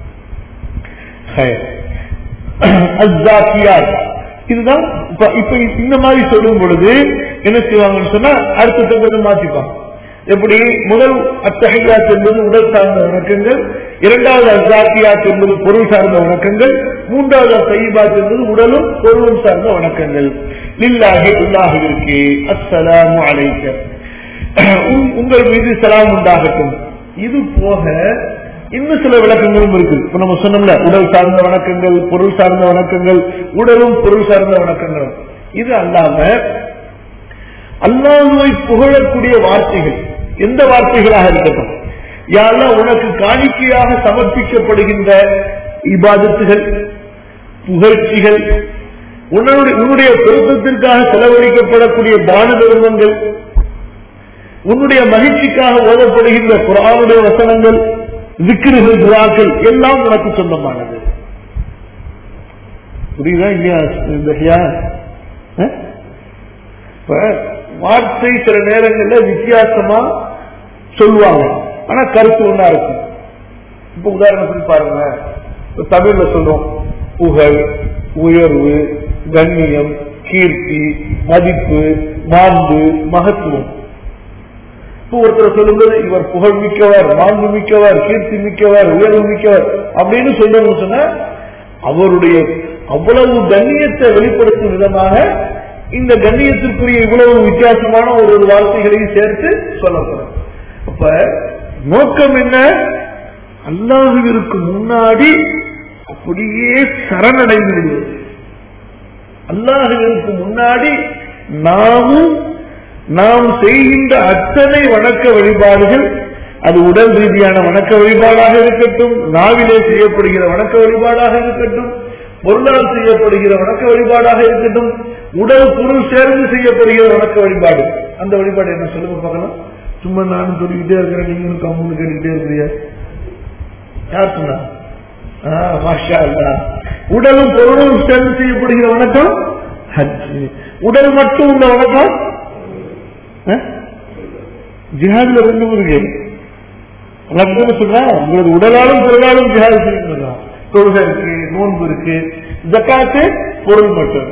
[SPEAKER 1] அஸ்ஸாக்கியாத். இதுதான் இப்ப இப்ப இந்த மாதிரி சொல்லும் பொழுது என்ன செய்வாங்கன்னு சொன்னா அடுத்த கொஞ்சம் மாத்திப்பாங்க எப்படி முதல் அத்தகையாத் என்பது உடல் சார்ந்த வணக்கங்கள் இரண்டாவது அசாக்கியாத் என்பது பொருள் சார்ந்த வணக்கங்கள் மூன்றாவது அசைபாத் என்பது உடலும் பொருளும் சார்ந்த வணக்கங்கள் லில்லாஹி உல்லாஹிற்கு அஸ்ஸலாமு அலைக்க உங்- உங்கள் மீது சலாம் உண்டாகட்டும் இது போக இன்னும் சில விளக்கங்களும் இருக்கு இப்ப நம்ம சொன்னோம்ல உடல் சார்ந்த வணக்கங்கள் பொருள் சார்ந்த வணக்கங்கள் உடலும் பொருள் சார்ந்த வணக்கங்களும் இது அல்லாம அல்லாஹுவை புகழக்கூடிய வார்த்தைகள் எந்த வார்த்தைகளாக இருக்கட்டும் யாரெல்லாம் உனக்கு காணிக்கையாக சமர்ப்பிக்கப்படுகின்ற இபாதத்துகள் புகழ்ச்சிகள் உன்னுடைய உன்னுடைய பொருத்தத்திற்காக செலவழிக்கப்படக்கூடிய தான தர்மங்கள் உன்னுடைய மகிழ்ச்சிக்காக ஓதப்படுகின்ற குரானுடைய வசனங்கள் விக்கிரகள் துராக்கள் எல்லாம் உனக்கு சொந்தமானது புரியுதா இல்லையா இந்த ஐயா? அஹ்? இப்ப வார்த்தை சில நேரங்கள்ல வித்தியாசமா சொல்லுவாங்க ஆனா கருத்து ஒண்ணா இருக்கும் இப்ப உதாரணத்துக்கு பாருங்க இப்ப தமிழ்ல சொல்றோம் புகழ் உயர்வு கண்ணியம் கீர்த்தி மதிப்பு மாண்பு மகத்துவம் இப்போ ஒருத்தர் சொல்லும்போது இவர் புகழ் மிக்கவர் மாண்பு மிக்கவர் கீர்த்தி மிக்கவர் உயர்வு மிக்கவர் அப்படின்னு சொல்லணும்னு சொன்னா அவருடைய அவ்வளவு கண்ணியத்தை வெளிப்படுத்தும் விதமாக இந்த கண்ணியத்திற்குரிய இவ்வளவு வித்தியாசமான ஒரு ஒரு வார்த்தைகளையும் சேர்த்து சொல்லப்படும் அப்ப நோக்கம் என்ன அல்லாஹுவிற்கு முன்னாடி அப்படியே சரணடைந்து விடுவது அல்லாஹுவிற்கு முன்னாடி நாமும் நாம் செய்கின்ற அத்தனை வணக்க வழிபாடுகள் அது உடல் ரீதியான வணக்க வழிபாடாக இருக்கட்டும் நாவிலே செய்யப்படுகிற வணக்க வழிபாடாக இருக்கட்டும் பொருளால் செய்யப்படுகிற வணக்க வழிபாடாக இருக்கட்டும் உடல் பொருள் சேர்ந்து செய்யப்படுகிற வணக்க வழிபாடு அந்த வழிபாடு என்ன சொல்லுங்க பார்க்கலாம் சும்மா நானும் சொல்லிக்கிட்டே இருக்கிறேன் நீங்களும் கம்முன்னு கேட்டுக்கிட்டே இருக்கிறீங்க யார் சொன்னா ஆ, மாஷா அல்லாஹ். உடலும் பொருளும் சேர்ந்து செய்யப்படுகிற வணக்கம் ஹஜ் உடல் மட்டும் உள்ள வணக்கம் ஆ? ஜிஹாதுல ரெண்டு இருக்கு அல்லாஹ் சொல்றா உங்களது உடலாலும் பொருளாலும் ஜிஹாது செய்யணும் தொழுகை இருக்கு நோன்பு இருக்கு ஜக்காத்து பொருள் மட்டும்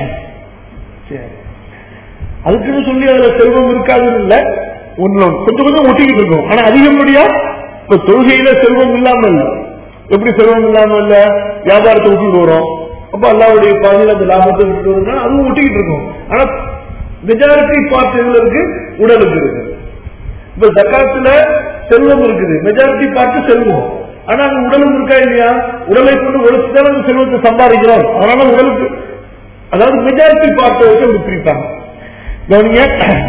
[SPEAKER 1] சரி அதுக்குன்னு சொல்லி அதுல செல்வம் இருக்காதுன்னு இல்ல ஒண்ணு கொஞ்சம் கொஞ்சம் ஒட்டிக்கிட்டு இருக்கும் ஆனா அதிகப்படியா இப்ப தொழுகையில செல்வம் இல்லாம இல்ல எப்படி செல்வம் இல்லாம இல்ல வியாபாரத்தை விட்டுட்டு வரும் அப்ப அல்லாவுடைய பாதையில் அந்த லாபத்தை விட்டு வரும்னா அதுவும் ஒட்டிக்கிட்டு இருக்கும் ஆனா மெஜாரிட்டி பார்ட் எதுல இருக்கு உடலுக்கு இருக்கு இப்ப ஜக்காத்துல செல்வம் இருக்குது மெஜாரிட்டி பார்த்து செல்வம் ஆனா அங்க உடலும் இருக்கா இல்லையா உடலை கொண்டு ஒழிச்சுதான் அந்த செல்வத்தை சம்பாதிக்கிறோம் அதனால உடலுக்கு அதாவது மெஜாரிட்டி பார்ட்டை வச்சு அவங்க பிரிப்பாங்க கவனிங்க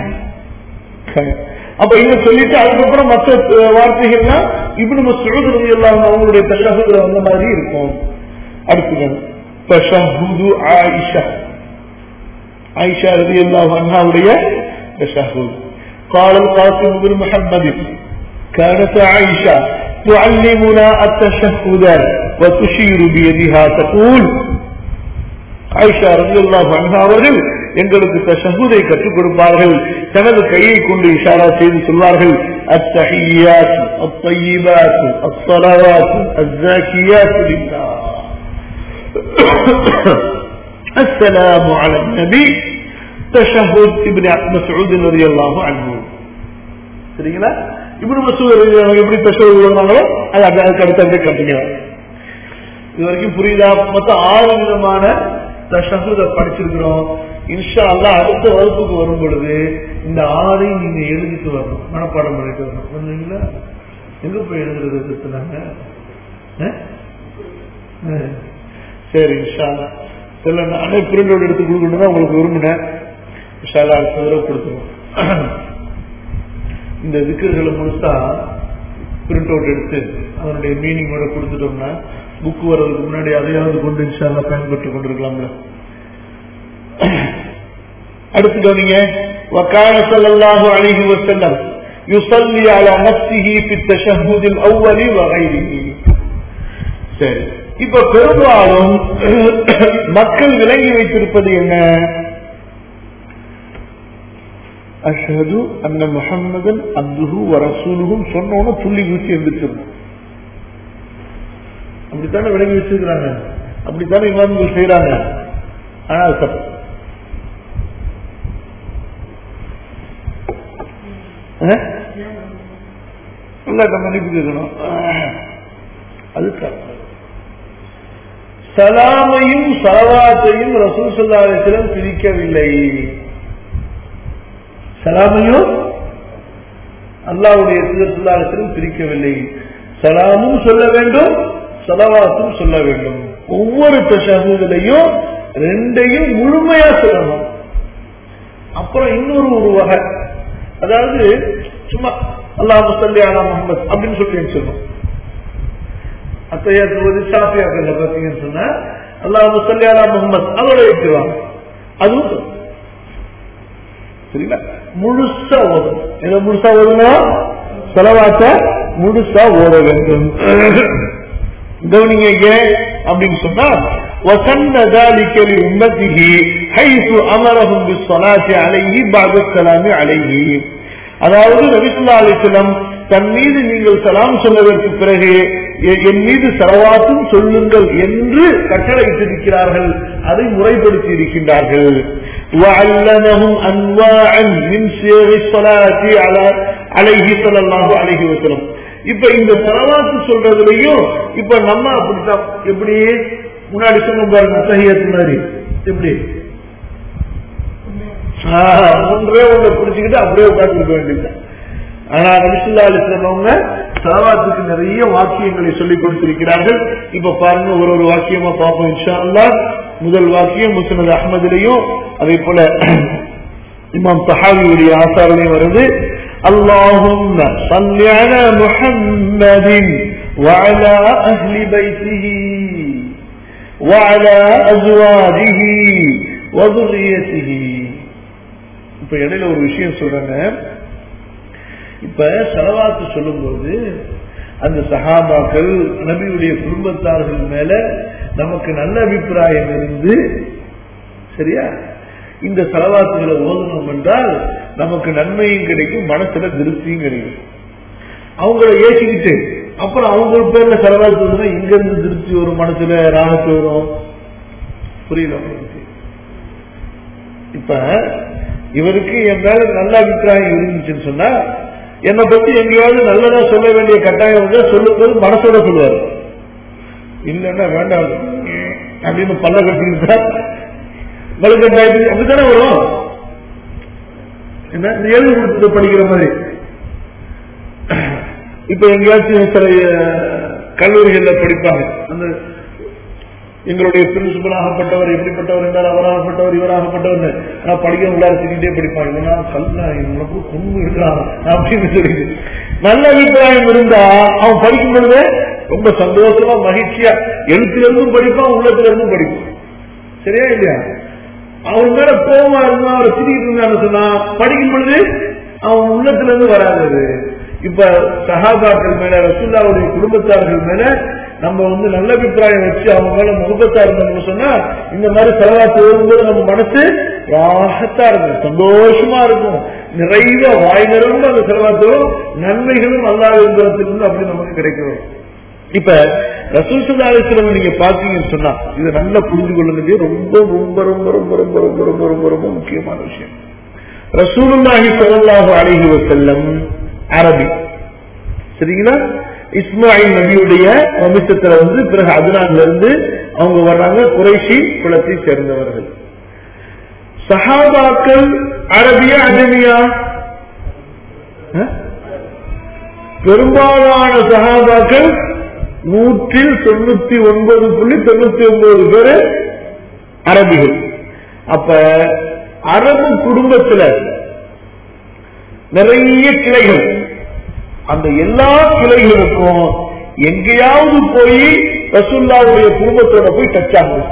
[SPEAKER 1] அப்ப இங்க சொல்லிட்டு அதுக்கப்புறம் மற்ற அஹ், வார்த்தைகள்லாம் இப்படி மசூத் ரவி எல்லாம் அவங்களுடைய தஷஹுதுல வந்த மாதிரி இருக்கும் அடுத்தது தஷஹுது ஆயிஷா عائشة رضي الله عنها وليا تشهد قال القاسم بن محمد كانت عائشة تعلمنا التشهد وتشير بيدها تقول ஆயிஷா ரலியல்லாஹு அன்ஹா அவர்கள் எங்களுக்கு தஷஹுதை கற்றுக் கொடுப்பார்கள் தனது கையை கொண்டு இஷாரா செய்து சொல்வார்கள் அத்தஹியாத் அத்தய்யிபாத் அஸ்ஸலவாத் அஸ்ஸாக்கியாத் லில்லாஹ் السلام على النبي تشهد ابن مسعود رضي الله عنه சரிங்களா இப்படி மசூத் எப்படி தஷஹுத் வருவாங்களோ அது அது அதுக்கு அடுத்து அப்படியே கண்டினியூ இது வரைக்கும் புரியுதா மொத்தம் ஆறு விதமான தஷஹுத படிச்சிருக்கிறோம் இன்ஷா அல்லாஹ் அடுத்த வகுப்புக்கு வரும் பொழுது இந்த ஆறையும் நீங்க எழுதிட்டு வரணும் மனப்பாடம் பண்ணிட்டு வரணும் பண்ணுவீங்களா எங்க போய் எழுதுறது எடுத்துனாங்க சரி இன்ஷா அல்லாஹ் சில நானே பிரிண்ட் அவுட் எடுத்து கொடுக்கணும் தான் உங்களுக்கு விரும்பினேன் இன்ஷா அல்லாஹ் அடுத்த தடவை கொடுத்துருவோம் இந்த விக்கிரகளை முழுசா பிரிண்ட் அவுட் எடுத்து அதனுடைய மீனிங்கோட கொடுத்துட்டோம்னா புக் வர்றதுக்கு முன்னாடி அதையாவது கொண்டு இன்ஷால்லா பயன்பட்டு கொண்டிருக்கலாம்ல அடுத்து கவனிங்க وكان صلى الله عليه وسلم يصلي على نفسه في التشهد الاول وغيره சரி இப்ப பெரும்பாலும் மக்கள் விளங்கி வைத்திருப்பது என்ன அஷ்ஹது அன்ன முஹம்மதன் அப்துஹு வரசூலுகும் சொன்னோன்னு துள்ளி ஊற்றி எந்திரிச்சிடணும் அப்படித்தானே விளங்கி வச்சிருக்கிறாங்க அப்படித்தானே இமாம்கள் செய்யறாங்க ஆனா அது தப்பு அஹ்? அல்லாட்ட மன்னிப்பு கேட்கணும் அது தப்பு சலாமையும் சலவாத்தையும் ரசூல் சொல்லாத்திலும் பிரிக்கவில்லை சலாமையும் அல்லாவுடைய சொல்லாத்திலும் பிரிக்கவில்லை சலாமும் சொல்ல வேண்டும் சலவாத்தும் சொல்ல வேண்டும் ஒவ்வொரு தசகுகளையும் ரெண்டையும் முழுமையா சொல்லணும் அப்புறம் இன்னொரு ஒரு வகை அதாவது சும்மா அல்லாஹ் முசல்லி அலா முகமது அப்படின்னு சொல்லி சொல்லணும் அத்தையாத்து ஷாஃபியாக்கள் பார்த்தீங்கன்னு சொன்னா அல்லாஹ் முசல்லி அலா முகமது அதோட வைக்கிறாங்க அதுவும் சொல்லணும். சரிங்களா முழுசா ஓதணும் எதை முழுசா ஓதணும் செலவாத்த முழுசா ஓத வேண்டும் கவனிங்க ஏன் அப்படின்னு சொன்னா وسن ذلك لأمته حيث أمرهم بالصلاة عليه بعد السلام عليه அதாவது நபிசுல்லா அலிஸ்லம் தன் மீது நீங்கள் சலாம் சொன்னதற்கு பிறகு எ- என் மீது சலவாத்தும் சொல்லுங்கள் என்று கட்டளையிட்டிருக்கிறார்கள் அதை முறைப்படுத்தி இருக்கின்றார்கள் وعلمهم أنواعا من صيغ الصلاة على عليه صلى الله عليه وسلم இப்ப இந்த சலவாத்து சொல்றதுலயும் இப்ப நம்ம அப்படித்தான் எப்படி முன்னாடி சொன்ன பாருங்க சஹியத்து மாதிரி எப்படி ஆஹ், ஒன்றே ஒன்றை பிடிச்சுக்கிட்டு அப்படியே உட்கார்ந்து வேண்டியது ஆனா நபிசுல்லா அலிஸ்லாம் அவங்க சலவாத்துக்கு நிறைய வாக்கியங்களை சொல்லிக் கொடுத்திருக்கிறார்கள் இப்ப பாருங்க ஒரு ஒரு வாக்கியமா பார்ப்போம் இன்ஷா அல்லாஹ் முதல் வாக்கியம் முஸ்னது அஹ்மதிலையும் அதே போல இமாம் சஹாவியுடைய ஆசாரலையும் வருது اللهم صل على محمد وعلى أهل بيته وعلى أزواجه وذريته இப்ப இடையில ஒரு விஷயம் சொல்றேங்க இப்ப செலவாத்து சொல்லும்போது அந்த சஹாபாக்கள் நபியுடைய குடும்பத்தார்கள் மேல நமக்கு நல்ல அபிப்பிராயம் இருந்து சரியா இந்த செலவாத்துகளை ஓதணும் என்றால் நமக்கு நன்மையும் கிடைக்கும் மனசுல திருப்தியும் கிடைக்கும் அவங்கள ஏசிக்கிட்டு அப்புறம் அவங்க பேர்ல செலவாத்து வந்தா இங்க இருந்து திருப்தி வரும் மனசுல ராகத்து வரும் புரியல உங்களுக்கு இப்ப இவருக்கு என் மேல நல்ல அபிப்பிராயம் இருந்துச்சுன்னு சொன்னா என்னை பத்தி எங்கேயாவது நல்லதா சொல்ல வேண்டிய கட்டாயம் வந்து சொல்லும்போது மனசோட சொல்லுவாரு இல்லைன்னா வேண்டாம் அப்படின்னு பல்ல கட்டிக்கிட்டா வலுக்கட்டாயத்துக்கு அப்படித்தானே வரும் என்ன இந்த எழுதி கொடுத்தது படிக்கிற மாதிரி இப்ப எங்கேயாச்சும் சில அஹ், கல்லூரிகள்ல படிப்பாங்க அந்த எங்களுடைய பிரின்சிபல் ஆகப்பட்டவர் எப்படிப்பட்டவர் என்றால் அவராகப்பட்டவர் இவராகப்பட்டவர் ஆனா படிக்க உள்ளார திட்டே படிப்பாங்க இல்லைன்னா கல்லா இவனுக்கு கொண்டு இருக்கலாம் அப்படின்னு சொல்லி நல்ல அபிப்பிராயம் இருந்தா அவன் படிக்கும் பொழுது ரொம்ப சந்தோஷமா மகிழ்ச்சியா எழுத்துல இருந்தும் படிப்பான் உள்ளத்துல இருந்தும் படிப்பான் சரியா இல்லையா அவன் மேல கோபமா இருந்தா அவரை திட்டிட்டு இருந்தான்னு சொன்னா படிக்கும் பொழுது அவன் உள்ளத்துல இருந்து வராது அது. இப்ப சஹாபாக்கள் மேல ரசூல்லாவுடைய குடும்பத்தார்கள் மேல நம்ம வந்து நல்ல அபிப்பிராயம் வச்சு அவங்க மேல முகத்தா இருந்தோம்னு சொன்னா இந்த மாதிரி செலவாத்து வரும்போது நம்ம மனசு ராகத்தா இருக்கும் சந்தோஷமா இருக்கும் நிறைவா வாய் நிறமும் அந்த செலவாத்து வரும் நன்மைகளும் அல்லாத இருந்து அப்படி நமக்கு கிடைக்கும் இப்ப ரசூல் சல்லா அலிஸ்லம் நீங்க பாத்தீங்கன்னு சொன்னா இதை நல்லா புரிஞ்சு கொள்ளுங்க ரொம்ப ரொம்ப ரொம்ப ரொம்ப ரொம்ப ரொம்ப ரொம்ப ரொம்ப ரொம்ப முக்கியமான விஷயம் ரசூலுல்லாஹி ஸல்லல்லாஹு அலைஹி வஸல்லம் அரபி சரிங்களா இஸ்மாயில் நபியுடைய வம்சத்துல வந்து பிறகு அதுனான்ல இருந்து அவங்க வர்றாங்க குறைஷி குலத்தை சேர்ந்தவர்கள் சஹாபாக்கள் அரபியா அஜமியா அஹ்? பெரும்பாலான சகாபாக்கள் நூற்றில் தொண்ணூத்தி ஒன்பது புள்ளி தொண்ணூத்தி ஒன்பது பேரு அரபிகள் அப்ப அரபு குடும்பத்துல நிறைய கிளைகள் அந்த எல்லா கிளைகளுக்கும் எங்கேயாவது போய் ரசுல்லாவுடைய குடும்பத்தோட போய் டச் ஆகும்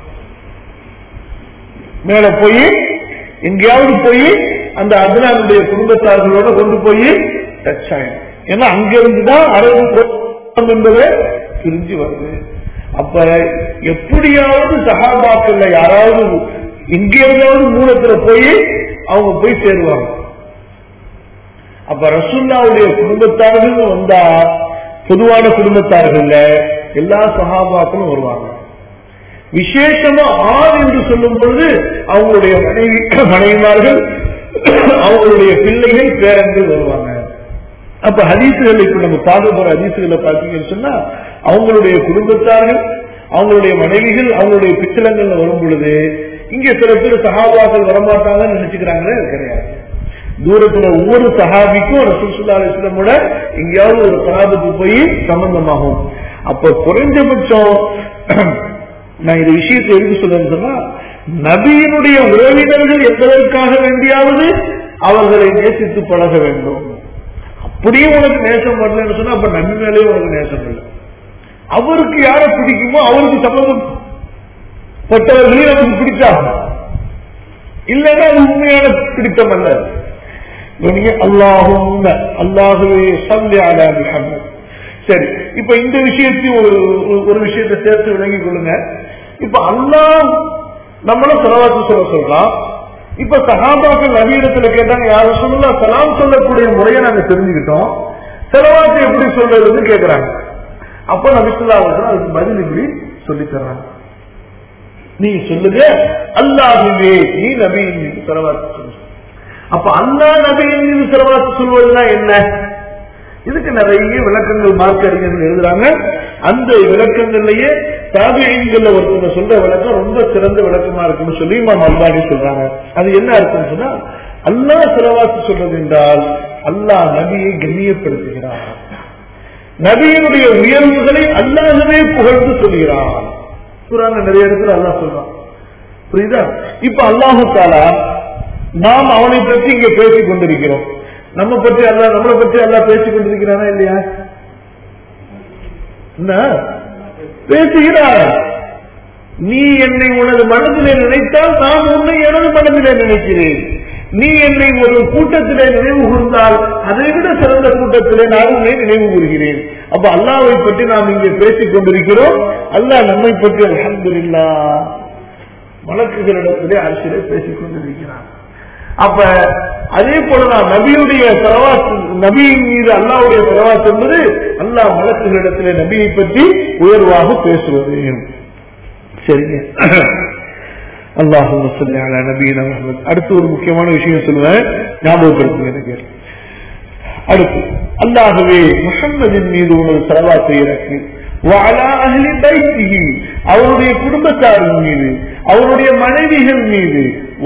[SPEAKER 1] மேல போய் எங்கேயாவது போய் அந்த அப்துல்லாவுடைய குடும்பத்தார்களோட கொண்டு போய் டச் ஆகும் ஏன்னா அங்கிருந்து தான் அரபு குடும்பம் என்பது பிரிஞ்சு வருது அப்ப எப்படியாவது சகாபாக்கள்ல யாராவது எங்கேயாவது மூலத்துல போய் அவங்க போய் சேருவாங்க அப்ப ரசுல்லாவுடைய குடும்பத்தார்கள் வந்தா பொதுவான குடும்பத்தார்கள்ல எல்லா சகாபாக்களும் வருவாங்க விசேஷமா ஆண் என்று சொல்லும் பொழுது அவங்களுடைய மனைவி மனைவிமார்கள் அவங்களுடைய பிள்ளைகள் பேரன்கள் வருவாங்க அப்ப ஹதீசுகள் இப்ப நம்ம பார்க்க போற ஹதீசுகளை பார்த்தீங்கன்னு சொன்னா அவங்களுடைய குடும்பத்தார்கள் அவங்களுடைய மனைவிகள் அவங்களுடைய பிச்சலங்கள்ல வரும் பொழுது இங்க சில பேர் சகாபாக்கள் வரமாட்டாங்கன்னு நினைச்சுக்கிறாங்களே அது கிடையாது தூரத்துல ஒவ்வொரு சஹாபிக்கும் ரசூசுல்லா அலிஸ்லமோட எங்கேயாவது ஒரு சஹாபுக்கு போய் சம்பந்தமாகும் அப்ப குறைஞ்சபட்சம் நான் இந்த விஷயத்தை எதுக்கு சொல்றேன்னு சொன்னா நபியினுடைய உறவினர்கள் என்பதற்காக வேண்டியாவது அவர்களை நேசித்து பழக வேண்டும் அப்படியே உனக்கு நேசம் வரலன்னு சொன்னா அப்ப நபி மேலேயே உனக்கு நேசம் இல்லை அவருக்கு யாரை பிடிக்குமோ அவருக்கு சம்பந்தம் பட்டவர்களையும் நமக்கு பிடிச்சாகும் இல்லைன்னா அது உண்மையான பிடித்தம் அல்ல அல்லாஹும் அல்லாஹுவே சந்தி அலா முஹம்மத் சரி இப்ப இந்த விஷயத்தையும் ஒரு ஒரு விஷயத்தை சேர்த்து விளங்கிக் கொள்ளுங்க இப்ப அல்லாஹ் நம்மளும் செலவாத்து சொல்ல சொல்றான் இப்ப சகாபாக்கள் நவீனத்துல கேட்டாங்க யாரும் சொல்லலாம் சலாம் சொல்லக்கூடிய முறையை நாங்க தெரிஞ்சுக்கிட்டோம் செலவாத்து எப்படி சொல்றதுன்னு கேட்கிறாங்க அப்ப நபிசுல்லா அதுக்கு பதில் இப்படி சொல்லி தர்றாங்க நீ சொல்லுங்க அல்லாஹுவே நீ நபியின் மீது செலவாத்து சொல்லு அப்ப அல்லா நபியின் மீது செலவாத்து சொல்வதுனா என்ன இதுக்கு நிறைய விளக்கங்கள் மார்க்க அறிஞர்கள் எழுதுறாங்க அந்த விளக்கங்கள்லயே தாபியங்கள்ல ஒருத்தவங்க சொல்ற விளக்கம் ரொம்ப சிறந்த விளக்கமா இருக்குன்னு சொல்லி இமாம் அல்பானி சொல்றாங்க அது என்ன இருக்குன்னு சொன்னா அல்லா செலவாத்து சொல்றது என்றால் அல்லாஹ் நபியை கண்ணியப்படுத்துகிறார் நபியினுடைய உயர்வுகளை அல்லாஹவே புகழ்ந்து சொல்கிறான் குரான் நிறைய இடத்துல அல்லாஹ் சொல்றான் புரியுதா இப்ப அல்லாஹு தாலா நாம் அவனை பற்றி இங்க பேசிக் கொண்டிருக்கிறோம் நம்ம பற்றி அல்ல நம்மளை பற்றி அல்ல பேசிக் கொண்டிருக்கிறானா இல்லையா என்ன பேசுகிறார் நீ என்னை உனது மனதிலே நினைத்தால் நான் உன்னை எனது மனதிலே நினைக்கிறேன் நீ என்னை ஒரு கூட்டத்திலே நினைவு கூர்ந்தால் அதை விட சிறந்த கூட்டத்திலே நான் உன்னை நினைவு கூறுகிறேன் அப்ப அல்லாவை பற்றி நாம் இங்கே பேசிக் கொண்டிருக்கிறோம் அல்லாஹ் நம்மை பற்றி அலமதுல்லா வழக்குகளிடத்திலே அரசியலை பேசிக் கொண்டிருக்கிறான் அப்ப அதே போலதான் நபியுடைய செலவாத்து நபியின் மீது அல்லாவுடைய செலவாத்து என்பது அல்லாஹ் வழக்குகளிடத்திலே நபியை பற்றி உயர்வாக பேசுவது சரிங்க அல்லாஹு நபீன அடுத்து ஒரு முக்கியமான விஷயம் சொல்லுவேன் ஞாபகப்படுத்துங்க எனக்கு அடுத்து அல்லாகவே முகம்மதின் மீது உனது செலவாத்தை இறக்கு அவருடைய குடும்பத்தாரின் மீது அவருடைய மனைவிகள் மீது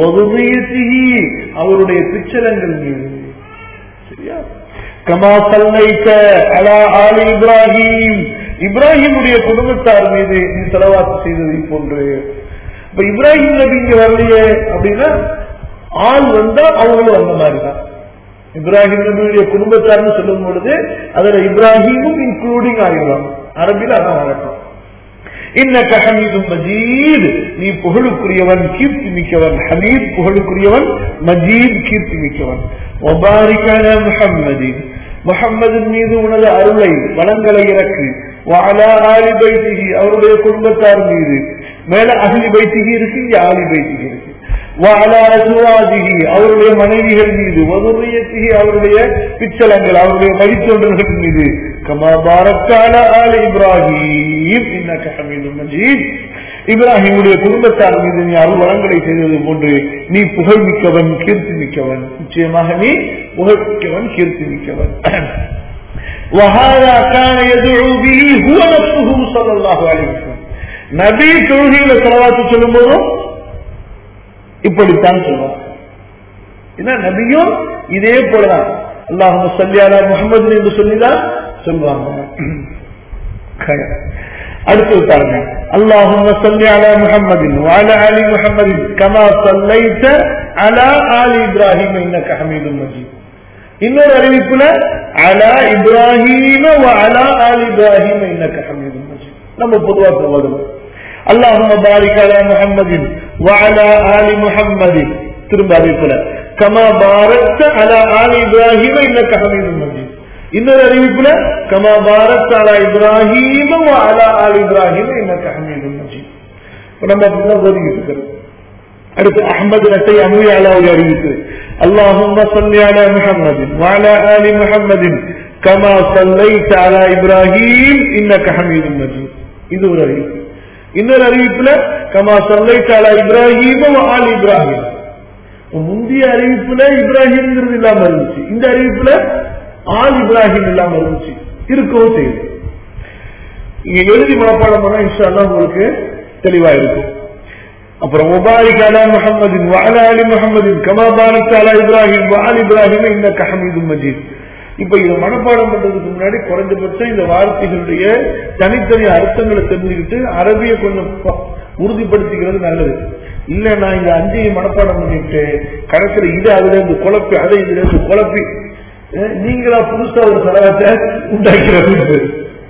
[SPEAKER 1] அவருடைய பிச்சலங்கள் மீது சரியா கமா சல்லைக்க அலா ஆலி இப்ராஹிம் இப்ராஹிமுடைய குடும்பத்தார் மீது நீ செலவாக்கு செய்ததை போன்று இப்ப இப்ராஹிம் நபி இங்க வரலையே அப்படின்னா ஆள் வந்தா அவங்களும் வந்த மாதிரி தான் இப்ராஹிம் நபியுடைய குடும்பத்தார்னு சொல்லும் பொழுது அதுல இப்ராஹிமும் இன்க்ளூடிங் ஆகிடுவாங்க அரபில் அதான் வழக்கம் இன்னக்க ஹமீதும் மஜீத் நீ புகழுக்குரியவன் கீர்த்தி மிக்கவன் ஹமீத் புகழுக்குரியவன் மஜீத் கீர்த்தி மிக்கவன் ஒபாரிக்கான முஹம்மதின் முகம்மதின் மீது உனது அருளை வளங்களை இறக்கு வாலா ஆலி பைத்திகி அவருடைய குடும்பத்தார் மீது மேல அகலி பைத்திகி இருக்கு இங்க ஆலி பைத்திகி இருக்கு வாலா அசுவாதிகி அவருடைய மனைவிகள் மீது வதுரியத்திகி அவருடைய பிச்சலங்கள் அவருடைய வழித்தொண்டர்கள் மீது கமா பாரக்கால ஆல இப்ராஹிம் இன்னக்க ஹமீது மஜீத் இப்ராஹிமுடைய குடும்பத்தார் மீது நீ அருள் வளங்களை செய்தது போன்று நீ புகழ் மிக்கவன் கீர்த்தி மிக்கவன் நிச்சயமாக நீ புகழ் மிக்கவன் கீர்த்தி மிக்கவன் وهذا كان يدعو به هو نفسه صلى الله عليه وسلم நபி தொழுகையில செலவாத்து சொல்லும் போதும் இப்படித்தான் சொல்லுவார் ஏன்னா நபியும் இதே போலதான் அல்லாஹ் சல்லியாலா முகமது என்று சொல்லிதான் சொல்லுவாங்க அடுத்து பாருங்க اللهم صل على محمد وعلى ال محمد كما صليت على ال ابراهيم انك حميد مجيد இன்னொரு அறிவிப்புல அலா இப்ராஹிம அலா ஆல் இப்ராஹிம் இன்னக்க ஹமீதும் மஜீத் நம்ம பொதுவா சொல்வது اللهم بارك على محمد وعلى آل محمد திரும்ப அறிவிப்புல كما باركت على آل إبراهيم إنك حميد مجيد இன்னொரு அறிவிப்புல கமா பாரத் அலா இப்ராஹிம் அலா ஆல் இப்ராஹிம் இன்னக்க ஹமீதும் மஜீத் இப்ப நம்ம அப்படிதான் ஓதிக்கிட்டு இருக்கிறோம் அடுத்து அஹமது ரட்டை அமுய அலாவுடைய அறிவிப்பு اللهم صل على محمد وعلى آل محمد كما صليت على إبراهيم إنك حميد مجيد இது ஒரு அறிவிப்பு இன்னொரு அறிவிப்புல கமா صليت على إبراهيم وآل إبراهيم முந்தைய அறிவிப்புல இப்ராஹிம்ங்கிறது இல்லாம இருந்துச்சு இந்த அறிவிப்புல ஆல் இப்ராஹிம் இல்லாம இருந்துச்சு இருக்கவும் செய்யுது இங்க எழுதி மனப்பாடம் பண்ணா இன்ஷா உங்களுக்கு தெளிவா இருக்கும் அப்புறம் முபாரிக் அலா முஹம்மதின் வஅலா அலி முஹம்மதின் கமா பாரத் அலா இப்ராஹிம் வஅலி இப்ராஹிம் இன்னக ஹமீதும் மஜீத் இப்ப இதை மனப்பாடம் பண்றதுக்கு முன்னாடி குறைஞ்சபட்சம் இந்த வார்த்தைகளுடைய தனித்தனி அர்த்தங்களை தெரிஞ்சுக்கிட்டு அரபிய கொஞ்சம் ப- உறுதிப்படுத்திக்கிறது நல்லது இல்ல நான் இந்த அஞ்சையும் மனப்பாடம் பண்ணிட்டு கடைசியில இது அதுல இருந்து குழப்பி அதை இதுல இருந்து குழப்பி அஹ், நீங்களா புதுசா ஒரு சலகத்தை உண்டாக்கிறது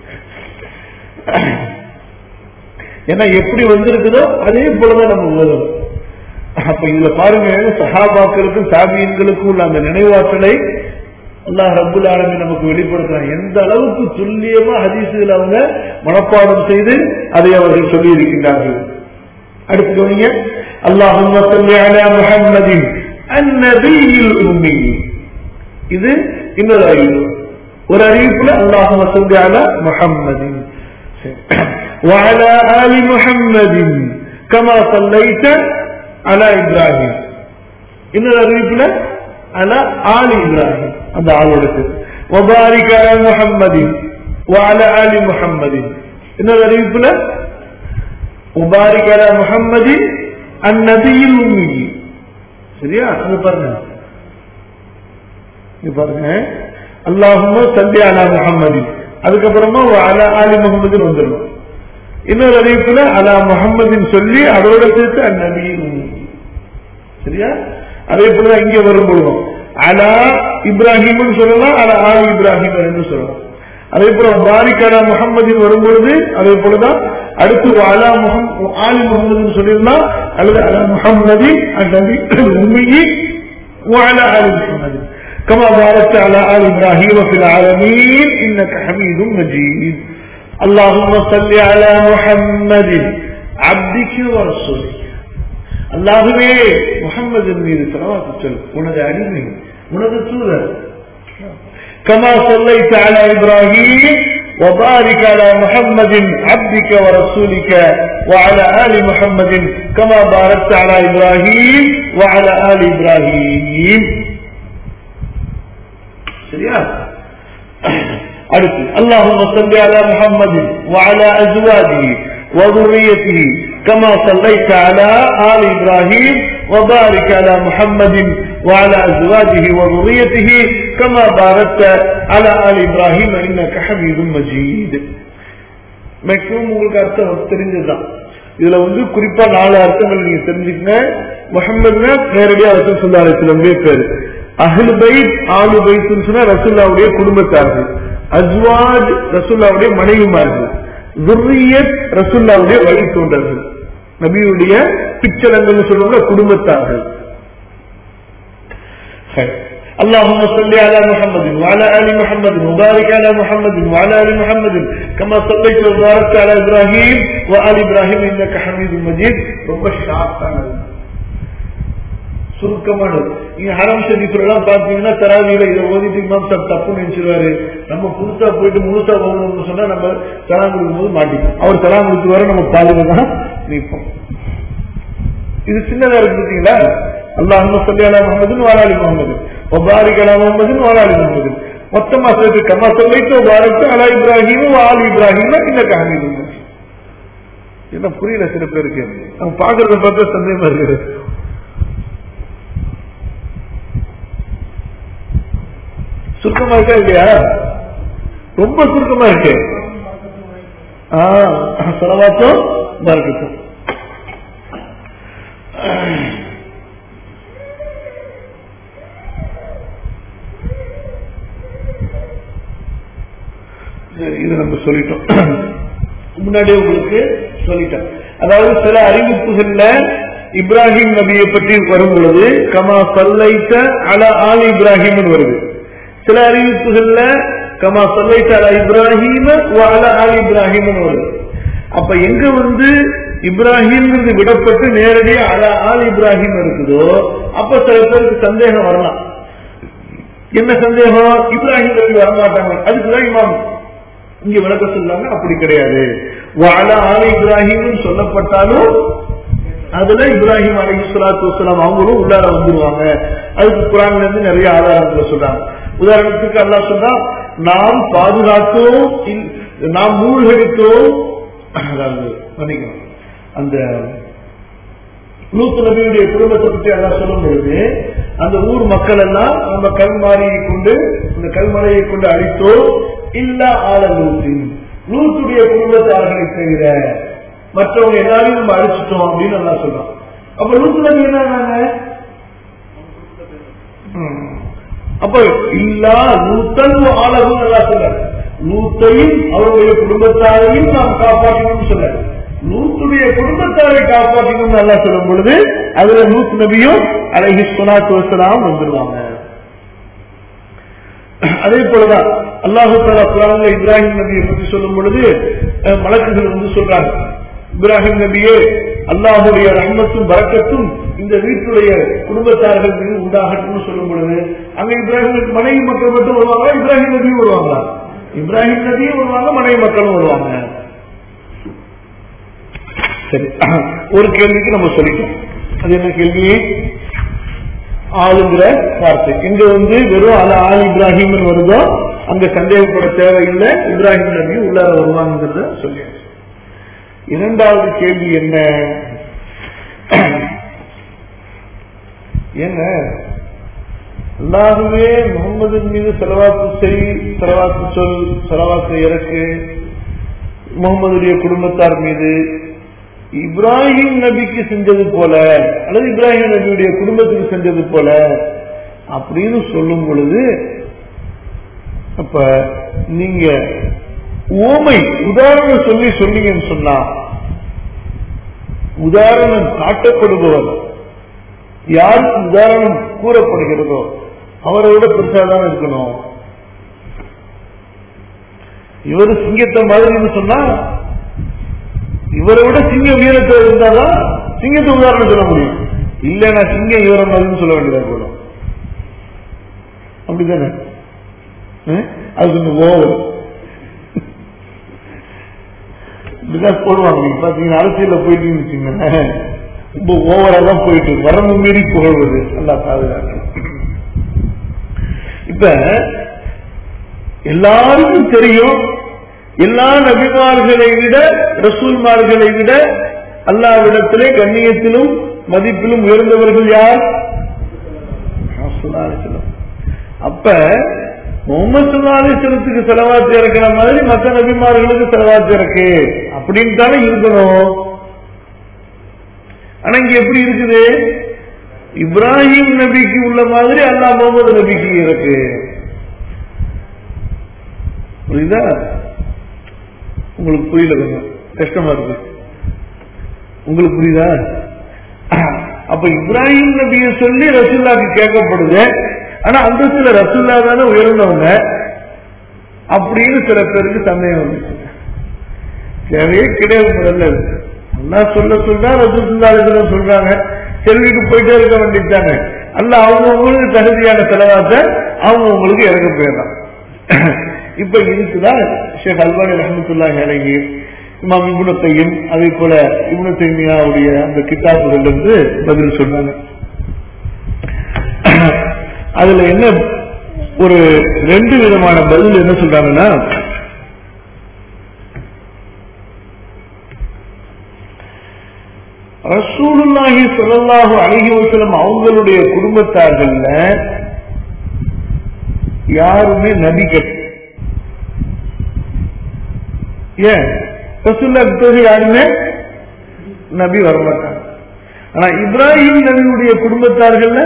[SPEAKER 1] ஏன்னா எப்படி வந்திருக்குதோ அதே போலதான் நம்ம ஓதணும் அப்ப இதுல பாருங்க சஹாபாக்களுக்கும் சாபியன்களுக்கும் உள்ள அந்த நினைவாற்றலை அல்லாஹ் ரப்புல் ஆலமீன் நமக்கு வெளிப்படுத்துறாங்க எந்த அளவுக்கு துல்லியமா ஹதீசுகள் அவங்க மனப்பாடம் செய்து அதை அவர்கள் சொல்லி இருக்கின்றார்கள் அடுத்து கவனிங்க அல்லாஹும்ம ஸல்லி அலா முஹம்மதின் அந்நபியில் உம்மி இது இன்னொரு அறிவிப்பு ஒரு அறிவிப்புல அல்லாஹும்ம ஸல்லி அலா முஹம்மதின் சரி. وعلى آل محمد كما صليت على إبراهيم இன்னொரு அறிவிப்புல على آل إبراهيم அந்த ஆளோடு وبارك على محمد وعلى آل محمد இன்னொரு அறிவிப்புல وبارك على محمد النبي الأمي சரியா அது பாருங்க இது பாருங்க அல்லாஹும்ம சல்லி அலா முஹம்மதி அதுக்கப்புறமா அலா ஆலி முகமது வந்துடணும் இன்னொரு அறிவிப்புல அலா முகம்மதின் சொல்லி அதோட சேர்த்து அந்நபியின் உம்மி. சரியா அதே போலதான் இங்க வரும் பொழுதும் அலா இப்ராஹிம்னு சொல்லலாம் அலா ஆலி இப்ராஹிம் என்று சொல்லலாம் அதே போல பாரிக் அலா முகம்மதின் வரும் பொழுது அதே போலதான் அடுத்து அலா முகம் ஆலி முகமதுன்னு சொல்லியிருந்தா அல்லது அலா முகம்மதி அந்நபி உண்மையை وعلى آل محمد كما باركت على آل إبراهيم في العالمين إنك حميد مجيد اللهم صل على محمد عبدك ورسولك அல்லாஹுவே முகம்மதின் மீது தலவாத்து சொல் உனது அடிமை உனது தூதர் كما صليت على إبراهيم وبارك على محمد عبدك ورسولك وعلى آل محمد كما باركت على إبراهيم وعلى آل إبراهيم சரியா அடுத்து اللهم صل على محمد وعلى أزواجه وذريته كما صليت على آل إبراهيم وبارك على محمد وعلى أزواجه وذريته كما باركت على آل إبراهيم إنك حميد مجيد மேக்சிமம் உங்களுக்கு அர்த்தம் தெரிஞ்சதுதான் இதுல வந்து குறிப்பா நாலு அர்த்தங்கள் நீங்க தெரிஞ்சுக்கங்க முகமதுனா நேரடியா ரசூல் சுல்லா அலிஸ்லமே பேரு அஹ்லு பைத் ஆலு பைத்னு சொன்னா ரசூல்லாவுடைய குடும்பத்தார்கள் அஸ்வாஜ் ரசூல்லாவுடைய மனைவிமார்கள் துர்ரியத் ரசூல்லாவுடைய வழி தோன்றர்கள் நபியுடைய பிச்சலங்கள் சொல்லுவாங்க குடும்பத்தார்கள் சரி. اللهم صل على محمد وعلى ال محمد وبارك على محمد وعلى ال محمد كما صليت وباركت على ابراهيم وال ابراهيم انك حميد مجيد ரொம்ப ஷார்ட்டானது சுருக்கமானது நீங்க ஹரம் ஷரீஃப்ல எல்லாம் பாத்தீங்கன்னா தராவியில இதை ஓதிட்டு இமாம் சாப் தப்பு நினைச்சிருவாரு நம்ம புதுசா போயிட்டு முழுசா ஓகணும்னு சொன்னா நம்ம தலா கொடுக்கும் போது மாட்டிப்போம் அவர் தலா கொடுத்து வர நம்ம பாதுகாப்பா நிற்போம் இது சின்னதா இருக்கு பார்த்தீங்களா அல்லாஹ் சொல்லி அலா முகமது வாலாலி முகமது ஒபாரிக் அலா முகமது வாலாலி முகமது மொத்தமா சேர்த்து கமா சொல்லிட்டு பாரத்து அலா இப்ராஹிம் வாலி இப்ராஹிம் இந்த கஹமீது என்ன புரியல சில பேருக்கு அவங்க பாக்குறத பார்த்தா சந்தேகமா இருக்குது சுருக்கமா இருக்கா இல்லையா ரொம்ப சுருக்கமா இருக்கு ஆஹ் செலவாச்சும் இருக்கட்டும் சரி இது நம்ம சொல்லிட்டோம் முன்னாடியே உங்களுக்கு சொல்லிட்டோம் அதாவது சில அறிவிப்புகள்ல இப்ராஹிம் நபியை பற்றி வரும் பொழுது கமா சல்லைத்த அல ஆல் இப்ராஹிம் வருது சில அறிவிப்புகள்ல கமா சொல்லைத்த அலா இப்ராஹிம அலா ஆல் இப்ராஹிம்னு வருது அப்ப எங்க வந்து இப்ராஹிம் விடப்பட்டு நேரடியா அலா ஆல் இப்ராஹிம் இருக்குதோ அப்ப சில பேருக்கு சந்தேகம் வரலாம் என்ன சந்தேகம் இப்ராஹிம் நபி வரமாட்டாங்க அதுக்குதான் இமாம் இங்க விளக்க சொல்லாங்க அப்படி கிடையாது வாழ ஆல இப்ராஹிம் சொல்லப்பட்டாலும் அதுல இப்ராஹிம் அலி சலாத்து வலாம் அவங்களும் உள்ளார வந்துருவாங்க அதுக்கு குரான்ல இருந்து நிறைய ஆதாரங்களை சொல்றாங்க உதாரணத்துக்கு அல்லா சொன்னா நாம் பாதுகாத்தோம் இல்- நாம் மூழ்கடித்தோம் அதாவது மன்னிக்கணும் அந்த லூத் நபியுடைய குடும்பத்தை பற்றி எல்லாம் சொல்லும் பொழுது அந்த ஊர் மக்கள் எல்லாம் நம்ம கல்மாரியை கொண்டு இந்த கல்மலையை கொண்டு அழித்தோம் இல்ல ஆள லூத்தின் லூத்துடைய குடும்பத்தார்களை தவிர மற்றவங்க எல்லாரையும் நம்ம அழிச்சிட்டோம் அப்படின்னு நல்லா சொல்றோம் அப்ப லூத்து நபி என்ன ஆனாங்க? ம். அப்ப இல்லா லூத்தன் ஆளவும் நல்லா சொல்ல லூத்தையும் அவருடைய குடும்பத்தாரையும் நாம் காப்பாற்றணும்னு சொல்ல லூத்துடைய குடும்பத்தாரை காப்பாற்றணும்னு நல்லா சொல்லும் பொழுது அதுல லூத் நபியும் அழகி சொலாத்து வசலாம் வந்துருவாங்க அதே போலதான் அல்லாஹு தாலா குரான்ல இப்ராஹிம் நபியை பற்றி சொல்லும் பொழுது அஹ், மலக்குகள் வந்து சொல்றாங்க இப்ராஹிம் நபியே அல்லாஹுடைய ரஹ்மத்தும் பரக்கத்தும் இந்த வீட்டுடைய குடும்பத்தார்கள் மீது உண்டாகட்டும்னு சொல்லும் பொழுது அங்க இப்ராஹிம் மனைவி மக்கள் மட்டும் வருவாங்க இப்ராஹிம் நபியும் வருவாங்களா இப்ராஹிம் நபியும் வருவாங்க மனைவி மக்களும் வருவாங்க சரி ஒரு கேள்விக்கு நம்ம சொல்லிட்டோம் அது என்ன கேள்வி ஆளுங்கிற வார்த்தை இங்க வந்து வெறும் அல ஆள் இப்ராஹிம் வருதோ அங்க சந்தேகப்பட தேவையில்லை இப்ராஹிம் நபி உள்ளார வருவாங்கிறத சொல்லியாச்சு இரண்டாவது கேள்வி என்ன ஏங்க அல்லாஹுவே முகமது மீது செலவாக்கு செய் செலவாக்கு சொல் செலவாக்கு இறக்கு முகமதுடைய குடும்பத்தார் மீது இப்ராஹிம் நபிக்கு செஞ்சது போல அல்லது இப்ராஹிம் நபியுடைய குடும்பத்துக்கு செஞ்சது போல அப்படின்னு சொல்லும் பொழுது அப்ப நீங்க ஓமை உதாரணம் சொல்லி சொன்னீங்கன்னு சொன்னா உதாரணம் காட்டப்படுபவர் யாருக்கு உதாரணம் கூறப்படுகிறதோ அவரை விட பெருசாதான் இருக்கணும் இவரு சிங்கத்தை மாதிரின்னு சொன்னா இவரை விட சிங்க வீரத்தை இருந்தாதான் சிங்கத்தை உதாரணம் சொல்ல முடியும் இல்லைன்னா சிங்கம் இவரை மாதிரின்னு சொல்ல வேண்டியதா போடும் அப்படிதானே ம்? அது கொஞ்சம் ஓவர் இப்படிதான் போடுவாங்க நீங்க பாத்தீங்கன்னா அரசியல்ல போயிட்டீங்கன்னு வச்சுங்களேன் ரொம்ப ஓவரா தான் போயிட்டு வரம்பு மீறி புகழ்வது நல்லா பாதுகாக்கணும் இப்ப எல்லாருக்கும் தெரியும் எல்லா நபிமார்களை விட ரசூல்மார்களை விட அல்லாவிடத்திலே கண்ணியத்திலும் மதிப்பிலும் உயர்ந்தவர்கள் யார் ரசூலுல்லாஹி அலைஹி வஸல்லம். அப்ப முகமது சுல்லாலிசனத்துக்கு செலவாத்து இறக்கிற மாதிரி மற்ற நபிமார்களுக்கு செலவாத்து இறக்கு அப்படின்னு தானே இருக்கணும் ஆனா இங்க எப்படி இருக்குது இப்ராஹிம் நபிக்கு உள்ள மாதிரி அல்லாஹ் முகமது நபிக்கு இருக்கு புரியுதா உங்களுக்கு புரியல கொஞ்சம் கஷ்டமா இருக்கு உங்களுக்கு புரியுதா அப்ப இப்ராஹிம் நபியை சொல்லி ரசூல்லாக்கு கேட்கப்படுது ஆனா அந்த சில ரசூல்லா தானே உயர்ந்தவங்க அப்படின்னு சில பேருக்கு சந்தேகம் வந்துச்சு தேவையே கிடையாது முதல்ல அல்லா சொல்ல சொல்றா ரசூல்லா சொல்றாங்க செல்விக்கு போயிட்டே இருக்க வேண்டியதாங்க அல்ல அவங்கவுங்களுக்கு தகுதியான செலவாத்தை அவங்க உங்களுக்கு இறக்க போயிடலாம் இப்ப இதுக்குதான் ஷேக் அல்வானி ரஹமத்துல்லா அலைஹி இமாம் இப்னு கையும் அதே போல இப்னு தைமியாவுடைய அந்த கிதாபுகள் இருந்து பதில் சொன்னாங்க அதுல என்ன ஒரு ரெண்டு விதமான பதில் என்ன சொல்றாங்கன்னா ரசூலுல்லாஹி ஸல்லல்லாஹு அலைஹி வஸல்லம் அவங்களுடைய குடும்பத்தார்கள்ல யாருமே நபி கிடையாது ஏன் ரசூல்லாக்கு பிறகு யாருமே நபி வரமாட்டாங்க ஆனா இப்ராஹிம் நபியுடைய குடும்பத்தார்கள்ல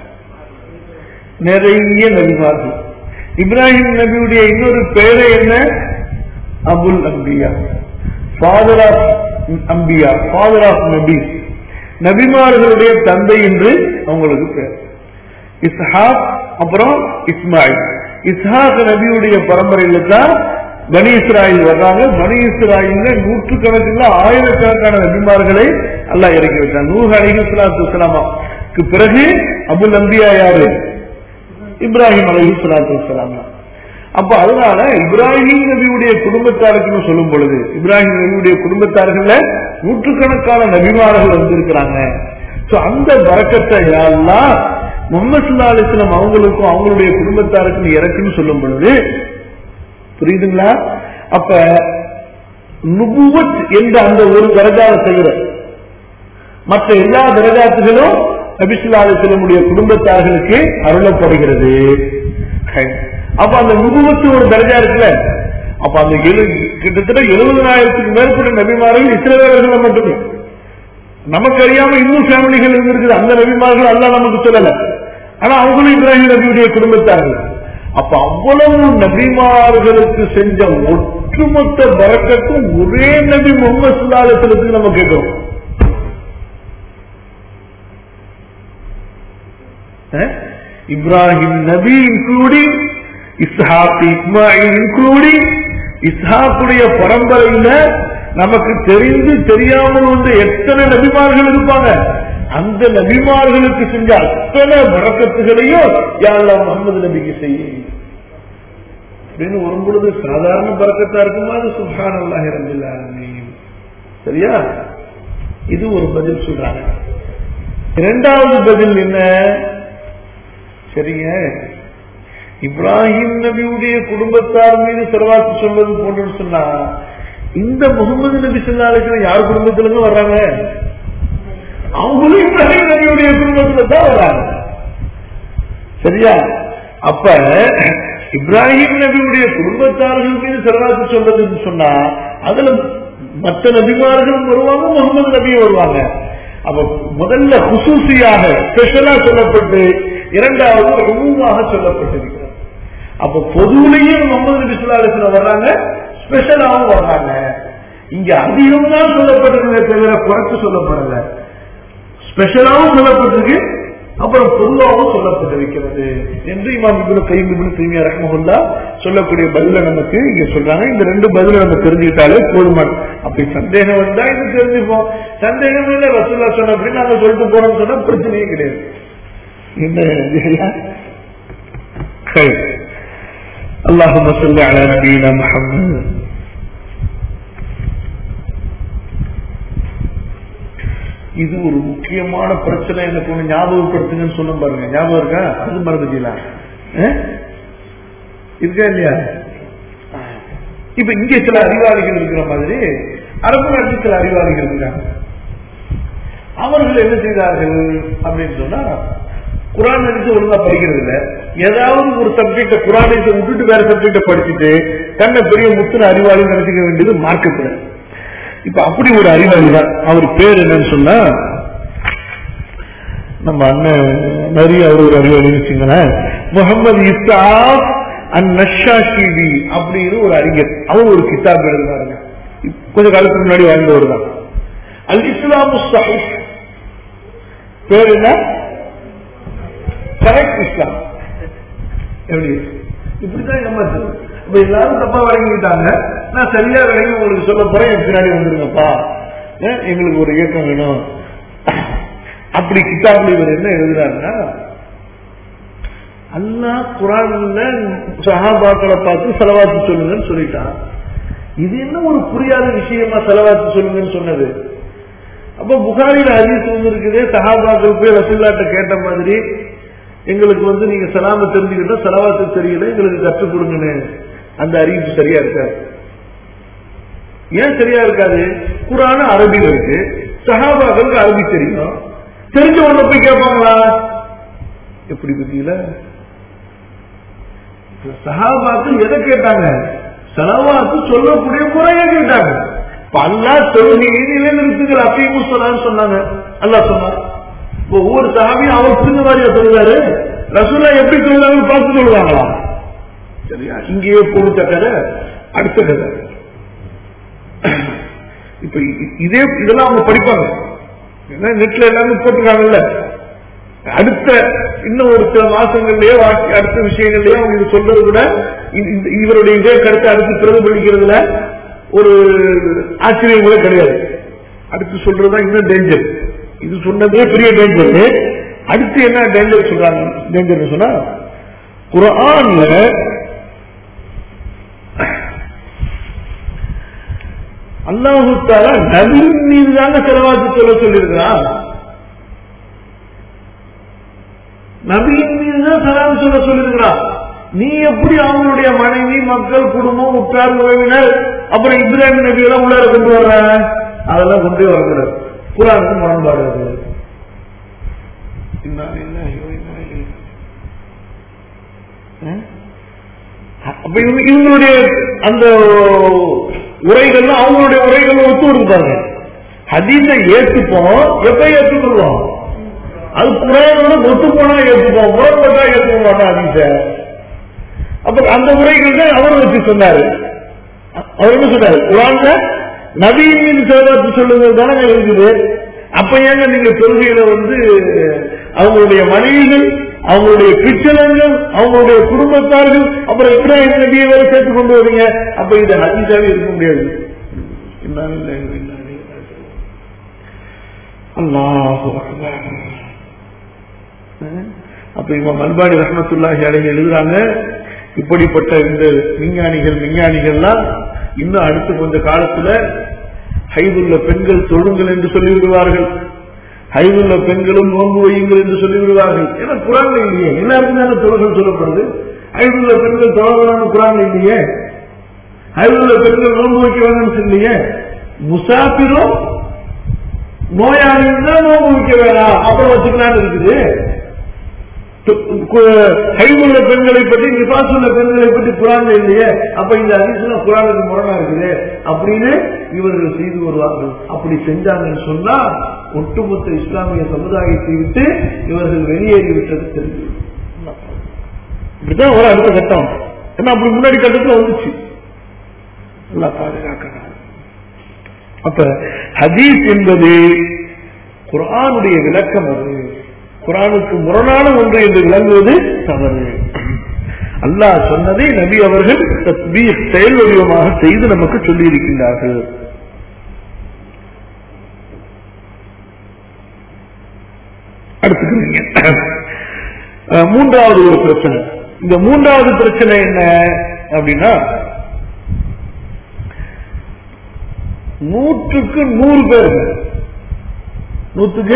[SPEAKER 1] நிறைய நபிமார்கள் இப்ராஹிம் நபியுடைய இன்னொரு பெயரே என்ன அபுல் அம்பியா ஃபாதர் ஆஃப் அம்பியா ஃபாதர் ஆஃப் நபி நபிமார்களுடைய தந்தை என்று அவங்களுக்கு பேர் இஸ்ஹாப் அப்புறம் இஸ்மாயில் இஸ்ஹாக் நபியுடைய பரம்பரையில தான் பனி இஸ்ராயில் வர்றாங்க பனி இஸ்ராயில்ல நூற்றுக்கணக்கில் ஆயிரக்கணக்கான நபிமார்களை அல்லாஹ் இறக்கி வச்சான் நூறு அலிஹி சலாத்து வசலாமாக்கு பிறகு அபுல் அம்பியா யாரு இப்ராஹிம் அலஹி சலாத்து வசலாம் அப்ப அதனால இப்ராஹிம் நபியுடைய குடும்பத்தாருக்குன்னு சொல்லும் பொழுது இப்ராஹிம் நபியுடைய குடும்பத்தார்கள்ல நூற்றுக்கணக்கான நபிமார்கள் வந்திருக்கிறாங்க சோ அந்த வரக்கத்தை யாரெல்லாம் முகமது சுல்லா அலிஸ்லாம் அவங்களுக்கும் அவங்களுடைய குடும்பத்தாருக்கும் இறக்குன்னு சொல்லும் பொழுது புரியுதுங்களா அப்ப நுபுவத் என்ற அந்த ஒரு தரஜாவை செய்கிற மற்ற எல்லா தரஜாத்துகளும் நபிசுல்லா அலிஸ்லமுடைய குடும்பத்தார்களுக்கு அருளப்படுகிறது அப்ப அந்த நுபுவத்து ஒரு தரஜா இருக்குல்ல அப்ப அந்த எழு கிட்டத்தட்ட எழுபதனாயிரத்துக்கு மேற்பட்ட நபிமார்கள் இஸ்ரேலர்கள் மட்டுமே நமக்கு அறியாம இன்னும் ஃபேமிலிகள் இருந்திருக்குது அந்த நபிமார்கள் அல்ல நமக்கு சொல்லல ஆனா அவங்களும் இப்ராஹிம் நபியுடைய குடும்பத்தார்கள் அப்ப அவ்வளவு நபிமார்களுக்கு செஞ்ச ஒட்டுமொத்த பறக்கத்தும் ஒரே நபி முகமது சுல்லாலத்திற்கு நம்ம கேட்கிறோம் இப்ராஹிம் நபி இன்க்ளூடிங் இஸ்ஹாக் இஸ்மாயில் இன்க்ளூடிங் இஸ்ஹாக்குடைய பரம்பரையில நமக்கு தெரிந்து தெரியாமல் வந்து எத்தனை நபிமார்கள் இருப்பாங்க அந்த நபிமார்களுக்கு செஞ்ச அத்தனை பறக்கத்துகளையும் யாரெல்லாம் முகமது நபிக்கு செய்ய அப்படின்னு வரும் பொழுது சாதாரண பறக்கத்தா இருக்குமா அது சுல்தான் அல்லாஹ் இறந்தில்லாருமே சரியா இது ஒரு பதில் சொல்றாங்க இரண்டாவது பதில் என்ன சரிங்க இப்ராஹிம் நபியுடைய குடும்பத்தார் மீது செலவாக்கு சொல்வது போன்று சொன்னா இந்த முகமது நபி சொல்லாளுக்கு யார் குடும்பத்துல இருந்து வர்றாங்க அவங்களும் இப்ராஹிம் நபியுடைய குடும்பத்துல தான் வர்றாங்க சரியா அப்ப இப்ராஹிம் நபியுடைய குடும்பத்தார்கள் மீது செலவாக்கு சொல்றதுன்னு சொன்னா அதுல மற்ற நபிமார்களும் வருவாங்க முகமது நபியும் வருவாங்க அப்ப முதல்ல குசூசியாக ஸ்பெஷலா சொல்லப்பட்டு இரண்டாவது ரொம்பமாக சொல்லப்பட்டிருக்கிறது அப்ப பொதுவிலேயே முகமது நபி சுல்லாலத்துல வர்றாங்க ஸ்பெஷலாகவும் வர்றாங்க இங்க அதிகம் தான் சொல்லப்பட்டிருக்கே தவிர குறைச்சு சொல்லப்படல ஸ்பெஷலாகவும் சொல்லப்பட்டிருக்கு அப்புறம் பொதுவாகவும் சொல்லப்பட்டிருக்கிறது என்று இமாம் இபுல் கைம் இபுல் தீமியா ரஹ்மஹுல்லா சொல்லக்கூடிய பதில நமக்கு இங்க சொல்றாங்க இந்த ரெண்டு பதில நம்ம தெரிஞ்சுக்கிட்டாலே போதுமான அப்படி சந்தேகம் வந்தா இது தெரிஞ்சுப்போம் சந்தேகம் இல்லை ரசூல்லா சொன்ன அப்படின்னு நாங்க சொல்லிட்டு போறோம்னு சொன்னா பிரச்சனையே கிடையாது என்ன اللهم صل على نبينا محمد இது ஒரு முக்கியமான பிரச்சனை எனக்கு ஒண்ணு ஞாபகப்படுத்துங்கன்னு சொல்ல பாருங்க ஞாபகம் இருக்கா அது மறந்துட்டீங்களா இருக்கா இல்லையா இப்ப இங்க சில அறிவாளிகள் இருக்கிற மாதிரி அரபு நாட்டில் சில அறிவாளிகள் இருக்காங்க அவர்கள் என்ன செய்தார்கள் அப்படின்னு சொன்னா குரான் எடுத்து ஒழுங்கா படிக்கிறது இல்ல ஏதாவது ஒரு சப்ஜெக்ட குரானை விட்டுட்டு வேற சப்ஜெக்ட படிச்சுட்டு தன்னை பெரிய முத்தின அறிவாளி நினைச்சுக்க வேண்டியது மார்க்கத்துல இப்ப அப்படி ஒரு அறிவாளி தான் அவர் பேர் என்னன்னு சொன்னா நம்ம அண்ணன் நிறைய அவர் ஒரு அறிவாளி வச்சுங்களேன் முகமது இஸ்தாப் அண்ட் நஷாஷிவி அப்படின்னு ஒரு அறிஞர் அவர் ஒரு கிதாப் எழுதினாருங்க கொஞ்ச காலத்துக்கு முன்னாடி வாழ்ந்தவர் தான் அல் இஸ்லாமு சஹீஹ் பேர் என்ன கரெக்ட் இஸ்லாம் எப்படி இப்படிதான் ஏமாத்து இப்ப எல்லாரும் தப்பா வழங்கிட்டாங்க நான் சரியா விளங்கி உங்களுக்கு சொல்ல போறேன் என் பின்னாடி வந்துருங்கப்பா எங்களுக்கு ஒரு இயக்கம் வேணும் அப்படி கிட்டாப்ல இவர் என்ன எழுதுறாருன்னா அல்லா குரான்ல சஹாபாக்களை பார்த்து செலவாத்து சொல்லுங்கன்னு சொல்லிட்டான் இது என்ன ஒரு புரியாத விஷயமா செலவாத்து சொல்லுங்கன்னு சொன்னது அப்ப புகாரில ஹதீஸ் வந்து இருக்குது சஹாபாக்கள் போய் ரசூல்லாட்ட கேட்ட மாதிரி எங்களுக்கு வந்து நீங்க சலாம தெரிஞ்சுக்கிட்டா செலவாத்து தெரியல எங்களுக்கு கற்றுக் கொடுங்கன்னு அந்த அறிவிப்பு சரியா இருக்காது ஏன் சரியா இருக்காது குரான அரபியில் இருக்கு சஹாபாக்களுக்கு அரபி தெரியும் தெரிஞ்ச ஒண்ணு போய் கேட்பாங்களா எப்படி பத்தியில சஹாபாக்கள் எதை கேட்டாங்க செலவாத்து சொல்லக்கூடிய முறையை கேட்டாங்க அல்லா தொழுகையை நிலைநிறுத்துங்கள் அப்பயும் சொல்லான்னு சொன்னாங்க அல்லா சொன்னார் ஒவ்வொரு சாமியும் அவர் சின்ன மாதிரியா சொல்லுவாரு ரசூல்லா எப்படி சொல்லுவாங்கன்னு பார்த்து சொல்லுவாங்களா சரியா இங்கேயே பொறுத்த கதை அடுத்த கதை இப்ப இதே இதெல்லாம் அவங்க படிப்பாங்க ஏன்னா நெட்ல எல்லாமே போட்டிருக்காங்கல்ல அடுத்த இன்னும் ஒரு சில மாசங்கள்லயோ வாக்கி- அடுத்த விஷயங்கள்லயோ அவங்க இது சொல்றது கூட இது- இந்த- இவருடைய இதே கருத்தை அடுத்து பிரதிபலிக்கிறதுல ஒரு ஆச்சரியம் கூட கிடையாது அடுத்து சொல்றதுதான் இன்னும் டேஞ்சர் இது சொன்னதே பெரிய டேஞ்சர் அடுத்து என்ன டேஞ்சர் சொல்றாங்க டேஞ்சர் சொன்னா குரான்ல அல்லாஹு தாலா நபியின் மீது தாங்க செலவாத்து சொல்ல சொல்லியிருக்கிறான் நபியின் மீது தான் சலாம் சொல்ல சொல்லியிருக்கிறான் நீ எப்படி அவங்களுடைய மனைவி மக்கள் குடும்பம் உற்றார் உறவினர் அப்புறம் இப்ராஹிம் நபி எல்லாம் உள்ளார கொண்டு வர்ற அதெல்லாம் கொண்டே வரக்கூடாது குரானுக்கு முரண்பாடு அது இன்னா லில்லாஹி வ இன்னா இலைஹி ராஜிஊன். அப்ப இவங்க- இவங்களுடைய அந்த உரைகள்லாம் அவங்களுடைய உரைகள் ஒத்து வருது ஹதீஸை ஏற்றுப்போம் எப்ப ஏற்றுக்கொள்வோம் அது குரானோட ஒத்து போனா ஏற்றுப்போம் முரண்பட்டா ஏற்றுக்க மாட்டோம் ஹதீஸ அப்ப அந்த உரைகள் தான் அவர் வச்சு சொன்னாரு அவர் என்ன சொன்னாரு குரான்ல நபியின் மீது சேதாத்து சொல்லுங்கள் தானே இருக்குது அப்ப ஏங்க நீங்க தொழுகையில வந்து அவங்களுடைய மனைவிகள் அவங்களுடைய பிச்சலங்கள் அவங்களுடைய குடும்பத்தார்கள் அப்புறம் இப்ராஹிம் நபியை வேற சேர்த்து கொண்டு வரீங்க அப்ப இது ஹதீஸாவே இருக்க முடியாது இன்னா லில்லாஹி வ இன்னா இலைஹி ராஜிஊன். அல்லாஹு அக்பர். அப்ப இவன் மல்பாடி ரஹமத்துல்லாஹி அலைஹி எழுதுறாங்க இப்படிப்பட்ட இந்த விஞ்ஞானிகள் விஞ்ஞானிகள்லாம் இன்னும் அடுத்து கொஞ்ச காலத்துல ஹைதுள்ள பெண்கள் தொழுங்கள் என்று சொல்லி விடுவார்கள் ஹைதுள்ள பெண்களும் நோன்பு வையுங்கள் என்று சொல்லி விடுவார்கள் ஏன்னா குரான் இல்லையே எல்லாருக்கும் தானே தொழுகள் சொல்லப்படுது ஹைதுள்ள பெண்கள் தொழலாம் குரான் இல்லையே ஹைதுள்ள பெண்கள் நோன்பு வைக்க வேணும்னு சொல்லியே முசாபிரும் நோயாளிகள் தான் நோன்பு வைக்க வேணாம் அப்புறம் வச்சுக்கலாம்னு இருக்குது கைவுள்ள பெண்களை பற்றி நிபாஸ் உள்ள பெண்களை பற்றி குரான் இல்லையே அப்ப இந்த அதிசயம் குரானுக்கு முரணா இருக்குது அப்படின்னு இவர்கள் செய்து வருவார்கள் அப்படி செஞ்சாங்கன்னு சொன்னா ஒட்டுமொத்த இஸ்லாமிய சமுதாயத்தை விட்டு இவர்கள் வெளியேறி விட்டது தெரிஞ்சு இப்படிதான் ஒரு அடுத்த கட்டம் ஏன்னா அப்படி முன்னாடி கட்டத்துல வந்துச்சு நல்லா பாதுகாக்கணும் அப்ப ஹதீஸ் என்பது குரானுடைய விளக்கம் அது குரானுக்கு முரணான ஒன்று என்று விளங்குவது தவறு அல்லாஹ் சொன்னதை நபி அவர்கள் தஸ்பீர் செயல் வடிவமாக செய்து நமக்கு சொல்லி இருக்கின்றார்கள் அடுத்துக்கிறீங்க அஹ், மூன்றாவது ஒரு பிரச்சனை இந்த மூன்றாவது பிரச்சனை என்ன அப்படின்னா நூற்றுக்கு நூறு பேர் நூற்றுக்கு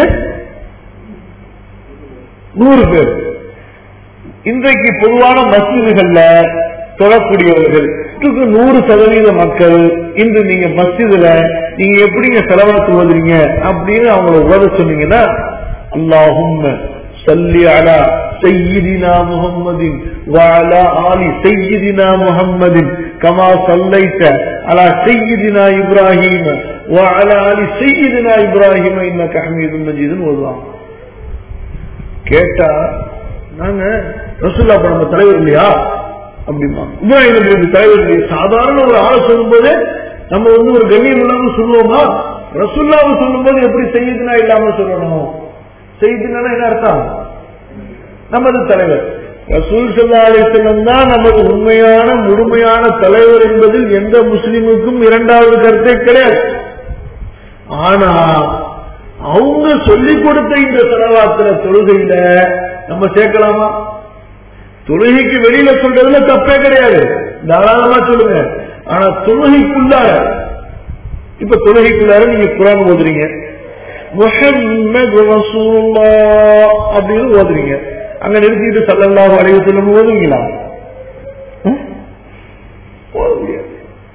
[SPEAKER 1] நூறு பேர் இன்றைக்கு பொதுவான மஸ்ஜிதுகள்ல தொழக்கூடியவர்கள் நூற்றுக்கு நூறு சதவீத மக்கள் இன்று நீங்க மஸ்ஜிதுல நீங்க எப்படிங்க செலவாத்து ஓதுறீங்க அப்படின்னு அவங்கள ஓத சொன்னீங்கன்னா அல்லாஹும் சல்லி அலா سيدنا محمد وعلى آل سيدنا محمد كما صليت على سيدنا إبراهيم وعلى آل سيدنا إبراهيم إنك حميد مجيد ஓதுவாங்க கேட்டா நாங்க ரசூல்லா இப்ப நம்ம தலைவர் இல்லையா அப்படிமா இப்ராஹிம் நபி இந்த தலைவர் இல்லையா சாதாரண ஒரு ஆளை சொல்லும்போது நம்ம வந்து ஒரு கண்ணியம் இல்லாம சொல்லுவோமா ரசூல்லாவை சொல்லும்போது எப்படி செய்யுதுனா இல்லாம சொல்லணும் செய்யுதுனா என்ன அர்த்தம் நமது தலைவர் ரசூல் சல்லா அலிஸ்லம் தான் நமது உண்மையான முழுமையான தலைவர் என்பதில் எந்த முஸ்லிமுக்கும் இரண்டாவது கருத்தே கிடையாது ஆனா அவங்க சொல்லிக் கொடுத்த இந்த செலவாத்துல தொழுகையில நம்ம சேர்க்கலாமா தொழுகைக்கு வெளியில சொல்றதுல தப்பே கிடையாது தாராளமா சொல்லுங்க ஆனா தொழுகைக்குள்ளார இப்ப தொழுகைக்குள்ளார நீங்க குரான் ஓதுறீங்க முஹம்மது ரசூலுல்லாஹ் அப்படின்னு ஓதுறீங்க அங்க நிறுத்திட்டு சல்லல்லாஹு அலைஹி வஸல்லம் ஓதுவீங்களா ம்? ஓத முடியாது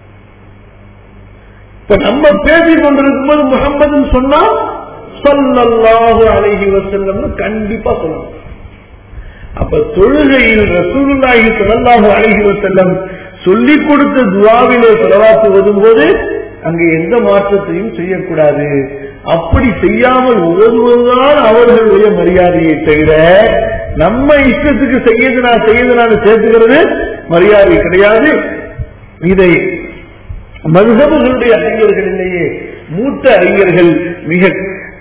[SPEAKER 1] இப்ப நம்ம பேசிக் கொண்டிருக்கும் போது முகம்மதுன்னு சொன்னா சல்லல்லாஹு அலைஹி வஸல்லம்னு கண்டிப்பா சொல்லணும் அப்ப தொழுகையில் ரசூலுல்லாஹி ஸல்லல்லாஹு அலைஹி வஸல்லம் சொல்லிக் கொடுத்த துவாவிலே செலவாத்து ஓதும்போது அங்கு எந்த மாற்றத்தையும் செய்யக்கூடாது அப்படி செய்யாமல் ஓதுவதுதான் அவர்களுடைய மரியாதையை தவிர நம்ம இஷ்டத்துக்கு செய்யது நான் செய்யது நான் சேர்த்துக்கிறது மரியாதை கிடையாது இதை மதுகபுகளுடைய அறிஞர்களிலேயே மூத்த அறிஞர்கள் மிக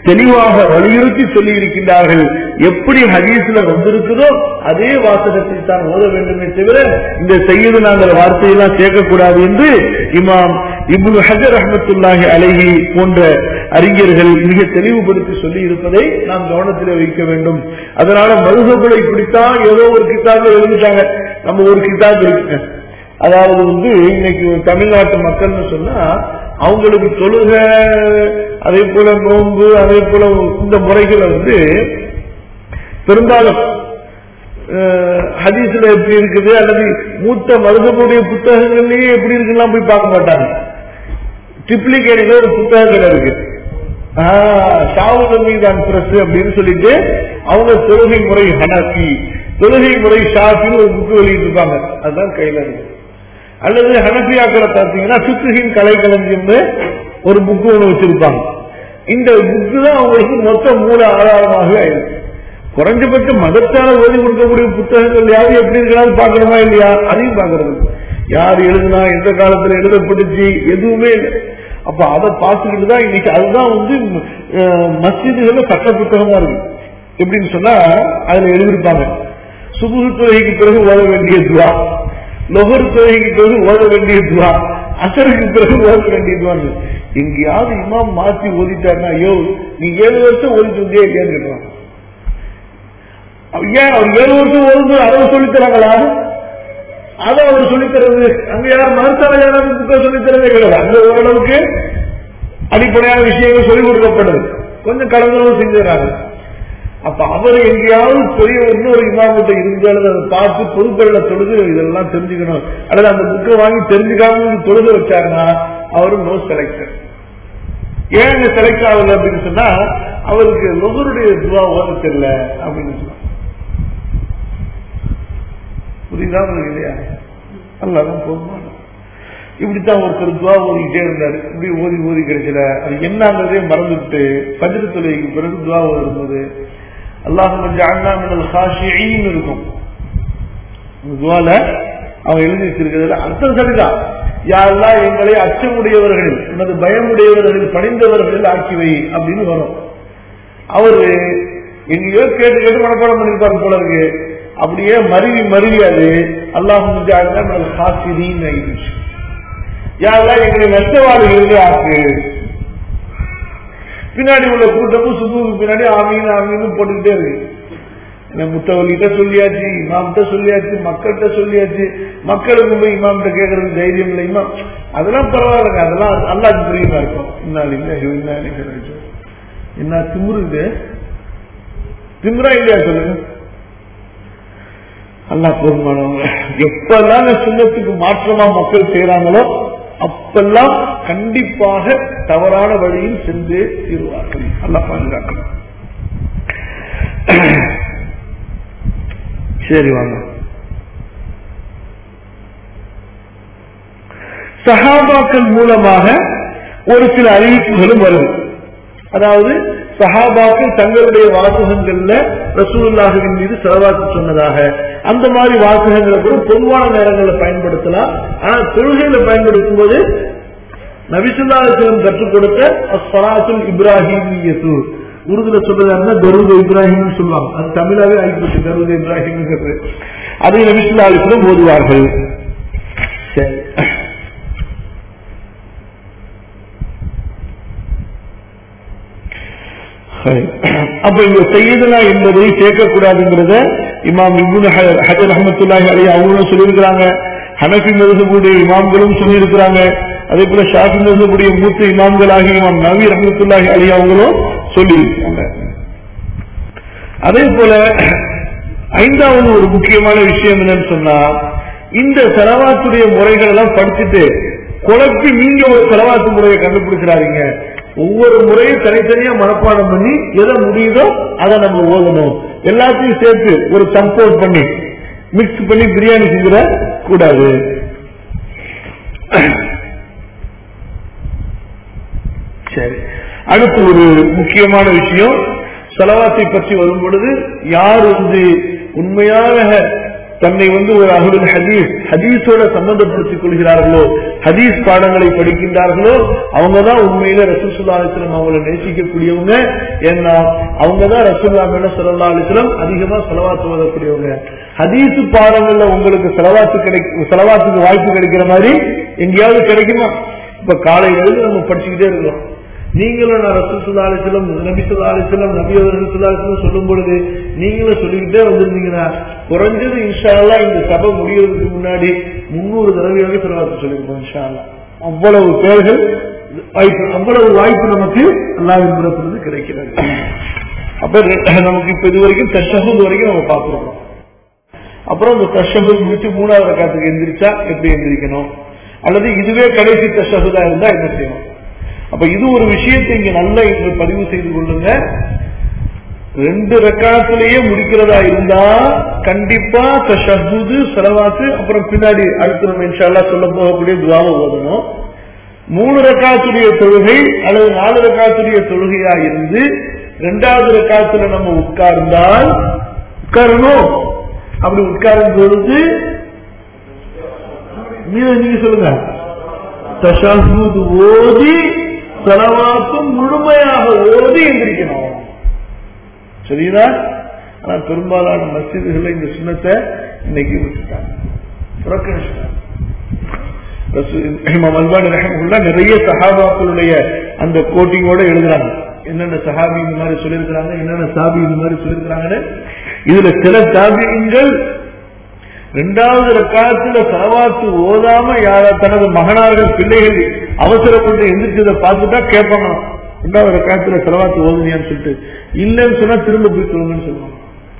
[SPEAKER 1] தெளிவாக வலியுறுத்தி சொல்லி இருக்கின்றார்கள் எப்படி ஹதீஸ்ல வந்திருக்குதோ அதே வாசகத்தை தான் ஓத வேண்டுமே தவிர இந்த செய்யது நாங்கள் வார்த்தையெல்லாம் சேர்க்கக்கூடாது என்று இமாம் இப்னு ஹஜர் ரஹமத்துல்லாஹி அலைஹி போன்ற அறிஞர்கள் மிக தெளிவுபடுத்தி சொல்லி இருப்பதை நாம் கவனத்தில் வைக்க வேண்டும் அதனால மருகபுலை இப்படித்தான் ஏதோ ஒரு கிதாபை எழுதிட்டாங்க நம்ம ஒரு கிதாப் இருக்குங்க அதாவது வந்து இன்னைக்கு ஒரு தமிழ்நாட்டு மக்கள்னு சொன்னா அவங்களுக்கு தொழுக அதே போல நோன்பு அதே போல இந்த முறைகளை வந்து பெரும்பாலும் அஹ், ஹதீஸ்ல எப்படி இருக்குது அல்லது மூத்த மருதமுடைய புத்தகங்கள்லயே எப்படி இருக்குலாம் போய் பார்க்க மாட்டாங்க டிப்ளிகேட்ல ஒரு புத்தக கடை இருக்கு ஷாவுல் மீதான் பிரஸ் அப்படின்னு சொல்லிட்டு அவங்க தொழுகை முறை ஹனஃபி தொழுகை முறை ஷாஃபின்னு ஒரு புக்கு வெளியிட்டு இருப்பாங்க அதுதான் கையில இருக்கு அல்லது ஹனஃபியாக்களை பார்த்தீங்கன்னா சுத்துகின் கலைக்களஞ்சியம்னு ஒரு புக்கு ஒன்று வச்சிருப்பாங்க இந்த புக்கு தான் அவங்களுக்கு மொத்த மூல ஆதாரமாக ஆயிருக்கு குறைஞ்சபட்சம் மதத்தால ஓதி கொடுக்கக்கூடிய புத்தகங்கள் யாரு எப்படி இருக்கலாம் பார்க்கணுமா இல்லையா அதையும் பார்க்கறது யார் எழுதுனா எந்த காலத்துல எழுதப்பட்டுச்சு எதுவுமே இல்லை அப்ப அதை பார்த்துக்கிட்டு தான் இன்னைக்கு அதுதான் வந்து அஹ், மஸ்ஜிதுகள்ல சட்ட புத்தகமா இருக்கு எப்படின்னு சொன்னா அதுல எழுதியிருப்பாங்க சுபுகு தொகைக்கு பிறகு ஓத வேண்டிய துவா லொகர் தொகைக்கு பிறகு ஓத வேண்டிய துவா அசருக்கு பிறகு ஓத வேண்டிய துவான்னு எங்கேயாவது இமாம் மாத்தி ஓதிட்டாருன்னா ஐயோ நீ ஏழு வருஷம் ஓதிட்டு வந்தே இல்லையான்னு கேட்கலாம் ஏன் அவர் ஏழு வருஷம் ஓதும்போது அதை சொல்லித் தராங்களா அதை அவர் சொல்லித் தர்றது அங்க யார் மருத்துவ யாராவது புத்தகம் சொல்லித் தரதே கிடையாது அங்க ஓரளவுக்கு அடிப்படையான விஷயங்கள் சொல்லிக் கொடுக்கப்படுது கொஞ்சம் கலந்தும் செஞ்சுறாங்க அப்ப அவர் எங்கேயாவது பெரிய இன்னொரு இமாமத்தை இருந்தாலும் அதை பார்த்து பொதுப்பொருளை தொழுது இதெல்லாம் தெரிஞ்சுக்கணும் அல்லது அந்த புக்கை வாங்கி தெரிஞ்சுக்காம தொழுக வச்சாருன்னா அவரும் நோ செலக்டர் ஏன் செலக்ட் ஆகல அப்படின்னு சொன்னா அவருக்கு லொகருடைய துவா ஓத தெரியல அப்படின்னு சொன்னா புரியுதா உங்களுக்கு இல்லையா அல்லாதான் போதுமான இப்படித்தான் ஒருத்தர் துவா ஓதிக்கிட்டே இருந்தாரு இப்படி ஓதி ஓதி கிடைக்கல அது என்னங்கிறதே மறந்துட்டு பஜ்ர தொழுகைக்கு பிறகு துவா ஓதும்போது அல்லாஹ் அண்ணாமினல் ஹாஷின்னு இருக்கும் இந்த துவால அவன் எழுதி வச்சிருக்கிறதுல அர்த்தம் சரிதான் யாரெல்லாம் எங்களை அச்சமுடையவர்கள் உனது பயமுடையவர்கள் பணிந்தவர்கள் ஆக்கி வை அப்படின்னு வரும் அவரு எங்கேயோ கேட்டு கேட்டு மனப்பாடம் பண்ணிருப்பாரு போல இருக்கு அப்படியே மருவி மருவி அது அல்லாஹ் ஹாசிரின்னு ஆயிடுச்சு யாரெல்லாம் எங்களை நஷ்டவாதிகளுக்கு ஆக்கு பின்னாடி உள்ள கூட்டமும் சுப்புக்கு பின்னாடி ஆமீன் ஆமீன் போட்டுக்கிட்டே இருக்கு என்ன முத்தவர்கிட்ட சொல்லியாச்சு இமாம்கிட்ட சொல்லியாச்சு மக்கள்கிட்ட சொல்லியாச்சு மக்களுக்கு போய் இமாம்கிட்ட கேட்கறது தைரியம் இல்லை இமாம் அதெல்லாம் பரவாயில்லைங்க அதெல்லாம் அல்லாக்கு புரியுமா இருக்கும் இன்னால் இல்லை என்ன என்ன திமுரு இது திமுறா இல்லையா சொல்லுங்க அல்லா போதுமானவங்க எப்பெல்லாம் இந்த சுண்ணத்துக்கு மாற்றமா மக்கள் செய்யறாங்களோ அப்பெல்லாம் கண்டிப்பாக தவறான வழியில் சென்று தீர்வார்கள் அல்லா பாதுகாக்கணும் சரி வாங்க சஹாபாக்கள் மூலமாக ஒரு சில அறிவிப்புகளும் வரும் அதாவது சஹாபாக்கள் தங்களுடைய வாசகங்கள்ல ரசூலுல்லாஹுவின் மீது செலவாக்கு சொன்னதாக அந்த மாதிரி வாசகங்களை கூட பொதுவான நேரங்களில் பயன்படுத்தலாம் ஆனா தொழுகையில பயன்படுத்தும் போது நபிசுல்லாசலம் கற்றுக் கொடுத்த அஸ்வராசுல் இப்ராஹிமியத்து உருதுல சொல்றதா தருத இப்ராஹிம் சொல்லுவாங்க அது தமிழாவே ஆகிப்பட்டு தருத இப்ராஹிம்ங்கிறது அதை நபிசுல்லாசலம் ஓதுவார்கள் சரி அப்ப இந்த செய்யதனா என்பதை சேர்க்கக்கூடாதுங்கிறத இமாம் இபுன் ஹஜர் அஹமத்துல்லாஹி அலி அவங்களும் சொல்லியிருக்கிறாங்க ஹனஃபி மருதபுடைய இமாம்களும் சொல்லியிருக்கிறாங்க அதே போல ஷாஃபி மருதபுடைய மூத்த இமாம்களாகி இமாம் நவி ரஹமத்துல்லாஹி அலி அவங்களும் சொல்லியிருக்கிறாங்க அதே போல ஐந்தாவது ஒரு முக்கியமான விஷயம் என்னன்னு சொன்னா இந்த செலவாத்துடைய முறைகள் எல்லாம் படிச்சுட்டு குழப்பி நீங்க ஒரு செலவாத்து முறையை கண்டுபிடிக்கிறாருங்க ஒவ்வொரு முறையும் தனித்தனியா மனப்பாடம் பண்ணி எதை முடியுதோ அதை நம்ம ஓதணும் எல்லாத்தையும் சேர்த்து ஒரு கம்போஸ் பண்ணி மிக்ஸ் பண்ணி பிரியாணி செஞ்சிட கூடாது சரி அடுத்து ஒரு முக்கியமான விஷயம் செலவாத்தை பற்றி வரும் பொழுது யார் வந்து உண்மையாக தன்னை வந்து ஒரு அகுல் ஹதீஸ் ஹதீஸோட சம்பந்தப்படுத்திக் கொள்கிறார்களோ ஹதீஸ் பாடங்களை படிக்கின்றார்களோ அவங்கதான் உண்மையில ரசூசுல்லா அலிஸ்லம் அவங்களை நேசிக்கக்கூடியவங்க ஏன்னா அவங்கதான் ரசூல்லா மேல சல்லா அலிஸ்லம் அதிகமா செலவாத்து ஓதக்கூடியவங்க ஹதீஸ் பாடங்கள்ல உங்களுக்கு செலவாத்து கிடைக்கும் செலவாத்துக்கு வாய்ப்பு கிடைக்கிற மாதிரி எங்கேயாவது கிடைக்குமா இப்ப காலையில இருந்து நம்ம படிச்சுக்கிட்டே இருக்கிறோம் நீங்களும் நான் ரசூல் சுல்லா அலிஸ்லம் நபி சுல்லா அலிஸ்லம் நபி அவர்கள் சுல்லா அலிஸ்லம் சொல்லும் பொழுது நீங்களும் சொல்லிக்கிட்டே வந்திருந்தீங்கன்னா குறைஞ்சது இன்ஷால்லா இந்த சபை முடியறதுக்கு முன்னாடி முன்னூறு தடவையாக செலவாத்து சொல்லியிருக்கோம் இன்ஷால்லா அவ்வளவு பேர்கள் வாய்ப்பு அவ்வளவு வாய்ப்பு நமக்கு அல்லாவின் புறத்திலிருந்து கிடைக்கிறது அப்ப ரெ- நமக்கு இப்ப இது வரைக்கும் தஷஹூத் வரைக்கும் நம்ம பார்க்கிறோம் அப்புறம் இந்த தஷஹூத் முடிச்சு மூணாவது ரக்காத்துக்கு எந்திரிச்சா எப்படி எந்திரிக்கணும் அல்லது இதுவே கடைசி தஷஹூதா இருந்தா என்ன செய்யணும் அப்ப இது ஒரு விஷயத்தை இங்க நல்லா இன்று பதிவு செய்து கொள்ளுங்க ரெண்டு ரக்காத்திலேயே முடிக்கிறதா இருந்தா கண்டிப்பா தஷஹூது செலவாத்து அப்புறம் பின்னாடி அடுத்து நம்ம இன்ஷால்லா சொல்ல போகக்கூடிய துவாவை ஓதணும் மூணு ரக்காத்துடைய தொழுகை அல்லது நாலு ரக்காத்துடைய தொழுகையா இருந்து ரெண்டாவது ரக்காத்துல நம்ம உட்கார்ந்தால் உட்காரணும் அப்படி உட்காரும் பொழுது நீங்க நீங்க சொல்லுங்க தஷஹூது ஓதி செலவாத்தும் முழுமையாக ஓதி எந்திரிக்கணும் சரிதா ஆனா பெரும்பாலான மசிதிகள் இந்த சுண்ணத்தை இன்னைக்கு விட்டுட்டாங்க புறக்கணிச்சிட்டாங்க ரசூ- இமாம் அல்பானி ரஹ்மத்துல்லாஹ் நிறைய சஹாபாக்களுடைய அந்த கோட்டிங்கோட எழுதுறாங்க என்னென்ன சஹாபி இந்த மாதிரி சொல்லியிருக்கிறாங்க என்னென்ன சாபி இந்த மாதிரி சொல்லியிருக்கிறாங்கன்னு இதுல சில சாபியங்கள் ரெண்டாவது ரக்காத்துல செலவாத்து ஓதாம யார தனது மகனார்கள் பிள்ளைகள் அவசரப்பட்டு எந்திரிச்சதை பார்த்துட்டா கேட்பாங்க ரெண்டாவது ரக்காத்துல செலவாத்து ஓதுனியான்னு சொல்லிட்டு இல்லைன்னு சொன்னா திரும்ப போய் சொல்லுங்கன்னு சொல்லுவாங்க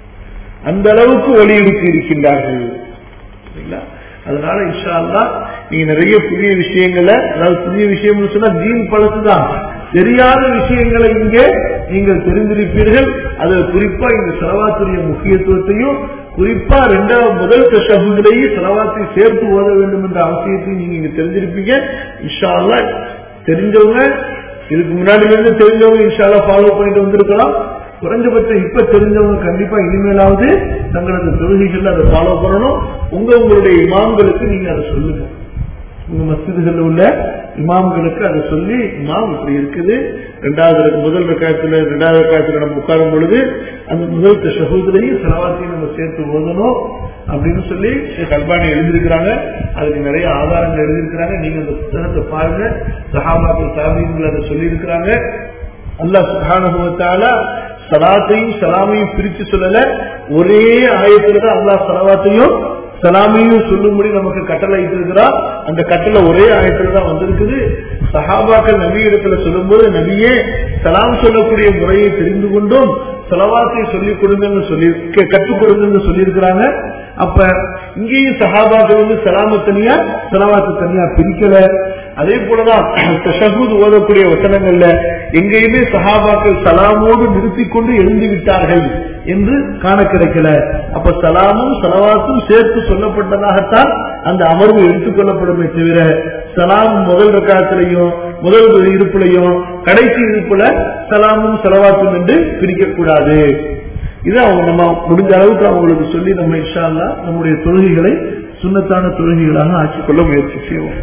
[SPEAKER 1] அந்த அளவுக்கு வலியுறுத்தி இருக்கின்றார்கள் சரிங்களா அதனால இன்ஷா அல்லாஹ் நீங்க நிறைய புதிய விஷயங்களை அதாவது புதிய விஷயம்னு சொன்னா தீன் பழசுதான் தெரியாத விஷயங்களை இங்கே நீங்கள் தெரிந்திருப்பீர்கள் அது குறிப்பா இந்த செலவாத்துடைய முக்கியத்துவத்தையும் குறிப்பா ரெண்டாவது முதல் தஷகுதிலேயே செலவாத்தை சேர்த்து ஓத வேண்டும் என்ற அவசியத்தையும் நீங்க இங்க தெரிஞ்சிருப்பீங்க இன்ஷா அல்லாஹ் தெரிஞ்சவங்க இதுக்கு முன்னாடி இருந்து தெரிஞ்சவங்க இன்ஷால்லா ஃபாலோ பண்ணிட்டு வந்திருக்கலாம் குறைஞ்சபட்சம் இப்ப தெரிஞ்சவங்க கண்டிப்பா இனிமேலாவது தங்களது தொழுகைகள்ல அதை ஃபாலோ பண்ணணும் உங்க உங்களுடைய இமாம்களுக்கு நீங்க அதை சொல்லுங்க உங்க மஸ்ஜிதுகள்ல உள்ள இமாம்களுக்கு அதை சொல்லி இமாம் இப்படி இருக்குது ரெண்டாவது ரக்க- முதல் ரக்காயத்துல ரெண்டாவது ரக்காயத்துல நம்ம உட்காரும் பொழுது அந்த முதல் சகோதரையும் செலவாத்தையும் நம்ம சேர்த்து ஓதணும் அப்படின்னு சொல்லி ஷேக் அல்பானி எழுதியிருக்கிறாங்க அதுக்கு நிறைய ஆதாரங்கள் எழுதியிருக்கிறாங்க நீங்க அந்த புத்தகத்தை பாருங்க சஹாபாக்கள் தாபீன்கள் அதை சொல்லி இருக்கிறாங்க அல்லாஹ் சுப்ஹானஹு வ தஆலா சலாத்தையும் சலாமையும் பிரிச்சு சொல்லல ஒரே ஆயத்துல தான் அல்லாஹ் சலவாத்தையும் சலாமையும் சொல்லும்படி நமக்கு கட்டளை இருக்கிறார் அந்த கட்டளை ஒரே ஆயத்துல தான் வந்திருக்குது சஹாபாக்கள் நபி இடத்துல சொல்லும்போது நபியே சலாம் சொல்லக்கூடிய முறையை தெரிந்து கொண்டும் செலவாத்தை சொல்லிக் கொடுங்கன்னு சொல்லி கே- கற்றுக் கொடுங்கன்னு சொல்லியிருக்கிறாங்க அப்ப இங்கேயும் சஹாபாக்கள் வந்து சலாம தனியா செலவாத்து தனியா பிரிக்கல அதே போலதான் தஷஹூத் ஓதக்கூடிய வசனங்கள்ல எங்கேயுமே சஹாபாக்கள் சலாமோடு நிறுத்திக் கொண்டு எழுந்து விட்டார்கள் என்று காண கிடைக்கல அப்ப சலாமும் சலவாத்தும் சேர்த்து சொல்லப்பட்டதாகத்தான் அந்த அமர்வு எடுத்துக்கொள்ளப்படுமே தவிர சலாம் முதல் ரக்காத்திலையும் முதல் இருப்புலையும் கடைசி இருப்புல சலாமும் சலவாத்தும் என்று பிரிக்க கூடாது இது அவங்க நம்ம முடிஞ்ச அளவுக்கு அவங்களுக்கு சொல்லி நம்ம இன்ஷா அல்லாஹ் நம்முடைய தொழுகைகளை சுண்ணத்தான தொழுகைகளாக ஆக்கிக்கொள்ள முயற்சி செய்வோம்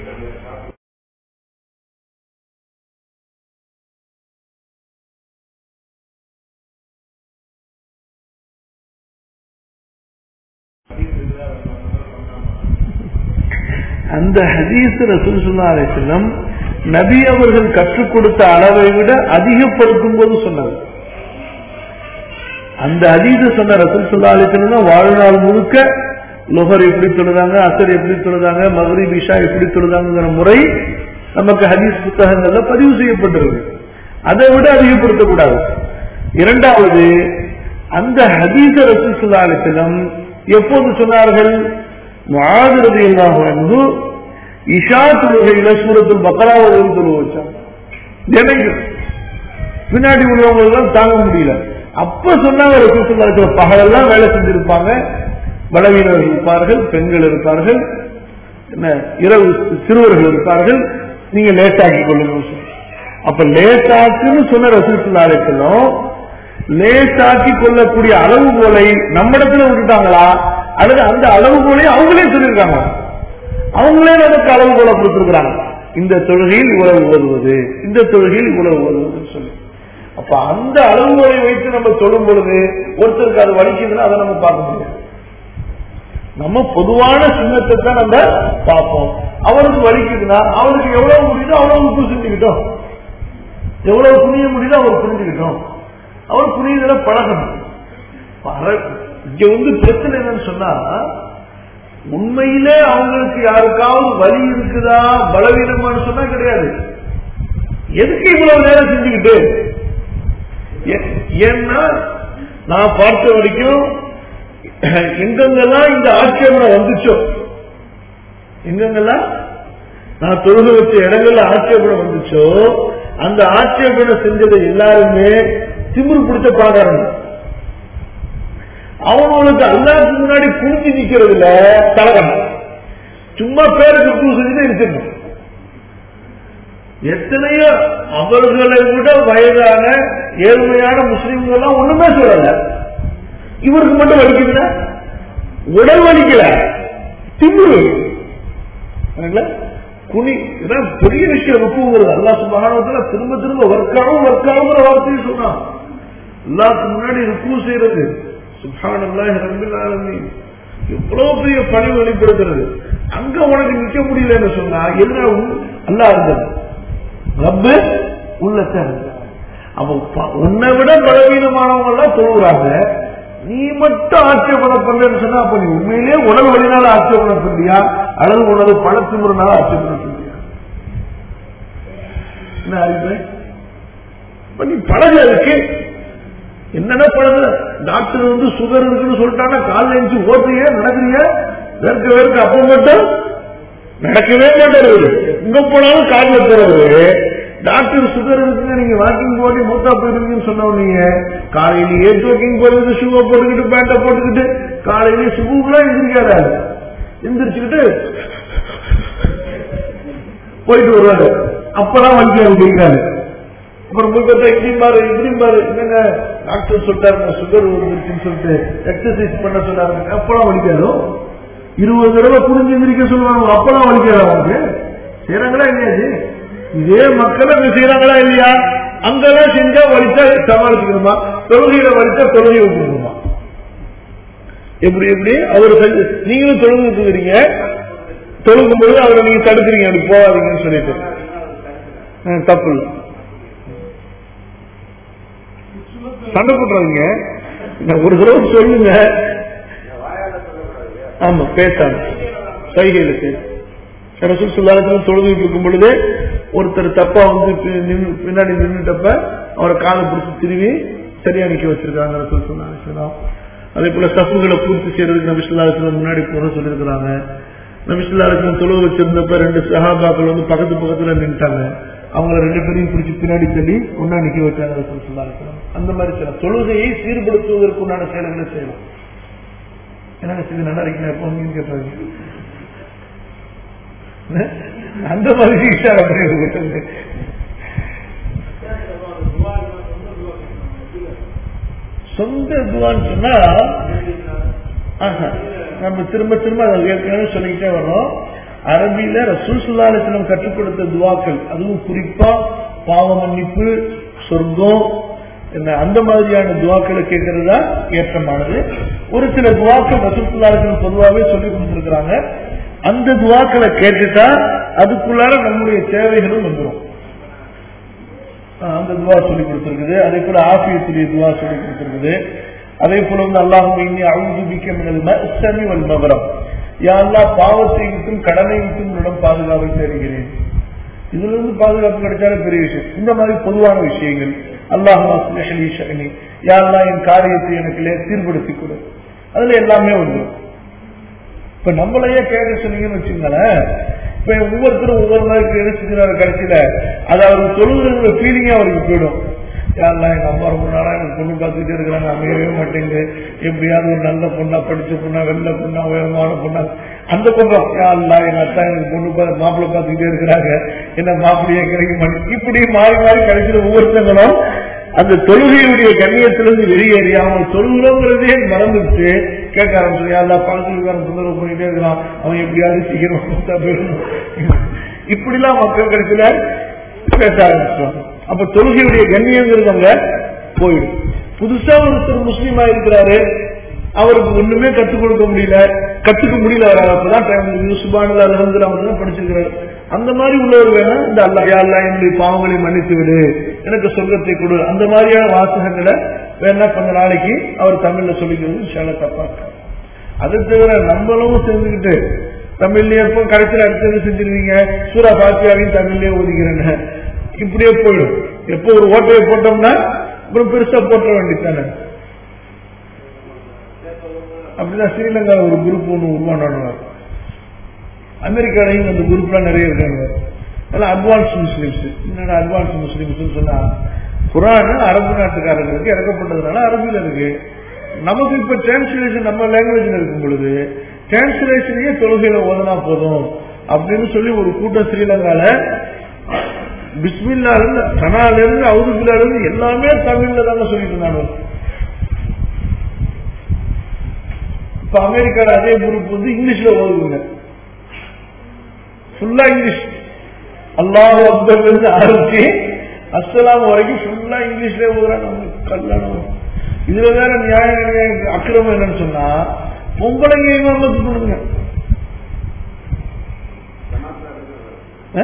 [SPEAKER 1] அந்த ஹதீஸ் ரசூல் சுல்லா அலிஸ்லம் நபி அவர்கள் கற்றுக் கொடுத்த அளவை விட அதிகப்படுத்தும் போது சொன்னது அந்த அதீத சொன்ன ரசூல் சுல்லா அலிஸ்லம் தான் வாழ்நாள் முழுக்க லொஹர் எப்படி தொழுதாங்க அசர் எப்படி தொழுதாங்க மகரி பிஷா எப்படி தொழுதாங்கிற முறை நமக்கு ஹதீஸ் புத்தகங்கள்ல பதிவு செய்யப்பட்டிருக்கு அதை விட அதிகப்படுத்தக்கூடாது இரண்டாவது அந்த ஹதீஸ ரசூல் சுல்லா அலிஸ்லம் எப்போது சொன்னார்கள் முஆதிரதி அல்லாஹ் வந்து இஷா தொழுகையில சூரத்துல் பக்கராவை ஓதி தொழுவ வச்சாங்க ஜனங்கள் பின்னாடி உள்ளவங்க எல்லாம் தாங்க முடியல அப்ப சொன்னாங்க ரசூலுல்லாஹி பகலெல்லாம் வேலை செஞ்சிருப்பாங்க பலவீனர்கள் இருப்பார்கள் பெண்கள் இருப்பார்கள் என்ன இரவு சிறுவர்கள் இருப்பார்கள் நீங்க லேட்டாக்கி கொள்ளுங்க சொல்லி. அப்ப லேட்டாக்குன்னு சொன்ன ரசூலுல்லாஹி லேசாக்கி கொள்ளக்கூடிய அளவுகோலை நம்மிடத்துல விட்டுட்டாங்களா அல்லது அந்த அளவுகோலையும் அவங்களே சொல்லியிருக்காங்க அவங்களே நமக்கு அளவுகோலை கொடுத்திருக்கிறாங்க இந்த தொழுகையில் இவ்வளவு ஓதுவது இந்த தொழுகையில் இவ்வளவு ஓதுவதுன்னு சொல்லி அப்ப அந்த அளவுகோலை வைத்து நம்ம தொழும் பொழுது ஒருத்தருக்கு அது வலிக்குதுன்னா அதை நம்ம பார்க்க முடியாது நம்ம பொதுவான சின்னத்தை தான் நம்ம பார்ப்போம் அவனுக்கு வலிக்குதுன்னா அவனுக்கு எவ்வளவு முடியுதோ அவ்வளவு உப்பு செஞ்சுக்கிட்டோம் எவ்வளவு புரிய முடியுதோ அவர் புரிஞ்சுக்கிட்டோம் அவர் புரியுதுல பழகணும் பர- இங்க வந்து பிரச்சனை என்னன்னு சொன்னா உண்மையிலே அவங்களுக்கு யாருக்காவது வலி இருக்குதா பலவீனமான்னு சொன்னா கிடையாது எதுக்கு இவ்வளவு நேரம் செஞ்சுக்கிட்டு ஏ- ஏன்னா நான் பார்த்த வரைக்கும் எங்கெங்கெல்லாம் இந்த ஆட்சேபனை வந்துச்சோ எங்கெங்கெல்லாம் நான் தொழுக வச்ச இடங்கள்ல ஆட்சேபனை வந்துச்சோ அந்த ஆட்சேபனை செஞ்சதை எல்லாருமே திமிரு பிடிச்ச பணக்காரங்க அவங்களுக்கு அல்லாஹ்க்கு முன்னாடி குனிஞ்சு நிக்கிறதுல தலகம் சும்மா பேருக்கு பூ செஞ்சுட்டு இருக்கணும் எத்தனையோ அவர்களை விட வயதான ஏழ்மையான முஸ்லிம்கள் எல்லாம் ஒண்ணுமே சொல்லல இவருக்கு மட்டும் வலிக்குதுன்னா உடல் வலிக்கல திமிரு சரிங்களா? குனி இதான் பெரிய விஷயம் ருக்குங்கிறது அல்லா சுபகானத்துல திரும்ப திரும்ப வர்க்காவும் வர்க்காவுங்கிற வார்த்தையை சொன்னான் அல்லாஹ்க்கு முன்னாடி ருக்கு செய்யறது சுபானல்லாஹி ரப்பில் ஆலமீன் எவ்வளவு பெரிய பணிவு வெளிப்படுத்துறது அங்க உனக்கு நிக்க முடியலன்னு சொன்னா என்ன அல்லாஹ் இருந்தது ரப்பு உள்ளத்தை இருந்தார். அப்ப ப- உன்னை விட பலவீனமானவங்க எல்லாம் தொழுகிறாங்க நீ மட்டும் ஆட்சேபனை பண்ணலன்னு சொன்னா அப்ப நீ உண்மையிலேயே உடல் வழினால ஆட்சேபனை பண்றியா அல்லது உனது பணத்திமுறனால ஆட்சேபனை பண்றியா என்ன அறிவு இப்ப நீ பழக இருக்கு என்னென்ன பழகு டாக்டர் வந்து சுகர் இருக்குன்னு சொல்லிட்டாங்கன்னா காலைல எழுந்து ஓட்டுறிய நடக்குறிய வேர்க்க வேர்க்க அப்ப மட்டும் நடக்கவே மாட்டாரு எங்க போனாலும் காலைல போறவரு டாக்டர் சுகர் இருக்குன்னு நீங்க வாக்கிங் போட்டு மூத்தா போயிருக்கீங்கன்னு சொன்ன உடனே காலையிலேயே ஜோக்கிங் போறது ஷூவை போட்டுக்கிட்டு பேண்டை போட்டுக்கிட்டு காலையிலேயே சுகுலாம் எந்திரிக்காத எந்திரிச்சுக்கிட்டு போயிட்டு வருவாரு அப்பதான் வலிக்காது கேட்காது அப்புறம் போய் பார்த்தா இப்படி பாரு இப்படி பாரு என்னங்க டாக்டர் சொல்லிட்டாருங்க சுகர் வந்துருச்சுன்னு சொல்லிட்டு எக்ஸசைஸ் பண்ண சொன்னாருங்க அப்பெல்லாம் வலிக்காதோ இருபது தடவை புரிஞ்சு எந்திரிக்க சொல்லுவாங்க அப்பெல்லாம் வலிக்காதா அவனுக்கு செய்யறாங்களா இல்லையாது இதே மக்கள் அங்க செய்யறாங்களா இல்லையா அங்கெல்லாம் செஞ்சா வலிச்சா சமாளிச்சுக்கணுமா தொழுகையில வலிச்சா தொழுகை விட்டுருக்குமா எப்படி எப்படி அவர் செஞ்சு நீங்களும் தொழுகு இருக்கிறீங்க தொழுகும் பொழுது அவரை நீங்க தடுக்கிறீங்க அப்படி போகாதீங்கன்னு சொல்லிட்டு ஆ, தப்பு இல்லை சண்டை போட்டுறாதீங்க நான் ஒரு தடவை சொல்லுங்க ஆமா பேசாம சைகைகளுக்கு ரசூல் சொல்லாத தொழுதுகிட்டு இருக்கும் பொழுது ஒருத்தர் தப்பா வந்து பி- நின்னு- பின்னாடி நின்னுட்டப்ப அவரை காலை பிடிச்சி திருவி சரியா நிக்க வச்சிருக்காங்க ரசூல் சொல்லாத அதே போல சப்புகளை பூர்த்தி செய்யறதுக்கு நபிசுல்லாத்துல முன்னாடி போற சொல்லியிருக்கிறாங்க நபிசுல்லாருக்கும் தொழுவு வச்சிருந்தப்ப ரெண்டு சஹாபாக்கள் வந்து பக்கத்து பக்கத்துல நின்ட்டாங்க அவங்கள ரெண்டு பேரையும் பிடிச்சி பின்னாடி தள்ளி ஒன்னா நிக்க வச்சாங்க ரசூல் சொல்லாத அந்த மாதிரி சில தொழுகையை சீர்படுத்துவதற்கு உண்டான செயல்களை செய்யலாம் என்ன செய்து நல்லா இருக்கீங்க எப்போ வந்தீங்கன்னு கேட்டாங்க அந்த மாதிரி இஷாரா பண்ணி கொடுத்தாங்க. சொந்த துவான்னு சொன்னா ஆஹா, நம்ம திரும்ப திரும்ப அதை ஏற்கனவே சொல்லிக்கிட்டே வரோம் அரபியில ரசூல் சுல்லாலிசனம் கற்றுக் கொடுத்த துவாக்கள் அதுவும் குறிப்பா பாவ மன்னிப்பு சொர்க்கம் என்ன அந்த மாதிரியான துவாக்களை கேட்கறது தான் ஏற்றமானது ஒரு சில துவாக்கள் ரசூல் சுல்லாலிசனம் பொதுவாகவே சொல்லி கொடுத்துருக்காங்க அந்த துவாக்களை கேட்டுட்டா அதுக்குள்ளார நம்முடைய தேவைகளும் வந்துடும் ஆஹ் அந்த துவா சொல்லி கொடுத்திருக்குது அதே போல ஆசியத்துடைய துவா சொல்லி கொடுத்திருக்குது அதே போல வந்து அல்லாஹும் இன்னி அழுது பிக்க மினல் மஸ்ஸமி வல் மகரம் யா அல்லாஹ் பாவத்தை விட்டும் கடனை விட்டும் உன்னிடம் பாதுகாப்பை தருகிறேன் இதுல இருந்து பாதுகாப்பு கிடைச்சாலே பெரிய விஷயம் இந்த மாதிரி பொதுவான விஷயங்கள் அல்லாஹ் அஸ்லஹலி ஷகனி யா அல்லாஹ் என் காரியத்தை எனக்கு லே- சீர்படுத்திக் கொடு அதுல எல்லாமே வந்துடும் இப்ப நம்மளையே கேட்க சொன்னீங்கன்னு வச்சுங்களேன் இப்ப ஒவ்வொருத்தரும் ஒவ்வொரு மாதிரி கிடைச்சிருக்காரு கடைசியில அது அவருக்கு சொல்லுங்கிற ஃபீலிங்கே அவருக்கு போயிடும் யாரெல்லாம் எங்க அம்மா ரொம்ப நாளா எனக்கு பொண்ணு பார்த்துக்கிட்டே இருக்கிறாங்க அமையவே மாட்டேங்குது எப்படியாவது ஒரு நல்ல பொண்ணா படிச்ச பொண்ணா வெள்ள பொண்ணா உயரமான பொண்ணா அந்த பக்கம் யாரெல்லாம் எங்க அத்தா எனக்கு பொண்ணு பார்த்து மாப்பிள்ளை பார்த்துக்கிட்டே இருக்கிறாங்க என்ன மாப்பிள்ளையே கிடைக்க மாட்டேங்குது இப்படி மாறி மாறி கடைசியில ஒவ்வொருத்தங்களும் அந்த தொழுகையுடைய கண்ணியத்திலிருந்து வெளியேறி அவங்க தொழுகிறோங்கிறதே மறந்துட்டு கேட்க ஆரம்பிச்சு எல்லா பழத்துக்காரன் தொந்தரவு பண்ணிட்டே இருக்கலாம் அவன் எப்படியாவது சீக்கிரம் மூத்தா போயிடணும் இப்படிலாம் மக்கள் கடைசியில பேச ஆரம்பிச்சிருவாங்க அப்ப தொழுகையுடைய கண்ணியங்கிறது அங்க போயிடும் புதுசா ஒருத்தர் முஸ்லீமா இருக்கிறாரு அவருக்கு ஒண்ணுமே கற்றுக் கொடுக்க முடியல கத்துக்க முடியல அவரால் அப்பதான் டைம் சுபானதா இருந்து அவர் தான் படிச்சிருக்கிறாரு அந்த மாதிரி உள்ளவர் வேணா இந்த அல்லா யா அல்லாஹ் என்னுடைய பாவங்களை மன்னித்து விடு எனக்கு சொர்க்கத்தை கொடு அந்த மாதிரியான வாசகங்களை வேணா கொஞ்ச நாளைக்கு அவர் தமிழ்ல சொல்லிக்கிறது சில தப்பா இருக்காது. அதை தவிர நம்மளும் சேர்ந்துக்கிட்டு தமிழ்லயே எப்போ கடைசியில் அடுத்தது செஞ்சிருவீங்க சூரா பாத்தியாவையும் தமிழ்லயே ஒதுக்கிறேன்னு இப்படியே போயிடும் எப்போ ஒரு ஓட்டையை போட்டோம்னா அப்புறம் பெருசா போட்ட வேண்டியதானே அப்படிதான் ஸ்ரீலங்கா ஒரு குரூப் ஒன்று உருவானாங்க அமெரிக்காலையும் அந்த குரூப்லாம் நிறைய இருக்காங்க அதெல்லாம் அட்வான்ஸ் முஸ்லீம்ஸ் என்னடா அட்வான்ஸ் முஸ்லீம்ஸ் சொன்னா குரான் அரபு நாட்டுக்காரங்களுக்கு இறக்கப்பட்டதுனால அரபியில் இருக்கு நமக்கு இப்ப டிரான்ஸ்லேஷன் நம்ம லாங்குவேஜ்ல இருக்கும் பொழுது டிரான்ஸ்லேஷனையே தொழுகையில ஓதனா போதும் அப்படின்னு சொல்லி ஒரு கூட்டம் ஸ்ரீலங்கால பிஸ்மில்லா இருந்து கனால இருந்து அவுதுபில்லா இருந்து எல்லாமே தமிழ்ல தாங்க சொல்லிட்டு இருந்தாங்க இப்ப அமெரிக்கால அதே குரூப் வந்து இங்கிலீஷ்ல ஓதுங்க ஃபுல்லா இங்கிலீஷ் அல்லாஹ் அக்பர்ல இருந்து ஆரம்பிச்சு அஸ்ஸலாம் வரைக்கும் ஃபுல்லா இங்கிலீஷ்ல ஓதுறாங்க அவங்க கல்யாணம் இதுல வேற நியாயம் கிடையாது. அக்கிரமம் என்னன்னு சொன்னா பொம்பளைங்க இமாமத்து பண்ணுங்க ஆ?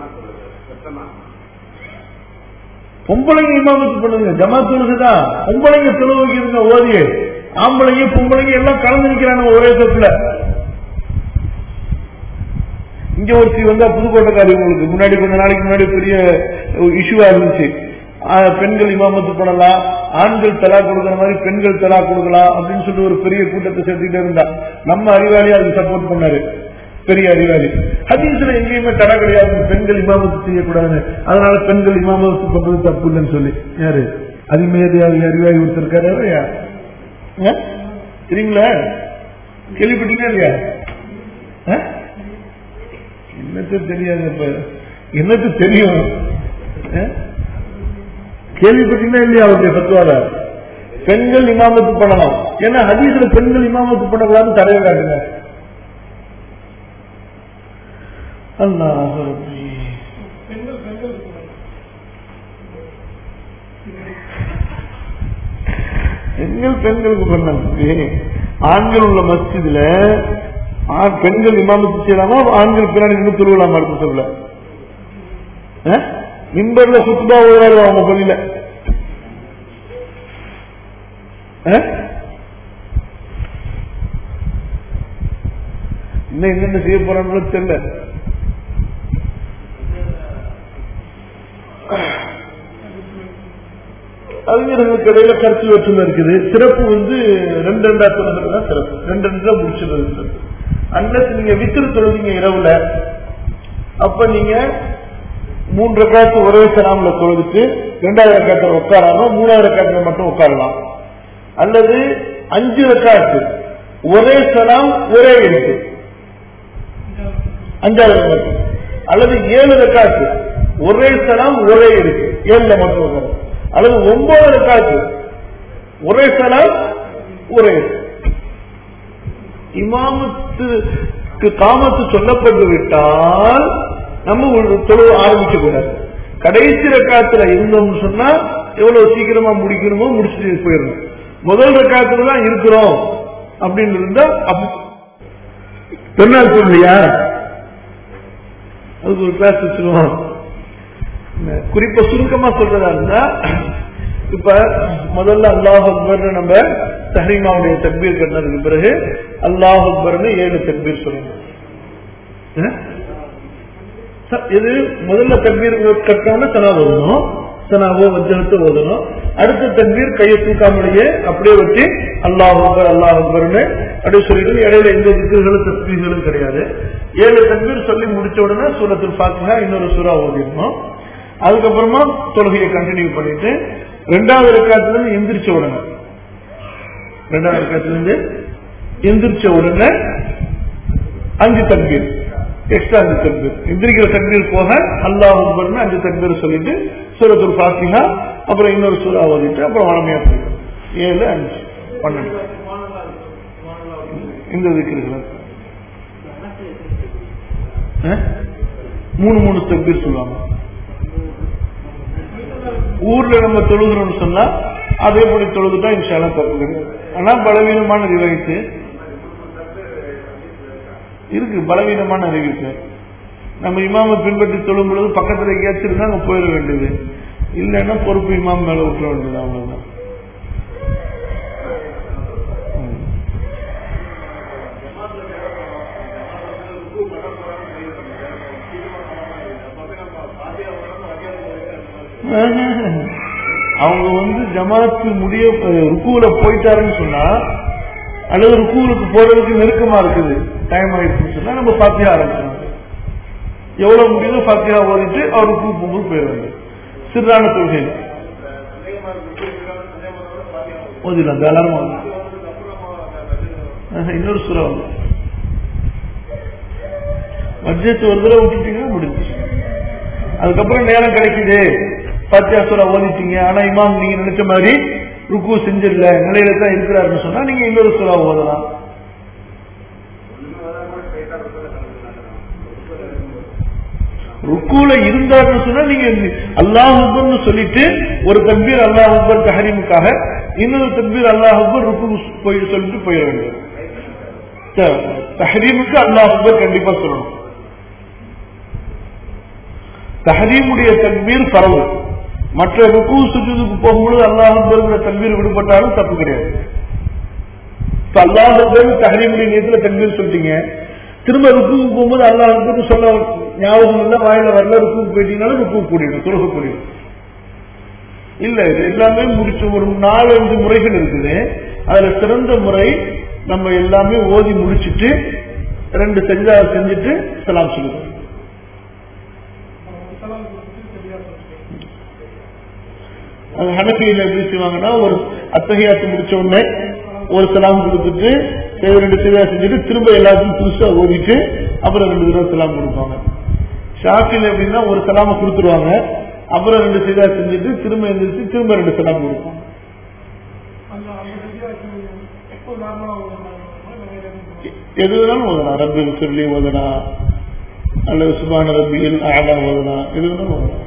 [SPEAKER 1] பொம்பளைங்க இமாமத்து பண்ணுங்க ஜமாத்து தான் பொம்பளைங்க தொழு வைக்கிறதுங்க ஓதிய ஆம்பளைங்க பொம்பளைங்க எல்லாம் கலந்து நிக்கிறாங்க ஒரே தப்புல இங்க ஒருத்தி வந்தா புதுக்கோட்டைக்காரி உங்களுக்கு முன்னாடி கொஞ்ச நாளைக்கு முன்னாடி பெரிய இஷ்யூவா இருந்துச்சு ஆஹ் பெண்கள் இமாமத்து பண்ணலாம் ஆண்கள் தலா கொடுக்கிற மாதிரி பெண்கள் தலா கொடுக்கலாம் அப்படின்னு சொல்லி ஒரு பெரிய கூட்டத்தை சேர்த்துக்கிட்டே இருந்தா நம்ம அறிவாளி அதுக்கு சப்போர்ட் பண்ணாரு பெரிய அறிவாளி ஹதீஸ்ல எங்கேயுமே தடை கிடையாது பெண்கள் இமாமத்து செய்யக்கூடாது அதனால பெண்கள் இமாமத்து பண்றது தப்பு இல்லைன்னு சொல்லி யாரு அதிமேதையாக அறிவாளி ஒருத்தர் இருக்காரு அவரையா? ஆ? தெரியுங்களா கேள்விப்பட்டீங்களா இல்லையா ஆ? என்னத்து தெரியாது இப்ப என்னத்து தெரியும் ஆ? கேள்விப்பட்டீங்களா இல்லையா அவருடைய பத்துவால பெண்கள் இமாமத்து பண்ணலாம் ஏன்னா ஹதீஸ்ல பெண்கள் இமாமத்து பண்ணக்கூடாதுன்னு தடையை காட்டுங்க அல்லாஹ் ரப்பி. பெண்கள் பெண்களுக்கு பண்ணது ஆண்கள் உள்ள மஸ்ஜிதுல ஆண் பெண்கள் இமாமத்து செய்யலாமா ஆண்கள் பின்னாடி நின்று திருவிழாமா இருக்கு சொல்ல மின்பர்ல சுத்துதா ஓடுறாரு அவங்க பள்ளியில ஆ? இன்னும் என்னென்ன செய்ய போறான்னு தெரியல அறிஞர்களுக்கு இடையில கருத்து வேற்றுமை இருக்குது சிறப்பு வந்து ரெண்டு ரெண்டா தொழுகிறது தான் சிறப்பு ரெண்டு ரெண்டா முடிச்சிடுறது சிறப்பு அன்லஸ் நீங்க வித்திரு தொழுதிங்க இரவுல அப்ப நீங்க மூன்று காத்து ஒரே சலாம்ல தொழுதுட்டு ரெண்டாவது ரக்காத்துல உட்காராம மூணாவது ரக்காத்துல மட்டும் உட்காரலாம் அல்லது அஞ்சு ரக்காத்து ஒரே சலாம் ஒரே எழுத்து அஞ்சாவது ரக்காத்து அல்லது ஏழு ரக்காத்து ஒரே சலாம் ஒரே எழுத்து ஏழுல மட்டும் உட்காரும் அல்லது ஒன்பது ரக்காத்து ஒரே சலாம் ஒரே எழுத்து இமாமத்துக்கு காமத்து சொல்லப்பட்டு விட்டால் நம்ம ஒரு தொழுவு ஆரம்பிக்க கூடாது கடைசி ரக்காத்துல இருந்தோம்னு சொன்னா எவ்வளவு சீக்கிரமா முடிக்கணுமோ முடிச்சுட்டு போயிடணும் முதல் ரக்காத்துல தான் இருக்கிறோம் அப்படின்னு இருந்தா அப்ப பெருநாள் சொல்லியா அதுக்கு ஒரு கிளாஸ் வச்சிருவோம் குறிப்பா சுருக்கமா சொல்றதா இருந்தா இப்ப முதல்ல அல்லாஹ் அக்பர் நம்ம தஹரீமாவுடைய தக்பீர் கட்டினதுக்கு பிறகு அல்லாஹ் அக்பர்னு ஏழு தக்பீர் சொல்லணும் அஹ்? ச- இது முதல்ல தக்பீர் கட்டாம சனா ஓதணும் சனாவோ வஜனத்தை ஓதணும் அடுத்த தக்பீர் கையை தூக்காமலேயே அப்படியே வச்சு அல்லாஹ் அக்பர் அல்லாஹ் அக்பர்னு அப்படியே சொல்லிட்டு இடையில எந்த திக்குகளும் தஸ்பீர்களும் கிடையாது ஏழு தக்பீர் சொல்லி முடிச்ச உடனே சூரத்தில் பாத்தீங்கன்னா இன்னொரு சூறா ஓதிடணும் அதுக்கப்புறமா தொழுகையை கண்டினியூ பண்ணிட்டு ரெண்டாவது ரக்காத்துல இருந்து எந்திரிச்ச உடனே ரெண்டாவது ரக்காத்துல இருந்து எந்திரிச்ச உடனே அஞ்சு தக்பீர் எக்ஸ்ட்ரா அஞ்சு தக்பீர் எந்திரிக்கிற தக்பீர் போக அல்லாஹ் அக்பர்னு அஞ்சு தக்பீர் சொல்லிட்டு சூரத்துல் ஃபாத்திஹா அப்புறம் இன்னொரு சூறா ஓதிட்டு அப்புறம் வளமையா போயிடும் ஏழு அஞ்சு பன்னெண்டு இந்த திக்ருகள் மூணு மூணு தக்பீர் சொல்லுவாங்க ஊர்ல நம்ம தொழுகிறோம்னு சொன்னா அதே படி தொழுதுட்டா இன்ஷால்லா தப்பு கிடையாது ஆனா பலவீனமான ரிவாய்த்து இருக்கு பலவீனமான அறிவிப்பு நம்ம இமாமை பின்பற்றி தொழும் பொழுது பக்கத்துல எங்கேயாச்சும் இருந்தா அங்க போயிட வேண்டியது இல்லைன்னா பொறுப்பு இமாம் மேல விட்டுற வேண்டியது அவ்வளவுதான் ம். அவங்க வந்து ஜமாத்து முடிய ருக்குல போயிட்டாருன்னு சொன்னா அல்லது ருக்குவுக்கு போறதுக்கு நெருக்கமா இருக்குது டைம் ஆயிடுச்சுன்னு சொன்னா நம்ம பாத்தியா ஆரம்பிச்சோம் எவ்வளவு முடியுதோ பாத்தியா ஓடிட்டு அவர் ருக்கு போகும்போது போயிடுவாங்க சிறான தொழுகை ஓதிடலாம் தாராளமா ஓதலாம். ஆஹா, இன்னொரு சுரம் வந்து மத்தியத்து ஒரு தடவை விட்டுட்டீங்கன்னா முடிஞ்சு அதுக்கப்புறம் நேரம் கிடைக்குது பாத்தியா சூரா ஓதிட்டீங்க ஆனா இமாம் நீங்க நினைச்ச மாதிரி ருக்கு செஞ்சிடல நிலையில தான் இருக்கிறாருன்னு சொன்னா நீங்க இன்னொரு சூறா ஓதலாம் ருக்குல இருந்தாருன்னு சொன்னா நீங்க அல்லாஹ் அக்பர்னு சொல்லிட்டு ஒரு தக்பீர் அல்லாஹ் அக்பர் தஹரீமுக்காக இன்னொரு தக்பீர் அல்லாஹ் அக்பர் ருக்கு போய் சொல்லிட்டு போயிட வேண்டும் தஹரீமுக்கு அல்லாஹ் அக்பர் கண்டிப்பா சொல்லணும் தஹரீமுடைய தக்பீர் பரவு மற்ற ருக்கு சுஜூதுக்கு போகும்போது அல்லாஹ் அக்பருங்கிற தக்பீர் விடுபட்டாலும் தப்பு கிடையாது இப்ப அல்லாஹ் அக்பர் தஹரீமுடைய நேரத்துல தக்பீர் சொல்லிட்டீங்க திரும்ப ருக்குக்கு போகும்போது அல்லாஹ் அக்பர் சொல்ல ஞாபகம் இல்ல வாயில வரல ருக்குக்கு போயிட்டீங்கனாலும் ருக்கு கூடிடும் தொழுக கூடிடும் இல்ல இது எல்லாமே முடிச்சு ஒரு நாலு அஞ்சு முறைகள் இருக்குது அதுல சிறந்த முறை நம்ம எல்லாமே ஓதி முடிச்சிட்டு ரெண்டு செஞ்சா செஞ்சுட்டு சலாம் சொல்லுவோம் அது ஹனபியில எப்படி செய்வாங்கன்னா ஒரு அத்தகையாத்து முடிச்ச உடனே ஒரு சலாம் கொடுத்துட்டு சரி, ரெண்டு சிவா செஞ்சுட்டு திரும்ப எல்லாத்தையும் புதுசா ஓதிட்டு அப்புறம் ரெண்டு தடவை சலாம் கொடுப்பாங்க ஷாஃபில் எப்படின்னா ஒரு சலாம கொடுத்துருவாங்க அப்புறம் ரெண்டு சிவா செஞ்சுட்டு திரும்ப எந்திரிச்சு திரும்ப ரெண்டு சலாம் கொடுப்பாங்க எது வேணாலும் ஓதலாம் ரப்பி சொல்லி ஓதலாம் அல்லது சுபான ரப்பியில் ஆடா ஓதலாம் எது வேணாலும் ஓதலாம்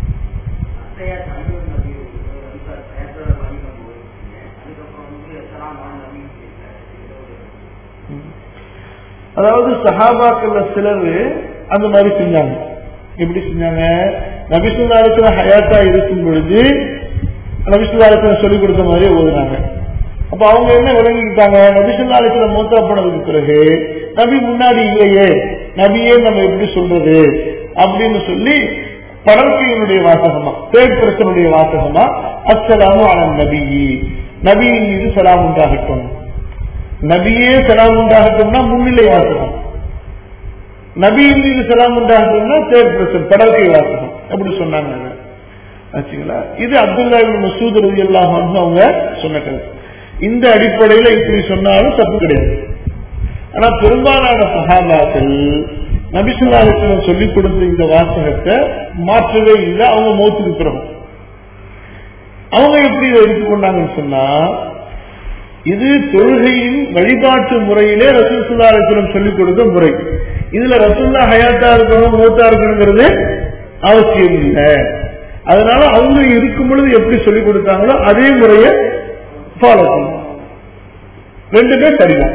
[SPEAKER 1] அதாவது சஹாபாக்கள்ல சிலர் அந்த மாதிரி செஞ்சாங்க எப்படி செஞ்சாங்க நபிசுல்லாலத்துல ஹயாத்தா இருக்கும் பொழுது நபிசுல்லாலத்துல சொல்லிக் கொடுத்த மாதிரி ஓதுனாங்க அப்ப அவங்க என்ன விளங்கிக்கிட்டாங்க நபிசுல்லாலத்துல மூத்தா போனதுக்கு பிறகு நபி முன்னாடி இல்லையே நபியே நம்ம எப்படி சொல்றது அப்படின்னு சொல்லி படற்கையினுடைய வாசகமா தேர்ட் பர்சனுடைய வாசகமா அஸ்ஸலாமு அலா நபியி நபியின் மீது சலாம் உண்டாகட்டும் நபியே சலாம் உண்டாகட்டும்னா முன்னிலை வாசகம் நபியின் மீது சலாம் உண்டாகட்டும்னா தேர்ட் பர்சன் படற்கை வாசகம் அப்படி சொன்னாங்க அது. ஆச்சுங்களா இது அப்துல்லா இப்னு மசூத் ரலியல்லாஹு அன்ஹு அவங்க சொன்ன கருத்து இந்த அடிப்படையில இப்படி சொன்னாலும் தப்பு கிடையாது ஆனா பெரும்பாலான சகாபாக்கள் நபிசுல்லாஹிஸ்லம் சொல்லிக் கொடுத்த இந்த வாசகத்தை மாற்றவே இல்லை அவங்க மௌத்துக்கு பிறகு அவங்க எப்படி இதை எடுத்துக்கொண்டாங்கன்னு சொன்னா இது தொழுகையின் வழிபாட்டு முறையிலே ரசூல்லா அலிஸ்லம் சொல்லிக் கொடுத்த முறை இதுல ரசூல்லா ஹயாத்தா இருக்கணும் மூத்தா இருக்கணுங்கிறது அவசியம் இல்லை அதனால அவங்க இருக்கும் பொழுது எப்படி சொல்லிக் கொடுத்தாங்களோ அதே முறையை ஃபாலோ பண்ணணும் ரெண்டுமே சரிதான்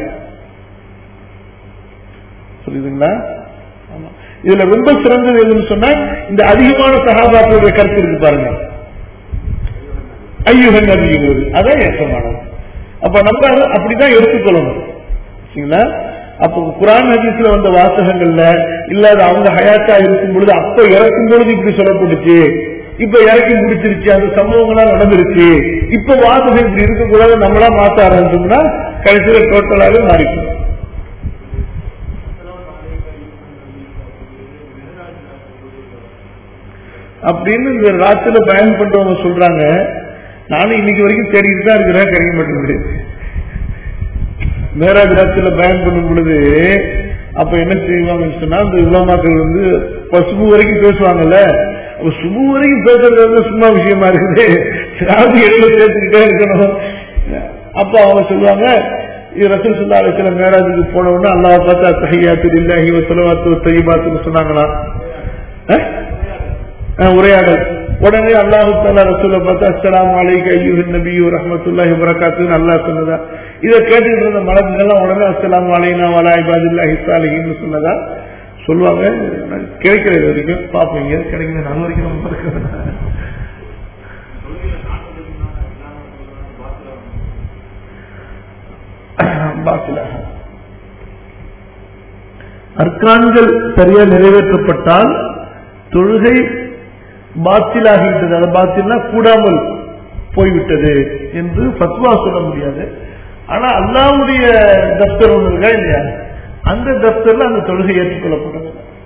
[SPEAKER 1] புரியுதுங்களா ஆமா. இதுல ரொம்ப சிறந்தது எதுன்னு சொன்னா இந்த அதிகமான சகாபாக்களுடைய கருத்து இருக்கு பாருங்க ஐயுகன் நபிங்கிறது அதான் ஏற்றமானது அப்ப நம்ம அதை அப்படிதான் எடுத்துக்கொள்ளணும் சரிங்களா அப்போ குரான் ஹதீஸ்ல வந்த வாசகங்கள்ல இல்லாத அவங்க ஹயாத்தா இருக்கும் பொழுது அப்ப இறக்கும் பொழுது இப்படி சொல்லப்பட்டுச்சு இப்ப இறக்கி முடிச்சிருச்சு அந்த சம்பவங்கள்லாம் நடந்துருச்சு இப்ப வாசகம் இப்படி இருக்கக்கூடாது நம்மளா மாத்த ஆரம்பிச்சோம்னா கடைசியில டோட்டலாவே மாறிக்கும் அப்படின்னு இந்த ராத்திரில பயன் பண்றவங்க சொல்றாங்க நானும் இன்னைக்கு வரைக்கும் தேடிட்டு தான் இருக்கிறேன் கிடைக்க மாட்டேங்குது மேராஜ் ராத்திரில பயன் பண்ணும் பொழுது அப்ப என்ன செய்வாங்கன்னு சொன்னா இந்த உலமாக்கள் வந்து இப்ப சுபு வரைக்கும் பேசுவாங்கல்ல அப்ப சுபு வரைக்கும் பேசுறது வந்து சும்மா விஷயமா இருக்குது ராவு இடையில சேர்த்துக்கிட்டே இருக்கணும் அப்ப அவங்க சொல்லுவாங்க இது ரசூல் சுல்லா அலிஸ்லாம் மேராஜுக்கு போன உடனே அல்லாஹ் பார்த்தா தஹியாத்து இல்லாஹி வசலவாத்து தையபாத்துன்னு சொன்னாங்களா அஹ்? அஹ், உரையாடல் உடனே அல்லாஹு தாலா ரசூலை பார்த்து அஸ்ஸலாமு அலைக்க ஐயுஹன் நபியு ரஹ்மத்துல்லாஹி வரகாத்துன்னு அல்லாஹ் சொன்னதா இதை கேட்டுட்டு இருந்த மலர்கள்லாம் உடனே அஸ்ஸலாமு அலைனா வலா இபாதில்லாஹி சாலிஹின்னு சொன்னதா சொல்லுவாங்க நான் கிடைக்கிற இது வரைக்கும் பார்ப்பீங்க கிடைக்கல அது வரைக்கும் நம்ம பார்க்க வேண்டாம். பாத்திலாக அர்க்கான்கள் சரியா நிறைவேற்றப்பட்டால் தொழுகை பாத்திலாகிவிட்டது அது பாத்தில்னா கூடாமல் போய்விட்டது என்று ஃபத்வா சொல்ல முடியாது ஆனா அல்லாவுடைய தப்தர் ஒன்று இருக்கா இல்லையா அந்த தப்தர்ல அந்த தொழுகை ஏற்றுக்கொள்ளப்பட்டது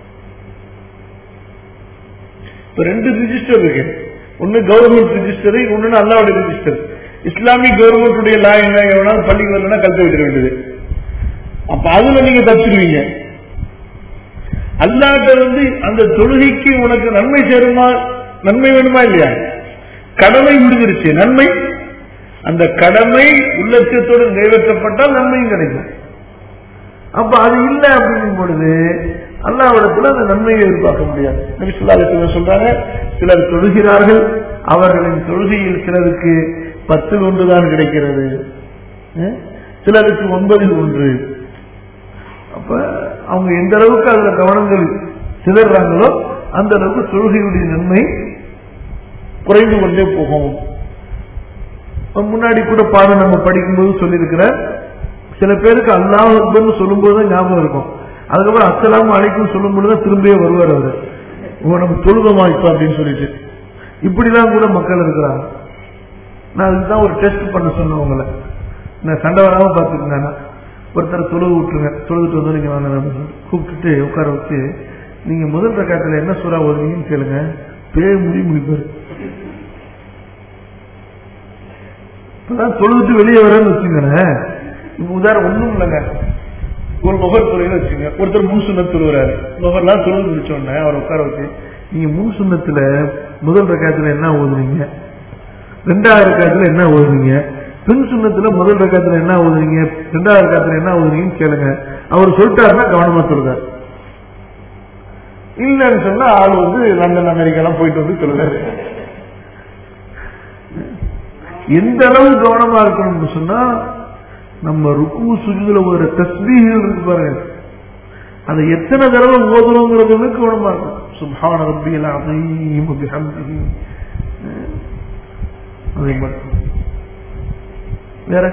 [SPEAKER 1] இப்ப ரெண்டு ரிஜிஸ்டர் இருக்கு ஒன்னு கவர்மெண்ட் ரிஜிஸ்டர் இன்னொன்னு அல்லாவுடைய ரிஜிஸ்டர் இஸ்லாமிக் கவர்மெண்ட் லா என்ன எவனாலும் பள்ளிக்கு வரலன்னா கழுத்த விட்டுற வேண்டியது அப்ப அதுல நீங்க தப்பிச்சிருவீங்க அல்லாட்ட வந்து அந்த தொழுகைக்கு உனக்கு நன்மை சேருமா நன்மை வேணுமா இல்லையா கடமை முடிஞ்சிருச்சு நன்மை அந்த கடமை உள்ளட்சத்தோடு நிறைவேற்றப்பட்டால் நன்மையும் கிடைக்கும் அப்ப அது இல்லை அப்படிங்கும் பொழுது அல்லாவிடத்துல அந்த நன்மையை எதிர்பார்க்க முடியாது நபிசுல்லா அலிஸ்லாம் சொல்றாங்க சிலர் தொழுகிறார்கள் அவர்களின் தொழுகையில் சிலருக்கு பத்தில் ஒன்றுதான் கிடைக்கிறது அஹ்? சிலருக்கு ஒன்பதில் ஒன்று அப்ப அவங்க எந்த அளவுக்கு அதுல கவனங்கள் சிதறாங்களோ அந்த அளவுக்கு தொழுகையுடைய நன்மை குறைந்து கொண்டே போகும் இப்ப முன்னாடி கூட பாடம் நம்ம படிக்கும்போது சொல்லியிருக்கிற சில பேருக்கு அல்லாஹ் அக்பர்னு சொல்லும்போது தான் ஞாபகம் இருக்கும் அதுக்கப்புறம் அஸ்ஸலாமு அலைக்கும் சொல்லும்போது தான் திரும்பியே வருவார் அவரு ஓ நம்ம தொழுதமா இப்ப அப்படின்னு சொல்லிட்டு இப்படிலாம் கூட மக்கள் இருக்கிறாங்க நான் அதுதான் ஒரு டெஸ்ட் பண்ண சொன்னேன் உங்களை நான் சண்டை வராம பார்த்துக்கங்க ஒருத்தர் தொழுவு விட்டுருங்க தொழுதுட்டு வந்து நீங்க வாங்க அப்படின்னு சொல்லி கூப்பிட்டுட்டு உட்கார வச்சு நீங்க முதல் ரக்காத்துல என்ன சூறா ஓதுவீங்கன்னு கேளுங்க பேர் முடி முடிப்பாரு இப்பதான் தொழுதுட்டு வெளியே வரேன்னு வச்சுங்களேன் இப்ப உதாரணம் ஒண்ணும் இல்லைங்க ஒரு முகர் தொழில் வச்சுங்க ஒருத்தர் முன் சுண்ணத் தொழுகிறாரு முகர்லாம் தொழில் முடிச்ச உடனே அவர் உட்கார வச்சு நீங்க முன் சுண்ணத்துல முதல் ரக்காத்துல என்ன ஓதுனீங்க ரெண்டாவது ரக்காத்துல என்ன ஓதுனீங்க பின் சுண்ணத்துல முதல் ரக்காத்துல என்ன ஓதுனீங்க ரெண்டாவது ரக்காத்துல என்ன ஓதுனீங்கன்னு கேளுங்க அவர் சொல்லிட்டாருன்னா கவனமா சொல்றாரு இல்லைன்னு சொன்னா ஆள் வந்து லண்டன் அமெரிக்கா எல்லாம் போயிட்டு வந்து சொல்லுறாரு எந்த அளவு கவனமா இருக்கணும்னு சொன்னா நம்ம ருக்கு சுஜுதுல ஒரு தஸ்பீகள் இருக்கு பாருங்க அதை எத்தனை தடவை ஓதுறோங்கிறது வந்து கவனமா இருக்கும் சுப்ஹான ரப்பியல் அஸீம் பிஹம்திஹி அதை மட்டும் வேற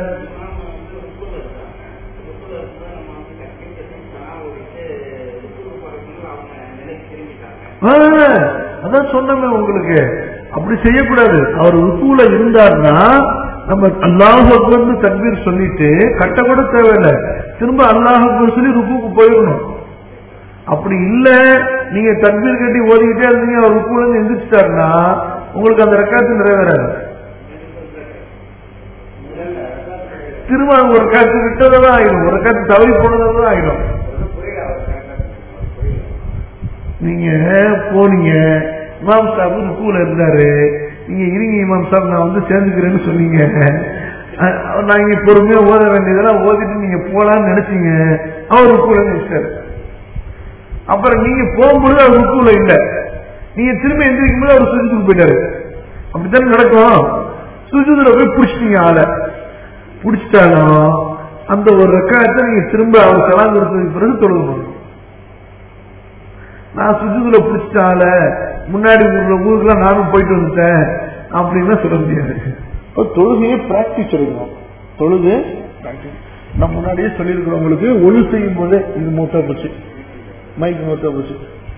[SPEAKER 1] ஆ, அதான் சொன்னமே உங்களுக்கு அப்படி செய்யக்கூடாது அவர் ருக்குல இருந்தார்னா நம்ம அல்லாஹ் அக்பர்னு தக்பீர் சொல்லிட்டு கட்ட கூட தேவையில்லை திரும்ப அல்லாஹ் அக்பர் சொல்லி ருக்குக்கு போயிடணும் அப்படி இல்ல நீங்க தக்பீர் கட்டி ஓதிக்கிட்டே இருந்தீங்க அவர் ருக்குல இருந்து எந்திரிச்சிட்டாருன்னா உங்களுக்கு அந்த ரெக்காத்து நிறைவேறாது திரும்ப ஒரு காத்து விட்டதான் ஆயிடும் ஒரு காத்து தவறி போனதான் ஆயிடும் நீங்க போனீங்க இமாம் சாப் ருக்குல இருந்தாரு நீங்க இருங்க இமாம் சாப் நான் வந்து சேர்ந்துக்கிறேன்னு சொன்னீங்க அஹ் நான் இங்க பொறுமையா ஓத வேண்டியதெல்லாம் ஓதிட்டு நீங்க போலான்னு நினைச்சீங்க அவர் ருக்குல நினைச்சாரு அப்புறம் நீங்க போகும்போது அவர் ருக்குல இல்ல நீங்க திரும்ப எந்திரிக்கும் போது அவர் சுஜித்துக்கு போயிட்டாரு அப்படித்தானே நடக்கும் சுஜிதுல போய் பிடிச்சிட்டீங்க ஆளை பிடிச்சிட்டாலும் அந்த ஒரு ரெக்காயத்தை நீங்க திரும்ப அவர் சலாம் கொடுத்ததுக்கு பிறகு தொழுக முடியும் நான் சுஜுதுல பிடிச்சிட்டால முன்னாடி உள்ள ஊருக்குலாம் நானும் போயிட்டு வந்துட்டேன் அப்படின்னு சொல்ல முடியாது இப்ப தொழுகையை பிராக்டிஸ் எடுக்கணும் தொழுது practice. நான் முன்னாடியே சொல்லியிருக்கிறேன் உங்களுக்கு ஒழு செய்யும் போதே இது மூத்தா போச்சு மைக் மூத்தா போச்சு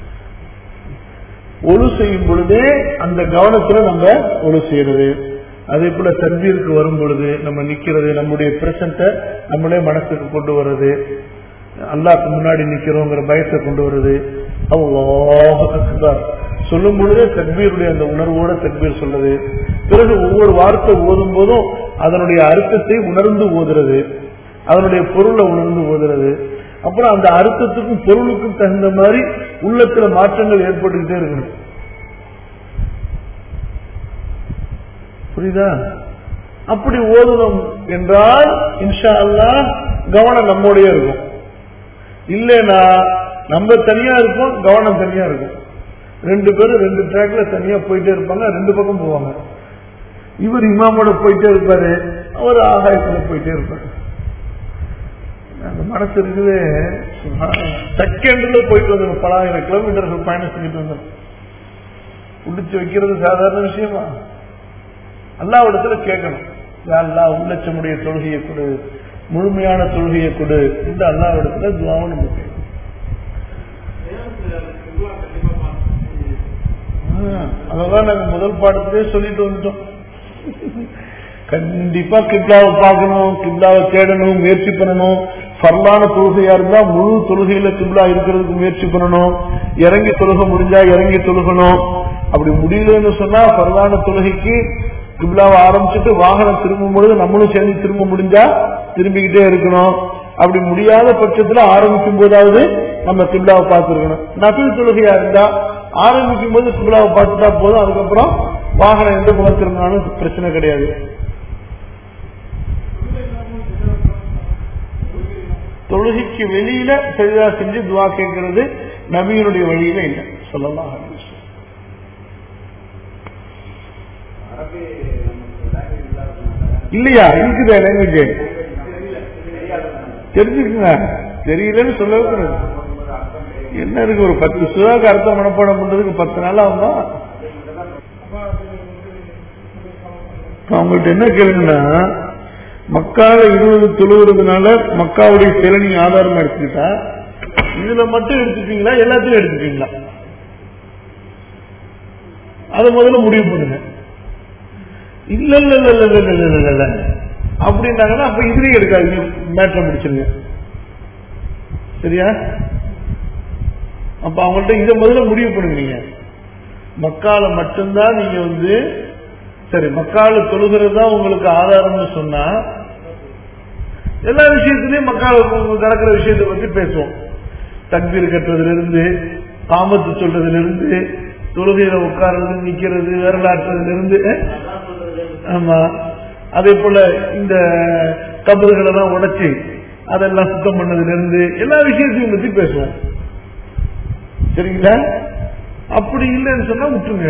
[SPEAKER 1] ஒழு செய்யும் பொழுதே அந்த கவனத்துல நம்ம ஒழு செய்யறது அதே போல தர்பீருக்கு வரும் பொழுது நம்ம நிக்கிறது நம்முடைய பிரசன்ட நம்மளே மனசுக்கு கொண்டு வர்றது அல்லாஹ்க்கு முன்னாடி நிக்கிறோங்கிற பயத்தை கொண்டு வருது அல்லாஹ் அக்பர் சொல்லும் பொழுதே தக்பீருடைய அந்த உணர்வோட தக்பீர் சொல்றது பிறகு ஒவ்வொரு வார்த்தை ஓதும் போதும் அதனுடைய அர்த்தத்தை உணர்ந்து ஓதுறது அதனுடைய பொருளை உணர்ந்து ஓதுறது அப்புறம் அந்த அர்த்தத்துக்கும் பொருளுக்கும் தகுந்த மாதிரி உள்ளத்துல மாற்றங்கள் ஏற்பட்டுக்கிட்டே இருக்கணும் புரியுதா அப்படி ஓதணும் என்றால் இன்ஷா அல்லாஹ் கவனம் நம்மோடயே இருக்கும் இல்லைன்னா நம்ம தனியா இருப்போம் கவனம் தனியா இருக்கும் ரெண்டு பேரும் ரெண்டு ட்ராக்ல தனியா போயிட்டே இருப்பாங்க ரெண்டு பக்கம் போவாங்க இவர் இமாமோட போயிட்டே இருப்பாரு அவர் ஆகாயத்துல போயிட்டே இருப்பாரு அந்த மனசு இருக்குது செகண்ட்ல போயிட்டு வந்துடும் பலாயிரம் கிலோமீட்டர்கள் பயணம் செஞ்சுட்டு வந்துடும் உடிச்சு வைக்கிறது சாதாரண விஷயமா அல்லாவிடத்துல கேட்கணும் யா அல்லா உள்ளச்சமுடைய தொழுகையை கொடு முழுமையான தொழுகையை கொடு இந்த அல்லாவிடத்துல துவாவும் நம்ம கேட்கணும் அதெல்லாம் நாங்க முதல் பாடத்திலே சொல்லிட்டு வந்துட்டோம் கண்டிப்பா கிப்லாவை பார்க்கணும் கிப்லாவை தேடணும் முயற்சி பண்ணணும் ஃபர்லான தொழுகையா இருந்தா முழு தொழுகையில கிப்லா இருக்கிறதுக்கு முயற்சி பண்ணணும் இறங்கி தொழுக முடிஞ்சா இறங்கி தொழுகணும் அப்படி முடியலன்னு சொன்னா ஃபர்லான தொழுகைக்கு கிப்லாவை ஆரம்பிச்சுட்டு வாகனம் திரும்பும் பொழுது நம்மளும் சேர்ந்து திரும்ப முடிஞ்சா திரும்பிக்கிட்டே இருக்கணும் அப்படி முடியாத பட்சத்துல ஆரம்பிக்கும் போதாவது நம்ம கிப்லாவை பார்த்துருக்கணும் நபில் தொழுகையா இருந்தா ஆரம்பிக்கும் போது கிப்லாவை பார்த்துட்டா போதும் அதுக்கப்புறம் வாகனம் எந்த பக்கம் திரும்பினாலும் பிரச்சனை கிடையாது தொழுகைக்கு வெளியில சரிதா செஞ்சு துவா கேட்கறது நபியினுடைய வழியில இல்லை சொல்லலாம் இல்லையா இருக்குதா லாங்குவேஜ் தெரிஞ்சுக்குங்க தெரியலன்னு சொல்லவே கூடாது என்ன இருக்கு ஒரு பத்து சுதாக்கு அர்த்தம் மனப்பாடம் பண்றதுக்கு பத்து நாள் ஆகுமா அவங்கள்ட்ட என்ன கேளுங்கன்னா மக்கால இருபது தொழுவுறதுனால மக்காவுடைய செயலை நீங்க ஆதாரமா எடுத்துக்கிட்டா இதுல மட்டும் எடுத்துட்டீங்களா எல்லாத்தையும் எடுத்துட்டீங்களா அதை முதல்ல முடிவு பண்ணுங்க இல்ல இல்ல இல்ல இல்ல இல்ல இல்ல இல்ல இல்ல அப்படின்னாங்கன்னா அப்ப இதுலயும் எடுக்காதீங்க மேட்ரை முடிச்சிருங்க சரியா அப்ப அவங்கள்ட்ட இதை முதல்ல முடிவு பண்ணுங்க நீங்க மக்கால மட்டும்தான் நீங்க வந்து சரி மக்கால தொழுகிறது தான் உங்களுக்கு ஆதாரம்னு சொன்னா எல்லா விஷயத்திலையும் மக்கால நடக்கிற விஷயத்தை பத்தி பேசுவோம் தக்பீர் கட்டுறதுல இருந்து காமத்து சொல்றதுல இருந்து தொழுகையில உட்கார்றது நிக்கிறது விரலாற்றுறதுல இருந்து ஆமா அதே போல இந்த கபறுகளை எல்லாம் உடைச்சு அதெல்லாம் சுத்தம் பண்ணதுல இருந்து எல்லா விஷயத்தையும் பத்தி பேசுவோம் சரிங்களா அப்படி இல்லைன்னு சொன்னா விட்டுருங்க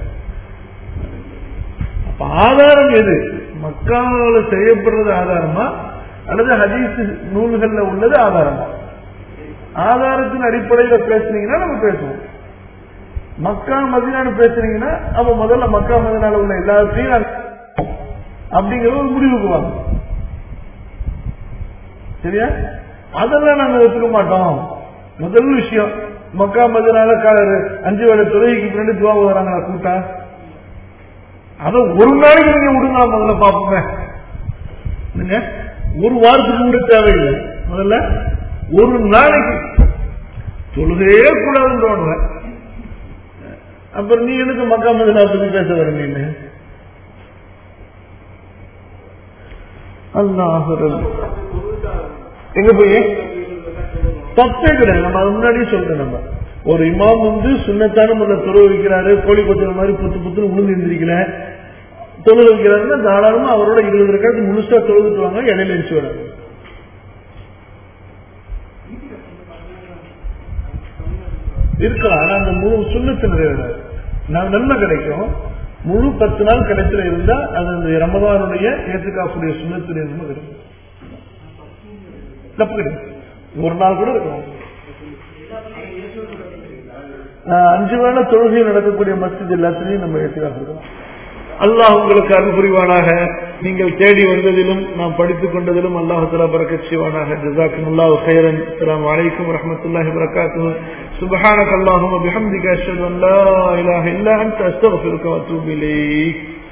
[SPEAKER 1] அப்ப ஆதாரம் எது மக்கால செய்யப்படுறது ஆதாரமா அல்லது ஹதீஸ் நூல்கள்ல உள்ளது ஆதாரமா ஆதாரத்தின் அடிப்படையில் பேசுனீங்கன்னா நம்ம பேசுவோம் மக்கா மதினான்னு பேசுறீங்கன்னா அப்ப முதல்ல மக்கா மதினால உள்ள எல்லாத்தையும் அப்படிங்கிற ஒரு முடிவுக்கு வாங்க சரியா அதெல்லாம் நாங்க ஒத்துக்க மாட்டோம் முதல் விஷயம் மக்கா மதினால அஞ்சு வேலை தொழுகைக்கு பின்னாடி துவா வராங்களா கூட்டா அத ஒரு நாளைக்கு நீங்க விடுங்க முதல்ல பாப்போமே ஒரு வாரத்துக்கு விட தேவையில்லை முதல்ல ஒரு நாளைக்கு தொழுகையே கூடாதுன்னு தோணுவேன் அப்புறம் நீ எனக்கு மக்கா மதினா பத்தி பேச வர நீ அல்லாஹ் எங்க போய் தப்பே கிடையாது நம்ம அது முன்னாடியே சொல்றேன் நம்ம ஒரு இமாம் வந்து சுண்ணத்தான முறை தொழில் வைக்கிறாரு கோழி கொத்துற மாதிரி புத்து புத்து உளுந்து எந்திரிக்கல தொழில் வைக்கிறாருன்னா தாராளமா அவரோட இருபது ரெக்கார்டு முழுசா தொழுதுட்டு வாங்க இடையில எரிச்சு வராங்க இருக்கலாம் ஆனா அந்த முழு சுண்ணத்து நிறைவேறாது நன்மை கிடைக்கும் முழு பத்து நாள் கிடைச்சல இருந்தா அது அந்த ரமதானுடைய ஏற்றுக்காக்கூடிய சுண்ணத்து நன்மை கிடைக்கும் தப்பு கிடையாது ஒரு நாள் கூட இருக்கலாம் அஞ்சு வேளை தொழுகை நடக்கக்கூடிய மஸ்ஜித் எல்லாத்திலையும் நம்ம ஏற்றுக்காக இருக்கலாம் அல்லாஹ் உங்களுக்கு அருள் புரிவானாக நீங்கள் தேடி வந்ததிலும் நாம் படித்துக் கொண்டதிலும் அல்லாஹுலா பரக்க செய்வானாக ஜசாக்கும் அல்லாஹ் ஹைரன் அஸ்லாம் வலைக்கும் வரமத்துல்லாஹி வரகாத்து سبحانك اللهم وبحمدك أشهد أن لا إله إلا أنت أستغفرك وأتوب إليك